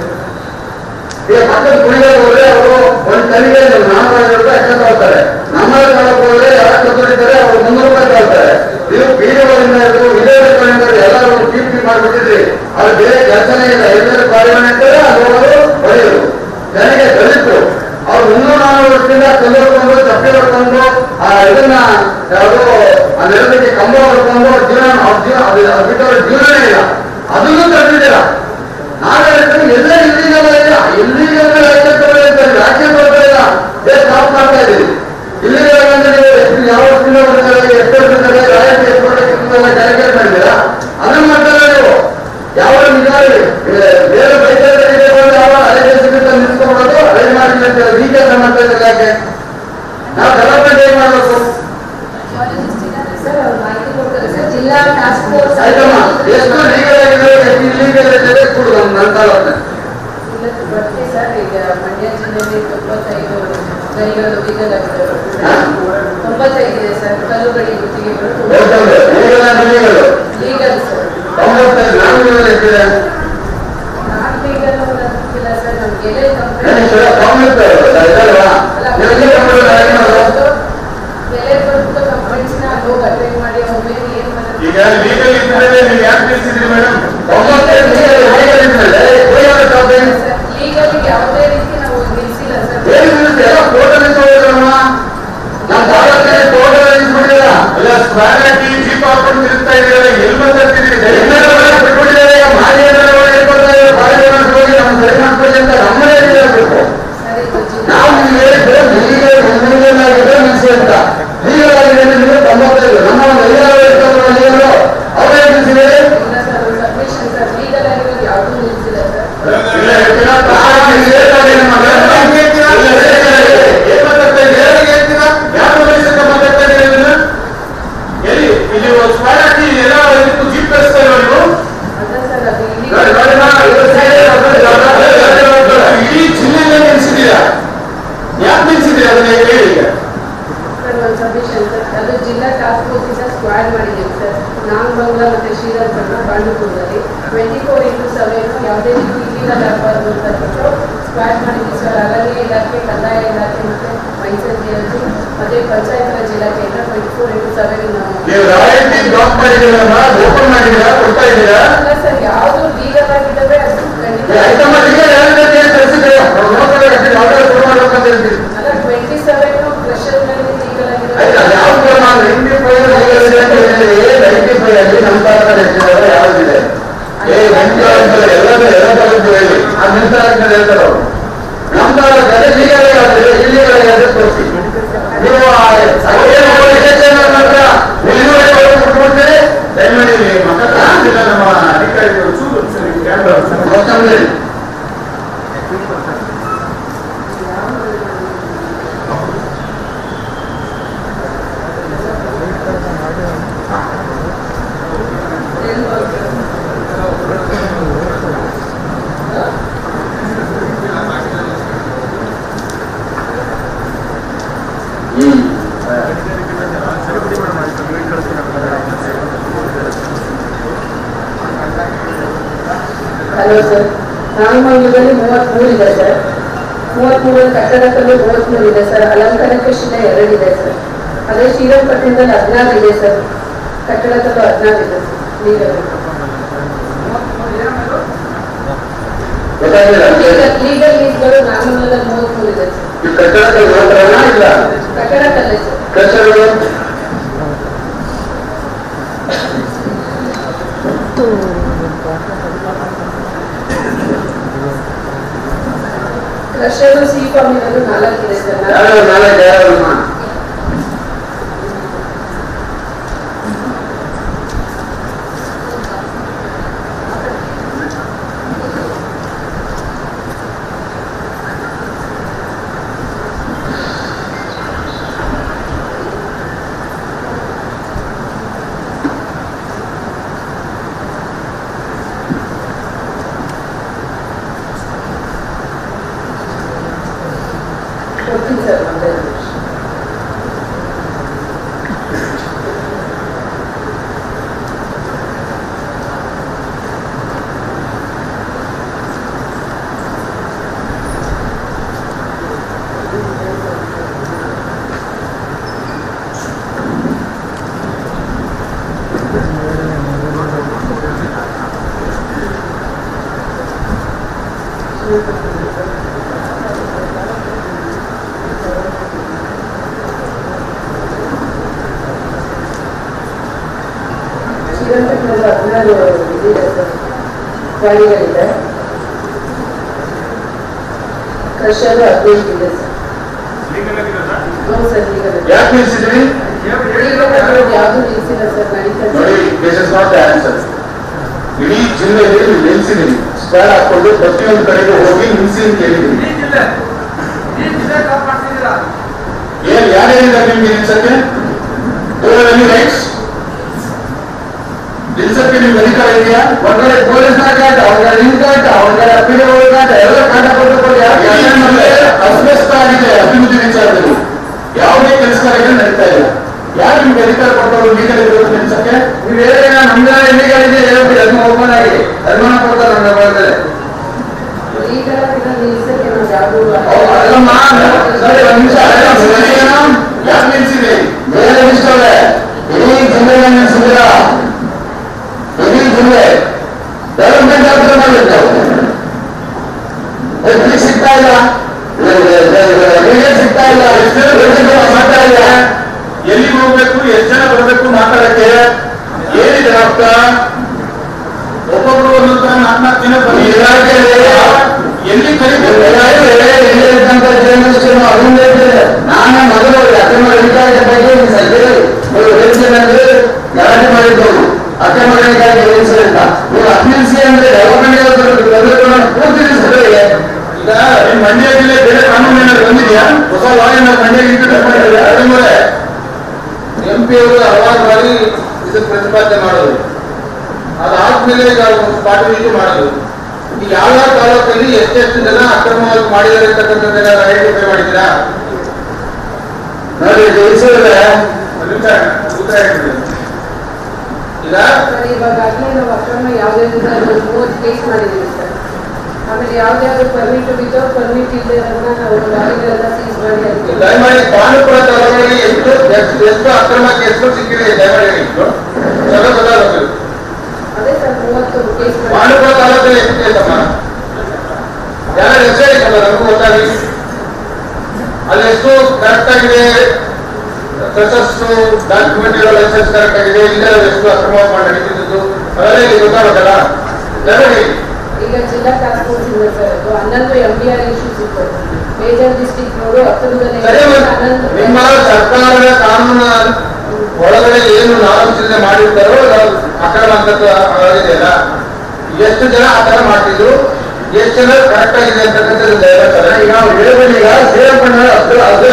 ಈಗ ಪಕ್ಕದ ಕುಡಿಗೆ ಹೋದ್ರೆ ಅವರು ಒಂದು ಟನ್ಗೆ ನಾನ್ನೂರ ರೂಪಾಯಿ ಎಕ್ಸ್ಟ್ರಾ ತಗೊಳ್ತಾರೆ ನಮ್ಮಲ್ಲಿ ತಗೊಳಕ್ ಹೋದ್ರೆ ಯಾರು ತಗೊಂಡಿದ್ದಾರೆ ಅವರು ಮುನ್ನೂರು ರೂಪಾಯಿ ತಗೊಳ್ತಾರೆ ನೀವು ಬೀದಿಗಳಿಂದ ಹಿಡಿದು ವಿಲೇಜ್ಗಳಿಂದ ಎಲ್ಲರೂ ಟೀಮ್ ಟೀಮ್ ಮಾಡಿಬಿಟ್ಟಿದ್ರಿ ಅದು ಬೇರೆ ಕೆಲಸನೇ ಇಲ್ಲ ಎಲ್ಲರೂ ಕಾರ್ಯವನ್ನು ಇರ್ತಾರೆ ಅದು ಹೋಗೋದು ಹೊಡೆಯೋದು ಜನರಿಗೆ ದಲಿತರು ಅವ್ರು ಮುನ್ನೂರು ನಾನ್ನೂರು ವರ್ಷದಿಂದ ತಂದುಕೊಂಡು ಚಪ್ಪಲಿ ಹೊಡ್ಕೊಂಡು ನಾವು ಡೆವಲಪ್ಮೆಂಟ್ ಏನ್ ಮಾಡ್ಬೇಕು ಸರ್ ಅವ್ರು ಮಾಹಿತಿ ಕೊಡ್ತಾರೆ ಸರ್ ಜಿಲ್ಲಾ ಟಾಸ್ಕ್ ಫೋರ್ಸ್ ಆಯ್ತಮ್ಮ ಎಷ್ಟು ಲೀಗಲ್ ಆಗಿದೆ ಎಷ್ಟು ಇಲ್ಲೀಗಲ್ ಇದೆ ಕೊಡು ನಮ್ಮ ನನ್ನ ತಾಲೂಕಿನ ಬರ್ತೀವಿ ಸರ್ ಈಗ ಮಂಡ್ಯ ಜಿಲ್ಲೆಯಲ್ಲಿ ತೊಂಬತ್ತೈದು ಗಣಿಗಳು ಲೀಗಲ್ ಆಗಿದೆ ತೊಂಬತ್ತೈದು ಇದೆ ಸರ್ ಕಲ್ಲುಗಡಿ ಗುತ್ತಿಗೆಗಳು ಲೀಗಲ್ ಅಂದ್ರೆ ಲೀಗಲ್ ಲೀಗಲ್ ಸರ್ ತೊಂಬತ್ತೈದು ನಾನು ಲೀಗಲ್ ಎಷ್ಟಿದೆ ನಾನ್ ಲೀಗಲ್ ಅನ್ನೋದಿಲ್ಲ ಸರ್ ನಮ್ಗೆ ಎಲೆ ನನಗೆ ಕಾಂಗ್ರೆಸ್ ಇದಲ್ವಾ ನಿಮಗೆ ಕಂಪ್ಯೂಟರ್ ಆಗಿ ಮಾಡೋದು ಬೆಲೆ ಬಂದು ಕಂಪ್ಲೇಂಟ್ಸ್ನ ಹೋಗಿ ಅಟೆಂಡ್ ಮಾಡಿ ಒಮ್ಮೆ ಏನ್ ಬರುತ್ತೆ ಈಗ ಲೀಗಲ್ ಇದ್ದರೆ ನೀವು ಯಾಕೆ ತಿಳಿಸಿದ್ರಿ ಮೇಡಮ್ ತೊಂಬತ್ತೈದು ಲೀಗಲ್ ಲೀಗಲ್ ಇದ್ಮೇಲೆ ಹೋಗಿ ಟಾಪಿಕ್ ಲೀಗಲ್ ಯಾವುದೇ ರೀತಿ ನಾವು ನಿಲ್ಸಿಲ್ಲ ಸರ್ ಏನು ನಿಲ್ಲಿಸಿ ಎಲ್ಲ ಟೋಟಲ್ ನಿಲ್ಸೋದ್ರಮ್ಮ ನಮ್ಮ ತಾಲೂಕಿನಲ್ಲಿ ಟೋಟಲ್ ನಿಲ್ಲಿಸ್ಬಿಟ್ಟಿಲ್ಲ ಅಲ್ಲ ಸ್ಕ್ವಾಡ್ ಹಾಕಿ ಜೀಪ್ ಹಾಕೊಂಡು ತಿರುಗ್ತಾ ಇದ್ದೀರಲ್ಲ ಎಲ್ಲಿ ಮಾತಾಡ್ತಿದ್ದೀರಿ ಬಿಟ್ಬಿಟ್ಟಿದ್ದಾರೆ ಈಗ ಮಾಜಿ ಎದುರುಗಳು ಹೇಳ್ಕೊಳ್ತಾ ಇದ್ದಾರೆ ಪಾರ್ಲಿಮೆಂಟ್ ಹೋಗಿ ನಮ್ಮ ಸರಿ ಮಾಡ್ಕೊಳ್ಳಿ ಅಂತ ನಮ್ಮದೇ ಹೇಳ್ಬೇಕು ನಾವು ನಿಮ್ಗೆ ಹೇಳಿದ್ರೆ ಲೀಗಲ್ ಲೀಗಲ್ ಆಗಿದೆ ನಿಲ್ಲಿಸಿ ಅಂತ ಲೀಗಲ್ ಆಗಿದೆ ನಿಮಗೆ ತೊಂಬತ್ತೈದು ನಮ್ಮ ಒಂದು ಐದಾರು ಇರ್ತದಲ್ಲ ಲೀಗಲ್ ಅವರೇ ನಿಲ್ಲಿಸಿದರೆ ಇಲ್ಲ ಸರ್ ಸಬ್ಮಿಷನ್ ಸರ್ ಲೀಗಲ್ ಆಗಿರೋದು ಯಾವುದೂ ನಿಲ್ಸಿಲ್ಲ ಸರ್ ನಾನು ನಿಮ್ಗೆ ಹೇಳ್ತಾ ಇದ್ದೀನಿ ನಮ್ಮ ಏನ್ ಮಾತಾಡ್ತಾ ಇದ್ದೀರಿ ಯಾರಿಗೆ ಹೇಳ್ತೀರಾ ಯಾವ ಪ್ರದೇಶಕ್ಕೆ ಮಾತಾಡ್ತಾ ಇದ್ದೀರಿ ಇದನ್ನ ಎಲ್ಲಿ ಇಲ್ಲಿ ಸ್ಕ್ವಾಡ್ ಹಾಕಿ ಎಲ್ಲ ಇದಕ್ಕೂ ಜೀಪ್ ಕಳಿಸ್ತಾ ಇರೋ ನೀವು ಅಲ್ಲ ಸರ್ ಅದು ಇಲ್ಲಿ ನೋಡಿ, ನೋಡಿ, ನೋಡಿ, ಇದು ಸರಿ, ಅದು ಇಡೀ ಜಿಲ್ಲೆಯಲ್ಲೇ ನಿಲ್ಸಿದ್ದೀರಾ ಯಾಕೆ ನಿಲ್ಸಿದ್ದೀರಾ ಅದನ್ನ ಹೇಳಿ ಈಗ ಸರ್ ಒಂದು ಸಬ್ಮಿಷನ್ ಸರ್ ಅದು ಜಿಲ್ಲಾ ಟಾಸ್ಕ್ ಫೋರ್ಸಿಂದ ಸ್ಕ್ವಾಡ್ ಮಾಡಿದ್ದೀವಿ ಸರ್ ನಾಗಮಂಗಲ ಮತ್ತು ಶ್ರೀರಂಗಪಟ್ಟಣ ಬಾಂಡುಪುರದಲ್ಲಿ ಟ್ವೆಂಟಿ ಫೋರ್ ಇಂಟು ಸೆವೆನ್ ಯಾವುದೇ ರೀತಿ ಇಲ್ಲಿಗಲ್ ಆಗಬಾರ್ದು ಅಂತ ಬಿಟ್ಟು ಸ್ಕ್ವಾಡ್ ಮಾಡಿದ್ದೀವಿ ಸರ್ ಅರಣ್ಯ ಇಲಾಖೆ ಕಂದಾಯ ಇಲಾಖೆ ಮತ್ತು ಮೈಸೂರು ಮತ್ತು ಪಂಚಾಯತ್ ರಾಜ್ ಇಲಾಖೆಯಿಂದ ಟ್ವೆಂಟಿ ಫೋರ್ ಇಂಟು ಸೆವೆನ್ ನಾವು ನೀವು ರಾಯಲ್ಟಿ ಬ್ಲಾಕ್ ಮಾಡಿದ್ದೀರಲ್ಲ ಓಪನ್ ಮಾಡಿದ್ದೀರಾ ಕೊಡ್ತಾ ಇದ್ದೀರಾ ಅಲ್ಲ ಸರ್ ಯಾವುದು ಲೀಗಲ್ ಆಗಿದ್ದಾವೆ ಅದು ಖಂಡಿತ ಐಟಮ್ ಈಗ ಹೇಳಿದ್ರೆ ಏನು ಕಳಿಸಿದ್ರೆ ನೋಡ್ತಾರೆ ಅಷ್ಟೇ ಆರ್ಡರ್ ಕೊಡು ಮಾಡ್ಬೇಕು ಅಂತ ಹೇಳ್ತೀವಿ ಅಲ್ಲ ಟ್ವೆಂಟಿ ಸೆವೆನ್ ಕ್ರಷರ್ನಲ್ಲಿ ಲೀಗಲ್ ಆಯ್ತಾ ಆಗಿದ್ದಾವೆ ಯಾವ ಕ್ರಮ ನೈಂಟಿ ಫೈವ್ ನೈಂಟಿ ಫೈವ್ ಅಲ್ಲಿ ನಮ್ಮ ತಾಲೂಕಲ್ಲಿ ಎಷ್ಟಿದ್ದಾರೆ ಯಾವ್ದಿದೆ ಏ ನೈಂಟಿ ಎಲ್ಲರೂ ಎಲ್ಲ ತಾಲೂಕು ಹೇಳಿ ಆ ನಿಮ್ಮ ತಾಲೂಕಿನಲ್ಲಿ ಹೇಳ್ತಾರೆ ಅವರು ನಮ್ಮ ತಾಲೂಕಲ್ಲಿ ಲೀಗಲ್ ಆಗಿದ್ರೆ ಇಲ್ಲಿಗಲ್ ಆಗಿದ್ರೆ ತೋರಿಸಿ ನೀವು ಏನು ಹತ್ರ ಇಲ್ಲಿವರೆಗೆ ಅವ್ರು ಕೊಟ್ಬಿಡ್ತೀರಿ ದಯಮಾಡಿ ಮಕ್ಕಳ ನಮ್ಮ ಅಧಿಕಾರಿಗಳು ಚೂರು ಸರಿ ಕ್ಯಾಮ್ರಾ ಮತ್ತೊಮ್ಮೆ ಹಲೋ ಸರ್ ನಾಗಮಂಗಲದಲ್ಲಿ ಮೂವತ್ಮೂರು ಇದೆ ಸರ್ ಮೂವತ್ಮೂರು ಕಟ್ಟಡಕ್ಕಲ್ಲೂ ಮೂವತ್ಮೂರು ಇದೆ ಸರ್ ಅಲಂಕಾರಕ್ಕೆ ಶಿಲೆ ಎರಡಿದೆ ಸರ್ ಅದೇ ಶ್ರೀರಂಗಪಟ್ಟಣದಲ್ಲಿ ಹದಿನಾರು ಇದೆ ಸರ್ ಕಟ್ಟಡಕ್ಕಲ್ಲೂ ಹದಿನಾರು ಇದೆ ಸರ್ ಲೀಗಲ್ ಗೊತ್ತಾಗಿಲ್ಲ ಲೀಗಲ್ ಲೀಗಲ್ ಲೀಸ್ಗಳು ನಾಗಮಂಗಲದಲ್ಲಿ ಮೂವತ್ಮೂರು ಇದೆ ಸರ್ ಈ ಕಟ್ಟಡಕ್ಕೆ ಮಾತ್ರನಾ ಇಲ್ಲ ಕಟ್ಟಡಕ್ಕಲ್ಲೇ ಸರ್ ಕಟ್ಟಡಗಳು ಕ್ರಷರು ಸಿ ಫಾರ್ಮಿನಲ್ಲೂ ನಾಲ್ಕಿದೆ ಸರ್ ಯಾರು ನಾಲ್ಕು ಯಾರಮ್ಮ ಕೊಡ್ತೀನಿ ಸರ್ ಒಂದೇ ನಿಮಿಷ ಶ್ರೀರಂಗಪಟ್ಟಣದಲ್ಲಿ ಹದಿನಾರು ಇದಿದೆ ಸರ್ ಗಾಡಿಗಳಿದೆ ಕ್ರಷರು ಹದಿನೆಂಟು ಇದೆ ಸರ್ ಹೌದು ಸರ್ ಲೀಗಲ್ ಯಾಕೆ ನಿಲ್ಸಿದ್ರಿ ಯಾವುದು ನಿಲ್ಸಿಲ್ಲ ಸರ್ ನಡೀತಾ ನೋಡಿ this is not the answer ಇಡೀ ಜಿಲ್ಲೆಯಲ್ಲಿ ನೀವು ನಿಲ್ಸಿದೀನಿ ಸ್ಕ್ವೇರ್ ಹಾಕೊಂಡು ಪ್ರತಿಯೊಂದು ಕಡೆಗೆ ಹೋಗಿ ನಿಲ್ಸಿ ಅಂತ ಹೇಳಿದೀನಿ ಏನ್ ಯಾರು ಹೇಳಿದ್ದಾರೆ ನಿಮ್ಗೆ ನಿಲ್ಸಕ್ಕೆ ಎನಿ ರೈಟ್ಸ್ ನಿಲ್ಸಕ್ಕೆ ನಿಮ್ಗೆ ಅಧಿಕಾರ ಇದೆಯಾ ಹೊರಗಡೆ ಪೊಲೀಸ್ನ ಕಾಟ ಹೊರಗಡೆ ನಿಮ್ ಕಾಟ ಹೊರಗಡೆ ಪಿ ಕಾಟ ಎಲ್ಲ ಕಾಟ ಕೊಟ್ಟು ಅಸ್ವಸ್ಥ ಆಗಿದೆ ಅಭಿವೃದ್ಧಿ ವಿಚಾರದಲ್ಲಿ ಯಾವುದೇ ಕೆಲಸ ಕಾರ್ಯಗಳು ನಡೀತಾ ಇಲ್ಲ ಯಾರು ನಿಮ್ಗೆ ಅಧಿಕಾರ ಕೊಟ್ಟವರು ಲೀಗಲ್ ಇರೋದು ನಿಲ್ಸಕ್ಕೆ ನೀವು ಹೇಳಿದ್ರೆ ನಮ್ಗೆ ಎಲ್ಲಿಗಳಿದೆ ಹೇಳ್ಬಿಡಿ ಅದನ್ನ ಓಪನ್ ಆಗಿ ಅನುಮಾನ ಕೊಡ್ತಾರೆ ನಮ್ಮ ಭಾಗದಲ್ಲಿ ಈಗ ಇದನ್ನ ನಿಲ್ಸಕ್ಕೆ ನಾವು ಯಾವ್ದು ಅದಮ್ಮ ಸರಿ ಒಂದ್ ನಿಮಿಷ ಯಾರು ನಿಲ್ಸಿದೆ ಬೇರೆ ನಿಲ್ಸವ್ರೆ ಇಡೀ ಜಿಲ್ಲೆನ ನಿಲ್ಸಿದ್ರ ಇಡೀ ಜಿಲ್ಲೆ ಡೆವಲಪ್ಮೆಂಟ್ ಹತ್ರ ಮಾಡಬೇಕು ಎಲ್ಲಿ ಸಿಗ್ತಾ ಇಲ್ಲ ಎಲ್ಲಿ ಸಿಗ್ತಾ ಇಲ್ಲ ಎಲ್ಲಿ ಮಾಡ್ತಾ ಇಲ್ಲ ಎಲ್ಲಿಗೆ ಹೋಗ್ಬೇಕು ಎಷ್ಟು ಜನ ಬರಬೇಕು ಮಾತಾಡಕ್ಕೆ ಏನಿದೆ ಅರ್ಥ ಒಬ್ಬೊಬ್ರು ಒಂದೊಂದು ನಾಲ್ಕು ನಾಲ್ಕು ದಿನ ಬನ್ನಿ ಎಲ್ಲಿ ನಾನು ಮೊದಲು ಅಕ್ರಮ ಗಣಿಗಾರಿಕೆ ಬಗ್ಗೆ ಗಲಾಟೆ ಮಾಡಿದ್ದವರು ಅಕ್ರಮ ಗಣಿಗಾರಿಕೆ ನಿಲ್ಲಿಸಿ ಅಂತ ನೀವು ಅಭಿನಿಸಿ ಅಂದ್ರೆ ಡೆವಲಪ್ಮೆಂಟ್ ಪೂರ್ತಿ ನಿಲ್ಲಿಸಿದ್ರೆ ಈಗ ನಿಮ್ ಮಂಡ್ಯ ಜಿಲ್ಲೆ ಬೇರೆ ಕಾನೂನು ಏನಾದ್ರು ಬಂದಿದ್ಯಾ ಹೊಸ ಲಾ ಏನಾದ್ರು ಮಂಡ್ಯ ಇಂಟ್ರೊಡ್ಯೂಸ್ ಮಾಡಿದ್ರೆ ಅದ್ರ ಎಂ ಪಿ ಅವರು ಹಲವಾರು ಬಾರಿ ಇದಕ್ಕೆ ಪ್ರತಿಪಾದನೆ ಮಾಡೋದು ಅದಾದ್ಮೇಲೆ ಈಗ ಪಾರ್ಟಿ ಇದು ಮಾಡೋದು ಈಗ ಯಾವ ಯಾವ ತಾಲೂಕಲ್ಲಿ ಎಷ್ಟೆಷ್ಟು ಜನ ಅಕ್ರಮವಾಗಿ ಮಾಡಿದ್ದಾರೆ ಅಂತಕ್ಕಂಥದ್ದೆಲ್ಲ ಐಡೆಂಟಿಫೈ ಮಾಡಿದ್ದೀರಾ ನೋಡಿ ಜಯಿಸಿದ್ರೆ ಉತ್ತರ ಹೇಳ್ಬಿಡಿ. ಈಗ ಸರ್ ಇವಾಗಲೇ ನಾವು ಅಕ್ರಮ ಯಾವುದರಿಂದ ಒಂದು ಮೂವತ್ತು ಕೇಸ್ ಮಾಡಿದ್ದೀವಿ ಸರ್ ಆಮೇಲೆ ಯಾವ್ದಾದ್ರು ಪರ್ಮಿಟ್ ವಿತೌಟ್ ಪರ್ಮಿಟ್ ಇಲ್ಲದೆ ಇರೋದನ್ನ ನಾವು ಗಾಡಿಗಳೆಲ್ಲ ಸೀಸ್ ಮಾಡಿ ಅದಕ್ಕೆ ದಯಮಾಡಿ ಬಾನುಪುರ ತಾಲೂಕಿಗೆ ಎಷ್ಟು ಎಷ್ಟು ಎಷ್ಟು ಅಕ್ರಮ ಕೇಸ್ಗಳು ಸಿಕ್ಕಿದೆ ದಯಮಾಡಿ ಎಷ್ಟು ಸ್ವಲ್ಪ ಗೊತ್ತಾಗಬೇಕು ಅದೇ ಸರ್ ಮೂವತ್ತು ಕೇಸ್ ಮಾಡಿ ಬಾನುಪುರ ತಾಲೂಕಲ್ಲಿ ಎಷ್ಟು ಕೇಸ್ ಅಮ್ಮ ಯಾರು ಹೆಸರು ಇತ್ತಲ್ಲ ನಮಗೂ ಗೊತ್ತಾಗಲಿ ಅಲ್ಲಿ ಎಷ್ಟು ಕರೆಕ್ಟ್ ಆಗಿದೆ ಪ್ರೊಸೆಸ್ ಡಾಕ್ಯುಮೆಂಟ್ ಇರೋ ಲೈಸೆನ್ಸ್ ಕರೆಕ್ಟ್ ಆಗಿದೆ ಇಲ್ಲ ಎಷ್ಟು ಅಕ್ರಮವಾಗಿ ಮಾಡಿ ನಡೀತಿದ್ದು ಅವೆಲ್ಲ ಇಲ್ಲಿ ಗೊತ್ತಾಗಬೇಕಲ್ಲ ದಯಮಾಡಿ ಈಗ ಜಿಲ್ಲಾ ಟಾಸ್ಕ್ ಫೋರ್ಸ್ ಇದೆ ಸರ್ ಅದು ಹನ್ನೊಂದು ಎಂ ಬಿ ಆರ್ ಇಶ್ಯೂಸ್ ಇತ್ತು ಮೇಜರ್ ಡಿಸ್ಟ್ರಿಕ್ಟ್ ಅವರು ಹತ್ತೊಂಬತ್ತನೇ ಸರಿ ಅಮ್ಮ. ಹನ್ನೊಂದು ನಿಮ್ಮ ಸರ್ಕಾರದ ಕಾನೂನ ಒಳಗಡೆ ಏನು ನಾಮಚಿಲನೆ ಮಾಡಿರ್ತಾರೋ ಅದು ಅಕ್ರಮ ಅಂತ ಆಗಿದೆಯಲ್ಲ ಎಷ್ಟು ಜನ ಆ ತರ ಮಾಡ್ತಿದ್ರು ಎಷ್ಟು ಜನ ಕರೆಕ್ಟ್ ಆಗಿದೆ ಅಂತಕ್ಕಂಥದ್ದು ದಯವಿಟ್ಟು ಈಗ ಅವ್ರು ಹೇಳ್ಬಿಡಿ ಈಗ ಸೇವ್ பண்ண ಅದು ಅದು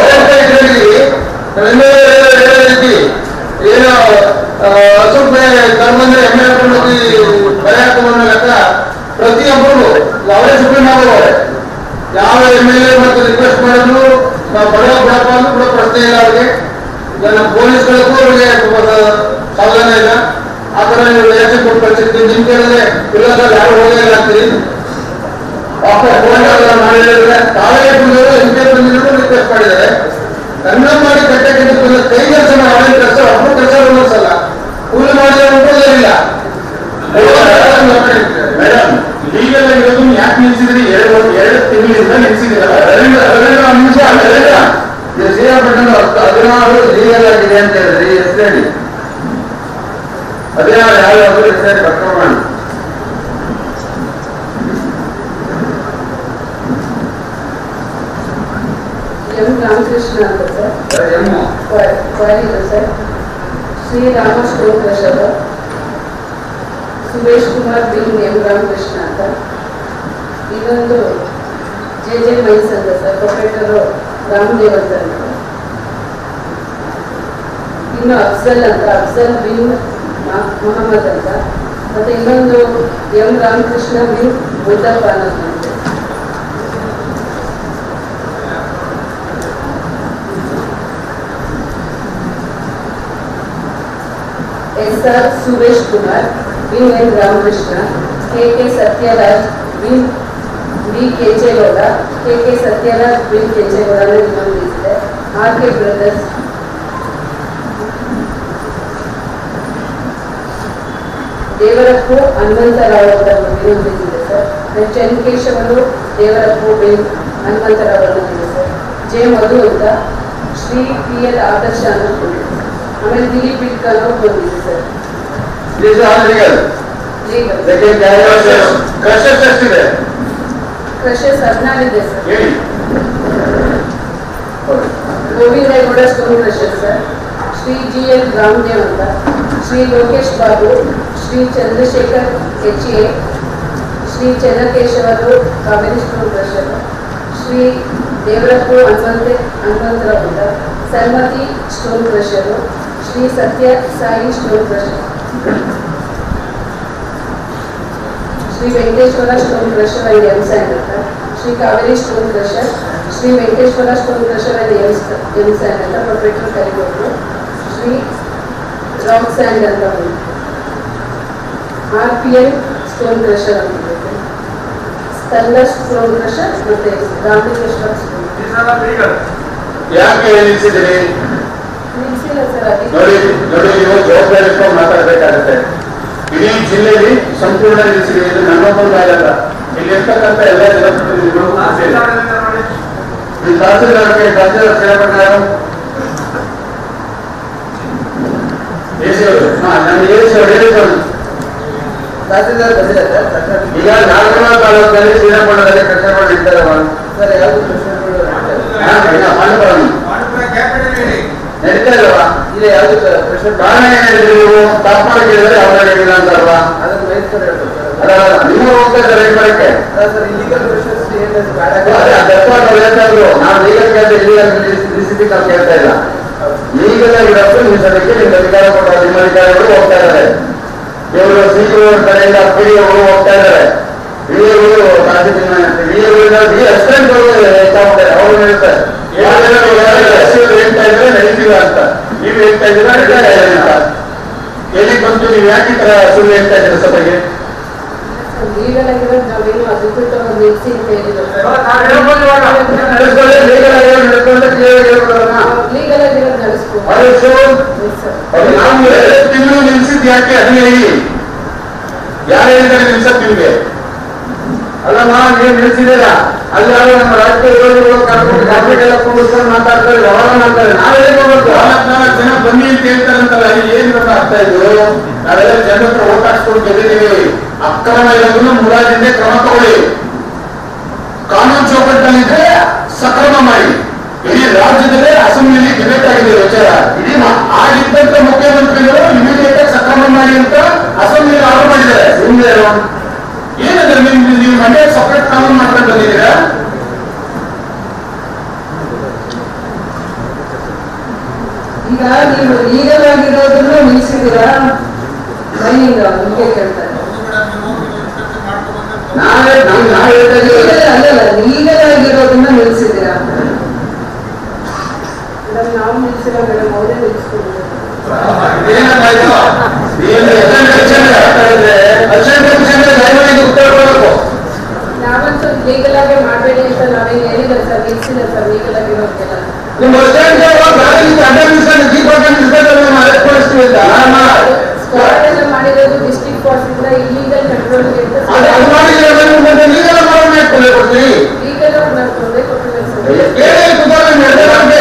ಏನು ಅಶೋಕ್ ಕರ್ಮಂದ್ರೆ ಎಮ್ಮೆ ಹಾಕೊಂಡು ಬರೆ ಹಾಕೊಂಡು ಲೆಕ್ಕ ಪ್ರತಿಯೊಬ್ಬರು ಅವರೇ ಸುಪ್ರೀಂ ಆಗೋರೆ ಯಾವ ಎಮ್ ಎಲ್ ಎ ಮತ್ತು ರಿಕ್ವೆಸ್ಟ್ ಮಾಡಿದ್ರು ನಾವು ಬಡ ಬಿಡಪ್ಪ ಅಂದ್ರೂ ಕೂಡ ಪ್ರಶ್ನೆ ಇಲ್ಲ ಅವ್ರಿಗೆ ಈಗ ನಮ್ಮ ಪೊಲೀಸ್ಗಳಿಗೂ ಅವ್ರಿಗೆ ಸಾಧನೆ ಇಲ್ಲ ಆ ಥರ ನೀವು ರಿಯಾಕ್ಷನ್ ಕೊಟ್ಟು ಕಳಿಸಿರ್ತೀವಿ ನಿಮ್ ಕೇಳಿದ್ರೆ ಇಲ್ಲ ಸರ್ ಯಾರು ಹೋಗೇ ಇಲ್ಲ ಅಂತೀರಿ ಪಾಪ ಫೋನ್ ಮಾಡಿದ್ರೆ ತಾವೇ ಬಂದವರು ಎಂ ಪಿ ಬಂದಿದ್ರು ರಿಕ್ವೆಸ್ಟ್ ಮಾಡಿದ್ದಾರೆ ಕನ್ನಡ ಮಾಡಿ ಕಟ್ಟಕ್ಕೆ ಬಂದ ಕೈ ಕೆಲಸ ಮಾಡಿ ಕೆಲಸ ಒಬ್ಬರು ಕೆಲಸ ಅನ್ನಿಸಲ್ಲ ಕೂಲಿ ಮಾಡಿದ್ರೆ ಇಲ್ಲ ಮೇಡಮ್ ಲೀಗಲ್ ಆಗಿರೋದು ಯಾಕೆ ನಿಲ್ಸಿದ್ರಿ ಎರಡು ಎರಡು ತಿಂಗಳಿಂದ ನಿಲ್ಸಿದಿರಲ್ಲ ರವೀಂದ್ರ ರವೀಂದ್ರ ಒಂದು ನಿಮಿಷ ರವೀಂದ್ರ ಇದು ಶ್ರೀರಂಗಪಟ್ಟಣ ಹದಿನಾರು ಲೀಗಲ್ ಆಗಿದೆ ಅಂತ ಹೇಳಿದ್ರಿ ಎಷ್ಟು ಹೇಳಿ ಹದಿನಾರು ಯಾವ್ಯಾವುದು ಎಷ್ಟು ಹೇಳಿ ಕರ್ಕೊಂಡು ಮಾಡಿ ಎಂ ರಾಮಕೃಷ್ಣ ಅಂತ ಸರ್ ಎಮ್ಮು ಕ್ವಾಲಿಗಳು ಸರ್ ಶ್ರೀರಾಮ ಶ್ಲೋಕಶವ ಸುರೇಶ್ ಕುಮಾರ್ ಬಿ ಎಂ ರಾಮಕೃಷ್ಣ ಅಂತ ಇನ್ನೊಂದು ಜೆ ಜೆ ಮೈಸ್ ಅಂತ ಸರ್ ಪ್ರೊಫೆಸರು ರಾಮದೇವ್ ಅಂತ ಇನ್ನು ಅಫ್ಸಲ್ ಅಂತ ಅಫ್ಸಲ್ ಬಿನ್ ಮ- ಮೊಹಮ್ಮದ್ ಅಂತ ಮತ್ತೆ ಇನ್ನೊಂದು ಎಂ ರಾಮಕೃಷ್ಣ ಬಿನ್ ಮುದ್ದಪ್ಪ ಅನ್ನೋದು ಅಂತ ಎಸ್ ಆರ್ ಸುರೇಶ್ ಕುಮಾರ್ ವಿನ್ N Ramakrishna K K Satyaraj ವಿನ್ B Kenchegowda K K Satyaraj ವಿನ್ ಕೆಂಚೇಗೌಡ ಅನ್ನೋದು ಇನ್ನೊಂದು ಇದೆ R K brothers Devarappu Hanumantharao ಅವರ ಇನ್ನೊಂದು ಇದೆ ಸರ್ ಮತ್ತೆ ಚೆನ್ನಕೇಶವರು ದೇವರಪ್ಪು ಬಿನ್ ಹನುಮಂತರಾವ್ ಅನ್ನೋದಿದೆ ಸರ್ ಜೆ ಮಧು ಅಂತ ಶ್ರೀ ಪಿ ಎಲ್ ಆದರ್ಶ ಅನ್ನೋದು ಇದೆ. ಆಮೇಲೆ ದಿಲೀಪ್ ಬಿಡ್ಕ ಅನ್ನೋದು ಬಂದಿದೆ sir These are legal. Legal They can carry out their crushers ಎಷ್ಟಿದೆ ಕ್ರಷಸ್ ಹದಿನಾರು ಇದೆ ಸರ್ ಹೇಳಿ Govindegowda stone crusher sir Shri G L Ramdev ಅಂತ ಶ್ರೀ ಲೋಕೇಶ್ ಬಾಬು ಶ್ರೀ ಚಂದ್ರಶೇಖರ್ ಎಚ್ ಎ ಶ್ರೀ ಚನ್ನಕೇಶವರು ಕಾವೇರಿ ಸ್ಟೋನ್ ಕ್ರಷರ್ ಶ್ರೀ ದೇವರಪ್ಪು ಹನುಮಂತೆ ಹನುಮಂತರಾವ್ ಅಂತ Sanmati stone crusher Shri Satya Sai stone crusher Shri Venkateshwara stone crusher and M sand ಅಂತ Shri Kaveri stone crusher Shri Venkateshwara stone crusher and M M sand ಅಂತ ಪ್ರೊಪ್ರೇಟರ್ ಕರಿಬೋದು ಶ್ರೀ ರಾಕ್ ಸ್ಯಾಂಡ್ ಅಂತ ಒಂದು R P L stone crusher ಅಂತ ಇದೆ ಸ್ಟನ್ಲಸ್ ಸ್ಟೋನ್ ಕ್ರಷರ್ ಮತ್ತೆ ರಾಮಕೃಷ್ಣ ಸ್ಟೋನ್ ಯಾಕೆ ನಿಲ್ಸಿದ್ದೀರಿ ನಿಲ್ಸಿಲ್ಲ ಸರ್ ಅದಕ್ಕೆ ನೋಡಿ ನೋಡಿ ನೀವು ಜವಾಬ್ದಾರಿ ಇಟ್ಕೊಂಡು ಮಾತಾಡ್ಬೇಕಾಗುತ್ತೆ ಇಡೀ ಜಿಲ್ಲೆಯಲ್ಲಿ ಸಂಪೂರ್ಣ ನಿಲ್ಸಿದೆ ಇದು ನನ್ನೊಬ್ಬರು ಆಗಲ್ಲ ಇಲ್ಲಿ ಇರ್ತಕ್ಕಂಥ ಎಲ್ಲ ಜನಪ್ರತಿನಿಧಿಗಳು ಈ ತಹಸೀಲ್ದಾರ್ಗೆ ತಹಸೀಲ್ದಾರ್ ಸೇರ್ಪಟ್ಟೆ ಯಾರು ಎಸಿ ಅವರು ಹಾ ನಾನು ಎಸಿ ಅವರು ಹೇಳಿದ್ರು ತಹಸೀಲ್ದಾರ್ ಬಂದಿದ್ದಾರೆ ಈಗ ನಾಗರ ತಾಲೂಕಲ್ಲಿ ಶ್ರೀರಂಗಪಟ್ಟಣದಲ್ಲಿ ಕೃಷ್ಣಗಳು ನಿಂತಾರವ ಸರ್ ಯಾವುದು ಕೃಷ್ಣಗಳು ನಡೀತಾ ಇಲ್ವಾ ಇಲ್ಲ ಯಾವುದು ಕೃಷ್ಣ ಕಾರಣ ಏನಿದೆ ನೀವು ತಾತ್ಮಾನ ಕೇಳಿದ್ರೆ ಅವ್ರ ಹೇಳಿಲ್ಲ ಅಂತಾರವಾ ಅದಕ್ಕೆ ರೈತ ಅಲ್ಲ ನೀವು ಹೋಗ್ತಾ ಇದ್ದಾರೆ ರೈತ ಮಾಡಕ್ಕೆ ಸರ್ ಇಲ್ಲಿಗಲ್ ನಾವು ಲೀಗಲ್ ಕೇಳಿದ್ರೆ ಇಲ್ಲಿಗಲ್ ರಿಸಿಪಿ ನಾವು ಕೇಳ್ತಾ ಇಲ್ಲ ಲೀಗಲ್ ಆಗಿರೋದು ನೀವು ಸದ್ಯಕ್ಕೆ ನಿಮ್ಗೆ ಅಧಿಕಾರ ಕೊಟ್ಟ ನಿಮ್ಮ ಅಧಿಕಾರಿಗಳು ಹೋಗ್ತಾ ಇದ್ದಾರೆ ಇವರು ಸಿಇಒ ಕಡೆಯಿಂದ ಪಿಡಿಒಗಳು ಹೋಗ್ತಾ ಇದ್ದಾರೆ ವಿಡಿಯೋಗಳು ತಹಸೀಲ್ದಾರ್ ಅಸಿಸ್ಟೆಂಟ್ಗಳು ಹೆಚ್ಚಾಗ್ತಾರೆ ಅವರು ಹೇಳ್ತಾರೆ ಹೇಳ್ತಾ ಇದ್ರೆ ನಡೀತಿಲ್ಲ ಅಂತ ನೀವು ಹೇಳ್ತಾ ಇದ್ದೀರಾ ನಡೀತಾ ಇಲ್ಲ ಅಂತ ಎಲ್ಲಿ ಬಂತು ನೀವು ಯಾಕೆ ಈ ತರ ಸುಳ್ಳು ಹೇಳ್ತಾ ಇದ್ದೀರಾ ಸಭೆಗೆ ಲೀಗಲ್ ಆಗಿರೋದು ನಾವೇನು ಅದು ಬಿಟ್ಟು ಅವ್ರು ನಿಲ್ಸಿ ಅಂತ ಹೇಳಿದ್ರು ನಡೆಸ್ಕೊಳ್ಳಿ, legal ಆಗಿ ನಡೆಸ್ಕೊಂಡ್ರೆ clear ಆಗಿ ಹೇಳ್ಬಿಡೋಣ. ಲೀಗಲ್ ಆಗಿರೋದು ನಡೆಸ್ಬೋದು ಅದು ಸು- ಅದು ನಾವು ಎರಡು ತಿಂಗಳು ನಿಲ್ಸಿದ್ ಯಾಕೆ ಅದು ಹೇಳಿ ಯಾರು ಹೇಳಿದ್ದಾರೆ ನಿಲ್ಸಕ್ ನಿಮ್ಗೆ ಅಲ್ಲಮ್ಮ ನೀವು ನಿಲ್ಸಿದ್ದೀರಾ ಅಲ್ಲಿ ಯಾರು ನಮ್ಮ ರಾಜಕೀಯ ವಿರೋಧಿಗಳು ಕರ್ಕೊಂಡು ಕಾಂಗ್ರೆಸ್ ಎಲ್ಲ ಕೂಡಿಸ್ಕೊಂಡು ಮಾತಾಡ್ತಾರೆ ವ್ಯವಹಾರ ಮಾಡ್ತಾರೆ ನಾವ್ ಹೇಳ್ಕೊಬೇಕು ನಾಲ್ಕು ಜನ ಬನ್ನಿ ಅಂತ ಹೇಳ್ತಾರಂತಲ್ಲ ಇದು ಏನ್ ಗೊತ್ತಾ ಅರ್ಥ ಇದು ನಾವೆಲ್ಲ ಜನ ಹತ್ರ ಓಟ್ ಹಾಕ್ಸ್ಕೊಂಡು ಗೆದ್ದಿದ್ದೀವಿ ಅಕ್ರಮ ಇರೋದನ್ನು ಮುರಾಜಿಂದ ಕ್ರಮ ತಗೊಳ್ಳಿ ಕಾನೂನು ಚೌಕಟ್ಟಿನಲ್ಲಿದ್ರೆ ಸಕ್ರಮ ಮಾಡಿ ಇಡೀ ರಾಜ್ಯದಲ್ಲೇ ಅಸೆಂಬ್ಲಿಲಿ ಡಿಬೇಟ್ ಆಗಿದೆ ಈ ವಿಚಾರ ಇಡೀ ಮ- ಆಗಿದ್ದಂತ ಮುಖ್ಯಮಂತ್ರಿಗಳು ಇಮಿಡಿಯೇಟ್ ಆಗಿ ಸಕ್ರಮ ಮಾಡಿ ಅಂತ ಅಸೆಂಬ್ಲಿ ಆರ್ಡರ್ ಮಾಡಿದ್ದಾರೆ ಸುಮ್ಮನೆ ಏನಂದ್ರೆ ನಿಮ್ ನೀವು ಮಂಡ್ಯ ಸಪರೇಟ್ ಕಾನೂನು ಮಾಡ್ಕೊಂಡು ಬಂದಿದ್ದೀರಾ ಈಗ ನೀವು ಲೀಗಲ್ ಆಗಿರೋದನ್ನು ನಿಲ್ಸಿದ್ದೀರಾ ಮೈನಿಂಗ್ ನಿಮಗೆ ಕೇಳ್ತಾರೆ ನಾವೇ ನಾವು ನಾವು ಹೇಳ್ತಾ ಇದ್ದೀವಿ ಲೀಗಲ್ ಅಲ್ಲಲ್ಲ ಲೀಗಲ್ ಆಗಿರೋದನ್ನ ನಿಲ್ಸಿದ್ದೀರಾ ಮೇಡಮ್ ನಾವು ನಿಲ್ಸಿಲ್ಲ ಮೇಡಮ್ ಅವರೇ ನಿಲ್ಸ್ಕೊಡ್ಬೇಕು ಏನಪ್ಪ ಇದು? ಏನು ಅರ್ಜೆಂಟ್ ಅರ್ಜೆಂಟ್ ಆಗ್ತಾ ಇದೆ? ಅರ್ಜೆಂಟ್ ಅರ್ಜೆಂಟ್ ದಯಮಾಡಿ ಉತ್ತರ ಕೊಡಬೇಕು ನಾವಂತೂ ಲೀಗಲ್ ಆಗಿ ಮಾಡಬೇಡಿ ಅಂತ ನಾವೇನು ಹೇಳಿಲ್ಲ ಸರ್ ನಿಲ್ಸಿಲ್ಲ ಸರ್ ಲೀಗಲ್ ಆಗಿರೋದಕ್ಕೆಲ್ಲ ನಿಮ್ಮ ಅರ್ಜೆಂಟ್ ಅಡ್ಡ ನಿಲ್ಸ್ಕೊಂಡು ಜೀಪ್ ಹಾಕೊಂಡು ನಿಲ್ಸ್ಕೊಂಡು ನಾವು ಅರೆಸ್ಟ್ ಮಾಡಿಸ್ತೀವಿ ಅಂತ ಆರಾಮ. ಸ್ಕ್ವಾಡ್ ಎಲ್ಲ ಮಾಡಿರೋದು ಡಿಸ್ಟ್ರಿಕ್ಟ್ ಫೋರ್ಸ್ ಇಂದ ಇಲ್ಲೀಗಲ್ ಕಂಟ್ರೋಲ್ ಅದು ಅದು ಮಾಡಿದ್ರೆ ಅದನ್ನು ಮತ್ತೆ ನೀವೆಲ್ಲ ಮಾಡೋಣ ಕೊಲೆ ಕೊಡ್ತೀವಿ ಲೀಗಲ್ ಆಗಿ ನಾವು ತೊಂದರೆ ಕೊಟ್ಟಿಲ್ಲ ಸರ್ ಏನೇ ಕುಮಾರ ಮೇಡಮ್ ನಮ್ಗೆ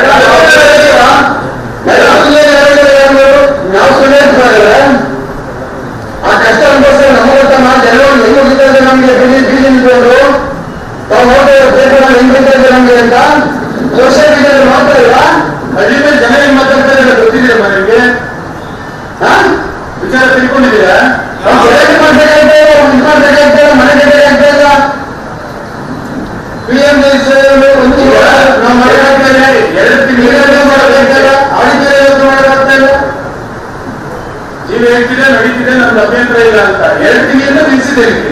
ನಾವು ಸುಳ್ಳು ಹೇಳ್ತಾರೆ ಆ ಕಷ್ಟ ಅನುಭವಿಸಿದ್ರೆ ನಮ್ಮ ಗೊತ್ತಮ್ಮ ಜನರು ಹೆಂಗ್ ಹೋಗಿತಾ ಇದೆ ನಮ್ಗೆ ಬೀದಿ ಬೀದಿ ನಿಂತ್ಕೊಂಡು ತಾವು ನೋಡ್ತಾ ಇರೋ ಪೇಪರ್ ಹೆಂಗ್ ಹೋಗ್ತಾ ಇದೆ ನಮ್ಗೆ ಅಂತ ಸೋಷಿಯಲ್ ಮೀಡಿಯಾದಲ್ಲಿ ನೋಡ್ತಾ ಇಲ್ವಾ ಹಳ್ಳಿ ಮೇಲೆ ಜನ ಹೆಂಗ್ ಮಾತಾಡ್ತಾರೆ ಅಂತ ಗೊತ್ತಿದೆಯಮ್ಮ ನಿಮ್ಗೆ ಹಾ ವಿಚಾರ ತಿಳ್ಕೊಂಡಿದ್ದೀರಾ ನಾವು ಸರಿಯಾಗಿ ಮಾಡ್ಬೇಕಾಗ್ತಾ ಇಲ್ಲ ಇದು ಮಾಡ್ಬೇಕಾಗ್ತಾ ಇಲ್ಲ ಮನೆ ಕಟ್ಟಬೇಕಾಗ್ತಾ ಇಲ್ಲ ಪಿಎಂ ಒಂದು ನಾವು ಮಾಡಬೇಕಾಗ್ತಾ ಇಲ್ಲ ಎರಡು ತಿಂಗಳು ಮಾಡಬೇಕಾಗ್ತಾ ಇಲ್ಲ ಆಡಿದ್ರೆ ಇವತ್ತು ಮಾಡಬೇಕಾಗ್ತಾ ಇಲ್ಲ ಜೀವ ಹೇಳ್ತಿದೆ ನಡೀತಿದೆ ನಮ್ಗೆ ಅಭ್ಯಂತರ ಇಲ್ಲ ಅಂತ ಎರಡು ತಿಂಗಳಿಂದ ನಿಲ್ಸಿದೆ ಇದಕ್ಕೆ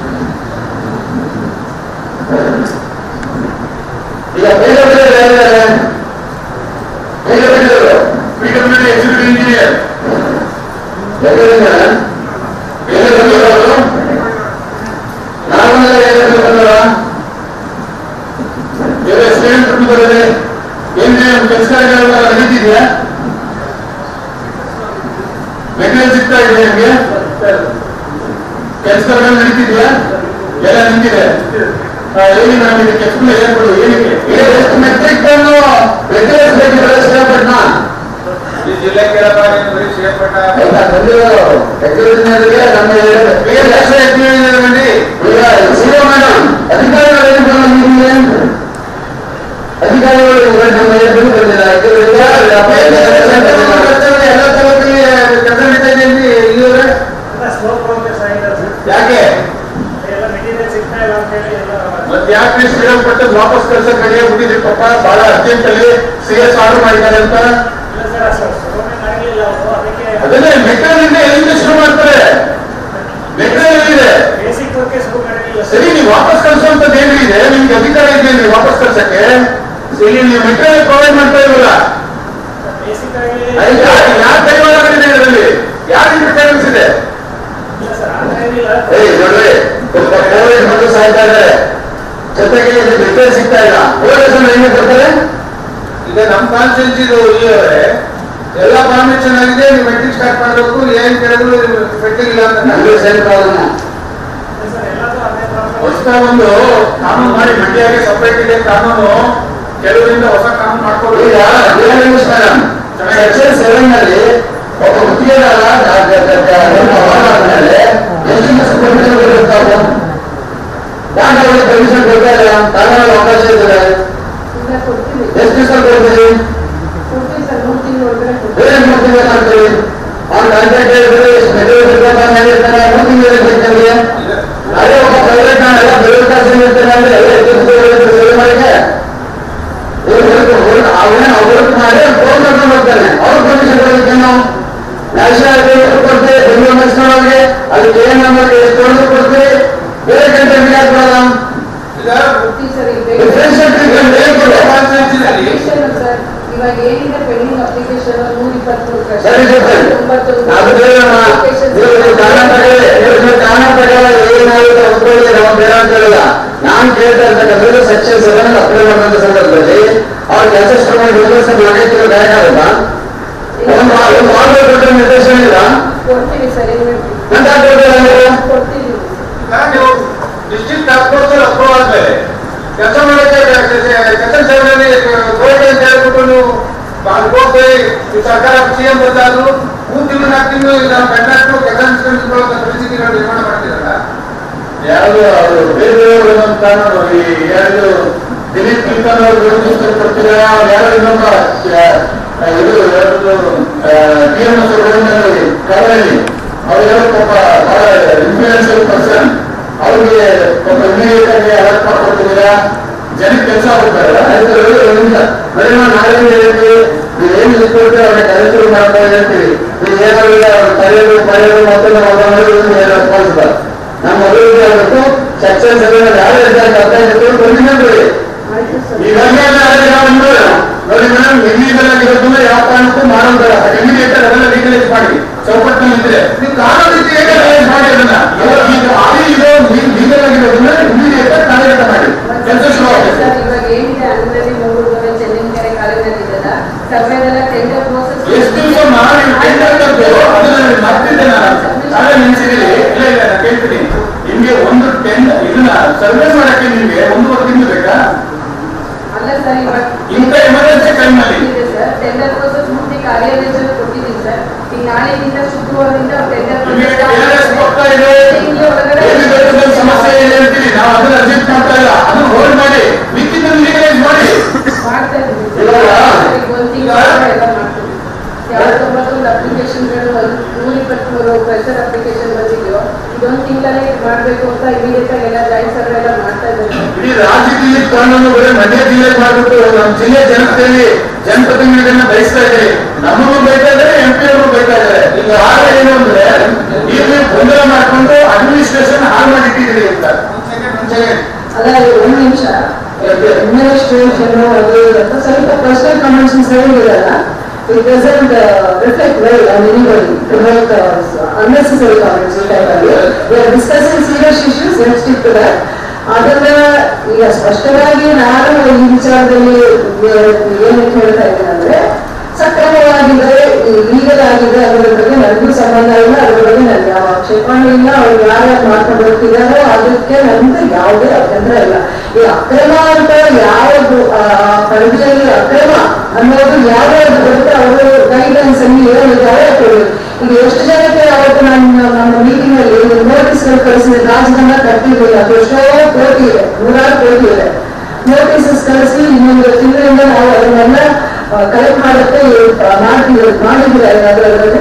ಈಗ ಬೇಗ ಬೇಗ ಯಾರಿದ್ದಾರೆ ಬೇಗ ಬೇಗದವರು ಪಿಡಬ್ಲ್ಯೂ ಎಕ್ಸಿಕ್ಯೂಟಿವ್ ಇಂಜಿನಿಯರ್ ಬೇಗ ಬೇಗ ಬಂದವರು ನಾವೆಲ್ಲ ಬೇಗ ಬಂದವ ಬೇರೆ ಸ್ಟೂಡೆಂಟ್ ಬರೋದೆ ಏನೇ ಕೆಲಸ ನಡೀತಿದ್ಯಾ ಮೆಟೀರಿಯಲ್ ಸಿಗ್ತಾ ಇದೆ ನಿಮ್ಗೆ ಕೆಲಸಗಳು ನಡೀತಿದ್ಯಾ ಎಲ್ಲ ನಿಂತಿದೆ ಹೇಳಿ ನಾನು ಇದಕ್ಕೆ ಫುಲ್ ಹೇಳ್ಕೊಡು ಏನಕ್ಕೆ ಎಷ್ಟು ಮೆಟ್ರಿಕ್ ಟನ್ ಮೆಟೀರಿಯಲ್ಸ್ ಬೇಕಿದ್ರೆ ಶ್ರೀಪಟ್ಟಣ ಈ ಜಿಲ್ಲೆ ಕೇಳಪ್ಪ ನೀನು ಬರೀ ಶ್ರೀಪಟ್ಟ ಆಯ್ತಾ ಬಂದಿರೋ ಎಕ್ಸಿಬಿಷನ್ಗೆ ನಮ್ಮ ಬೇರೆ ಲಕ್ಷ ಎಕ್ಸಿಬಿಷನ್ ಈಗ ಸಿಒ ಮೇಡಮ್ ಅಧಿಕಾರಿಗಳು ಏನು ಬಂದ ನಿಮಗೆ ಅಧಿಕಾರಿಗಳು ಇವಾಗ ನಮ್ಮ ಎದುರು ಬಂದಿಲ್ಲ ಎಲ್ಲ ತಾಲೂಕಲ್ಲಿ ಕೆಲಸ ನಡೀತಾ ಇದೆ ಇಲ್ಲಿ ಇಲ್ಲಿವರೆ ಯಾಕೆ ಮತ್ತೆ ಯಾಕೆ ಶ್ರೀರಂಗಪಟ್ಟಣ ವಾಪಸ್ ಕಳ್ಸಕ್ ಕಡಿಯ ಬಿಟ್ಟಿದ್ರಿ ಪಾಪ ಬಹಳ ಅರ್ಜೆಂಟ್ ಅಲ್ಲಿ ಸಿ ಎಸ್ ಆರ್ಡರ್ ಮಾಡಿದ್ದಾರೆ ಅಂತ ಅದನ್ನೇ ಮೆಟೀರಿಯಲ್ ಎಲ್ಲಿಂದ ಶುರು ಮಾಡ್ತಾರೆ ಮೆಟೀರಿಯಲ್ ಇದೆ ಸರಿ ನೀವು ವಾಪಸ್ ಕಳಿಸುವಂತದ್ದು ಏನು ಇದೆ ನಿಮ್ಗೆ ಅಧಿಕಾರ ಇದೆ ನೀವು ವಾಪಸ್ ಕಳ್ಸಕ್ಕೆ ಇಲ್ಲಿ ನೀವು ಮೆಟೀರಿಯಲ್ ಪ್ರೊವೈಡ್ ಮಾಡ್ತಾ ಇರಲ್ಲ ಯಾರು ಕೈವಾಡ ಮಾಡಿದೆ ಇದರಲ್ಲಿ ಯಾರು ಇಂಟರ್ಫಿಯರೆನ್ಸ್ ಇದೆ ಏಯ್ ನೋಡ್ರಿ ಒಬ್ಬ ಕೋವಿಡ್ ಮಕ್ಕಳು ಸಾಯ್ತಾ ಇದ್ದಾರೆ ಜೊತೆಗೆ ಇಲ್ಲಿ ರಿಪೇರ್ ಸಿಗ್ತಾ ಇಲ್ಲ ಪೊಲೀಸ್ ಹೆಂಗೆ ಬರ್ತಾರೆ ಈಗ ನಮ್ಮ ಕಾನ್ಸ್ಟಿಟ್ಯೂನ್ಸಿ ಇದು ಇಲ್ಲಿಯವರೆ ಎಲ್ಲ ಫಾರ್ಮೇಟ್ ಚೆನ್ನಾಗಿದೆ ನೀವು ಮೆಟ್ರಿಕ್ ಸ್ಟಾರ್ಟ್ ಮಾಡಬೇಕು ಏನ್ ಕೇಳಿದ್ರು ಮೆಟ್ರಿಕ್ ಅಂತ ನಮ್ಗೆ ಸೇಮ್ ಪ್ರಾಬ್ಲಮ್ ಹೊಸ ಒಂದು ಕಾನೂನು ಮಾಡಿ ಮಂಡ್ಯಗೆ ಸಪರೇಟ್ ಇದೆ ಕಾನೂನು ಕೆಲವರಿಂದ ಹೊಸ ಕಾನೂನು ಮಾಡ್ಕೊಂಡು ಈಗ ನಿಮಿಷ ಮೇಡಮ್ ಸೆಕ್ಷನ್ ಸೆವೆನ್ ನಲ್ಲಿ ಒಬ್ಬ ಗುತ್ತಿಗೆದಾರ ಮೇಲೆ ಎಷ್ಟು ದಿವಸ ಪರ್ಮಿಷನ್ ಕೊಟ್ಟಿರ್ತಾವೆ ಬ್ಯಾಂಕ್ ಅವರಿಗೆ ಪರ್ಮಿಷನ್ ಕೊಡ್ತಾ ಇಲ್ಲ ತಗೊಳ್ಳೋ ಅವಕಾಶ ಇದ್ದಾರೆ ಇಲ್ಲ ಕೊಡ್ತೀವಿ ಎಷ್ಟು ದಿವಸ ಕೊಡ್ತೀವಿ ಕೊಡ್ತೀವಿ ಸರ್ ಮೂರು ತಿಂಗಳು ಒಳಗಡೆ ಕೊಡ್ತೀವಿ ಬೇರೆ ಮೂರು ತಿಂಗಳು ಮಾಡ್ತೀವಿ ಅವ್ನು ಕಾಂಟ್ರಾಕ್ಟ್ ಹೇಳಿದ್ರೆ ಎಷ್ಟು ಮೆಟೀರಿಯಲ್ ಇರ್ಬೇಕು ಹೇಳಿರ್ತಾನೆ ಮೂರು ತಿಂಗಳು ಇರ್ಬೇಕು ನಮಗೆ ಅದೇ ಒಬ್ಬ ಪ್ರೈವೇಟ್ ನಾನೆಲ್ಲ ಬೆಳಗ್ಗೆ ಕಾಸು ಇರ್ತೇನೆ ಅಂದ್ರೆ ಎಲ್ಲ ಎಷ್ಟು ಸೇವೆ ಮಾಡಿದೆ ಅವನೇ ವರ್ಕ್ ಮಾಡಿ ಫೋನ್ ಕರ್ಕೊಂಡು ಹೋಗ್ತಾನೆ ಅವ್ರ ಪರ್ಮಿಷನ್ ಕೊಡಲಿಕ್ಕೆ ನಾವು ನ್ಯಾಷನಲ್ ಹೈವೇ ಕೊಡ್ತೀವಿ ಬೆಂಗಳೂರು ಮೆಸ್ಕೊಂಡವ್ರಿಗೆ ಅದಕ್ಕೆ ಏನ್ ನಮಗೆ ಎಷ್ಟು ಕೊಡೋದು ಕೊಡ್ತೀವಿ ಬೇರೆ ಕಂಟ್ರಿ ಯಾಕೆ ಕೊಡೋಣ ಕೊಡ್ತೀವಿ ಸರ್ ಈಗ ಡಿಫ್ರೆನ್ಷಿಯಲ್ ಟ್ರೀಟ್ಮೆಂಟ್ ಹೇಗೆ ಕೊಡೋ ಅಪ್ಲಿಕೇಶನ್ ಸರ್ ಇವಾಗ ಏನಿದೆ ಪೆಂಡಿಂಗ್ ಅಪ್ಲಿಕೇಶನ್ ನೂರ ಇಪ್ಪತ್ಮೂರು ಸರಿ ಸರಿ ಅದು ಬೇಡಮ್ಮ ನೀವು ಕಾರಣ ತಗೊಳ್ಳಿ ನೀವು ಕಾರಣ ತಗೊಳ್ಳಿ ಏನಾಗುತ್ತೆ ಒಪ್ಕೊಳ್ಳಿ ನಾವು ಬೇಡ ಅಂತ ಹೇಳಿಲ್ಲ ನಾನು ಕೇಳ್ತಾ ಇರ್ತಕ್ಕಂಥದ್ದು ಸೆಕ್ಷನ್ ಸೆವೆನ್ ಅಪ್ಲೈ ಮಾಡುವಂತ ಸಂದರ್ಭದಲ್ಲಿ ಅವ್ರ ಕೆಲಸ ಶುರು ಮಾಡಿ ಒಂದು ವರ್ಷ ನಾಲ್ಕೈದು ತಿಂಗಳು ಬ್ಯಾಕ್ ಆಗುತ್ತಾ ಒಂದು ಮಾ- ಒಂದು ಮಾಡ್ಬೇಕು ಕೊಟ್ಟರೆ ನಿರ್ದೇಶನ ಇಲ್ಲ ಕೊಡ್ತೀವಿ ಸರ್ ಅಂತ ಕೊಡ್ತೀರಾ ನೀವು ಕೊಡ್ತೀವಿ ನೀವು ಡಿಸ್ಟ್ರಿಕ್ಟ್ ಟಾಸ್ಕ್ ಅಪ್ರೂವ್ ಆದ್ಮೇಲೆ ಕೆಲಸ ಮಾಡಕ್ಕೆ ಸೆಕ್ಷನ್ ಸೆವೆನ್ ಗೋಲ್ಡ್ ಅಂತ ಹೇಳ್ಬಿಟ್ಟು ನೀವು ಅಲ್ಲಿ ಹೋಗ್ತೀವಿ ಈ ಸರ್ಕಾರ ಸಿಎಂ ಬಂದಾದ್ರು ಮೂರು ತಿಂಗಳು ನಾಲ್ಕು ತಿಂಗಳು ನಾವು ಕಂಡಕ್ಟರ್ ಕೆಲಸ ಪರಿಸ್ಥಿತಿಗಳು ನಿರ್ಮಾಣ ಮಾಡ್ತಿರಲ್ಲ ಯಾವುದು ಅದು ಬೇರೆ ಬೇರೆ ಒಂದೊಂದು ಕಾನೂನು ಈ ಯಾರು ದಿಲೀಪ್ ಕಿಲ್ಕನ್ ಅವರು ವಿರೋಧಿಸ್ತಾರೆ ಕೊಡ್ತಿದ್ದಾರೆ ಅವ್ರು ಯಾರೋ ಇನ್ನೊಬ್ಬ ಆ, ಇದು ಯಾವ್ದು ಟಿ ಎಂ ಎಸ್ ಕಡಲಲ್ಲಿ ಅವ್ರು ಯಾರೋ ಪಾಪ ಬಹಳ ಇನ್ಫ್ಲೂಯೆನ್ಸಿಯಲ್ ಪರ್ಸನ್ ಅವ್ರಿಗೆ ಪಾಪ ಇಮಿಡಿಯೇಟ್ ಆಗಿ ಅಲರ್ಟ್ ಮಾಡ್ಕೊಡ್ತಿದ್ದೀರಾ ಜನಕ್ಕೆ ಕೆಲಸ ಆಗ್ಬಿಡ್ತಾರಲ್ಲ ಬರೀ ನಾವು ನಾಳೆ ಹೇಳ್ತೀವಿ ನೀವೇನು ಇಟ್ಕೊಳ್ತೀವಿ ಅವ್ರ ಕೆಲಸ ಮಾಡ್ತಾ ಹೇಳ್ತೀವಿ ನೀವು ಏನಾದ್ರು ಅವ್ರ ಕರೆಯೋದು ಪಡೆಯೋದು ಮತ್ತೊಂದು ಮಾಡೋದು ಏನು ರೆಸ್ಪಾನ್ಸಿಬಲ್ ನಮ್ಮ ಅಭಿವೃದ್ಧಿ ಆಗಬೇಕು ಸೆಕ್ಷನ್ ಸೆವೆನ್ ಯಾವ ರೀತಿ ಅರ್ಥ ಇತ್ತು ಪರ್ಮಿಷನ್ ಕೊಡಿ ಇವಾಗಲೇ ಆದ್ರೆ ನಾವು ನೋಡಿ ನೋಡಿ ಮೇಡಮ್ ಇಲ್ಲಿಗಲ್ ಆಗಿರೋದನ್ನ ಯಾವ ಕಾರಣಕ್ಕೂ ಮಾಡೋದಿಲ್ಲ ಇಮಿಡಿಯೇಟ್ ಅದೆಲ್ಲ ಲೀಗಲೈಸ್ ಮಾಡಿ ಚೌಕಟ್ಟಿನಲ್ಲಿ ಇದ್ರೆ ನೀವು ಕಾನೂನು ರೀತಿ ಲೀಗಲೈಸ್ ಮಾಡಿ ಅದನ್ನ ಇವಾಗ ಈಗ ಆಗಿ ಇರೋ ಲೀಗಲ್ ಆಗಿರೋದನ್ನ ಇಮಿಡಿಯೇಟ್ ಕಾರ್ಯಗತ ಮಾಡಿ ಕೆಲಸ ಶುರು ಆಗುತ್ತೆ ಸರ್ ಇವಾಗ ಏನಿದೆ ಅಂದ್ರಲ್ಲಿ ಮೂರು ಚೆನ್ನಿನಕೆರೆ ಕಾಲೇಜಿದೆಲ್ಲ ಸರ್ವೇದೆಲ್ಲ ಟೆಂಡರ್ ಪ್ರೋಸೆಸ್ ಎಷ್ಟು ದಿವಸ ಮಾಡಿ ಟೆಂಡರ್ ತಂದು ಅದನ್ನ ನಾನು ಮರ್ತಿದ್ದೆ ನಾನು ನಾಳೆ ನೆನ್ಸಿದ್ದೀರಿ ಇಲ್ಲ ಇಲ್ಲ ನಾನು ಕೇಳ್ತೀನಿ ನಿಮ್ಗೆ ಒಂದು ಟೆಂಡ್ ಇದನ್ನ ಸರ್ವೆ ಮಾಡಕ್ಕೆ ನಿಮ್ಗೆ ಒಂದೂವರೆ ತಿಂಗಳು ಬೇಕಾ ಅಲ್ಲ ಸರ್ ಇವಾಗ ಇಂಥ ಎಮರ್ಜೆನ್ಸಿ ಟೈಮ್ನಲ್ಲಿ ಇದೆ ಸರ್ ಟೆಂಡರ್ ಪ್ರೋಸೆಸ್ ಮುಂದೆ ಕಾರ್ಯಾದೇಶನ ಕೊಟ್ಟಿದ್ದೀನಿ ಸರ್ ಈಗ ನಾಳೆಯಿಂದ ಶುಕ್ರವಾರದಿಂದ ಟೆಂಡರ್ ನಿಮಗೆ KRS ಕೊಡ್ತಾ ಇದೆ ಎಲ್ಲಿ ಬೇಕಾದ ಸಮಸ್ಯೆ ಇದೆ ಅಂತೀವಿ ನಾವು ಅದನ್ನ ಅಡ್ಜಸ್ಟ್ ಮಾಡ್ತಾ ಇಲ್ಲ ಅದನ್ನ ಹೋಲ್ಡ್ ಮಾಡಿ ಮಿಕ್ಕಿದ ಲೀಗಲೈಸ್ ಮಾಡಿ ಮಾಡ್ತಾ ಇದ್ದೀವಿ ಇವಾಗ ಈಗ ಒಂದು ತಿಂಗಳ ಎಲ್ಲ ಮಾಡ್ತೀವಿ ಯಾವ ತೊಂಬತ್ತೊಂದು ಅಪ್ಲಿಕೇಶನ್ಗಳು ಒಂದು ನೂರ ಇಪ್ಪತ್ಮೂರು ಪ್ರೆಷರ್ ಅಪ್ಲಿಕೇಶನ್ ಬಂದಿದೆಯೋ ಇದೊಂದು ತಿಂಗಳೇ ಮಾಡಬೇಕು ಅಂತ ಇಮಿಡಿಯೇಟ್ ಆಗಿ ಎಲ್ಲ ಜಾಯಿಂಟ್ ಸರ್ವೆ ಎಲ್ಲ ಮಾಡ್ತಾ ಇದ್ದಾರೆ ಇಡೀ ರಾಜ್ಯದಲ್ಲಿ ಕಾನೂನು ಬರೀ ಮಂಡ್ಯ ಜಿಲ್ಲೆ ಮಾಡ್ಬಿಟ್ಟು ನಮ್ಮ ಜಿಲ್ಲೆ ಜನತೆಯಲ್ಲಿ ಜನಪ್ರತಿನಿಧಿಗಳನ್ನ ಬಯಸ್ತಾ ಇದ್ದೀವಿ ನಮಗೂ ಬೈತಾ ಇದ್ದಾರೆ ಎಂ ಪಿ ಅವರು ಬೈತಾ ಇದ್ದಾರೆ ಈಗ ಆಗ ಏನು ಅಂದ್ರೆ ನೀವು ಗೊಂದಲ ಮಾಡ್ಕೊಂಡು ಅಡ್ಮಿನಿಸ್ಟ್ರೇಷನ್ ಹಾಳು ಮಾಡಿಟ್ಟಿದ್ದೀರಿ ಅಂತ ಅಲ್ಲ ಇದು ಒಂದು ನಿಮಿಷ ಅಡ್ಮಿನಿಸ್ಟ್ರೇಷನ್ ಅದು ಅಂತ ಸ್ವಲ್ಪ ಪರ್ಸನಲ್ ಕಮೆಂಟ್ಸ್ ಹೇಳಿರಲ್ಲ it doesn't reflect well on anybody to make unnecessary comments ಈ ಟೈಮಲ್ಲಿ we are discussing serious issues let stick to that ಅದನ್ನ ಈಗ ಸ್ಪಷ್ಟವಾಗಿ ನಾನು ಈ ವಿಚಾರದಲ್ಲಿ ಏನಕ್ಕೆ ಹೇಳ್ತಾ ಇದ್ದೇನೆ ಅಂದ್ರೆ ಸಕ್ರಮವಾಗಿದೆ ಲೀಗಲ್ ಆಗಿದೆ ಅದರ ಬಗ್ಗೆ ನನಗೂ ಸಂಬಂಧ ಇಲ್ಲ ಅದರ ಬಗ್ಗೆ ನನಗೆ ಯಾವ ಆಕ್ಷೇಪಣೆ ಇಲ್ಲ ಅವ್ರು ಯಾರ್ಯಾರು ಮಾಡ್ಕೊಂಡು ಹೋಗ್ತಿದಾರೋ ಅದಕ್ಕೆ ನನಗೆ ಯಾವುದೇ ಅಭ್ಯಂತರ ಇಲ್ಲ ಈ ಅಕ್ರಮ ಅಂತ ಯಾವುದು ಪರಿಧಿಯಲ್ಲಿ ಅಕ್ರಮ ಅನ್ನೋದು ಯಾವ್ಯಾವ್ದು ಬರುತ್ತೆ ಅವರು ಗೈಡ್ಲೈನ್ಸ್ ಅಲ್ಲಿ ಏನಿದ್ದಾರೆ ಕೊಡಿ ಈಗ ಎಷ್ಟು ಜನಕ್ಕೆ ಅವತ್ತು ನಾನು ನಮ್ಮ ಮೀಟಿಂಗ್ ಅಲ್ಲಿ ನೋಟಿಸ್ಗಳು ಕಳಿಸಿದ ರಾಜಧನ ಕಟ್ಟಿದ್ದೀವಿ ಅದು ಎಷ್ಟೋ ಕೋಟಿ ಇದೆ ನೂರಾರು ಕೋಟಿ ಇದೆ ನೋಟಿಸಸ್ ಕಳಿಸಿ ಇನ್ನೊಂದು ತಿಂಗಳಿಂದ ನಾವು ಅದನ್ನೆಲ್ಲ ಕಲೆಕ್ಟ್ ಮಾಡಕ್ಕೆ ಮಾಡ್ತೀವಿ ಮಾಡಿದ್ದೀವಿ ಅದರಲ್ಲಿ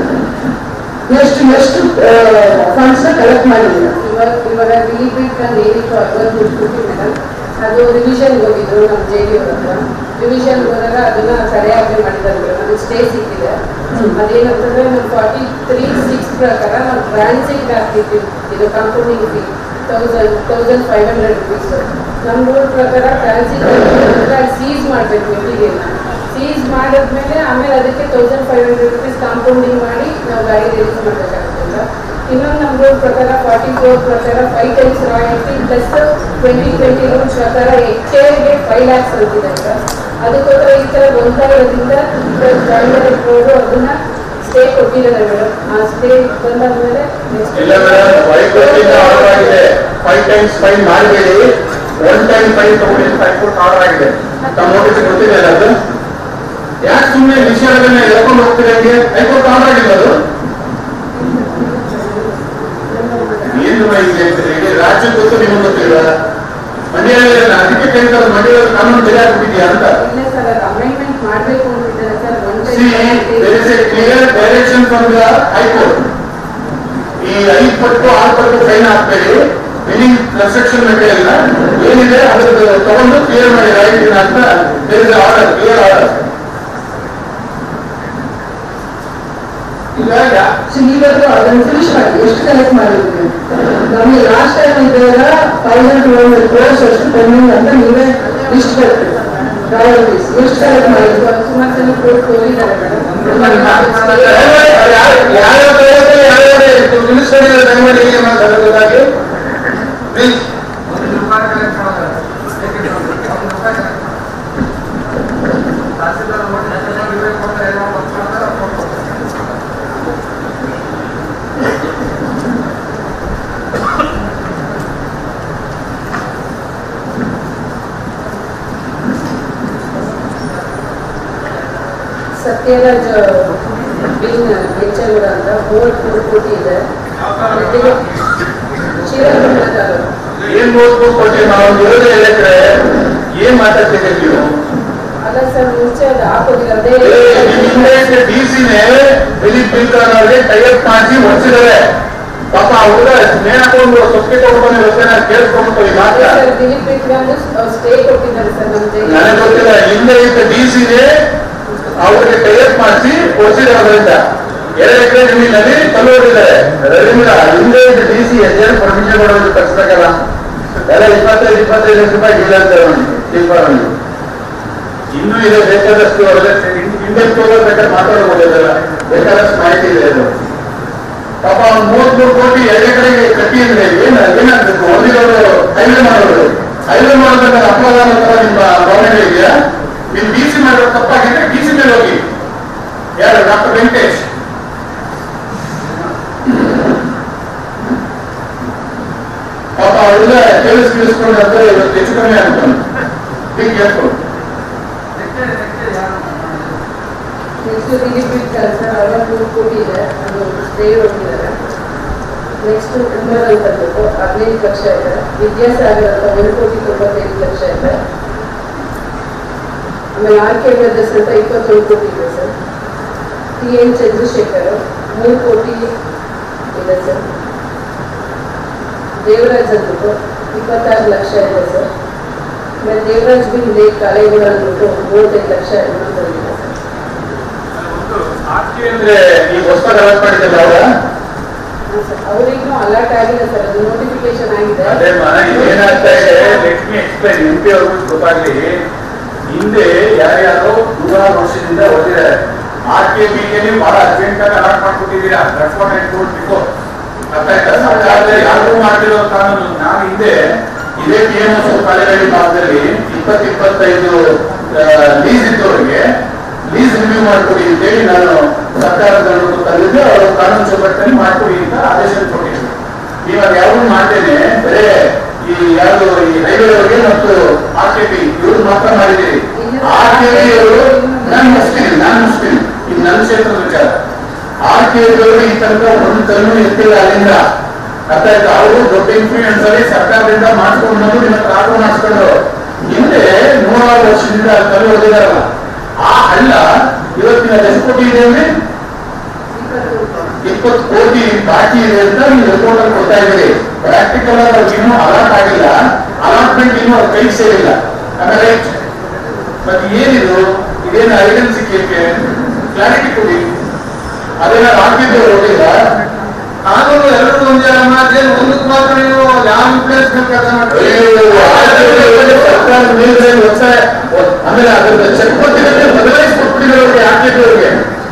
ಎಷ್ಟು ಎಷ್ಟು ಫಂಡ್ಸ್ ಕಲೆಕ್ಟ್ ಮಾಡಿದ್ದೀವಿ ಇವಾಗ ಇವಾಗ ರಿಲೀಫ್ ಅಂಡ್ ಏನಿತ್ತು ಅಡ್ವಾನ್ಸ್ ಕೊಟ್ಬಿಟ್ಟು ಮೇಡಮ್ ಅದು ರಿವಿಷನ್ ಹೋಗಿದ್ರು ನಮ್ಮ ಜೆ ಡಿ ಅವ್ರ ಹತ್ರ ಡಿವಿಷನ್ ಹೋದಾಗ ಅದನ್ನ ಸರಿಯಾಗಿ ಮಾಡಿದ್ದಾರೆ ಮೇಡಮ್ ಅದು ಸ್ಟೇ ಸಿಕ್ಕಿದೆ ಅದೇನಂತಂದ್ರೆ ನಾವು ಫಾರ್ಟಿ ತ್ರೀ ಸಿಕ್ಸ್ ಪ್ರಕಾರ ನಾವು ಟ್ರಾನ್ಸಿಟ್ ಹಾಕಿದ್ವಿ ಇದು compounding fee thousand thousand five hundred rupees ನಮ್ಮ ರೂಲ್ ಪ್ರಕಾರ ಟ್ರಾನ್ಸಿಟ್ ಸೀಸ್ ಮಾಡಬೇಕು ಮೆಟೀರಿಯಲ್ನ ಸೀಸ್ ಮಾಡಿದ್ಮೇಲೆ ಆಮೇಲೆ ಅದಕ್ಕೆ thousand five hundred rupees compounding ಮಾಡಿ ನಾವು ಗಾಡಿ ರಿಲೀಸ್ ಮಾಡಬೇಕಾಗುತ್ತಲ್ಲ ಇನ್ನೊಂದು ನಮ್ಮ ರೂಲ್ ಪ್ರಕಾರ ಫಾರ್ಟಿ ಫೋರ್ ಪ್ರಕಾರ five times royalty plus twenty twenty rules ಪ್ರಕಾರ ಹೆಕ್ಟೇರ್ಗೆ ಫೈವ್ ಲ್ಯಾಕ್ಸ್ ಅಂತಿದೆ ಸರ್ ಅದಕ್ಕೋಸ್ಕರ ಈ ಥರ ಒಂದಾಗಿರೋದ್ರಿಂದ ಅವರು ಅದನ್ನ ಸ್ಟೇ ಕೊಟ್ಟಿದ್ದಾರೆ ಮೇಡಮ್ ಆ ಸ್ಟೇ ಬಂದಾದ್ಮೇಲೆ ಇಲ್ಲ ಮೇಡಮ್ ಫೈವ್ ಕೋಟಿಯಿಂದ ಆರ್ಡರ್ ಆಗಿದೆ ಫೈವ್ ಟೈಮ್ಸ್ ಫೈನ್ ಮಾಡಬೇಡಿ ಒನ್ ಟೈಮ್ ಫೈನ್ ತಗೊಂಡು ಫೈವ್ ಕೋಟಿ ಆರ್ಡರ್ ಆಗಿದೆ ತಮ್ಮ ನೋಟಿಸ್ ಗೊತ್ತಿದೆ ಅಲ್ಲ ಅದು ಯಾಕೆ ಸುಮ್ಮನೆ ವಿಷಯಗಳನ್ನ ಎಳ್ಕೊಂಡು ಹೋಗ್ತೀರಿ ಹಂಗೆ ಹೈಕೋರ್ಟ್ ಆರ್ಡರ್ ಆಗಿಲ್ಲ ಅದು ಏನು ಹಿಂಗೆ ಹೇಳ್ತೀರಿ ಇಡೀ ರಾಜ್ಯ ಗೊತ್ತು ನಿಮಗೆ ಗೊತ್ತಿಲ್ಲ ಮಂಡ್ಯ ಅದಕ್ಕೆ ಕೇಳ್ತಾರೆ ಮಂಡ್ಯ ಕಾನೂನು ಬೇರೆ ಆಗ್ಬಿಟ್ಟಿದ್ಯಾ ಅಂತ ಇಲ್ಲ ಸರ್ ಅದು ಅಮೆಂಡ್ಮೆಂಟ್ ಮಾಡಬೇಕು ಅಂತಿದ್ದಾರೆ sir one See, there is a clear direction from the High Court. ಈ ಐದು ಪಟ್ಟು ಆರು ಪಟ್ಟು ಫೈನ್ ಹಾಕ್ಬೇಡಿ ಮೀನಿಂಗ್ ಕನ್ಸ್ಟ್ರಕ್ಷನ್ ಮೆಟೀರಿಯಲ್ ಏನಿದೆ ಅದ್ರದ್ದು ತಗೊಂಡು ಕ್ಲಿಯರ್ ಮಾಡಿ ರೈಟ್ ಅಂತ there is a order clear order ಈಗ ಇವತ್ತು ಅದನ್ನು ಫಿನಿಶ್ ಮಾಡಿ ಎಷ್ಟು ಕಲೆಕ್ಟ್ ಮಾಡಿದ್ವಿ ನಮಗೆ ಲಾಸ್ಟ್ ಟೈಮ್ ಇದ್ದಾಗ ತೌಸಂಡ್ ಟೂ ಹಂಡ್ರೆಡ್ ಕ್ರೋರ್ಸ್ ಅಷ್ಟು ಪೆಂಡಿಂಗ್ ಅಂತ ನೀವೇ ಲಿಸ್ಟ್ ಬರ್ತೀವಿ ರಾಯಲ್ಟೀಸ್ ಎಷ್ಟು ಕಲೆಕ್ಟ್ ಮಾಡಿದ್ವಿ ಅದು ಸುಮಾರು ಜನ ಕೋರ್ಟ್ ಹೋಗಿದ್ದಾರೆ ಯಾರ್ಯಾವ ಮಿನಿಸ್ಟರ್ ದಯಮಾಡಿ ಹೇಗೆ ಮಾತಾಡೋದಾಗಿ ಪ್ಲೀಸ್ ಸತ್ಯರಾಜ್ ಬಿನ್ ಬೆಂಚಗೌಡ ಅಂತ ಮೂವತ್ತ್ ಮೂರು ಕೋಟಿ ಇದೆ ಜೊತೆಗೆ ಶ್ರೀರಂಗಪಟ್ಟಣ ತಾಲೂಕು ಏನ್ ಓದ್ಬೇಕು ಕೊಟ್ಟಿ ನಾವು ವಿರೋಧ ಹೇಳಿದ್ರೆ ಏನ್ ಮಾತಾಡ್ತಿದ್ದೀರಿ ನೀವು ಅಲ್ಲ ಸರ್ ಮುಂಚೆ ಅದು ಹಾಕೋದಿಲ್ಲ ಅದೇ ಡಿಸಿನೇ ದಿಲೀಪ್ ಬಿಲ್ಕರ್ ಅವರಿಗೆ ಟೈಅಪ್ ಮಾಡಿಸಿ ಹೊಡ್ಸಿದ್ದಾರೆ ಪಾಪ ಹುಡುಗ ನೇಣ್ ಹಾಕೊಂಡು ಸೊಕ್ಕೆ ತಗೊಂಡು ವ್ಯವಸ್ಥೆ ಕೇಳಿಸ್ಕೊಂಡು ಈ ಮಾತ್ರ ಸರ್ ದಿಲೀಪ್ ಬಿಟ್ಕೊಂಡು ಸ್ಟೇ ಕೊಟ್ಟಿದ್ದಾರೆ ಸರ್ ನಮ್ಮ ನನಗೆ ಗೊತ್ತಿಲ್ಲ ಹಿಂದೆ ಇದ್ದ ಡಿಸಿನೇ ಅವ್ರಿಗೆ ಟೈಅಪ್ ಮಾಡಿಸಿ ಹೊಡ್ಸಿರೋದ್ರಿಂದ ಎರಡು ಎಕರೆ ಜಮೀನಲ್ಲಿ ಕಲ್ಲು ಹೊಡಿದ್ದಾರೆ ರವೀಂದ್ರ ಹಿಂದೆ ಇದ್ದ ಡಿಸಿ ಎಷ್ಟು ಪರ್ಮಿಷನ್ ಕೊಡೋದು ತರಿಸ್ಬೇಕಲ್ಲ ಎಲ್ಲ ಇಪ್ಪತ್ತೈದು ಇಪ್ಪತ್ತೈದು ಲಕ್ಷ ರೂಪಾಯಿ ಇಲ್ಲ ಅಂತ ಶಿಲ್ಪಾರಾಣಿ ಇನ್ನೂ ಇದೆ ಬೇಕಾದಷ್ಟು ಹಿಂದೆ ಬೇಕಾದ್ರೆ ಮಾತಾಡಬಹುದಲ್ಲ ಬೇಕಾದಷ್ಟು ಮಾಹಿತಿ ಇದೆ ಅದು ಪಾಪ ಅವ್ನು ಮೂವತ್ಮೂರು ಕೋಟಿ ಎರಡು ಎಕರೆಗೆ ಕಟ್ಟಿ ಅಂದ್ರೆ ಏನ ಏನಾಗ್ಬೇಕು ಒಂದಿರೋರು ಹೈವೇ ಮಾಡೋರು ಹೈವೇ ಮಾಡೋದಂದ್ರೆ ಅಪರಾಧ ತರ ನಿಮ್ಮ ಗೌರ್ಮೆಂಟ್ ಇದೆಯಾ ನಿಮ್ ಡಿ ಸಿ ಮಾಡಿರೋ ತಪ್ಪಾಗಿದ್ರೆ ಡಿ ಸಿ ಮೇಲೆ ಹೋಗಿ ಯಾರು ಡಾಕ್ಟರ್ ವೆಂಕಟೇಶ್ ಪಾಪ ಅವ್ರೆಲ್ಲ ಕೇಳಿಸ್ ಕೇಳಿಸ್ಕೊಂಡು ಅಂದ್ರೆ ಇವತ್ತು ಹೆಚ್ಚು ಕಮ್ಮಿ ಆಗ್ತಾನೆ be careful next Dilip Bitkar sir ಅರವತ್ಮೂರು ಕೋಟಿ ಇದೆ ಅದು ಸ್ಟೇ ಹೊಟ್ಟಿದ್ದಾರೆ ನೆಕ್ಸ್ಟ್ ಕುಮಾರ್ ಅಂತ ಅಂದ್ಬಿಟ್ಟು ಹದಿನೈದು ಲಕ್ಷ ಇದೆ ವಿದ್ಯಾಸಾಗರ್ ಅಂತ ಒಂದು ಕೋಟಿ ತೊಂಬತ್ತೈದು ಲಕ್ಷ ಇದೆ ಆಮೇಲೆ ಆರ್ ಕೆ ಬ್ರದರ್ಸ್ ಅಂತ ಇಪ್ಪತ್ತೊಂದು ಕೋಟಿ ಇದೆ ಸರ್ ಟಿ ಎನ್ ಚಂದ್ರಶೇಖರ್ ಮೂರು ಕೋಟಿ ಇದೆ ಸರ್ ದೇವರಾಜ್ ಅಂದ್ಬಿಟ್ಟು ಇಪ್ಪತ್ತಾರು ಲಕ್ಷ ಇದೆ ಸರ್ ಆಮೇಲೆ ದೇವರಾಜ್ ಬಿನ್ ಲೇಕ್ ಕಾಲೇಗೌಡ ಅಂದ್ಬಿಟ್ಟು ಮೂವತ್ತೈದು ಲಕ್ಷ ಇನ್ನೊಂದು ಇದೆ ಸರ್ ಆರ್ಟಿ ಅಂದ್ರೆ ಈ ಹೊಸದಾಗಿ ಅಲರ್ಟ್ ಮಾಡಿದ್ದಲ್ಲ ಅವರ ಅವರಿಗೂ ಅಲರ್ಟ್ ಆಗಿದೆ ಸರ್ ಅದು ನೋಟಿಫಿಕೇಶನ್ ಆಗಿದೆ ಅದೇ ಮಾ ಏನಾಗ್ತಾ ಇದೆ let me explain M P ಅವ್ರಿಗೂ ಗೊತ್ತಾಗ್ಲಿ ಹಿಂದೆ ಯಾರ್ಯಾರೋ ನೂರಾರು ವರ್ಷದಿಂದ ಓದಿದ್ದಾರೆ ಆರ್ ಕೆ ಬಿ ಗೆ ಬಹಳ ಅರ್ಜೆಂಟ್ ಆಗಿ ಅಲರ್ಟ್ ಮಾಡ್ಕೊಟ್ಟಿದ್ದೀರಾ that's what I told before ಅರ್ಥ ಆಯ್ತಾ ಸರ್ಕಾರದಲ್ಲಿ ಯಾರು ಮಾಡಿರೋ ಕಾನೂನು ನಾನು ಹಿಂದೆ ಇದೇ ಪಿ ಎಂ ಎಸ್ ಕಾಲೇಜಲ್ಲಿ ಭಾಗದಲ್ಲಿ ಇಪ್ಪತ್ತು ಇಪ್ಪತ್ತೈದು ಲೀಸ್ ಇದ್ದವರಿಗೆ ಲೀಸ್ ರಿವ್ಯೂ ಮಾಡ್ಕೊಡಿ ಅಂತೇಳಿ ನಾನು ಸರ್ಕಾರದ ತಂದಿದ್ದು ಅವರು ಕಾನೂನು ಚೌಕಟ್ಟಲ್ಲಿ ಮಾಡ್ಕೊಡಿ ಅಂತ ಆದೇಶ ಕೊಟ್ಟಿದ್ದೆ ನೀವು ಅದು ಯಾವುದು ಮಾಡ್ತೇನೆ ಬರೇ ಈ ಯಾವುದು ಈ ಹೈವೇ ಅವರಿಗೆ ಮತ್ತು ಆರ್ ಕೆ ಪಿ ಇವರು ಮಾತ್ರ ಮಾಡಿದ್ದೀರಿ ಆರ್ ಕೆ ಪಿ ಅವರು ನಾನು ಮುಸ್ಲಿಂ ನಾನು ಮುಸ್ಲಿಂ ಇದು ನನ್ನ ಕ್ಷೇತ್ರದ ವಿಚಾರ ಆರ್ ಕೆ ಪಿ ಅವರು ಈ ತನಕ ಒಂದು ತನ್ನು ಎತ್ತಿಲ್ಲ ಅಲ್ಲಿಂದ ಅರ್ಥ ಆಯ್ತು ಅವರು ದೊಡ್ಡ ಇನ್ಫ್ಲೂಯೆನ್ಸ್ ಅಲ್ಲಿ ಸರ್ಕಾರದಿಂದ ಮಾಡಿಸ್ಕೊಂಡು ಬಂದು ನಿಮ್ಮ ಹತ್ರ ಆರ್ಡರ್ ಮಾಡಿಸ್ಕೊಂಡು ಹಿಂದೆ ನೂರಾರು ವರ್ಷದಿಂದ ಕಲ್ಲು ಹೊಡೆದಿದಾರಲ್ಲ ಆ ಹಳ್ಳ ಇವತ್ತಿನ ಎಷ್ಟು ಕೋಟಿ ಇದೆ ಅಂದ್ರೆ ಇಪ್ಪತ್ತು ಕೋಟಿ ಬಾಕಿ ಇದೆ ಅಂತ ನೀವು ರಿಪೋರ್ಟ್ ಅಲ್ಲಿ ಕೊಡ್ತಾ ಇದ್ದೀರಿ ಪ್ರಾಕ್ಟಿಕಲ್ ಆಗಿ ಅವ್ರಿಗೆ ಇನ್ನೂ ಅಲಾಟ್ ಆಗಿಲ್ಲ ಅಲಾಟ್ಮೆಂಟ್ ಇನ್ನೂ ಅವ್ರ ಕೈಗೆ ಸೇರಿಲ್ಲ ಆಮೇಲೆ ಮತ್ತೆ ಏನಿದು ಇದೇನು ಐಡನ್ ಸಿಕ್ಕಕ್ಕೆ ಕ್ಲಾರಿಟಿ ಕೊಡಿ ಅದನ್ನ ಹಾಕಿದ್ದು ಹೋಗಿಲ್ಲ ಕಾನೂನು ಎಲ್ಲರೂ ಒಂದೇ ಅಲ್ಲ ಅದೇನು ಒಂದಕ್ಕೆ ಮಾತ್ರ ನೀವು ಯಾವ ಇನ್ಫ್ಲೂಯೆನ್ಸ್ ಕೆಲಸ ಮಾಡ್ತೀರಿ ಸರ್ಕಾರ ಮೇಲೆ ಒತ್ತಾಯ ಆಮೇಲೆ ಅದನ್ನ ಚೆಕ್ ಬಂದಿದ್ರೆ ಬದಲಾಯಿಸ್ಕೊಟ್ಬಿಟ್ಟಿರೋರಿಗೆ ಹಾಕಿದ್ದವ್ರಿಗೆ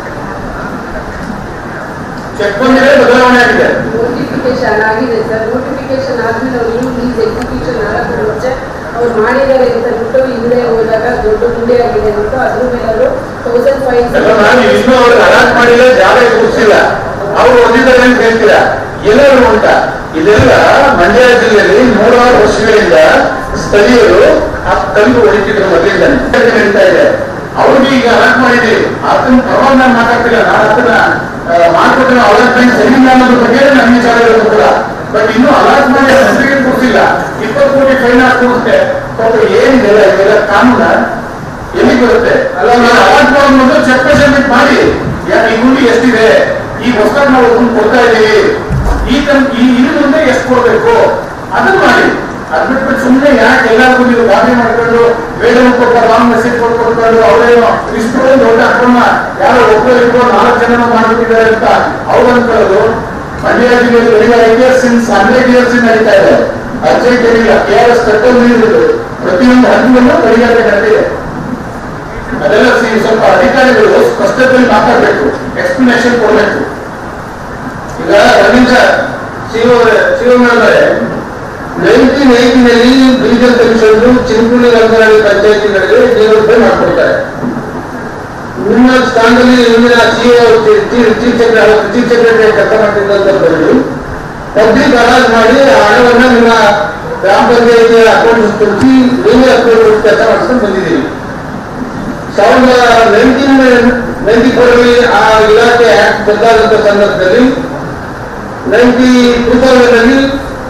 ಚೆಕ್ ಬಂದಿದ್ರೆ ಬದಲಾವಣೆ ಆಗಿದೆ ನೋಟಿಫಿಕೇಶನ್ ಆಗಿದೆ ಸರ್ ನೋಟಿಫಿಕೇಶನ್ ಆದ್ಮೇಲೆ ಅವ್ರು ನೀವು ಪ್ಲೀಸ್ ಎಕ್ಸಿಕ್ಯೂಷನ್ ಆಗಕ್ಕೆ ಮುಂಚೆ ಅವ್ರು ಮಾಡಿದ್ದಾರೆ ಅಂತ ಬಿಟ್ಟು ಹಿಂದೆ ಹೋದಾಗ ದೊಡ್ಡ ಗುಂಡೆ ಆಗಿದೆ ಅಂದ್ಬಿಟ್ಟು ಅದ್ರ ಮೇಲೆ ಅವರು ತೌಸಂಡ್ ಫೈವ್ ಎಲ್ಲ ನಾನು ಇನ್ನೂ ಅವ್ರಿಗೆ ಅಲಾಟ್ ಮಾಡಿಲ್ಲ ಜಾಗ ಗುರುತಿಸಿಲ್ಲ ಅವ್ರು ಹೊಂದಿದ್ದಾರೆ ಅಂತ ಹೇಳ್ತೀರಾ ಎಲ್ಲರೂ ಉಂಟ ಇದೆಲ್ಲ ಮಂಡ್ಯ ಜಿಲ್ಲೆಯಲ್ಲಿ ನೂರಾರು ವರ್ಷಗಳಿಂದ ಸ್ಥಳೀಯರು ಆ ತಂದು ಹೊಡಿತಿದ್ರು ಮೊದಲಿಂದ ನಡೀತಾ ಇದೆ ಅವ್ರಿಗೆ ಈಗ ಅಲಾಟ್ ಮಾಡಿದ್ದೀವಿ ಅದನ್ನ ಪರವಾಗಿ ನಾನು ಮಾತಾಡ್ತಿಲ್ಲ ನಾನು ಅದನ್ನ ಮಾಡ್ಕೊಟ್ಟಿರೋ ಅಲಾಟ್ಮೆಂಟ್ ಸರಿಯಿಲ್ಲ ಅನ್ನೋದ್ರ ಬಗ್ಗೆ ನನ್ನ ವಿಚಾರ ಇರೋದು ಕೂಡ ಬಟ್ ಇನ್ನೂ ಅಲಾಟ್ ಮಾಡಿ ಸರ್ಟಿಫಿಕೇಟ್ ಕೊಡ್ತಿಲ್ಲ ಇಪ್ಪತ್ತು ಕೋಟಿ ಫೈನ್ ಹಾಕೊಡುತ್ತೆ ಪಾಪ ಏನಿದೆ ಇದೆಲ್ಲ ಕಾನೂನ ಎಲ್ಲಿ ಬರುತ್ತೆ ಅಲ್ಲ ನಾನು ಅಲಾಟ್ ಮಾಡೋದು ಚೆಕ್ ಮೆಷರ್ಮೆಂಟ್ ಮಾಡಿ ಯಾಕೆ ಈ ಗುಂಡಿ ಎಷ್ಟಿದೆ ಈ ಹೊಸದಾಗಿ ನಾವು ಒಂದು ಕೊಡ್ತಾ ಇದ್ದೀವಿ ಈ ತನ್ ಈ ಇನ್ನು ಮುಂದೆ ಎಷ್ಟು ಕೊಡ್ಬೇಕು ಅದನ್ನ ಮಾಡಿ ಅದ್ ಬಿಟ್ಬಿಟ್ಟು ಸುಮ್ಮನೆ ಯಾಕೆ ಎಲ್ಲರಿಗೂ ನೀವು ಗಾಬರಿ ಮಾಡ್ಕೊಂಡು ಬೇಡ ಕೊಟ್ಟ ರಾಂಗ್ ಮೆಸೇಜ್ ಕೊಟ್ಕೊಂಡು ಅವರೇನೋ ಇಷ್ಟು ದೊಡ್ಡ ಅಕ್ರಮ ಯಾರೋ ಒಬ್ಬರು ಇಬ್ಬರು ನಾಲ್ಕು ಜನ ಮಾಡ್ಬಿಟ್ಟಿದ್ದಾರೆ ಅಂತ ಅವ್ರು ಅನ್ಕೊಳ್ಳೋದು ಮಂಡ್ಯ ಜಿಲ್ಲೆಯಲ್ಲಿ ಐದು ಇಯರ್ಸ್ ಇನ್ಸ್ ಹಂಡ್ರೆಡ್ ಇಯರ್ಸ್ ನಡೀತಾ ಇದೆ ಅರ್ಜೆಂಟ್ ಏನಿಲ್ಲ ಕೆ ಆರ್ ಎಸ್ ಕಟ್ಟಲು ನೀಡಿದ್ರು ಪ್ರತಿಯೊಂದು ಹಣ್ಣನ್ನು ಕೈಗಾರಿಕೆ ನಡೆದಿದೆ ಅದೆಲ್ಲ ಸಿ- ಸ್ವಲ್ಪ ಅಧಿಕಾರಿಗಳು ಸ್ಪಷ್ಟತೆಯಲ್ಲಿ ಮಾತಾಡಬೇಕು ಎಕ್ಸ್ಪ್ಲನೇಷನ್ ಕೊಡಬೇಕು ಈಗ ಒಂದು ನಿಮಿಷ ಶಿವಮೊಗ್ಗದವರೇ ನೈನ್ಟೀನ್ ಏಯ್ಟಿನಲ್ಲಿ ಬೀಜಲ್ ಕಮಿಷನ್ ಚಿಂಪುಳಿ ರಂಗನಾಡಿ ಪಂಚಾಯತಿಗಳಿಗೆ ನೂರು ರೂಪಾಯಿ ಮಾಡ್ಕೊಡ್ತಾರೆ ನಿಮ್ಮ ಸ್ಥಾನದಲ್ಲಿ ಇಂದಿನ CEO chief secretary chief secretary ಕೆಲಸ ಮಾಡ್ತಿದ್ದಂಥವ್ರು ಪಬ್ಲಿಕ್ ಅಲಾಟ್ ಮಾಡಿ ಆ ಹಣವನ್ನ ನಿಮ್ಮ ಗ್ರಾಮ ಪಂಚಾಯತಿ ಅಕೌಂಟ್ ತುಳಿಸಿ ನೀವೇ ಅಕೌಂಟ್ ಕೆಲಸ ಮಾಡಿಸ್ಕೊಂಡು ಬಂದಿದ್ದೀವಿ ಸಾವಿರದ ನೈನ್ಟೀನ್ ನೈನ್ಟಿ ಫೋರಲ್ಲಿ ಆ ಇಲಾಖೆ ಆಕ್ಟ್ ಬಂದಾದಂಥ ಸಂದರ್ಭದಲ್ಲಿ ನೈನ್ಟಿ ಟೂ ತೌಸಂಡ್ ಅಲ್ಲಿ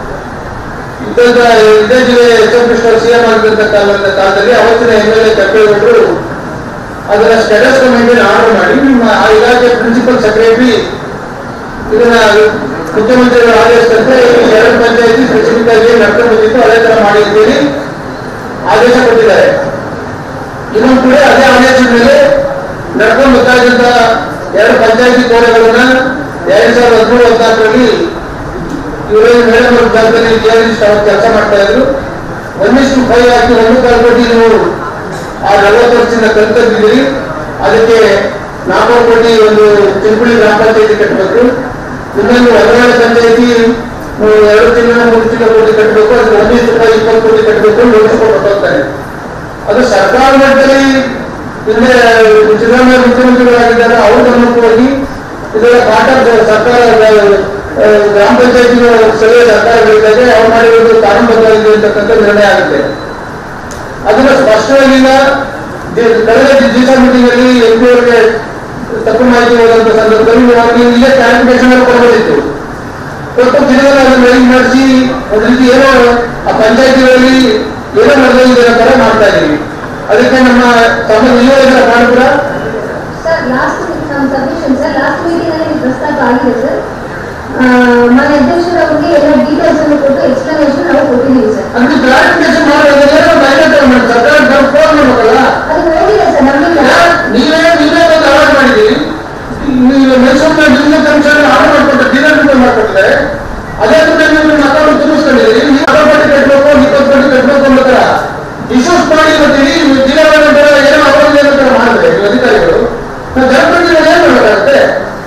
ಇದ್ದಂತ ಇದೇ ಜಿಲ್ಲೆ ಎಚ್ ಎಂ ಕೃಷ್ಣ ಸಿಎಂ ಆಗಿದ್ದಂತ ಕಾಲದ ಕಾಲದಲ್ಲಿ ಅವತ್ತಿನ ಎಂ ಎಲ್ ಎ ಕಪ್ಪೇಗೌಡರು ಅದನ್ನ ಸ್ಟೇಟಸ್ ಕಮಿಟಿನ ಆರ್ಡರ್ ಮಾಡಿ ನಿಮ್ಮ ಆ ಇಲಾಖೆ ಪ್ರಿನ್ಸಿಪಲ್ ಸೆಕ್ರೆಟರಿ ಇದನ್ನ ಮುಖ್ಯಮಂತ್ರಿಗಳ ಆದೇಶದಂತೆ ಈ ಎರಡು ಪಂಚಾಯತಿ ಸ್ಪೆಸಿಫಿಕ್ ಆಗಿ ನಡ್ಕೊಂಡು ಬಂದಿತ್ತು ಅದೇ ತರ ಮಾಡಿ ಅಂತೇಳಿ ಆದೇಶ ಕೊಟ್ಟಿದ್ದಾರೆ ಇನ್ನೊಂದು ಕೂಡ ಅದೇ ಆದೇಶದ ಮೇಲೆ ನಡ್ಕೊಂಡು ಬರ್ತಾ ಇದ್ದಂತ ಎರಡು ಪಂಚಾಯತಿ ಕೋಣೆಗಳನ್ನ ಎರಡ್ ಸಾವಿರದ ಹದಿಮೂರು ಹದಿನಾಲ್ಕರಲ್ಲಿ ಇವರೇ ಮೇಡಮ್ ಅವ್ರ ಜಾಗದಲ್ಲಿ ಜರ್ನಲಿಸ್ಟ್ ಅವ್ರು ಕೆಲಸ ಮಾಡ್ತಾ ಇದ್ರು ಒಂದಿಷ್ಟು ಫೈವ್ ಹಾಕಿ ಒಂದು ಕಾಲು ಕೋಟಿ ನೀವು ಆ ನಲವತ್ತು ವರ್ಷದಿಂದ ಕಲ್ತಿದ್ದೀರಿ ಅದಕ್ಕೆ ನಾಲ್ಕು ಕೋಟಿ ಒಂದು ಚಿಂಪುಳಿ ಗ್ರಾಮ ಪಂಚಾಯತಿ ಕಟ್ಟಬೇಕು ಇನ್ನೊಂದು ಹೊರನಾಡು ಪಂಚಾಯತಿ ನೀವು ಎರಡು ತಿಂಗಳ ಮೂರು ತಿಂಗಳ ಕೋಟಿ ಕಟ್ಟಬೇಕು ಅದಕ್ಕೆ ಒಂದಿಷ್ಟು ರೂಪಾಯಿ ಇಪ್ಪತ್ತು ಕೋಟಿ ಕಟ್ಟಬೇಕು ನೋಟಿಸ್ ಕೊಟ್ಟು ಹೋಗ್ತಾರೆ ಅದು ಸರ್ಕಾರ ಮಟ್ಟದಲ್ಲಿ ಹಿಂದೆ ಸಿದ್ದರಾಮಯ್ಯ ಮುಖ್ಯಮಂತ್ರಿಗಳಾಗಿದ್ದಾಗ ಅವ್ರ ಗಮನಕ್ಕೆ ಹೋಗಿ ಇದೆಲ್ಲ ಪಾಠ ಸರ್ಕಾರ ಆ, ಗ್ರಾಮ ಪಂಚಾಯತಿ ಸ್ಥಳೀಯ ಸರ್ಕಾರಗಳಿದ್ದಾಗ ಅವ್ರು ಮಾಡಿರೋದು ಕಾನೂನುಬದ್ಧವಾಗಿದೆ ಅಂತಕ್ಕಂಥ ನಿರ್ಣಯ ಆಗುತ್ತೆ ಅದನ್ನ ಸ್ಪಷ್ಟವಾಗಿಲ್ಲ ದಿ- ಕಳೆದ ಜಿಲ್ಲಾ ಮೀಟಿಂಗ್ ಅಲ್ಲಿ ಎಂ ಪಿ ಅವರಿಗೆ ತಪ್ಪು ಮಾಹಿತಿ ಹೋದಂತ ಸಂದರ್ಭದಲ್ಲಿ ನೀವು ಅವ್ರಿಗೆ ಇಲ್ಲೇ ಕ್ಲಾರಿಫಿಕೇಶನ್ ಕೊಡಬಹುದಿತ್ತು ಇವತ್ತು ದಿನದಲ್ಲಿ ಅದನ್ನ ಮೆಲಿಂಗ್ ಮಾಡಿಸಿ ಒಂದು ರೀತಿ ಏನೋ ಆ ಪಂಚಾಯತಿಗಳಲ್ಲಿ ಏನೋ ನಡೆದಿದೆ ತರ ಮಾಡ್ತಾ ಇದೀವಿ ಅದಕ್ಕೆ ನಮ್ಮ ತಮ್ಮ ನಿಯೋಜನೆ ಮಾಡಿದ್ರ ಸರ್ ಲಾಸ್ಟ್ ನಮ್ಮ ಸಬ್ಮಿಷನ್ ಸರ್ ಲಾಸ್ಟ್ ಮೀಟಿಂಗ್ ಅಲ್ಲಿ ಇದು ಪ್ರಸ್ತಾಪ ಆಗಿದೆ ಸರ್ ಮಾನ್ಯ ಅಧ್ಯಕ್ಷರು ಅವರಿಗೆ ಎಲ್ಲ ಡೀಟೇಲ್ಸ್ ಅನ್ನು ಕೊಟ್ಟು ಎಕ್ಸ್ಪ್ಲನೇಷನ್ ನಾವು ಕೊಟ್ಟಿದ್ದೀವಿ ಸರ್ ಅದಕ್ಕೆ ಕ್ಲಾರಿಫಿಕೇಶನ್ ಮಾಡೋದ್ರೆ ಸರ್ಕಾರ ಫೋನ್ ಮಾಡ್ಬೇಕಲ್ಲ ಅದು ಹೋಗಿದೆ ಸರ್ ನಮ್ಮಿಂದ ನೀವೇ ನೀವೇ ಒಂದು ಅವಾರ್ಡ್ ಮಾಡಿದ್ದೀರಿ ನೀವು ಮೈಸೂರಿನ ಡಿವಿಷನ್ ಕಮಿಷನ್ ಆರ್ಡರ್ ಮಾಡ್ಕೊಟ್ಟು ದಿನ ರೂಪಾಯಿ ಮಾಡ್ಕೊಟ್ಟಿದ್ದಾರೆ ಅದೇ ರೂಪಾಯಿ ನೀವು ನಿಮ್ಮ ಅಕೌಂಟ್ ತುಂಬಿಸ್ಕೊಂಡಿದ್ದೀರಿ ನೀವು ಅರ್ಧ ಕೋಟಿ ಕಟ್ಟಬೇಕು ಇಪ್ಪತ್ತು ಕೋಟಿ ಕಟ್ಟಬೇಕು ಅನ್ನೋ ಥರ ಇಶ್ಯೂಸ್ ಮಾಡಿ ಬರ್ತೀರಿ ನೀವು ಜಿಲ್ಲಾಡಳಿತ ಏನೋ ಅಕೌಂಟ್ ಏನೋ ಥರ ಮಾಡಿದ್ರೆ ನೀವು ಅಧಿಕಾರಿಗಳು ನಾವು ಜನಪ್ರತಿನಿಧಿಗಳು ಏನು ಮಾಡಬೇಕಾಗುತ್ತೆ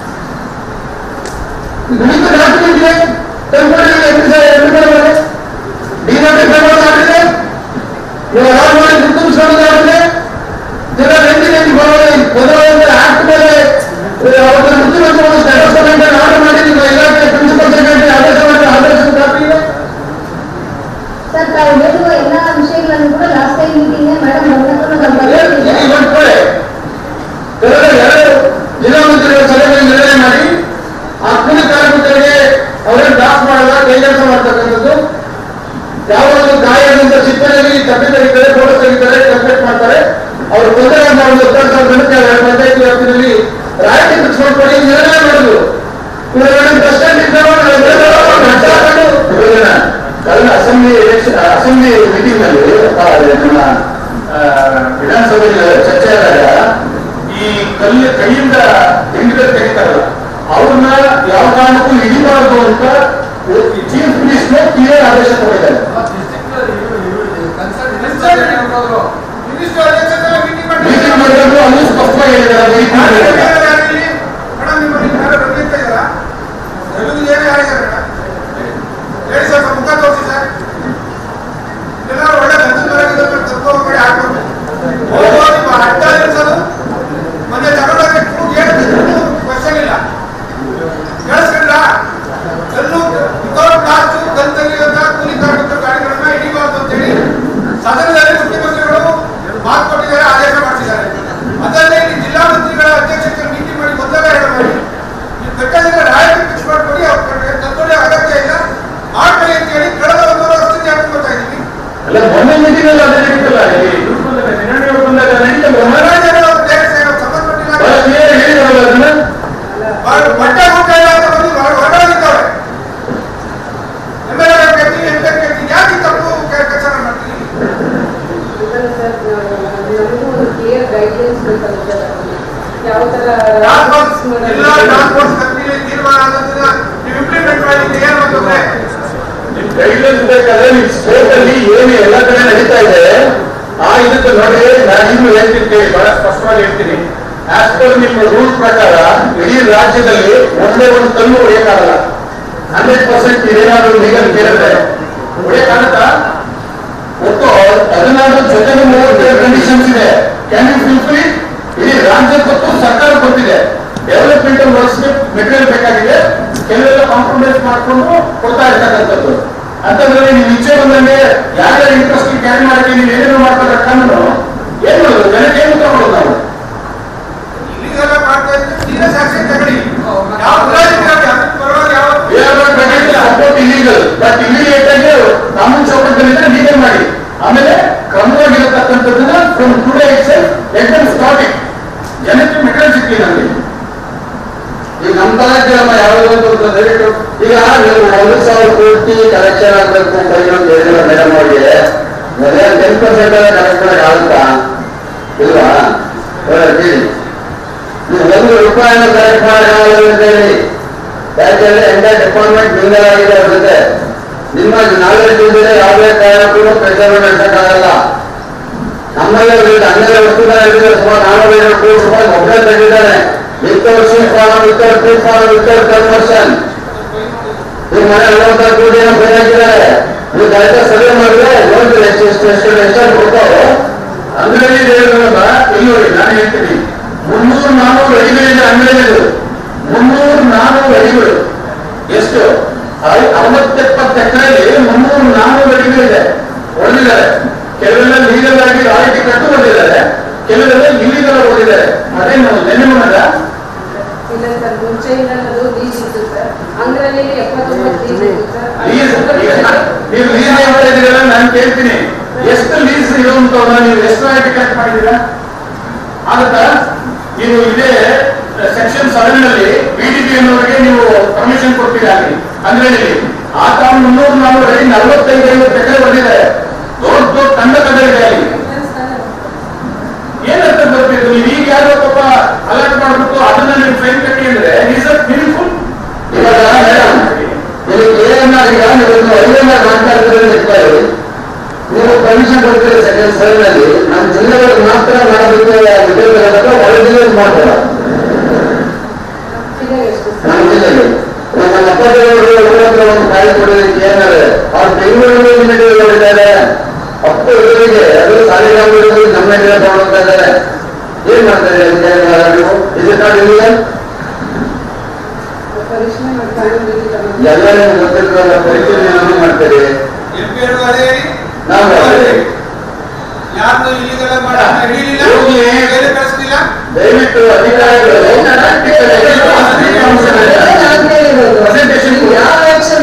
ನಿಮಗೆ ಡಾಕ್ಯುಮೆಂಟ್ ಇದೆ ತಂದ್ಕೊಡಿ ಎರಡು ಸಾವಿರ ಎರಡು ರೂಪಾಯಿ ಡಿನೋಟಿಫೈ ಮಾಡಿದ್ರೆ ನೀವು ಅಲಾಟ್ ಮಾಡಿ ಗುರುತಿಸ್ಕೊಳ್ಳೋದಾದ್ರೆ ಜನ ರೆಂಟಿ ರೆಂಟಿ ಬದಲಾವಣೆ ಆಕ್ಟ್ ಮೇಲೆ ಅವರ ಮುಖ್ಯಮಂತ್ರಿಗಳು ಸ್ಟೇಟಸ್ ಕಮೆಂಟ್ ಆರ್ಡರ್ ಮಾಡಿ ನಿಮ್ಮ ಇಲಾಖೆ ಪ್ರಿನ್ಸಿಪಲ್ ಸೆಕ್ರೆಟರಿ ಆದೇಶ ಮಾಡಿ ಆದೇಶದ ಕಾಪಿ ಇದೆ ಸರ್ ತಾವು ಹೇಳುವ ಎಲ್ಲ ವಿಷಯಗಳನ್ನು ಕೂಡ ಲಾಸ್ಟ್ ಟೈಮ್ ಮೀಟಿಂಗ್ ಮೇಡಮ್ ಇದು ಇವತ್ತು ಕೊಡೆ. ಕಳೆದ ಎರಡು ಜಿಲ್ಲಾ ಮಂತ್ರಿಗಳ ಸಭೆಯಲ್ಲಿ ನಿರ್ಣಯ ಮಾಡಿ ಆ ಕೂಲಿ ಕಾರ್ಮಿಕರಿಗೆ ಅವರನ್ನು ಡ್ರಾಫ್ಟ್ ಮಾಡಲ್ಲ ಕೈಗೆಲಸ ಮಾಡ್ತಕ್ಕಂಥದ್ದು ಯಾವಾಗ ಗಾಯದಿಂದ ಸಿಬ್ಬಂದಿ ತಪ್ಪಿ ತೆಗಿತಾರೆ ಫೋಟೋ ತೆಗಿತಾರೆ ಕಂಪ್ಲೇಂಟ್ ಮಾಡ್ತಾರೆ ಅವರು ತೊಂದರೆ ಅಂತ ಒಂದು ಹತ್ತಾರು ಸಾವಿರ ಜನಕ್ಕೆ ಎರಡು ಪಂಚಾಯತಿ ವ್ಯಾಪ್ತಿಯಲ್ಲಿ ರಾಯಲ್ಟಿ ಫಿಕ್ಸ್ ಮಾಡ್ಕೊಳ್ಳಿ ನಿರ್ಣಯ ಮಾಡಿದ್ರು ಇವರು ಬಸ್ ಸ್ಟ್ಯಾಂಡ್ ಕಳೆದ ಅಸೆಂಬ್ಲಿ ಎಲೆಕ್ಷನ್ ಅಸೆಂಬ್ಲಿ ಮೀಟಿಂಗ್ ನಲ್ಲಿ ಆ, ನಮ್ಮ ಆ, ವಿಧಾನಸಭೆ ಸಂದರ್ಭದಲ್ಲಿ ಚರ್ಚೆ ಆದಾಗ ಈ ಕಲ್ಲು ಕೈಯಿಂದ ಹಿಂಡಿಗಳು ತೆಗಿತಾರಲ್ಲ ಅವ್ರನ್ನ ಯಾವ ಕಾರಣಕ್ಕೂ ಹಿಡಿಬಾರದು ಅಂತ ಚೀಫ್ ಮಿನಿಸ್ಟರ್ ಕ್ಲಿಯರ್ ಆದೇಶ ಕೊಟ್ಟಿದ್ದಾರೆ ಮೀಟಿಂಗ್ ಮಾಡಿದ್ರು ಅಲ್ಲಿ ಸ್ಪಷ್ಟವಾಗಿ ಹೇಳಿದ್ದಾರೆ ಮೀಟಿಂಗ್ ಮೊನ್ನೆ ತಗೊಂಡೋಗಿ ಏನು ಕ್ವಶನ್ ಇಲ್ಲ ಕೇಳಿಸ್ಕೊಂಡ್ರ ಕಲ್ಲು ವಿತೌಟ್ ಕಾಸ್ಟ್ ಕಲ್ಲು ತೆಗೆಯುವಂತ ಕೂಲಿ ಕಾರ್ಮಿಕರ ಗಾಡಿಗಳನ್ನ ಹಿಡಿಬಾರ್ದು ಅಂತೇಳಿ ಸದನದಲ್ಲಿ ಮುಖ್ಯಮಂತ್ರಿಗಳು ಮಾತು ಕೊಟ್ಟಿದ್ದಾರೆ ಆದೇಶ ಮಾಡಿಸಿದ್ದಾರೆ ಅದಲ್ಲದೆ ಇಲ್ಲಿ ಜಿಲ್ಲಾ ಮಂತ್ರಿಗಳ ಅಧ್ಯಕ್ಷತೆ ಮೀಟಿಂಗ್ ಮಾಡಿ ಮೊದಲೇ ಹೇಳ ಮಾಡಿ ನೀವು ಬೇಕಾದ್ರೆ ರಾಯಲ್ ಫಿಕ್ಸ್ ಮಾಡ್ಕೊಡಿ ಅವ್ರಿಗೆ ತಂದೊಳ್ಳೆ ಅಗತ್ಯ ಇಲ್ಲ ಮಾಡ್ಕೊಳ್ಳಿ ಅಂತ ಹೇಳಿ ಕಳೆದ ಒಂದೂವರೆ ವರ್ಷದಿಂದ ಹೇಳ್ಕೊಂಡು ಬರ್ತಾ ಇದ್ದೀವಿ ಅಲ್ಲ ಮೊನ್ನೆ ಮೀಟಿಂಗ್ ಅಲ್ಲಿ ಅದೇ ನಡೀತಲ್ಲ ಈ ಇವ್ರು ಬಂದಾಗ ನಿನ್ನೆ ಬಂದಾಗ ನಡೀತಲ್ಲ ಮಹಾರಾಜರು ಅವ್ರ ದೇಶ ಸಂಬಂಧಪಟ್ಟಿಲ್ಲ ಬಹಳ ಕ್ಲಿಯರ್ ಹೇಳಿದಾರಲ್ಲ ಅದನ್ನ ಬಟ್ಟೆ ಊಟ ಇಲ್ಲ ಅಂತ ಬಂದು ಹೊರಡೋದಿದ್ದಾವೆ ಎಮ್ ಎಲ್ ಎ ಕೇಳ್ತೀನಿ ಎಂ ಪಿ ಕೇಳ್ತೀನಿ ಯಾಕೆ ಈ ತಪ್ಪು ಕೆಲಸ ಮಾಡ್ತೀನಿ ಕ್ಲಿಯರ್ ಗೈಡ್ಲೈನ್ಸ್ ಬೇಕಂತ ಯಾವ ತರ ಎಲ್ಲ ಟ್ರಾನ್ಸ್ಪೋರ್ಟ್ ಕಂಪ್ನಿ ತೀರ್ಮಾನ ಆದದನ್ನ ನೀವು ಇಂಪ್ಲಿಮೆಂಟ್ ಮಾಡಲಿಕ್ಕೆ ಏನು ಅಂತಂದ್ರೆ ನಿಮ್ ಗೈಡ್ಲೈನ್ಸ್ ಬೇಕಾದ್ರೆ ನಿಮ್ ಸ್ಪೋರ್ಟ್ ಅಲ್ಲಿ ಏನು ಎಲ್ಲ ಕಡೆ ನಡೀತಾ ಇದೆ ಆ ಇದಕ್ಕೆ ನೋಡಿ ನಾನು ಇನ್ನು ಹೇಳ್ತಿರ್ತೀನಿ ಬಹಳ ಸ್ಪಷ್ಟವಾಗಿ ಹೇಳ್ತೀನಿ ಆಸ್ ಪರ್ ನಿಮ್ಮ ರೂಲ್ಸ್ ಪ್ರಕಾರ ಇಡೀ ರಾಜ್ಯದಲ್ಲಿ ಒಂದೇ ಒಂದು ಕಲ್ಲು ಹೊಡೆಯಕ್ಕಾಗಲ್ಲ ಹಂಡ್ರೆಡ್ ಪರ್ಸೆಂಟ್ ಇದೇನಾದ್ರು ಲೀಗಲ್ ಕೇಳಿದ್ರೆ ಹೊಡೆಯಕ್ಕಾಗತ್ತಾ ಒಟ್ಟು ಹದಿನಾರು ಜೊತೆಗೆ ಮೂವತ್ತೇಳು ಕಂಡೀಷನ್ಸ್ ಇದೆ ಕ್ಯಾನ್ ಯು ಫುಲ್ಫಿಲ್ ಇಡೀ ರಾಜ್ಯ ಗೊತ್ತು ಸರ್ಕಾರ ಗೊತ್ತಿದೆ ಡೆವಲಪ್ಮೆಂಟ್ ವರ್ಕ್ಸ್ಗೆ ಮೆಟೀರಿಯಲ್ ಬೇಕಾಗಿದೆ ಕೆಲವೆಲ್ಲ ಕಾಂಪ್ರಮೈಸ್ ಮಾಡ್ಕೊಂಡು ಕೊಡ್ತಾ ಇರ್ತಕ್ಕಂಥದ್ದು ಅಂತಂದ್ರೆ ನೀವು ಇಚ್ಛೆ ಬಂದಂಗೆ ಯಾರ್ಯಾರ ಇಂಟ್ರೆಸ್ಟ್ ಕ್ಯಾರಿ ಮಾಡಿ ನೀವು ಏನೇನು ಮಾಡ್ತಾರೆ ಕಾನೂನು ಏನ್ ಮಾಡೋದು ಜನಕ್ಕೆ ಏನು ತಗೊಳ್ಳೋದು ನಾವು ಇಲ್ಲಿಗೆಲ್ಲ ಮಾಡ್ತಾ ಇದ್ರೆ ಸೀರಿಯಸ್ ಆಕ್ಷನ್ ತಗೊಳ್ಳಿ ಯಾವ ಮುಲಾಜಿಗಾಗಿ ಅದ್ರ ಪರವಾಗಿ ಯಾವ ಸಪೋರ್ಟ್ ಇಲೀಗಲ್ ಬಟ್ ಇಮಿಡಿಯೇಟ್ ಆಗಿ ಕಾನೂನು ಚೌಕಟ್ಟಿನಿಂದ ಲೀಗಲ್ ಮಾಡಿ ಆಮೇಲೆ ಕ್ರಮವಾಗಿರತಕ್ಕಂಥದ್ದನ್ನ from today itself let them start it ಜನಕ್ಕೆ ಮೆಟೀರಿಯಲ್ ಸಿಕ್ಲಿ ನಮಗೆ ಈಗ ನಮ್ಮ ತಾಲೂಕಿಗೆ ನಮ್ಮ ಯಾವ್ದು ಅಂತ ದಯವಿಟ್ಟು ಈಗ ನೀವು ಒಂದು ಸಾವಿರ ಕೋಟಿ ಕಲೆಕ್ಷನ್ ಆಗ್ಬೇಕು ಅಂತ ಇನ್ನೊಂದು ಹೇಳಿದ್ರು ಮೇಡಮ್ ಅವರಿಗೆ ಮೊದಲೇ ಟೆನ್ ಪರ್ಸೆಂಟ್ ಕಲೆಕ್ಟ್ ಮಾಡಕ್ ಆಗುತ್ತಾ ಇಲ್ವಾ ಹೇಳಿ ನೀವು ಒಂದು ರೂಪಾಯಿನ ಕಲೆಕ್ಟ್ ಮಾಡಕ್ಕಾಗಲ್ಲ ಅಂತ ಹೇಳಿ ಯಾಕೆಂದ್ರೆ ಎಂಟರ್ ಡಿಪಾರ್ಟ್ಮೆಂಟ್ ಮಿಂಗಲ್ ಆಗಿದೆ ಅವ್ರ ಜೊತೆ ನಿಮ್ಮ ನಾಲೆಡ್ಜ್ ಇದ್ದರೆ ಯಾವುದೇ ಕಾರಣಕ್ಕೂ ಪ್ರೆಷರ್ ನಡೆಸಕ್ಕಾಗಲ್ಲ ನಮ್ಮಲ್ಲೇ ವಿವಿಧ ಅನ್ಯ ವಸ್ತುಗಳ ಇದ್ದರೆ ಸುಮಾರು ನಾನೂರ ಐವತ್ತು ಕೋಟಿ ರೂಪಾಯಿ ಒಬ್ಬರೇ ತೆಗೆದಿದ್ದಾರೆ without sheet form without feet form without conversion ಈ ಮನೆ ನಲವತ್ತಾರು ಕೋಟಿ ಏನೋ ಬೇರೆ ಹಾಕಿದ್ದಾರೆ ನೀವು ಕರೆಕ್ಟ್ ಸರ್ವೆ ಮಾಡಿದ್ರೆ ನೋಡ್ತೀರಿ ಎಷ್ಟು ಎಷ್ಟು ಎಷ್ಟು ಎಷ್ಟು ಕೊಡ್ತಾರೋ ಅಂಗಡಿಯಲ್ಲಿ ಹೇಳಿದ್ರಲ್ಲ ಇಲ್ಲಿ ನೋಡಿ ನಾನು ಹೇಳ್ತೀನಿ ಮುನ್ನೂರು ನಾನೂರು ಅಡಿಗಳಿದೆ ಅಂಗಡಿಗಳು ಮುನ್ನೂರು ನಾನೂರು ಅಡಿಗಳು ಎಷ್ಟು ಐ- ಅರವತ್ತೆಪ್ಪತ್ತು ಎಕರೆಯಲ್ಲಿ ಮುನ್ನೂರು ನಾನೂರು ಅಡಿಗಳಿದೆ ಹೊಡೆದಿದ್ದಾರೆ ಕೆಲವೆಲ್ಲ ಲೀಗಲ್ ಆಗಿ ರಾಯಿತಿ ಕಟ್ಟು ಹೊಡೆದಿದ್ದಾರೆ ಕೆಲವೆಲ್ಲ ಇಲ್ಲಿಗಲ್ ಹೊಡೆದಿದ್ದಾರೆ ಅದೇನು ನೆನ್ನೆ ಮನದ ಇಲ್ಲ ಸರ್ ಮುಂಚೆಯಿಂದ ಅದು ಲೀಸ್ ಇತ್ತು ಸರ್ ಅಂಗರಲ್ಲಿ ಎಪ್ಪತ್ತೊಂಬತ್ತು ಲೀಸ್ ಇತ್ತು ಸರ್ ಲೀಸ್ ನೀವು ಲೀಸ್ ಹೇಳ್ತಾ ಇದ್ದೀರಲ್ಲ ನಾನು ಕೇಳ್ತೀನಿ ಎಷ್ಟು ಲೀಸ್ ಇರುವಂತವ್ರನ್ನ ನೀವು ಎಷ್ಟು ರಾಯಿತಿ ಕಟ್ ಮಾಡಿದ್ದೀರಾ ಆಗುತ್ತಾ ನೀವು ಇದೇ ಸೆಕ್ಷನ್ ಸೆವೆನ್ ನಲ್ಲಿ ಬಿಡಿಪಿ ಅನ್ನೋರಿಗೆ ನೀವು ಪರ್ಮಿಷನ್ ಕೊಡ್ತೀರಾ ಅಲ್ಲಿ ಅಂದ್ರೆ ಆ ತಾವು ಮುನ್ನೂರು ನಾನೂರು ಅಡಿ ನಲವತ್ತೈದು ಐವತ್ತು ಎಕರೆ ಬಂದಿದೆ ದೊಡ್ಡ ದೊಡ್ಡ ತಂಡ ಕದರಿದೆ ಅಲ್ಲಿ ಏನಂತ ಬರ್ತಿದ್ರು ನೀವು ಈಗ ಯಾರೋ ಪಾಪ ಅಲರ್ಟ್ ಮಾಡ್ಬಿಟ್ಟು ಅದನ್ನ ನೀವು ಫೈನ್ ಕಟ್ಟಿ ಅಂದ್ರೆ ಈಸ್ ಅ ಮೀನಿಂಗ್ಫುಲ್ ಇವಾಗ ಮೇಡಮ್ ನೀವು ಕೆಎಂಆರ್ ಈಗ ನೀವು ಐಎಂಆರ್ ಮಾಡ್ತಾ ಇದ್ರೆ ಇಟ್ಕೊಳ್ಳಿ ನೀವು ಪರ್ಮಿಷನ್ ಕೊಡ್ತೀರಿ ಸೆಕೆಂಡ್ ಸರ್ವ್ ನಲ್ಲಿ ನಮ್ಮ ಜಿಲ್ಲೆಗಳಿಗೆ ಮಾತ್ರ ಮಾಡೋದಕ್ಕೆ ವಿಧೇಯಕ ಹೊರ ಜಿಲ್ಲೆಗೆ ಮಾಡ್ತಾರ ನಮ್ಮ ಜಿಲ್ಲೆಗೆ ನಮ್ಮ ಅಪ್ಪದೇವರು ಹತ್ರ ಒಂದು ಕಾಯಿ ಕೊಡೋದಕ್ಕೆ ಏನಾದ್ರೆ ಅವ್ರು ಬೆಂಗಳೂರಲ್ಲಿ ಮಿಲಿಟರಿ ಹೊಡಿದ್ದಾರೆ ಅಪ್ಪು ಎದುರಿಗೆ ಅದು ಸಾಲಿಗ್ರಾಮದಲ್ಲಿ ನಮ್ಮ ಎದುರು ತಗೊಂಡೋಗ್ತಾ ಇದ್ದಾರೆ ಏನ್ ಮಾಡ್ತಾರೆ ನೀವು ಇದು ನಾಟ್ ಇಲ್ಲಿಯಲ್ ಪರಿಶ್ರಮ ಮಾಡ್ಕೊಂಡು ಎಲ್ಲ ನಿಮ್ಗೆ ಗೊತ್ತಿರ್ತಲ್ಲ ಪರೀಕ್ಷೆ ಮಾಡ್ತೀರಿ ಎಂ ಪಿ ಅವರು ಅದೇ ಹೇಳಿ ನಾವು ಅದೇ. ಯಾರನ್ನು ಇಲ್ಲಿಗೆಲ್ಲ ಮಾಡಿ ಹಿಡಿಲಿಲ್ಲ ಹೋಗಿ. ಬೇರೆ ಕಳಿಸ್ಲಿಲ್ಲ ದಯವಿಟ್ಟು ಅಧಿಕಾರಿಗಳು ಪ್ರೆಸೆಂಟೇಷನ್ ಯಾವ ಆಕ್ಷನ್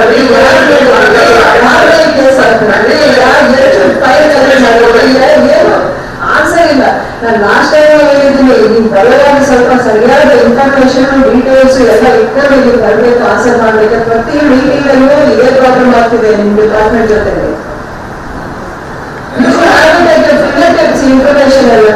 ಆನ್ಸರ್ ಇಲ್ಲ ನಾನು ಲಾಸ್ಟ್ ಟೈಮ್ ಹೇಳಿದ್ದೀನಿ ನೀವು ಬರೋದಾಗ ಸ್ವಲ್ಪ ಸರಿಯಾದ ಇನ್ಫಾರ್ಮೇಶನ್ ಡೀಟೇಲ್ಸ್ ಎಲ್ಲ ಇಟ್ಕೊಂಡು ನೀವು ಬರಬೇಕು ಆನ್ಸರ್ ಮಾಡ್ಬೇಕು ಪ್ರತಿ ಮೀಟಿಂಗ್ ಅಲ್ಲೂ ಇದೇ ಪ್ರಾಬ್ಲಮ್ ಆಗ್ತಿದೆ ನಿಮ್ ಡಿಪಾರ್ಟ್ಮೆಂಟ್ ಜೊತೆಗೆ ಇನ್ಫಾರ್ಮೇಶನ್ ಎಲ್ಲ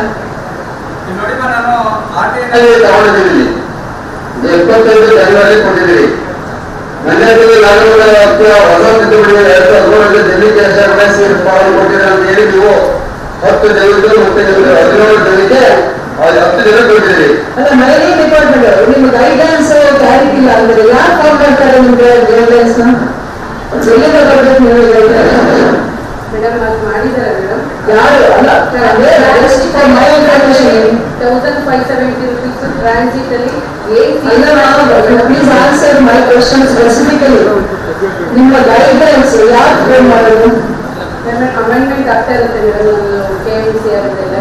ತಗೊಂಡಿದ್ದೀವಿ ಎಪ್ಪತ್ತೈದು ಜನವರಿ ಕೊಟ್ಟಿದ್ದೀವಿ ಮನೆಯಲ್ಲಿ ನಾನು ಹೊಸ ತಿದ್ದುಪಡಿ ಎರಡು ಹದಿನೇಳು ಡೆಲ್ಲಿ ಕೆಲಸ ಪಾಲನೆ ಕೊಟ್ಟಿದ್ದಾರೆ ಅಂತ ಹೇಳಿ ನೀವು ಹತ್ತು ಜನಕ್ಕೆ ಮತ್ತೆ ನಿಮಗೆ ಹದಿನೇಳು ಜನಕ್ಕೆ ಅದು ಹತ್ತು ಜನ ಕೊಟ್ಟಿದ್ದೀರಿ ಅಲ್ಲ ಮೈನಿಂಗ್ ಡಿಪಾರ್ಟ್ಮೆಂಟ್ ಅವರು ನಿಮ್ಮ ಗೈಡೆನ್ಸ್ ಕ್ಲಾರಿಟಿ ಇಲ್ಲ ಅಂದ್ರೆ ಯಾರು ಕಾಲ್ ಮಾಡ್ತಾರೆ ನಿಮ್ಗೆ ಗೈಡೆನ್ಸ್ ಎಲ್ಲಿಂದ ಬರ್ಬೇಕು ನೀವು ಮೇಡಮ್ ಅದು ಮಾಡಿದ್ದಾರೆ ಮೇಡಮ್ ಯಾರು ಅಲ್ಲ just for my information. Thousand five seventy rupees transit ಅಲ್ಲಿ ಅಲ್ಲ please answer my question specifically ನಿಮ್ಮ ಗೈಡೆನ್ಸ್ ಯಾರು ಫೋನ್ ಮಾಡೋದು ಅಮೆಂಡ್ಮೆಂಟ್ ಆಗ್ತಾ ಇರುತ್ತೆ ಮೇಡಮ್ ಕೆ ಎಂ ಸಿ ಅವರದೆಲ್ಲ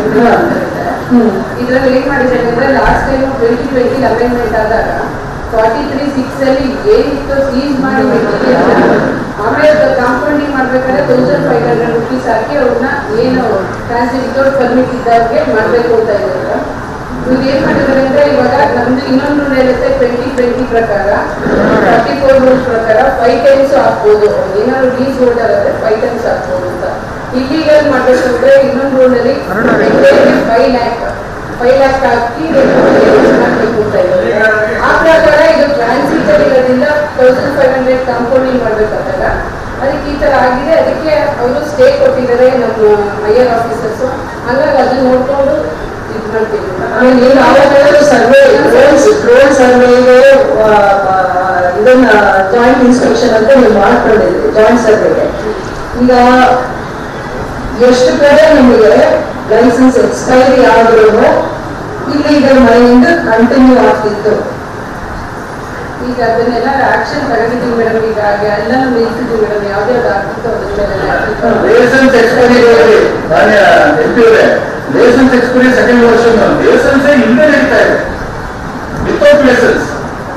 ಹ್ಮ್ ಇದರಲ್ಲಿ ಏನ್ ಮಾಡಿದ್ದಾರೆ ಅಂದ್ರೆ last time twenty twenty amendment ಆದಾಗ ಫಾರ್ಟಿ ತ್ರೀ ಸಿಕ್ಸ್ ಅಲ್ಲಿ ಏನಿತ್ತು ಸೀಸ್ ಮಾಡಿ ಮೆಟೀರಿಯಲ್ ಆಮೇಲೆ ಕಾಂಪೌಂಡಿಂಗ್ ಮಾಡ್ಬೇಕಾದ್ರೆ ತೌಸಂಡ್ ಫೈವ್ ಹಂಡ್ರೆಡ್ ರುಪೀಸ್ ಹಾಕಿ ಅವ್ರನ್ನ ಏನು ಟ್ರಾನ್ಸಿಟ್ ವಿತೌಟ್ ಪರ್ಮಿಟ್ ಇದ್ದವ್ರಿಗೆ ಮಾಡಬೇಕು ಅಂತ ಇದ್ದಾರೆ ಇವ್ರು ಏನ್ ಮಾಡಿದ್ದಾರೆ ಅಂದ್ರೆ ಇವಾಗ ನಮ್ದು ಇನ್ನೊಂದು ರೂಲ್ ಇರುತ್ತೆ ಟ್ವೆಂಟಿ ಟ್ವೆಂಟಿ ಪ್ರಕಾರ ಫಾರ್ಟಿ ಫೋರ್ ರೂಲ್ಸ್ ಪ್ರಕಾರ ಫೈವ್ ಟೈಮ್ಸ್ ಹಾಕ್ಬೋದು ಏನಾದ್ರು ಲೀಸ್ ಹೋಲ್ಡರ್ ಆದ್ರೆ ಫೈವ್ ಟೈಮ್ಸ್ ಹಾಕ್ಬೋದು ಅಂತ ಇಲ್ಲಿಗಲ್ ಮಾಡಬೇಕು ಅಂದ್ರೆ ಇನ್ನೊಂದು ರೂಲ್ ಅಲ್ಲಿ ಫೈವ್ ಲ್ಯಾಕ್ ಫೈವ್ ಲ್ಯಾಕ್ ಹಾಕಿ ಮಾಡ್ಬೇಕು ಅಂತ ಇದ್ದಾರೆ ಆ ಪ್ರಕಾರ ಇದು ಟ್ರಾನ್ಸಿಟರ್ ಇರೋದ್ರಿಂದ ತೌಸಂಡ್ ಫೈವ್ ಹಂಡ್ರೆಡ್ ಕಾಂಪೌಂಡಿಂಗ್ ಮಾಡ್ಬೇಕಾದಾಗ ಅದಕ್ಕೆ ಈ ತರ ಆಗಿದೆ ಅದಕ್ಕೆ ಅವರು ಸ್ಟೇ ಕೊಟ್ಟಿದ್ದಾರೆ ನಮ್ಮ ಹೈಯರ್ ಆಫೀಸರ್ಸ್ ಹಂಗಾಗಿ ಅದನ್ನ ನೋಡ್ಕೊಂಡು ಇದು ಮಾಡ್ತೀವಿ ಆಮೇಲೆ ನೀವು ಯಾವಾಗಾದ್ರೂ ಸರ್ವೆ ಡ್ರೋನ್ಸ್ ಡ್ರೋನ್ ಸರ್ವೆಗೆ ಇದನ್ನ ಜಾಯಿಂಟ್ ಇನ್ಸ್ಪೆಕ್ಷನ್ ಅಂತ ನೀವು ಮಾಡ್ಕೊಂಡಿದ್ರಿ ಜಾಯಿಂಟ್ ಸರ್ವೆಗೆ ಈಗ ಎಷ್ಟು ಕಡೆ ನಿಮಗೆ ಲೈಸೆನ್ಸ್ ಎಕ್ಸ್ಪೈರಿ ಆದ್ರೂ ಇಲ್ಲಿಗಲ್ ಮೈನಿಂಗ್ ಕಂಟಿನ್ಯೂ ಆಗ್ತಿತ್ತು ಈಗ ಅದನ್ನೆಲ್ಲ ಆಕ್ಷನ್ ತಗೊಂಡಿದ್ದೀವಿ ಮೇಡಮ್ ಈಗ ಎಲ್ಲನೂ ನಿಲ್ಸಿದ್ವಿ ಮೇಡಮ್ ಯಾವ್ದ್ಯಾವ್ದು ಆಗ್ತಿತ್ತು ಅದ್ರ ಮೇಲೆ ಲೈಸೆನ್ಸ್ ಎಕ್ಸ್ಪೈರಿ ಮಾನ್ಯ ಎಂ ಪಿ ಅವರೇ ಲೈಸೆನ್ಸ್ ಎಕ್ಸ್ಪೈರಿ ಸೆಕೆಂಡ್ ವರ್ಷ ಲೈಸೆನ್ಸ್ ಇಲ್ಲೇ ನಡೀತಾ ಇದೆ ವಿತೌಟ್ ಲೈಸೆನ್ಸ್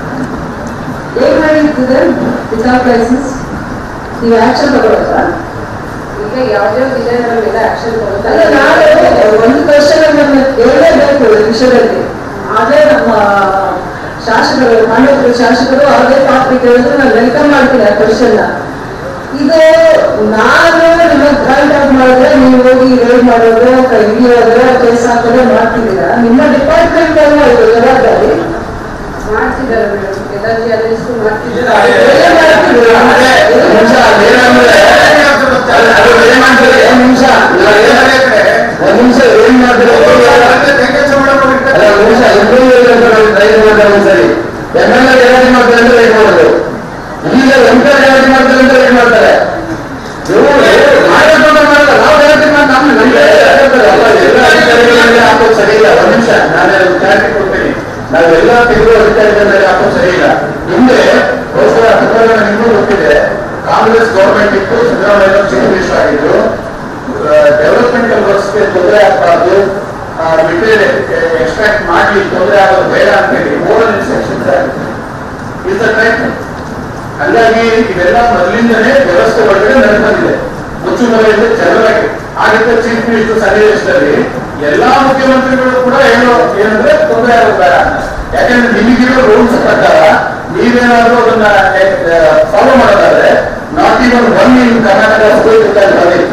ಏನ್ ಮಾಡಿರ್ತಿದೆ ವಿತೌಟ್ ಲೈಸೆನ್ಸ್ ನೀವು ಆಕ್ಷನ್ ತಗೊಳ್ಳೋದಾ ಈಗ ಯಾವ್ದ್ಯಾವ್ದು ಇದೆ ಮೇಡಮ್ ಎಲ್ಲ ಆಕ್ಷನ್ ಅಲ್ಲ ತಗೋತಾರೆ ನಾನು ಒಂದು ಕ್ವಶನ್ ಅನ್ನು ಕೇಳಲೇಬೇಕು ಈ ವಿಷಯದಲ್ಲಿ ಅದೇ ನಮ್ಮ ಶಾಸಕರು ಮಾನ್ಯಕರು ಶಾಸಕರು ಅದೇ ಟಾಪಿಕ್ ಹೇಳಿದ್ರೆ ನಾನು ವೆಲ್ಕಮ್ ಮಾಡ್ತೀನಿ ಆ ಕ್ವಶನ್ ಇದು ನಾನು ನಿಮಗೆ ಪಾಯಿಂಟ್ ಔಟ್ ಮಾಡಿದ್ರೆ ನೀವು ಹೋಗಿ ರೈಡ್ ಮಾಡೋದು ಹಿಡಿಯೋದು ಕೇಸ್ ಹಾಕೋದು ಮಾಡ್ತಿದ್ದೀರಾ ನಿಮ್ಮ ಡಿಪಾರ್ಟ್ಮೆಂಟ್ ಅಲ್ಲ ಇದು ಜವಾಬ್ದಾರಿ ಮಾಡ್ತಿದ್ದಾರೆ ಮೇಡಮ್ ಎಲ್ಲ ಜರ್ನಲಿಸ್ಟ್ ಮಾಡ್ತಿದ್ದಾರೆ ಎಲ್ಲ ಮಾಡ್ತಿದ್ದೀರಾ? ನಿಮಿಷ ಅದೇನಂದ್ರೆ ಅದು ಏನ್ ಮಾಡ್ತಾರೆ ಒಂದ್ ನಿಮಿಷ ಒಂದ್ ನಿಮಿಷ ಏನ್ ಮಾಡ್ತಾರೆ ಅಲ್ಲ ಒಂದ್ ನಿಮಿಷ ಇಬ್ಬರು ರೈಡ್ ಮಾಡ್ತಾರೆ ಒಂದ್ಸರಿ ಎಮ್ ಎಲ್ ಎ ಗಲಾಟೆ ಮಾಡ್ತಾರೆ ಅಂತ ರೈಡ್ ಮಾಡೋದು ಈಗ ಎಂ ಪಿ ಗಲಾಟೆ ಮಾಡ್ತಾರೆ ಅಂತ ರೈಡ್ ಮಾಡ್ತಾರೆ ಇವ್ರು ಮಾಡಿಕೊಂಡು ಮಾಡಲ್ಲ ನಾವು ಗಲಾಟೆ ಮಾಡಿ ನಮ್ಮ ನಮ್ಗೆ ಹೇಳ್ತಾರೆ. ಅಲ್ಲ, ಎಲ್ಲ ಅಧಿಕಾರಿಗಳ ಮೇಲೆ ಹಾಕೋದು ಸರಿ ಇಲ್ಲ ಒಂದ್ ನಿಮಿಷ ನಾನು ಕ್ಲಾರಿಟಿ ಕೊಡ್ತೀನಿ ನಾವೆಲ್ಲ ತೆಗೆದು ಅಧಿಕಾರಿಗಳ ಮೇಲೆ ಹಾಕೋದು ಸರಿ ಇಲ್ಲ ಹಿಂದೆ ಬಹುಶಃ ಹದಿನಾರು ನಿಮಗೂ ಗೊತ್ತಿದೆ ಕಾಂಗ್ರೆಸ್ ಗೌರ್ಮೆಂಟ್ ಇತ್ತು ಸಿದ್ದರಾಮಯ್ಯ ಚೀಫ್ ಮಿನಿಸ್ಟರ್ ಆಗಿದ್ರು ಡೆವಲಪ್ಮೆಂಟಲ್ ವರ್ಕ್ಸ್ಗೆ ತೊಂದರೆ ಆಗ್ಬಾರ್ದು ಮೆಟೀರಿಯಲ್ ಎಕ್ಸ್ಟ್ರಾಕ್ಟ್ ಮಾಡಿ ತೊಂದರೆ ಆಗೋದು ಬೇಡ ಅಂತ ಹೇಳಿ ಓರಲ್ ಇನ್ಸ್ಟ್ರಕ್ಷನ್ಸ್ ಆಗಿದೆ ಇಸ್ ದ ಟೈಮ್ ಹಂಗಾಗಿ ಇವೆಲ್ಲ ಮೊದಲಿಂದನೇ ವ್ಯವಸ್ಥೆ ಒಳಗಡೆ ನಡೆದಿದೆ ಮುಚ್ಚುಮರೆಯಿಂದ ಜನರಾಗಿ ಆಗಿದ್ದ ಚೀಫ್ ಮಿನಿಸ್ಟರ್ ಸನ್ನಿವೇಶದಲ್ಲಿ ಎಲ್ಲಾ ಮುಖ್ಯಮಂತ್ರಿಗಳು ಕೂಡ ಹೇಳೋ ಏನಂದ್ರೆ ತೊಂದರೆ ಆಗೋದು ಬೇಡ ಅಂತ. ಯಾಕಂದ್ರೆ ನಿಮಗಿರೋ ರೂಲ್ಸ್ ಪ್ರಕಾರ ನೀವೇನಾದ್ರೂ ಅದನ್ನ ಫಾಲೋ ಮಾಡೋದಾದ್ರೆ not even one in Karnataka state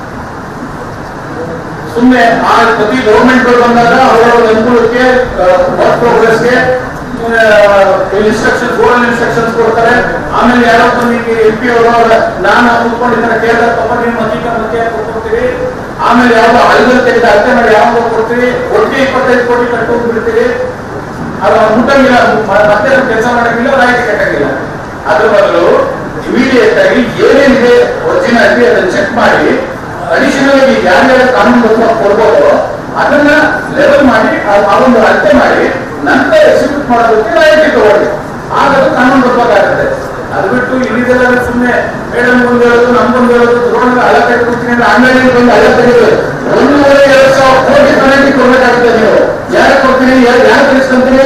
ಸುಮ್ಮನೆ ಆ ಪ್ರತಿ ಗೌರ್ಮೆಂಟ್ ಬಂದಾಗ ಅವರ ಅನುಕೂಲಕ್ಕೆ ವರ್ಕ್ ಪ್ರೋಗ್ರೆಸ್ಗೆ ಇನ್ಸ್ಟ್ರಕ್ಷನ್ ಓರಲ್ ಇನ್ಸ್ಟ್ರಕ್ಷನ್ಸ್ ಕೊಡ್ತಾರೆ ಆಮೇಲೆ ಯಾರೋ ನಿಮಗೆ ಎಂ ಪಿ ಅವರು ನಾನು ಕೂತ್ಕೊಂಡಿದ್ದಾರೆ ಕೇಳಿದ ತಪ್ಪ ನೀವು ಮತೀಕ ಮತ್ತೆ ಕೊಡ್ತೀವಿ ಆಮೇಲೆ ಯಾವ್ದೋ ಹಳ್ಳದಲ್ಲಿ ತೆಗೆದು ಅರ್ಥ ಮಾಡಿ ಯಾವ್ದೋ ಕೊಡ್ತೀವಿ ಒಟ್ಟಿಗೆ ಇಪ್ಪತ್ತೈದು ಕೋಟಿ ಕಟ್ಟು ಬಿಡ್ತೀವಿ ಅದು ಮುಟ್ಟಂಗಿಲ್ಲ ಮ- ಮತ್ತೆ ಕೆಲಸ ಮಾಡಂಗಿಲ್ಲ ರಾಯಿತಿ ಕಟ್ಟಂಗಿಲ್ಲ ಅದ್ರ ಬದಲು ಇಮಿಡಿಯೇಟ್ ಆಗಿ ಏನೇನಿದೆ ಒರಿಜಿನಾಲಿಟಿ ಅದನ್ನ ಚೆಕ್ ಮಾಡಿ ಅಡಿಷನಲ್ ಆಗಿ ಯಾರ್ಯಾರ ಕಾನೂನು ತತ್ವ ಕೊಡ್ಬೋದು ಅದನ್ನ ಲೆವೆಲ್ ಮಾಡಿ ಆ- ಆ ಒಂದು ಅಳತೆ ಮಾಡಿ ನಂತರ ಎಕ್ಸಿಕ್ಯೂಟ್ ಮಾಡೋದಕ್ಕೆ ರಾಯಿತಿ ತಗೊಳ್ಳಿ ಆಗ ಅದು ಕಾನೂನು ತತ್ವಕ್ಕಾಗುತ್ತೆ ಅದು ಬಿಟ್ಟು ಇಲ್ಲಿದೆಲ್ಲ ಸುಮ್ಮನೆ ಮೇಡಮ್ ಒಂದು ಹೇಳೋದು ನಮ್ಗೊಂದು ಹೇಳೋದು ದ್ರೋಣ ಹಳ ತೆಗೆದುಕೊಡ್ತೀನಿ ಅಂದ್ರೆ ಆನ್ಲೈನ್ ಬಂದು ಹಳ ತೆಗೆದು ಒಂದೂವರೆ ಎರಡು ಸಾವಿರ ಕೋಟಿ ಪೆನಾಲ್ಟಿ ಕೊಡ್ಬೇಕಾಗುತ್ತೆ ನೀವು ಯಾರು ಕೊಡ್ತೀನಿ ಯಾರು ಯಾರು ತಿಳಿಸ್ಕೊಂತೀನಿ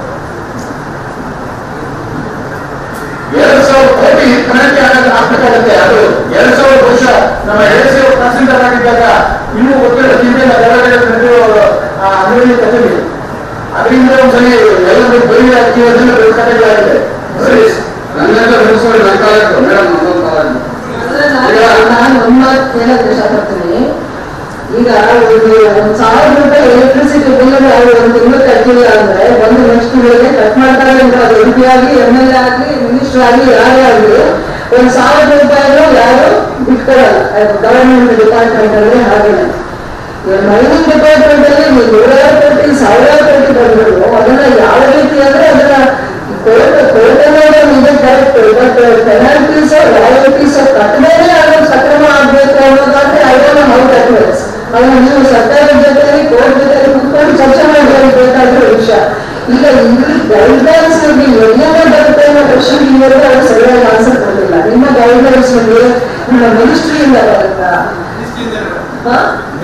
ಎರಡು ಸಾವಿರ ಕೋಟಿ ಪೆನಾಲ್ಟಿ ಆಗೋದು ಹಾಕ್ಬೇಕಾಗುತ್ತೆ ಅದು ಎರಡು ಸಾವಿರ ವರ್ಷ ನಮ್ಮ ಎರಡು ಸಾವಿರ ತಹಸೀಲ್ದಾರ್ ಆಗಿದ್ದಾಗ ಇನ್ನೂ ಗೊತ್ತಿಲ್ಲ ಹಿಂದೆ ಅಂಗಡಿ ಕಥೆಗೆ ಅದರಿಂದ ಒಂದ್ಸಲಿ ಎಲ್ಲರೂ ಬೈಲಿ ಹಾಕಿ ಅದನ್ನ ಕಥೆಗಳಾಗಿದೆ ಸರಿ ನನ್ನೆಲ್ಲ ಬೆಳೆಸೋದು ನನ್ನ ಕಾಲಕ್ಕೆ ಮೇಡಮ್ ನನ್ನೊಂದು ಕಾಲ ನಾನು ನಾನು ಒಂದು ಮಾತು ಕೇಳೋಕೆ ಇಷ್ಟಪಡ್ತೀನಿ ಈಗ ಒಂದು ಒಂದ್ ಸಾವಿರ ರೂಪಾಯಿ ಎಲೆಕ್ಟ್ರಿಸಿಟಿ ಬಿಲ್ ಅವ್ರು ಒಂದು ತಿಂಗಳು ಕಟ್ಟಿಲ್ಲ ಅಂದ್ರೆ ಒಂದು ನೆಕ್ಸ್ಟ್ ತಿಂಗಳಿಗೆ ಕಟ್ ಮಾಡ್ತಾರೆ ಅಂತ ಅದು ಎಂ ಪಿ ಆಗಲಿ ಎಮ್ ಎಲ್ ಎ ಆಗಲಿ ಮಿನಿಸ್ಟರ್ ಆಗಲಿ ಯಾರೇ ಆಗಲಿ ಒಂದ್ ಸಾವಿರ ರೂಪಾಯಿನೂ ಯಾರು ಬಿಟ್ಕೊಡಲ್ಲ ಗವರ್ಮೆಂಟ್ ಡಿಪಾರ್ಟ್ಮೆಂಟ್ ಅಲ್ಲಿ ಹಾಗೇನೆ ಮೈನಿಂಗ್ ಡಿಪಾರ್ಟ್ಮೆಂಟ್ ಅಲ್ಲಿ ನೀವು ನೂರಾರು ಕೋಟಿ ಸಾವಿರಾರು ಕೋಟಿ ಬಂದ್ರು ಅದನ್ನ ಯಾವ ರೀತಿ ಅಂದ್ರೆ ಅದನ್ನ ಕೋರ್ಟ್ ಕೋರ್ಟ್ ಇದೆ ಕರೆಕ್ಟ್ ಬಟ್ ಪೆನಾಲ್ಟೀಸ್ ರಾಯಲ್ಟೀಸ್ ಕಟ್ಟದೇನೆ ಅದು ಸಕ್ರಮ ಆಗ್ಬೇಕು ಅನ್ನೋದಾದ್ರೆ ಐಡೋನ್ ಹೌ ದಟ್ ವರ್ಕ್ಸ್ ಅದನ್ನ ನೀವು ಸರ್ಕಾರದ ಜೊತೆಲಿ ಕೋರ್ಟ್ ಜೊತೆಲಿ ಕುತ್ಕೊಂಡು ಚರ್ಚೆ ಮಾಡಬೇಕಾಗಿರೋ ವಿಷಯ ಈಗ ಇಲ್ಲಿ ಗೈಡ್ಲೈನ್ಸ್ ಎಲ್ಲೆಲ್ಲ ಬರುತ್ತೆ ಅನ್ನೋ ಕ್ವಶನ್ ಇವರೆಗೂ ಅವ್ರು ಸರಿಯಾಗಿ ಆನ್ಸರ್ ಕೊಡಲಿಲ್ಲ ನಿಮ್ಮ ಗೈಡ್ಲೈನ್ಸ್ ನಲ್ಲಿ ನಿಮ್ಮ ಮಿನಿಸ್ಟ್ರಿಯಿಂದ ಬರುತ್ತಾ ಹಾ?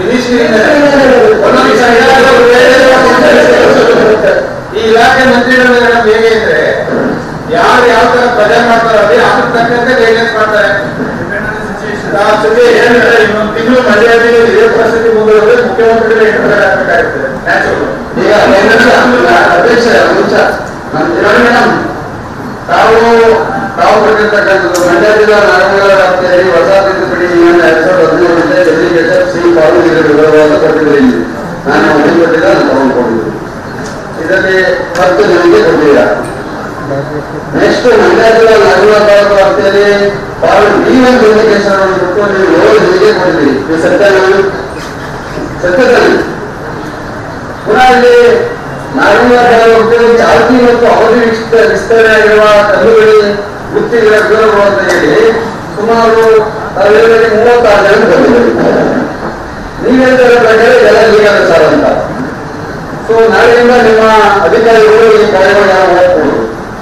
ಈ ಇಲಾಖೆ ಮಂತ್ರಿಗಳ ಹೇಗೆ ಅಂದ್ರೆ ಯಾರು ಯಾವ ತರ ಪ್ರಚಾರ ಮಾಡ್ತಾರೆ ಅದೇ ಅದ್ರ ತಕ್ಕಂತೆ ಗೈಡ್ಲೈನ್ಸ್ ಮಾಡ್ತಾರೆ ಆ ಸತಿ ಏನಂದ್ರೆ ಇನ್ನೊಂದು ತಿಂಗಳು ಮರ್ಯಾದೆ ಇದೇ ಪರಿಸ್ಥಿತಿ ಮುಂದುವರೆದ್ರೆ ಮುಖ್ಯಮಂತ್ರಿಗಳು ಇಂಟರ್ಫೇರ್ ಆಗ್ಬೇಕಾಗುತ್ತೆ ನ್ಯಾಚುರಲ್ ಈಗ ಅಧ್ಯಕ್ಷ ಮುಂಚ ನೋಡಿ ಮೇಡಮ್ ತಾವು ತಾವು ಕೊಟ್ಟಿರ್ತಕ್ಕಂಥದ್ದು ಮಂಡ್ಯ ಜಿಲ್ಲಾ ನಾರಾಯಣಗೌಡ ವ್ಯಾಪ್ತಿಯಲ್ಲಿ ಹೊಸ ತಿದ್ದುಪಡಿ ನಿಯಮ ಎರಡ್ ಸಾವಿರದ ಹದಿನೇಳರಿಂದ ಡೆಲ್ಲಿಗೇಟರ್ ಸಿ ಪಾಲು ವಿವರವನ್ನು ಕೊಟ್ಟಿದ್ರು ಇಲ್ಲಿ ನಾನು ಒಂದು ಕೊಟ್ಟಿಲ್ಲ ನಾನು ತಗೊಂಡ್ಕೊಂಡಿದ್ದು ಇದರಲ್ಲಿ ಹತ್ತು ಜನಕ್ಕೆ ಕೊಟ್ಟಿಲ್ಲ ನೆಕ್ಸ್ಟ್ ಮಂಡ್ಯ ಜಿಲ್ಲಾ ನಾರಾಯಣಗೌಡ ತಾಲೂಕು ವ್ಯಾಪ್ತಿಯಲ್ಲಿ ಪಾಲು ಡಿ ಒನ್ ಕಮ್ಯುನಿಕೇಶನ್ ಅನ್ನು ಬಿಟ್ಟು ನೀವು ಏಳು ಜನಕ್ಕೆ ಕೊಟ್ಟಿದ್ದೀರಿ ಇದು ಸತ್ಯ ನಾನು ಸತ್ಯ ತಾನೆ ಪುನಃ ಇಲ್ಲಿ ನಾರಾಯಣ ಚಾಲ್ತಿ ಮತ್ತು ಅವಧಿ ವಿಸ್ತ- ವಿಸ್ತರಣೆ ಆಗಿರುವ ಕಲ್ಲುಗಳಿ ವೃತ್ತಿಗಳ ವಿವರಗಳು ಅಂತ ಹೇಳಿ ಸುಮಾರು ನಾವೇಳಿ ಮೂವತ್ತಾರು ಜನ ಬಂದಿದ್ದೀವಿ ನೀವು ಹೇಳ್ತಿರೋ ಪ್ರಕಾರ ಎಲ್ಲ ಲೀಗಲ್ ಸರ್ ಅಂತ ಸೊ ನಾಳೆಯಿಂದ ನಿಮ್ಮ ಅಧಿಕಾರಿಗಳು ಈ ಕಾರ್ಯವನ್ನು ಹೋಗ್ಬೋದು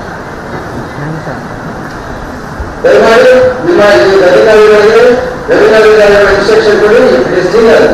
ದಯಮಾಡಿ ನಿಮ್ಮ ಈ ಅಧಿಕಾರಿಗಳಿಗೆ ಅಧಿಕಾರಿಗಳ ಇನ್ಸ್ಟ್ರಕ್ಷನ್ ಕೊಡಿ ಇಟ್ ಇಸ್ ಲೀಗಲ್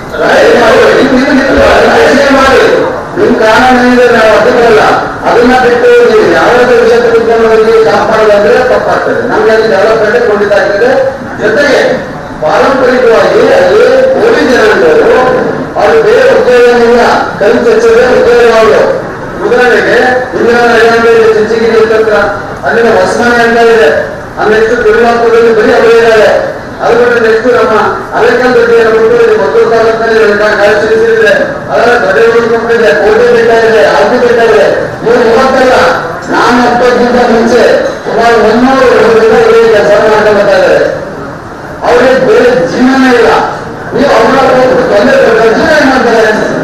ಮಾಡಿ ನಿಮ್ ಕಾನೂನಿನಿಂದ ನಾವು ಅಡ್ಡಿಗಳಲ್ಲ ಅದನ್ನ ಬಿಟ್ಟು ನೀವು ಯಾವ್ಯಾವ ವಿಷಯ ತೆಗೆದುಕೊಂಡು ಹೋಗಿ ಕಾಪಾಡೋದಂದ್ರೆ ತಪ್ಪಾಗ್ತದೆ ನಮ್ಗೆ ಅಲ್ಲಿ ಡೆವಲಪ್ಮೆಂಟ್ ಖಂಡಿತ ಆಗ್ತದೆ ಜೊತೆಗೆ ಪಾರಂಪರಿಕವಾಗಿ ಅಲ್ಲಿ ಪೊಲೀಸ್ ಜನಾಂಗದವರು ಅವ್ರು ಬೇರೆ ಉದ್ಯೋಗದಿಂದ ಕಲಿತು ಹೆಚ್ಚಿದ್ರೆ ಉದ್ಯೋಗಗಳು ಉದಾಹರಣೆಗೆ ಇಂದಿರಾ ಚಂಚಗಿರಿ ಇರ್ತಕ್ಕ ಅಲ್ಲಿನ ಹೊಸಮನೆ ಅಂತ ಇದೆ ನೆಕ್ಸ್ಟ್ ತಿರುಮಲಪುರದಲ್ಲಿ ಬರೀ ಅವರೇ ಇದ್ದಾರೆ ಅದು ಬಿಟ್ಟು ನೆಕ್ಸ್ಟ್ ನಮ್ಮ ಅಲೆಕಲ್ ರೆಡ್ಡಿಯನ್ನು ಬಿಟ್ಟು ಇಲ್ಲಿ ಮದ್ದೂರು ತಾಲೂಕಿನಲ್ಲಿ ಕಾರ್ಯಚರಿಸಿದ್ರೆ ಅದರ ಗದೆ ಉಳ್ಕೊಂಡಿದೆ ಕೋಟೆ ಬೆಟ್ಟ ಇದೆ ಆರ್ತಿ ಬೆಟ್ಟ ಇದೆ ಇವರು ಮೂವತ್ತಲ್ಲ ನಾನು ಹತ್ತಕ್ಕಿಂತ ಮುಂಚೆ ಸುಮಾರು ಮುನ್ನೂರು ವರ್ಷದಿಂದ ಇಲ್ಲಿ ಕೆಲಸ ಮಾಡ್ತಾ ಬರ್ತಾ ಇದ್ದಾರೆ ಅವ್ರಿಗೆ ಬೇರೆ ಜೀವನ ಇಲ್ಲ ನೀವು ಅವರ ತೊಂದರೆ ಕೊಟ್ಟರೆ ಜೀವನ ಏನ್ ಮಾಡ್ತಾರೆ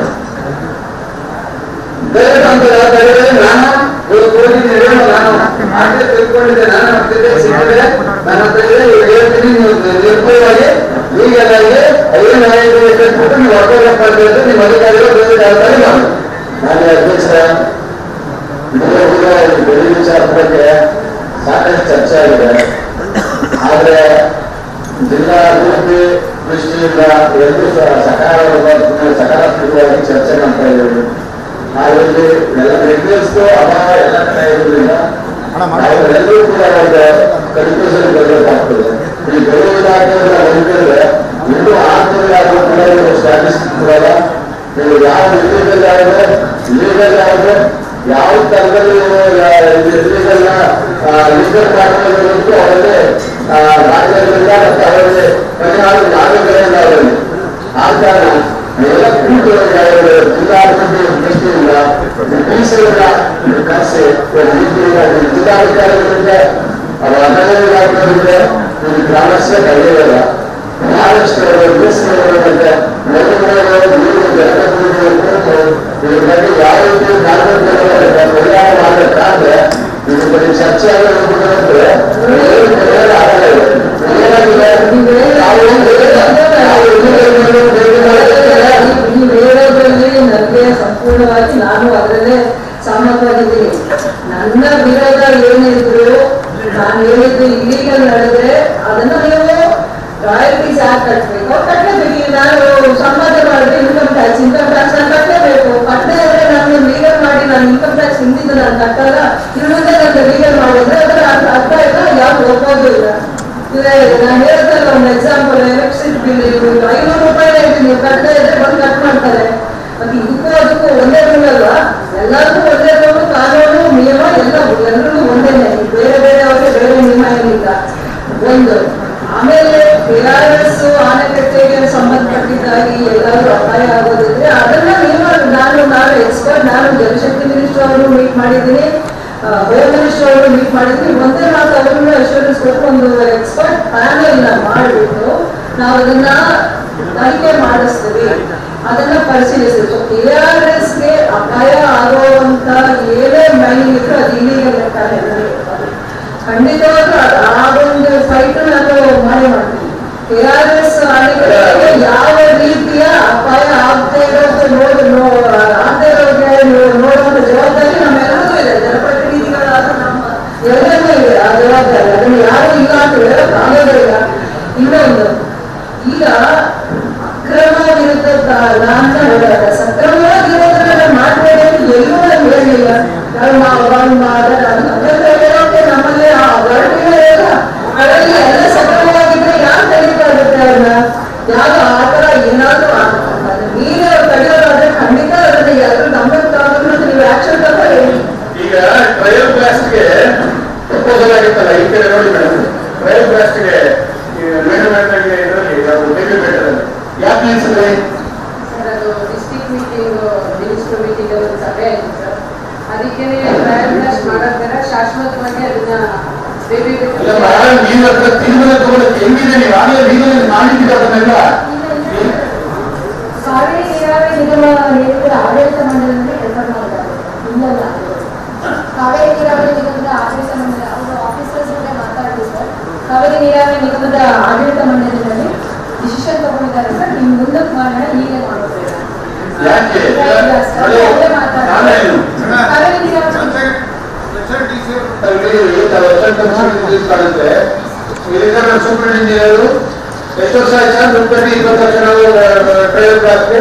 ದಯವಿಟ್ಟು ಅಂತ ಹೇಳಿದ್ರೆ ನಾನು ಇವತ್ತು ಹೋಗಿದ್ದೀನಿ ನಾನು ಆಟೆ ತಿಳ್ಕೊಂಡಿದ್ದೆ ನಾನು ಮಾಡ್ತಿದ್ದೆ ಸಿಕ್ಕಿದೆ ನನ್ನ ಹತ್ರ ಇದೆ ಇವಾಗ ಹೇಳ್ತೀನಿ ನೀವು ನಿರ್ಭಯವಾಗಿ ಈಗಲಾಗಿ ಐದು ನಾಯಕರು ಕಟ್ಬಿಟ್ಟು ನೀವು ವರ್ಕೌಟ್ ಮಾಡ್ತಿದ್ರೆ ನಿಮ್ಮ ಅಧಿಕಾರಿಗಳು ಬೇರೆ ಜಾಗದಲ್ಲಿ ಮಾಡಿ ನಾನು ಅಧ್ಯಕ್ಷರ ಬೆಳೆ ವಿಚಾರದ ಬಗ್ಗೆ ಸಾಕಷ್ಟು ಚರ್ಚೆ ಆಗಿದೆ ಆದ್ರೆ ಜಿಲ್ಲಾ ಅಭಿವೃದ್ಧಿ ದೃಷ್ಟಿಯಿಂದ ಎಲ್ಲರೂ ಸಹ ಸಕಾರಾತ್ಮಕ ಸಕಾರಾತ್ಮಕವಾಗಿ ಚರ್ಚೆ ಮಾಡ್ತಾ ಇದ್ದೀವಿ ನಾವಿಲ್ಲಿ ಎಲ್ಲ ರೆಗ್ಯುಲರ್ಸ್ ಅಭಾವ ಎಲ್ಲ ಕಡೆ ಇರೋದ್ರಿಂದ ನಾವು ಎಲ್ಲರೂ ಕೂಡ ಒಂದು ಕನ್ಫ್ಯೂಷನ್ ಬರಬೇಕಾಗ್ತದೆ ಈ ಬೆಳೆ ಇಲಾಖೆಯಿಂದ ಹೊಂದಿದ್ರೆ ಇನ್ನೂ ಆರು ತಿಂಗಳಾದ್ರೂ ಕೂಡ ನೀವು ಸ್ಟ್ಯಾಟಿಸ್ಟಿಕ್ ಕೊಡಲ್ಲ ನೀವು ಯಾವ ಇಲ್ಲಿಗಲ್ ಯಾವುದು ಇಲ್ಲಿಗಲ್ ಯಾವುದು ಯಾವ ತರದಲ್ಲಿ ಇಲ್ಲಿಗಲ್ನ ಲೀಗಲ್ ಮಾಡ್ಕೊಳ್ಳೋದು ಅವರಲ್ಲಿ ರಾಜ್ಯದಿಂದ ಮತ್ತು ಅವರಲ್ಲಿ ಪರಿಹಾರ ಆರೋಗ್ಯದಿಂದ ಅವರಲ್ಲಿ ಆ ಕಾರಣ ಎಲ್ಲ ಕೂಟುಗಳಿಗೆ ಜಿಲ್ಲಾಧಿಕಾರಿ ದೃಷ್ಟಿಯಿಂದ ಮೀಸಲನ್ನ ಕರೆಸಿ ಜಿಲ್ಲಾಧಿಕಾರಿಗಳಿಗೆ ಅವರ ಅನಗರಿಗಾಗಿದ್ರೆ ಇದು ಗ್ರಾಮಸ್ಯ ಕಳೆಯಲ್ಲ ಮಹಾರಾಷ್ಟ್ರ ಮೀಸಲಿರುವಂತೆ ನದಿಗಳು ನೀರು ಜನಪ್ರತಿನಿಧಿಗಳು ಕೂತು ಇದ್ರ ಬಗ್ಗೆ ಯಾವ ರೀತಿ ನಾಗರಿಕರ ಪರಿಹಾರ ಮಾಡಬೇಕಾದ್ರೆ ಇದ್ರ ಬಗ್ಗೆ ಚರ್ಚೆ ಆಗೋದ್ರೆ ಏನು ಪರಿಹಾರ ಆಗಲ್ಲ ಇದು. ಏನಾಗಿದೆ ನಾವು ನಾವು ನೀವು ಹೇಳೋದ್ರಲ್ಲಿ ನನಗೆ ಸಂಪೂರ್ಣವಾಗಿ ನಾನು ಅದರಲ್ಲೇ ಸಹಮತವಾಗಿದ್ದೀನಿ ನನ್ನ ವಿರೋಧ ಏನಿದ್ರು ನಾನು ಹೇಳಿದ್ದು ಇಲ್ಲಿಗಲ್ ನಡೆದ್ರೆ ಅದನ್ನ ನೀವು ರಾಯಲ್ಟೀಸ್ ಯಾಕೆ ಕಟ್ಟಬೇಕು ಕಟ್ಟಬೇಕು ನಾನು ಸಂಪಾದನೆ ಮಾಡಿದ್ರೆ ಇನ್ಕಮ್ ಟ್ಯಾಕ್ಸ್ ಇನ್ಕಮ್ ಟ್ಯಾಕ್ಸ್ ನಾನು ಕಟ್ಟಲೇಬೇಕು ಕಟ್ಟದೆ ಇದ್ರೆ ನಾನು ಲೀಗಲ್ ಮಾಡಿ ನಾನು ಇನ್ಕಮ್ ಟ್ಯಾಕ್ಸ್ ಹಿಂದಿದ್ದು ನಾನು ಕಟ್ಟಲ್ಲ ಇನ್ನು ಮುಂದೆ ನಾನು ಲೀಗಲ್ ಮಾಡಿದ್ರೆ ಅದರ ಅರ್ಥ ಅರ್ಥ ಇಲ್ಲ ಯಾವ್ದು ಒಪ್ಪೋದು ಇಲ್ಲ ನಾನು ಹೇಳ್ತಲ್ಲ ಒಂದು ಎಕ್ಸಾಂಪಲ್ ಎಲೆಕ್ಟ್ರಿಸಿಟಿ ಬಿಲ್ ಐನೂರು ರೂಪಾಯಿ ಇದೆ ನೀವು ಕಟ್ಟದೆ ಇದ್ರೆ ಬಂದು ಕಟ್ ಮಾಡ್ತಾರೆ ಮತ್ತೆ ಇದಕ್ಕೂ ಅದಕ್ಕೂ ಒಂದೇ ರೂಲ್ ಅಲ್ವಾ ಎಲ್ಲರಿಗೂ ಒಂದೇ ರೂಲು ಕಾನೂನು ನಿಯಮ ಎಲ್ಲ ಎಲ್ಲರಿಗೂ ಒಂದೇನೆ ಬೇರೆ ಬೇರೆ ಅವ್ರಿಗೆ ಬೇರೆ ನಿಯಮ ಏನಿಲ್ಲ ಒಂದು ಆಮೇಲೆ ಕೆ ಆರ್ ಎಸ್ ಆನೆಕಟ್ಟೆಗೆ ಸಂಬಂಧಪಟ್ಟಿದ್ದಾಗಿ ಎಲ್ಲಾದ್ರೂ ಅಪಾಯ ಆಗೋದಿದ್ರೆ ಅದನ್ನ ನೀವು ನಾನು ನಾನು ಎಕ್ಸ್ಪರ್ಟ್ ನಾನು ಜಲಶಕ್ತಿ ಮಿನಿಸ್ಟರ್ ಅವರು ಮೀಟ್ ಮಾಡಿದ್ದೀನಿ ಹೋಮ್ ಮಿನಿಸ್ಟರ್ ಅವರು ಮೀಟ್ ಮಾಡಿದ್ದೀನಿ ಒಂದೇ ಮಾತು ಅವ್ರನ್ನ ಅಶ್ಯೂರೆನ್ಸ್ ಕೊಟ್ಟು ಒಂದು ಎಕ್ಸ್ಪರ್ಟ್ ಪ್ಯಾನೆಲ್ ನ ಮಾಡಿಬಿಟ್ಟು ನಾವು ಅದನ್ನ ತನಿಖೆ ಮಾಡಿಸ್ತೀವಿ ಅದನ್ನ ಪರಿಶೀಲಿಸ್ತೀವಿ ಕೆ ಆರ್ ಎಸ್ಗೆ ಅಪಾಯ ಆಗುವಂತ ಏನೇ ಮೈನಿಂಗ್ ಇದ್ರು ಅದು ಇಲ್ಲಿಗಲ್ ಖಂಡಿತವಾಗ್ಲೂ ಅದ್- ಆ ಒಂದು ಫೈಟ್ ನಾನು ಮಾಡೇ ಮಾಡ್ತೀನಿ ಕೆ ಆರ್ ಎಸ್ ಅಣೆಕಟ್ಟಿಗೆ ಯಾವ ರೀತಿಯ ಅಪಾಯ ಆಗದೆ ಇರೋದು ನೋಡ್ ನೋ- ಆಗದೆ ಇರೋದೇ ನೋಡುವಂತ ಜವಾಬ್ದಾರಿ ನಮ್ಮೆಲ್ಲರಿಗೂ ಇದೆ ಜನಪ್ರತಿನಿಧಿಗಳಾದ ನಮ್ಮ ಎಲ್ಲರಿಗೂ ಇದೆ ಆ ಜವಾಬ್ದಾರಿ ಅದನ್ನು ಯಾರು ಇಲ್ಲ ಅಂತ ಹೇಳಕ್ ಆಗೋದಿಲ್ಲ ಇನ್ನೊಂದು ಈಗ ಅಕ್ರಮ ವಿರುದ್ಧ ಅಂತ ಹೇಳಿದಾಗ ಸಕ್ರಮವಾಗಿರೋದನ್ನ ಮಾಡಬೇಡಿ ಅಂತ ಎಲ್ಲೂ ನಾನು ಹೇಳಿಲ್ಲ ನಾವು ನಾವು ಒಂದು ಮಾತಾಡ ಹಂಗಂದ್ರೆ ಹೇಳೋಕೆ ನಮ್ಮಲ್ಲಿ ಆ ಹೊರಟಿನ ಇಲ್ಲ ಅದರಲ್ಲಿ ಎಲ್ಲ ಸಕ್ರಮವಾಗಿದ್ರೆ ಯಾರು ತಡೀತಾಗುತ್ತೆ ಅವ್ರನ್ನ ಯಾರು ಆ ಥರ ಏನಾದ್ರೂ ನೀವೇ ತಡೆಯೋದಾದ್ರೆ ಖಂಡಿತ ಅದನ್ನ ಎಲ್ಲರೂ ಗಮನಕ್ಕೆ ತಗೊಂಡು ನೀವು ಆಕ್ಷನ್ ತಗೊಳ್ಳಿ ಈಗ ಟ್ರಯಲ್ ಬ್ಲಾಸ್ಟ್ಗೆ ಪ್ರಪೋಸಲ್ ಆಗಿತ್ತಲ್ಲ ಈ ಕಡೆ ನೋಡಿ ಮೇಡಮ್ ಟ್ರಯಲ್ ಬ್ಲಾಸ್ಟ್ಗೆ ಮೇಡಮ್ಗೆ ಇದರಲ್ಲಿ ನಾವು ಬೇಬಿ ಬೆಟ್ಟದಲ್ಲಿ ಯಾಕೆ ನಿಲ್ಸಿದ್ರಿ ಸರ್ ಅದು ಡಿಸ್ಟ್ರಿಕ್ಟ್ ಮೀಟಿಂಗ್ ಮಿನಿಸ್ಟರ್ ಮೀಟಿಂಗ್ ಒಂದು ಸಭೆ ಆಯ್ತು ಸರ್ ಅದಕ್ಕೆ ಟ್ರಯಲ್ ಬ್ಲಾಸ್ಟ್ ಮಾಡೋದ್ರ ಶಾಶ್ವತವಾಗಿ ಅದನ್ನ ಬೇಬಿ ಇಲ್ಲ ಮೇಡಮ್ ನೀವು ಹತ್ರ ತೀರ್ಮಾನ ತಗೊಳಕ್ಕೆ ಹೆಂಗಿದೆ ನೀವು ಆಗಲೇ ಲೀಗಲ್ ಮಾಡಿದ್ದೀರ ಅದನ್ನೆಲ್ಲ ಕಾವೇರಿ ನೀರಾವರಿ ನಿಗಮ ನೀರಿನ ಆಡಳಿತ ಮಂಡಳಿಯಿಂದ ಕೆಲಸ ಮಾಡಿದ್ದಾರೆ ಇನ್ನಲ್ಲ ಕಾವೇರಿ ನೀರಾವರಿ ನಿಗಮದ ಆಡಳಿತ ಮಂಡಳಿ ಅವರ ಆಫೀಸರ್ಸ್ ಜೊತೆ ಮಾತಾಡಿದ್ರು ಸರ್ ಕಾವೇರಿ ನೀರಾವರಿ ನಿಗಮದ ಆಡಳಿತ ಮಂಡಳಿನಲ್ಲಿ ಡಿಸಿಷನ್ ತಗೊಂಡಿದ್ದಾರೆ ಸರ್ ನಿಮ್ ಮುಂದಕ್ಕೆ ಮಾಡೋಣ ಈಗಲೇ ಮಾಡೋದಿಲ್ಲ ಯಾಕೆ ಅವರೇ ಮಾತಾಡ್ತಾರೆ ಕಾವೇರಿ ನೀರಾವರಿ ಕಾಣುತ್ತೆ ಇಲ್ಲಿಂದ ಸೂಪರ್ ಇಂಜಿನಿಯರ್ ಎಷ್ಟು ವರ್ಷ ಆಯ್ತು ಸರ್ ದುಡ್ಡು ಇಪ್ಪತ್ತು ಲಕ್ಷ ನಾವು ಟ್ರಯಲ್ ಬ್ಲಾಸ್ಟ್ಗೆ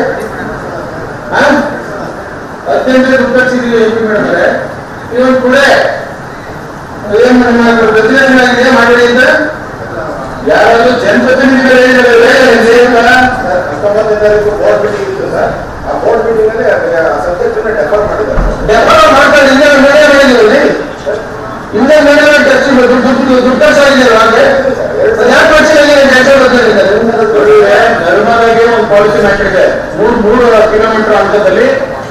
ಹದಿನೆಂಟು ದುಡ್ಡು ಕಟ್ಸಿದೀವಿ ಎಂ ಪಿ ಮೇಡಮ್ ಇವನ್ ಕೂಡ ಏನ್ ನಮ್ಮ ಪ್ರತಿನಿಧಿಗಳಾಗಿದೆ ಮಾಡಿ ಅಂತ ಯಾರಾದ್ರೂ ಜನಪ್ರತಿನಿಧಿಗಳು ಹೇಳಿದ್ದಾರೆ ಹತ್ತೊಂಬತ್ತನೇ ತಾರೀಕು ಬೋರ್ಡ್ ಮೀಟಿಂಗ್ ಇತ್ತು ಸರ್ ಆ ಬೋರ್ಡ್ ಮೀಟಿಂಗ್ ಅಲ್ಲಿ ಸಬ್ಜೆಕ್ಟ್ ಡೆಫರ್ ಮಾಡಿದ್ದಾರೆ ಡೆವಲಪ್ ಮಾಡ್ತಾರೆ ಹಿಂದೆ ಮೇಲೆ ಮಾಡಿದ್ದೀವಿ ಹಿಂದೆ ಮೇಲೆ ಖರ್ಚು ದುಡ್ಡು ದುಡ್ಡು ದುಡ್ಡು ಖರ್ಚಾಗಿದೆಯಲ್ಲ ಹಾಗೆ ಅದು ಯಾಕೆ ಖರ್ಚಾಗಿದೆ ಧರ್ಮದಾಗೆ ಒಂದು ಪಾಲಿಸಿ ಮಾಡಿದೆ ಮೂರು ಮೂರು ಕಿಲೋಮೀಟರ್ ಅಂತದಲ್ಲಿ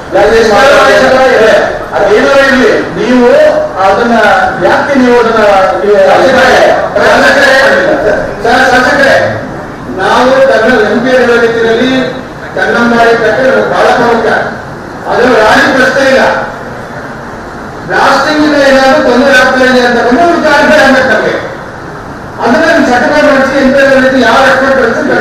ಅದೇನೋ ಇರಲಿ ನೀವು ಅದನ್ನ ಯಾಕೆ ನೀವು ಅದನ್ನ ನೀವು ಶಾಸಕರೇ ಸರ್, ಶಾಸಕರೇ ನಾವು ಕನ್ನಡ ಎಂ ಪಿ ಹೇಳೋ ರೀತಿಯಲ್ಲಿ ಕನ್ನಂಬಾಡಿ ಕಟ್ಟೆ ನಮಗೆ ಬಹಳ ಪ್ರಮುಖ ಅದು ರಾಜಿ ಪ್ರಶ್ನೆ ಇಲ್ಲ ಬ್ಲಾಸ್ಟಿಂಗ್ ಇಂದ ಏನಾದ್ರು ತೊಂದರೆ ಆಗ್ತಾ ಇದೆ ಅಂತ ಬಂದು ಒಂದು ಕಾರ್ಯಕ್ರಮ ಆಗ್ಬೇಕು ನಮಗೆ ಅದನ್ನ ನೀವು ಸರ್ಟಿಫೈ ಮಾಡಿಸಿ ಎಂತ ರೀತಿ ಯಾವ ಎಕ್ಸ್ಪರ್ಟ್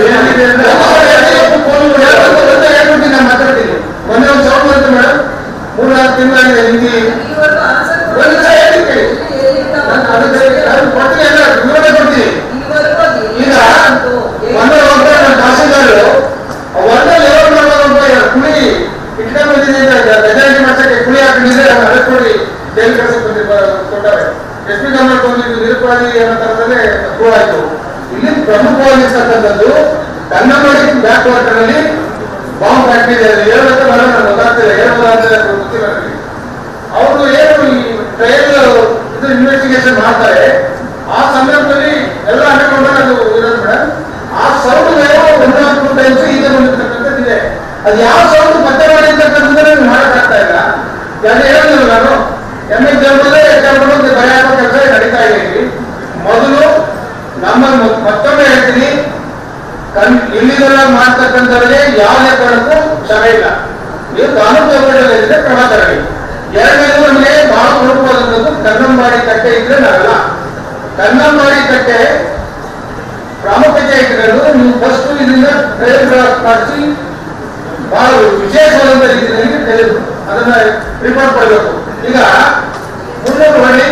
ಹೇಳ್ಬಿಟ್ಟು ನಾನು ಮಾತಾಡ್ತೀನಿ ಮೊನ್ನೆ ಒಂದು ಸೌಂಡ್ ಬಂತು ಮೇಡಮ್ ಮೂರ್ನಾಲ್ಕು ತಿಂಗಳಾಗಿದೆ ಹಿಂದಿ ಒಂದು ನಿಮಿಷ ಹೇಳ್ತೀನಿ ಕೇಳಿ. ನಾನು ಅದಕ್ಕೆ ನಾನು ಕೊಡ್ತೀನಿ ಎಲ್ಲ ವಿವರಣೆ ಕೊಡ್ತೀನಿ ಈಗ ಮೊನ್ನೆ ಒಬ್ಬ ನನ್ನ ತಹಸೀಲ್ದಾರ್ ಒಂದೇ ಲೆವೆಲ್ ಮಾಡೋದೊಬ್ಬ ಕುಳಿ ಇಟ್ಕೊಂಡು ಬಂದಿದೆ ಅಂತ ಮೆಜಾರಿಟಿ ಮಾಡ್ಸಕ್ಕೆ ಕುಳಿ ಹಾಕೊಂಡಿದ್ರೆ ಅವ್ರು ಅರೆಸ್ಟ್ ಮಾಡಿ ಜೈಲು ಕಳ್ಸಕ್ಕೆ ಬಂದಿ ಕೊಟ್ಟಾರೆ ಎಸ್ ಪಿ ಗಮನ ಬಂದಿದ್ದು ನಿರುಪಾಧಿ ಅನ್ನೋ ತರದಲ್ಲೇ ಪ್ರೂವ್ ಆಯ್ತು ಇಲ್ಲಿ ಪ್ರಮುಖವಾಗಿರ್ತಕ್ಕಂಥದ್ದು ಕನ್ನಂಬಾಡಿ ಬ್ಯಾಕ್ ವಾಟರ್ ಅಲ್ಲಿ ಬಾಂಬ್ ಫ್ಯಾಕ್ಟ್ರಿ ಇದೆ ಅದು ಹೇಳ್ಬೇಕು ಬೇಡ ನಾನು ಗೊತ್ತಾಗ್ತಿಲ್ಲ ಹೇಳ್ಬೋದಾ ಅಂತ ಗೊತ್ತಿಲ್ಲ ನನಗೆ ಅವರು ಏನು ಈ ಟ್ರಯಲ್ ಇದು ಇನ್ವೆಸ್ಟಿಗೇಷನ್ ಮಾಡ್ತಾರೆ ಆ ಸಂದರ್ಭದಲ್ಲಿ ಎಲ್ಲ ಅಂಡರ್ಕೊಂಡು ಅದು ಇರೋದು ಮೇಡಮ್ ಆ ಸೌಂಡ್ ವೇವ್ ಒಂದು ನಾಲ್ಕು ಟೈಮ್ಸ್ ಈಗ ಬಂದಿರ್ತಕ್ಕಂಥದ್ದು ಇದೆ ಅದು ಯಾವ ಸೌಂಡ್ ಪತ್ತೆ ಮಾಡಿರ್ತಕ್ಕಂಥದ್ದು ನನಗೆ ಮಾಡಕ್ಕಾಗ್ತಾ ಇಲ್ಲ ಯಾರು ಹೇಳಿದ್ರು ನಾನು ಎಮ್ ಎಕ್ಸಾಂಪಲ್ ಎಕ್ಸಾಂಪಲ್ ಒಂದು ಭಯ ಆಗೋ ಕೆಲಸ ನಡೀತಾ ಇದೆ ಇಲ್ಲಿ ಮೊದಲು ನಮ್ಮ ಮತ್ತೊಮ್ಮೆ ಹೇಳ್ತೀನಿ ಕನ್ ಇಲ್ಲಿಗೆಲ್ಲ ಮಾಡ್ತಕ್ಕಂಥವ್ರಿಗೆ ಯಾವುದೇ ಕಾರಣಕ್ಕೂ ಕ್ಷಮೆ ಇಲ್ಲ ನೀವು ಕಾನೂನು ಚೌಕಟ್ಟಲ್ಲಿದ್ರೆ ಕ್ರಮ ತರಲಿ ಎರಡನೇದು ನಮಗೆ ಬಹಳ ಪ್ರಮುಖವಾದಂಥದ್ದು ಕನ್ನಂಬಾಡಿ ಕಟ್ಟೆ ಇದ್ರೆ ನಾವೆಲ್ಲ ಕನ್ನಂಬಾಡಿ ಕಟ್ಟೆ ಪ್ರಾಮುಖ್ಯತೆ ಇಟ್ಕೊಂಡು ನೀವು ಫಸ್ಟ್ ಇದರಿಂದ ಟ್ರಯಲ್ ಮಾಡಿಸಿ ಬಹಳ ವಿಶೇಷವಾದಂಥ ರೀತಿಯಲ್ಲಿ ತೆಗೆದು ಅದನ್ನ ರಿಪೋರ್ಟ್ ಮಾಡಬೇಕು ಈಗ ಮುನ್ನೂರು ಹೊಳ್ಳಿ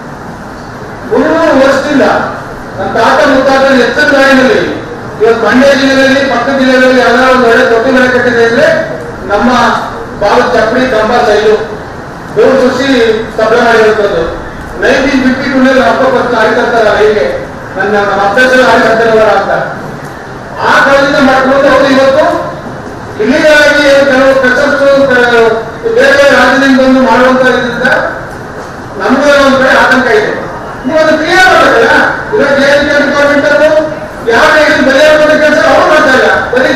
ಮುನ್ನೂರು ವರ್ಷದಿಂದ ನಮ್ಮ ತಾತ ಮುತ್ತಾತ ಎತ್ತರ ಗಾಡಿನಲ್ಲಿ ಇವತ್ತು ಮಂಡ್ಯ ಜಿಲ್ಲೆಯಲ್ಲಿ ಪಕ್ಕದ ಜಿಲ್ಲೆಗಳಲ್ಲಿ ಯಾವ್ದಾರ ಒಂದು ಒಳ್ಳೆ ತೊಟ್ಟಿ ಮನೆ ಕಟ್ಟಿದೆ ಅಂದ್ರೆ ನಮ್ಮ ಬಾವು ಚಪ್ಪಡಿ ಕಂಬ ಸೈಲು ಬೋರ್ ಸುಸಿ ಸಪ್ಲೈ ಮಾಡಿರುವಂಥದ್ದು ನೈನ್ಟೀನ್ ಫಿಫ್ಟಿ ಟೂ ನಲ್ಲಿ ಅಪ್ಪ ಪಕ್ಕ ಆಯ್ತಂತಾರ ಹೀಗೆ ನನ್ನ ನಮ್ಮ ಅಭ್ಯಾಸ ಆಯ್ತಂತಾರವರ ಅಂತ ಆ ಕಾಲದಿಂದ ಮಾಡ್ಕೊಂಡು ಅವರು ಇವತ್ತು ಇಲ್ಲಿಗಾಗಿ ಕೆಲವು ಕಸರತ್ತು ಬೇರೆ ಬೇರೆ ರಾಜ್ಯದಿಂದ ಬಂದು ಮಾಡುವಂತ ಇದರಿಂದ ನಮ್ಗೆ ಒಂದ್ ಕಡೆ ಆತಂಕ ಇದೆ ನೀವು ಅದು ಕ್ಲಿಯರ್ ಮಾಡಬೇಕಲ್ಲ ಇವಾಗ ಜೆ ಡಿಪಾರ್ಟ್ಮೆಂಟ್ ಅವರು ಯಾವ ರೀತಿ ಬಗೆಹರಿಸೋ ಕೆಲಸ ಅವ್ರು ಮಾಡ್ತಾ ಇಲ್ಲ ಬರೀ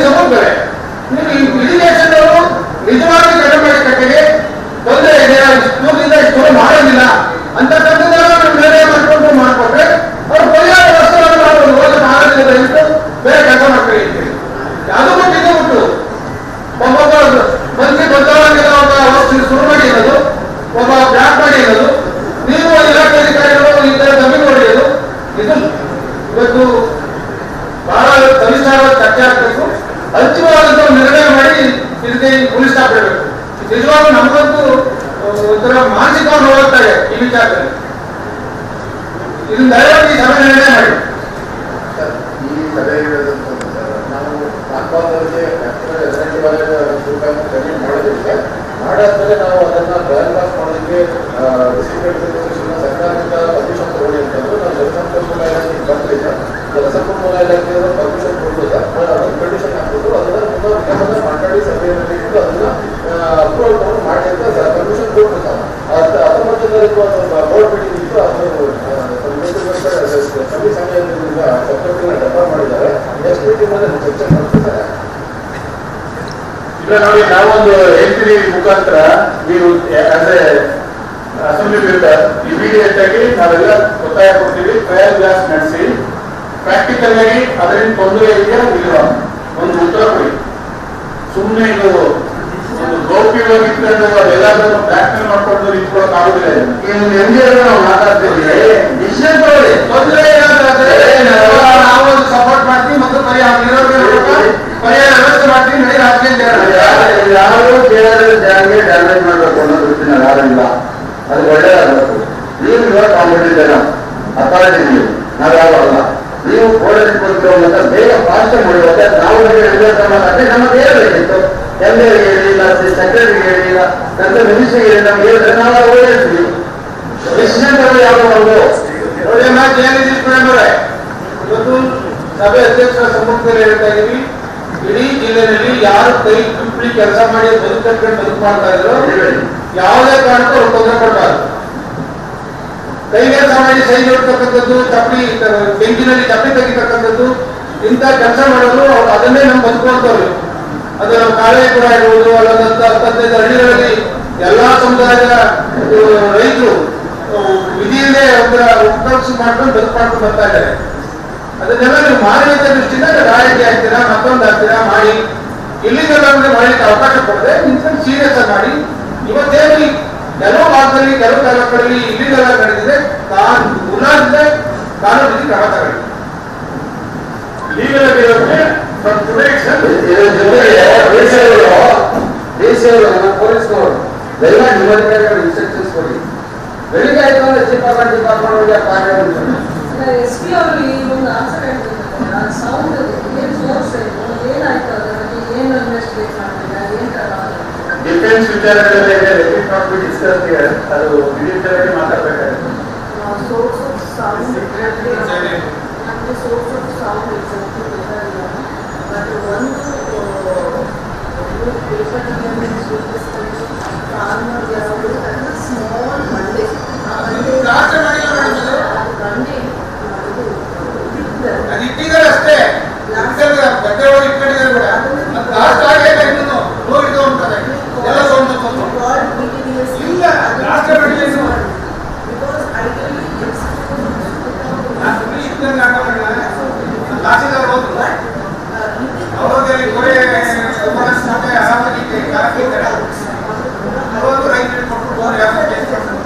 ಅಂತಕ್ಕಂಥದ್ದೆಲ್ಲ ನಾವು ನಿರ್ಣಯ ಮಾಡ್ಕೊಂಡು ಮಾಡ್ಕೊಂಡ್ರೆ ಅವ್ರು ಪರಿಹಾರ ವ್ಯವಸ್ಥೆಯನ್ನು ಮಾಡ್ಬೋದು ಹೋದ ಮಹಾರಾಜರ ಇಟ್ಟು ಬೇರೆ ಕೆಲಸ ಮಾಡ್ಕೊಳ್ಳಿ ಅಂತೇಳಿ ಅದು ಬಿಟ್ಟು ಇದು ಬಿಟ್ಟು ಒಬ್ಬೊಬ್ಬ ಮಂತ್ರಿ ಬದಲಾವಣೆಗೆ ಒಬ್ಬ ವಸ್ತು ಶುರು ಮಾಡಿ ಇರೋದು ಒಬ್ಬ ಬ್ಲಾಕ್ ಮಾಡಿ ಇರೋದು ನೀವು ಇಲಾಖೆ ಅಧಿಕಾರಿಗಳು ಈ ತರ ಜಮೀನು ಹೊಡೆಯೋದು ಇದು ಇವತ್ತು ಬಹಳ ಸವಿಸ್ತಾರವಾದ ಚರ್ಚೆ ಆಗ್ಬೇಕು ಅಂತಿಮವಾದಂತ ಒಂದು ನಿರ್ಣಯ ಮಾಡಿ ಇದಕ್ಕೆ ಪೊಲೀಸ್ ಸ್ಟಾಪ್ ಇಡಬೇಕು ನಿಜವಾಗ್ಲೂ ನಮಗಂತೂ ಆ, ಒಂಥರ ಮಾನಸಿಕವಾಗಿ ಹೋಗ್ತಾ ಇದೆ ಈ ವಿಚಾರದಲ್ಲಿ ಇದನ್ನ ದಯವಾಗಿ ಈ ಸಭೆ ನಿರ್ಣಯ ಮಾಡಿ ಈ ಸಭೆ ಇರೋದಂತಂದ್ರೆ ಸರ್, ನಾವು ನಾಲ್ಕವರಿಗೆ ಹದಿನೆಂಟು ವಲಯದ ಶುಲ್ಕವನ್ನು ಕಡಿಮೆ ಮಾಡೋದಿಲ್ಲ ಮಾಡಾದ್ಮೇಲೆ ನಾವು ಅದನ್ನ ಬ್ಯಾನ್ ಪಾಸ್ ಮಾಡೋದಕ್ಕೆ ಡಿಸ್ಟ್ರಿಕ್ಟ್ ಸರ್ಕಾರದಿಂದ ಪರ್ಮಿಷನ್ ತಗೊಳ್ಳಿ ಅಂತಂದ್ರೆ ನಾವು ಜಲಸಂಪನ್ಮೂಲ ಇಲಾಖೆ ಬರ್ತಿಲ್ಲ ಜಲಸಂಪನ್ಮೂಲ ಇಲಾಖೆಯವರು ಪರ್ಮಿಷನ್ ಕೊಟ್ಟು ಸರ್ ನಾವು ಅದನ್ನ ಕಂಡೀಷನ್ ಹಾಕ್ಬಿಟ್ಟು ಅದನ್ನ ಪುನಃ ವಿಚಾರನ ಮಾತಾಡಿ ಸಭೆಯಲ್ಲಿ ಇಟ್ಟು ಅದನ್ನ ಅಪ್ರೂವಲ್ ತಗೊಂಡು ಮಾಡಿ ಅಂತ ಸರ್ ಪರ್ಮಿಷನ್ ಕೊಟ್ಟು ಸರ್ ಅದು ಹತ್ತೊಂಬತ್ತು ತಾರೀಕು ಒಂದು ಬೋರ್ಡ್ ಮೀಟಿಂಗ್ ಇತ್ತು ಅದು ಕಮ್ಮಿ ಸಮಯದಿಂದ ಸೆಕ್ರೆಟರಿನ ಡೆಫರ್ ಮಾಡಿದ್ದಾರೆ ನೆಕ್ಸ್ಟ್ ಮೀಟಿಂಗ್ ಅಲ್ಲಿ ಚರ್ಚೆ ಮಾಡ್ತಿದ್ದಾರೆ ಈಗ ನೋಡಿ ನಾವೊಂದು ಹೇಳ್ತೀವಿ ಮುಖಾಂತರ ನೀವು as a assembly member immediate ಆಗಿ ನಾವೆಲ್ಲ ಒತ್ತಾಯ ಕೊಡ್ತೀವಿ ಟ್ರಯಲ್ ಕ್ಲಾಸ್ ನಡೆಸಿ ಪ್ರಾಕ್ಟಿಕಲ್ ಆಗಿ ಅದರಿಂದ ತೊಂದರೆ ಇದೆಯಾ ಇಲ್ವಾ ಒಂದು ಉತ್ತರ ಕೊಡಿ ಸುಮ್ಮನೆ ಇದು ಒಂದು ಗೌಪ್ಯವಾಗಿ ಇಟ್ಕೊಂಡು ಅದೆಲ್ಲದನ್ನು ಬ್ಲಾಕ್ ಮೇಲ್ ಮಾಡ್ಕೊಂಡು ನಿಂತ್ಕೊಳ್ಳೋಕೆ ಆಗುದಿಲ್ಲ ಇದನ್ನ. ಇನ್ನು ನಿಮ್ಗೆ ನಾವು ಮಾತಾಡ್ತೀವಿ ಡಿಸಿಷನ್ ತಗೊಳ್ಳಿ ತೊಂದರೆ ಏನಾದ್ರೆ ನಾವು ಒಂದು ಸಪೋರ್ಟ್ ಮಾಡ್ತೀವಿ ಮತ್ತು ಪರಿಹಾರ ನಿರೋಧ ಪರಿಹಾರ ವ್ಯವಸ್ಥೆ ಮಾಡ್ತೀವಿ ನಡಿ ರಾಜಕೀಯ ಅಂತ ಹೇಳೋದು. ಯಾರು ಬೇರೆ ಜಾಗೆ ಡ್ಯಾಮೇಜ್ ಮಾಡಬೇಕು ಅನ್ನೋ ದೃಷ್ಟಿನ ಯಾರಿಲ್ಲ ಅದು ಒಳ್ಳೆಯದಾಗಬೇಕು ನೀವು ಇವಾಗ ಕಾಂಪಿಟೇಷನ್ ಅಥಾರಿಟಿ ನೀವು ನಾವು ಯಾವಲ್ಲ ನೀವು ಕೋಡಲ್ಲಿ ಕೊಡ್ತಿರೋ ಮತ್ತೆ ಬೇಗ ಫಾಸ್ಟ್ ಮಾಡುವಾಗ ನಾವು ಅದೇ ನಮಗೆ ಹೇಳ್ಬೇಕಿತ್ತು ಎಮ್ ಎಲ್ ಹೇಳಿಲ್ಲ ಸೆಕ್ರೆಟರಿ ಹೇಳಿಲ್ಲ ನನ್ನ ಮಿನಿಸ್ಟರ್ ಹೇಳಿ ನಮ್ಗೆ ಹೇಳಿದ್ರೆ ನಾವು ಅದು ಹೇಳ್ತೀವಿ ಡಿಸಿಷನ್ ತಗೊಳ್ಳಿ ಯಾವುದು ಒಂದು ನೋಡಿ ಅಮ್ಮ, ಜಯಲಲಿತಾ ಮೇಡಮ್ ಅವರೇ, ಇವತ್ತು ಸಭೆ ಅಧ್ಯಕ್ಷರ ಸಮ್ಮುಖದಲ್ಲಿ ಹೇಳ್ತಾ ಇದೀವಿ ಇಡೀ ಜಿಲ್ಲೆಯಲ್ಲಿ ಯಾರು ಕೈ ಕುಪ್ಪಳಿ ಕೆಲಸ ಮಾಡಿ ಬದುಕಂಡು ಬದುಕು ಮಾಡ್ತಾ ಇದ್ರು ಯಾವುದೇ ಕಾರಣಕ್ಕೂ ಅವ್ರು ತೊಂದರೆ ಕೊಡಬಾರ್ದು ಕೈ ಕೆಲಸ ಮಾಡಿ ಸೈ ನೋಡ್ತಕ್ಕಂಥದ್ದು ಚಪ್ಪಲಿ ಬೆಂಕಿನಲ್ಲಿ ಚಪ್ಪಲಿ ತೆಗಿತಕ್ಕಂಥದ್ದು ಇಂಥ ಕೆಲಸ ಮಾಡೋರು ಅವ್ರು ಅದನ್ನೇ ನಮ್ಮ ಬದುಕುವಂತವ್ರು ಅದು ನಮ್ಮ ಕಾಳೇಪುರ ಇರ್ಬೋದು ಅಲ್ಲದಂತ ಹತ್ತೈದು ಹಳ್ಳಿಗಳಲ್ಲಿ ಎಲ್ಲಾ ಸಮುದಾಯದ ಇದು, ರೈತರು ವಿಧಿಯಲ್ಲೇ ಒಂಥರ ಒಕ್ಕಲ್ಸು ಮಾಡ್ಕೊಂಡು ಬದುಕು ಮಾಡ್ಕೊಂಡು ಬರ್ತಾ ಇದ್ದಾರೆ ಅದನ್ನೆಲ್ಲ ನೀವು ಮಾನವೀಯತೆ ದೃಷ್ಟಿಯಿಂದ ರಾಯಲ್ಟಿ ಹಾಕ್ತೀರಾ ಮತ್ತೊಂದು ಹಾಕ್ತೀರಾ ಮಾಡಿ ಇಲ್ಲಿಗೆಲ್ಲ ಮಾಡಲಿಕ್ಕೆ ಅವಕಾಶ ಕೊಡದೆ ನಿಂತ್ಕೊಂಡು ಸೀರಿಯಸ್ ಆಗಿ ಮಾಡಿ ಇವತ್ತೇನು ಈ ಕೆಲವು ಭಾಗದಲ್ಲಿ ಕೆಲವು ತಾಲೂಕುಗಳಲ್ಲಿ ಇಲ್ಲಿಗೆಲ್ಲ ನಡೆದಿದೆ ಕಾನ್ ಉಲ್ಲಾಸದ ಕಾನೂನು ರೀತಿ ಕ್ರಮ ತಗೊಳ್ಳಿ ಲೀಗಲ್ ಆಗಿರೋದ್ರೆ from today itself, ಇದ್ರ ಜೊತೆಗೆ ದೇಶಗಳು ದೇಶಗಳು ಪೊಲೀಸ್ನವರು ದಯಮಾಡಿ ಜಿಲ್ಲಾಧಿಕಾರಿಗಳು ಇನ್ಸ್ಟ್ರಕ್ಷನ್ಸ್ ಕೊಡಿ ಬೆಳಿಗ್ಗೆ ಆಯ್ತು ಅಂದ್ರೆ ಡಿಪಾರ್ಟ್ಮೆಂಟ್ ಡಿಪಾರ್ಟ್ಮೆಂಟ್ ಕಾರ್ಯ ಎಸ್ ಪಿ ಅವರು ಈ ಒಂದು ಆನ್ಸರ್ ಹೇಳ್ತಿದ್ದಾರೆ ಆ ಸೌಂಡ್ ಏನು ಸೋರ್ಸ್ ಏನು ಏನಾಯ್ತು ಅದರಲ್ಲಿ ಏನು ಇನ್ವೆಸ್ಟಿಗೇಟ್ ಮಾಡ್ತಿದ್ದಾರೆ ಏನು ತರ ಡಿಫೆನ್ಸ್ ವಿಚಾರಗಳೆಲ್ಲ ಇದೆ ಲೆಟ್ ನಾಟ್ ಬಿ ಡಿಸ್ಕಸ್ ಅದು ವಿಡಿಯೋದಲ್ಲಿ ಮಾತಾಡಬೇಕಾಗುತ್ತೆ source of sound exactly and the source of sound exactly ಗೊತ್ತಾಗಿಲ್ಲ but ಒಂದು ಪೇಪರ್ ಫಾರ್ಮರ್ ಯಾವುದು ಅದನ್ನ ಸ್ಮಾಲ್ ಬಂಡೆ ಆ ಬಂಡೆ ರಾತ್ರಿ ಮಾಡಿಲ್ಲ ಮೇಡಮ್ ಅದು? ಆ ಬಂಡೆ ಇದು ಇಟ್ಟಿದ್ದಾರೆ. ಅದು ಇಟ್ಟಿದ್ದಾರೆ ಅಷ್ಟೇ ಇಟ್ಟಿದ್ದಾರೆ, ಗದ್ದೆ ಒಳಗೆ ಇಟ್ಕೊಂಡಿದ್ದಾರೆ ಕೂಡ ಅದು ಲಾಸ್ಟ್ ಆಗೈತೆ ಇನ್ನೂ ನೋಡಿದ್ದು ಅಂತಾರೆ ಎಲ್ಲ ಸೌಂಡ್ ತಂದು God BTDS ಇಲ್ಲ ರಾತ್ರಿ ಮಾಡಿಲ್ಲ ಇನ್ನು because ideally it's ನಾನು ಸುಮ್ಮನೆ ಇಟ್ಟಿದ್ದಂಗೆ ಹಾಕೋಣ ತಹಸೀಲ್ದಾರ್ ಹೋದ್ರು ಅವಾಗ ಕೊರೆ ಮತ್ತೆ ಆರಾಮಾಗಿ ಕಾಲಿದ್ದಾರೆ ಅವಾಗ ರೈತರಿಗೆ ಕೊಟ್ಟು ಬೋರ್ ಯಾಕೆ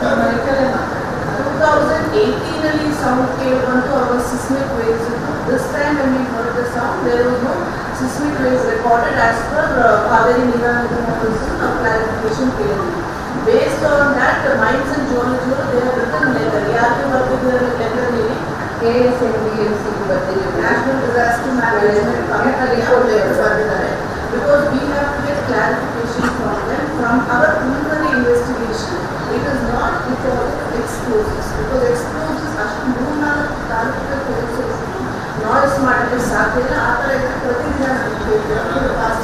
2018 ಅಲ್ಲಿ sound came onto our seismic waves. This time when we heard the sound, there was no seismic waves recorded as per uh, Kaveri Nivanatha Morrison of clarification period. Based on that, the Mines and Geology, they have written letter. ಯಾರಿಗೆ ಬರ್ತಿದ್ದಾರೆ letter ಹೇಳಿ K S N B M C ಬರ್ತಿದ್ದೀವಿ National Disaster Management Committee report letter ಬರ್ತಿದ್ದಾರೆ. Because we have to get clarification from them from our preliminary investigation. It is not because of explosives. Because explosives ಅಷ್ಟು ಮೂರ್ನಾಲ್ಕು ತಾಲೂಕಿಗೆ ತೋರಿಸೋಷ್ಟು noise ಮಾಡಲಿಕ್ಕೆ ಸಾಧ್ಯ ಇಲ್ಲ ಆ ಥರ ಇದ್ರೆ ಪ್ರತಿದಿನ ನಮಗೆ ಪಾಸ್ಟ್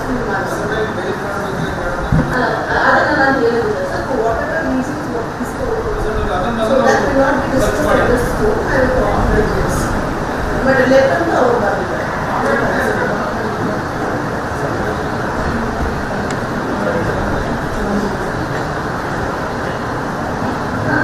ಅಲ್ಲ ಅದನ್ನ ನಾನು ಹೇಳಿದ್ರೆ sir whatever reasons what is so that will not be discuss in this school I will complete this but letter ಅವ್ರು ಬರ್ತಿದ್ದಾರೆ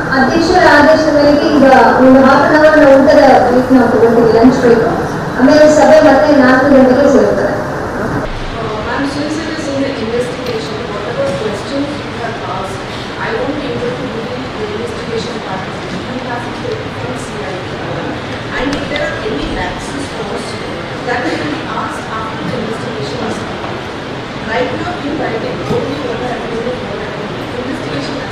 ಅಧ್ಯಕ್ಷರ ಆದೇಶದ ಮೇರೆಗೆ ಈಗ ಒಂದು ಹಾಫ್ ಅನ್ ಅವರ್ ಊಟದ ಬ್ರೇಕ್ ನಾವು ತಗೊಂಡಿದ್ದೀವಿ ಲಂಚ್ ಬ್ರೇಕ್ ಆಮೇಲೆ ಸಭೆ ಮತ್ತೆ ನಾಲ್ಕು ಗಂಟೆಗೆ ಸೇರುತ್ತದೆ Ma'am, since it is in the investigation, whatever questions you have asked, I won't be able to do the investigation part of it. You have to take it from CID. And if there are any lapses possible, that will be asked after the investigation is complete. Right now, in writing, only what I am doing, what I am doing, investigation has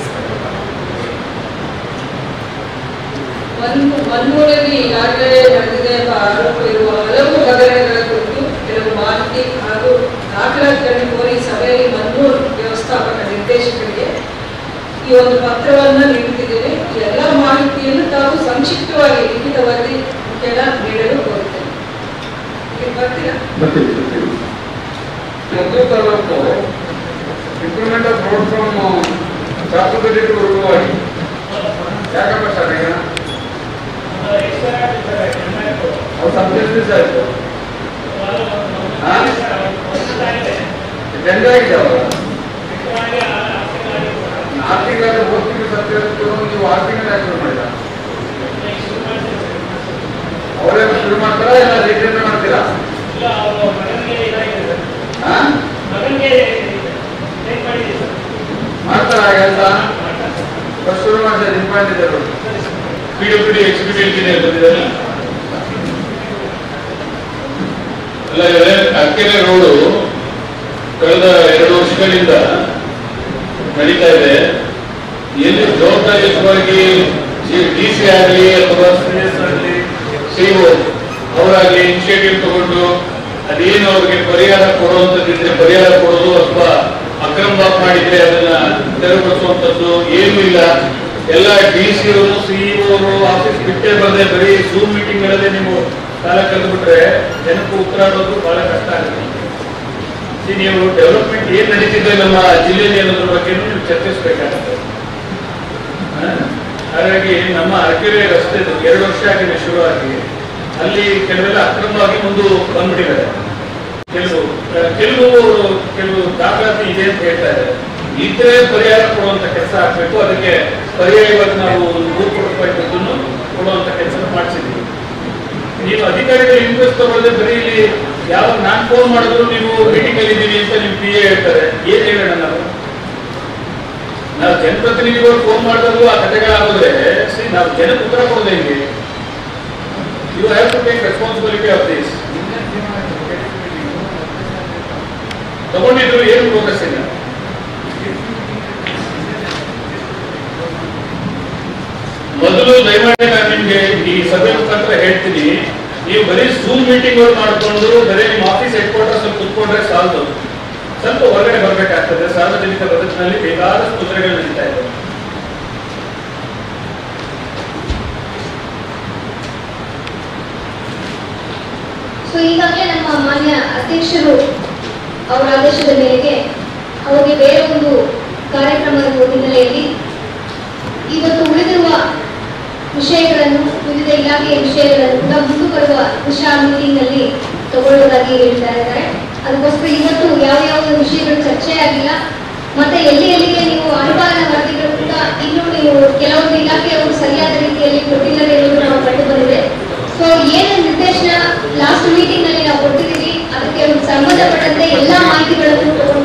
ಒಂದು ಮನ್ನೂರಲ್ಲಿ ಈಗಾಗಲೇ ನಡೆದಿದೆ ಎಂಬ ಆರೋಪ ಇರುವ ಹಲವು ಹಗರಣಗಳ ಕುರಿತು ಕೆಲವು ಮಾಹಿತಿ ಹಾಗೂ ದಾಖಲಾತಿಗಳನ್ನು ಕೋರಿ ಸಭೆಯಲ್ಲಿ ಮನ್ನೂರು ವ್ಯವಸ್ಥಾಪಕ ನಿರ್ದೇಶಕರಿಗೆ ಈ ಒಂದು ಪತ್ರವನ್ನು ನೀಡುತ್ತಿದ್ದೇನೆ ಈ ಎಲ್ಲ ಮಾಹಿತಿಯನ್ನು ತಾವು ಸಂಕ್ಷಿಪ್ತವಾಗಿ ಲಿಖಿತವಾಗಿ ಕೆಲ ನೀಡಲು ಕೋರುತ್ತೇನೆ ಈಗ ಬರ್ತೀರಾ ಮೊದಲು taluk improvement of road from ಚಾಪುದಲ್ಲಿ ಟು ಉರುವಾಡಿ ಯಾಕಪ್ಪ ಸರ್ ಈಗ ಅವ್ರು ಸಬ್ಜೆಕ್ಟ್ ಆಯ್ತು ಟೆಂಡರ್ ಆಗಿದೆ ಅವಾಗ ನಾಲ್ಕು ತಿಂಗಳಾದ್ರೆ ಮೂರು ತಿಂಗಳು ಸಬ್ಜೆಕ್ಟ್ ನೀವು ಆರು ತಿಂಗಳು ಯಾಕೆ ಶುರು ಮಾಡಿಲ್ಲ ಅವರೇ ಶುರು ಮಾಡ್ತಾರಾ ಇಲ್ಲ ರೀಟರ್ನ್ ಮಾಡ್ತೀರಾ ಹಾ? ಮಾಡ್ತಾರ ಹಾಗೆಲ್ಲ ಫಸ್ಟ್ ಶುರು ಮಾಡಿದ್ರೆ ನಿಮ್ಮ ಮಾಡಿದ್ದಾರೆ P W D executive engineer ಬಂದಿದ್ದಾರೆ ಅಲ್ಲ ಇವ್ರೆ, ಅಕ್ಕೆರೆ ರೋಡು ಕಳೆದ ಎರಡು ವರ್ಷಗಳಿಂದ ನಡೀತಾ ಇದೆ ಎಲ್ಲಿ ಜವಾಬ್ದಾರಿಯುತವಾಗಿ ಡಿ ಸಿ ಆಗಲಿ ಅಥವಾ ಸಿಎಸ್ ಆಗಲಿ ಸಿಒ ಅವರಾಗಲಿ ಇನಿಷಿಯೇಟಿವ್ ತಗೊಂಡು ಅದೇನು ಅವ್ರಿಗೆ ಪರಿಹಾರ ಕೊಡುವಂಥದ್ದಿದ್ರೆ ಪರಿಹಾರ ಕೊಡೋದು ಅಥವಾ ಅಕ್ರಮ ಮಾಡಿದ್ರೆ ಅದನ್ನ ತೆರವುಗೊಳಿಸುವಂಥದ್ದು ಏನೂ ಇಲ್ಲ ಎಲ್ಲ ಡಿ ಸಿ ಅವರು ಸಿಇಒ ಅವರು ಆಫೀಸ್ ಬಿಟ್ಟೇ ಬರದೆ ಬರೀ ಝೂಮ್ ಮೀಟಿಂಗ್ ಗಳಲ್ಲೇ ನೀವು ಕಾಲ ಕಳೆದು ಬಿಟ್ರೆ ಜನಕ್ಕೆ ಉತ್ತರಾಡೋದು ಬಹಳ ಕಷ್ಟ ಆಗುತ್ತೆ ಈ ನೀವು ಡೆವಲಪ್ಮೆಂಟ್ ಏನ್ ನಡೀತಿದೆ ನಮ್ಮ ಜಿಲ್ಲೆಯಲ್ಲಿ ಅನ್ನೋದ್ರ ಬಗ್ಗೆ ನೀವು ಚರ್ಚಿಸಬೇಕಾಗುತ್ತೆ ಹಾಗಾಗಿ ನಮ್ಮ ಅರಕೆರೆ ರಸ್ತೆ ಎರಡು ವರ್ಷ ಆಗಿದೆ ಶುರುವಾಗಿ ಅಲ್ಲಿ ಕೆಲವೆಲ್ಲ ಅಕ್ರಮವಾಗಿ ಮುಂದೆ ಬಂದ್ಬಿಟ್ಟಿದ್ದಾರೆ ಕೆಲವು ಅಹ್, ಕೆಲವು ಕೆಲವು ದಾಖಲಾತಿ ಇದೆ ಅಂತ ಹೇಳ್ತಾ ಇದ್ದಾರೆ ಇದ್ರೆ ಪರಿಹಾರ ಕೊಡುವಂತ ಕೆಲಸ ಆಗ್ಬೇಕು ಅದಕ್ಕೆ ಪರ್ಯಾಯವಾಗಿ ನಾವು ಒಂದು ಮೂರು ಕೋಟಿ ರೂಪಾಯಿ ದುಡ್ಡನ್ನು ಕೊಡುವಂತ ಕೆಲಸ ಮಾಡಿಸಿದ್ವಿ ನೀವು ಅಧಿಕಾರಿಗಳು ಇಂಟ್ರೆಸ್ಟ್ ತಗೊಳ್ಳದೆ ಬರೀ ಇಲ್ಲಿ ಯಾವ ನಾನ್ ಫೋನ್ ಮಾಡಿದ್ರು ನೀವು ಮೀಟಿಂಗ್ ಅಲ್ಲಿ ಇದ್ದೀವಿ ಅಂತ ನಿಮ್ ಪಿ ಎ ಹೇಳ್ತಾರೆ ಏನ್ ಹೇಳೋಣ ನಾವು ನಾವು ಜನಪ್ರತಿನಿಧಿಗಳು ಫೋನ್ ಮಾಡಿದ್ರು ಆ ಕಥೆಗಳಾಗಿದ್ರೆ see, ನಾವು ಜನಕ್ಕೆ ಉತ್ತರ ಕೊಡೋದು ಹೆಂಗೆ you have to take responsibility of this ತಗೊಂಡಿದ್ರು ಏನು ಪ್ರೋಗ್ರೆಸ್ ಇಲ್ಲ ಮೊದಲು ದಯಮಾಡಿ ನಾನು ನಿಮ್ಗೆ ಈ ಸಭೆ ಮುಖಾಂತರ ಹೇಳ್ತೀನಿ ನೀವು ಬರೀ ಝೂಮ್ ಮೀಟಿಂಗ್ ಮಾಡಿಕೊಂಡು ಬರೀ ನಿಮ್ಮ ಆಫೀಸ್ ಹೆಡ್ ಕ್ವಾರ್ಟರ್ಸ್ ಅಲ್ಲಿ ಕುತ್ಕೊಂಡ್ರೆ ಸಾಲದು ಸ್ವಲ್ಪ ಹೊರಗಡೆ ಬರಬೇಕಾಗ್ತದೆ ಸಾರ್ವಜನಿಕ ಬದುಕಿನಲ್ಲಿ ಬೇಕಾದಷ್ಟು ತೊಂದರೆಗಳು ನಡೀತಾ ಇದೆ ಸೊ ಈಗಾಗಲೇ ನಮ್ಮ ಮಾನ್ಯ ಅಧ್ಯಕ್ಷರು ಅವರ ಆದೇಶದ ಮೇರೆಗೆ ಅವರಿಗೆ ಬೇರೆ ಒಂದು ಕಾರ್ಯಕ್ರಮದ ಹಿನ್ನೆಲೆಯಲ್ಲಿ ಇವತ್ತು ಉಳಿದಿರುವ ವಿಷಯಗಳನ್ನು ವಿವಿಧ ಇಲಾಖೆಯ ವಿಷಯಗಳನ್ನು ಕೂಡ ಮುಂದೆ ಬರುವ ದಿಶಾ ಮೀಟಿಂಗ್ನಲ್ಲಿ ತಗೊಳ್ಳುವುದಾಗಿ ಹೇಳ್ತಾ ಇದ್ದಾರೆ ಅದಕ್ಕೋಸ್ಕರ ಇವತ್ತು ಯಾವ ಯಾವ ವಿಷಯಗಳು ಚರ್ಚೆ ಆಗಿಲ್ಲ ಮತ್ತೆ ಎಲ್ಲಿ ಎಲ್ಲಿಗೆ ನೀವು ಅನುಪಾಲನ ವರದಿಗಳು ಕೂಡ ಇನ್ನೂ ನೀವು ಕೆಲವೊಂದು ಇಲಾಖೆಯವರು ಸರಿಯಾದ ರೀತಿಯಲ್ಲಿ ಕೊಟ್ಟಿದ್ದಾರೆ ಎನ್ನುವುದು ನಾವು ಕಂಡು ಬಂದಿದೆ ಸೊ ಏನು ನಿರ್ದೇಶನ ಲಾಸ್ಟ್ ಮೀಟಿಂಗ್ ನಲ್ಲಿ ನಾವು ಕೊಟ್ಟಿದ್ದೀವಿ ಅದಕ್ಕೆ ಸಂಬಂಧಪಟ್ಟಂತೆ ಎಲ್ಲಾ ಮಾಹಿತಿಗಳನ್ನು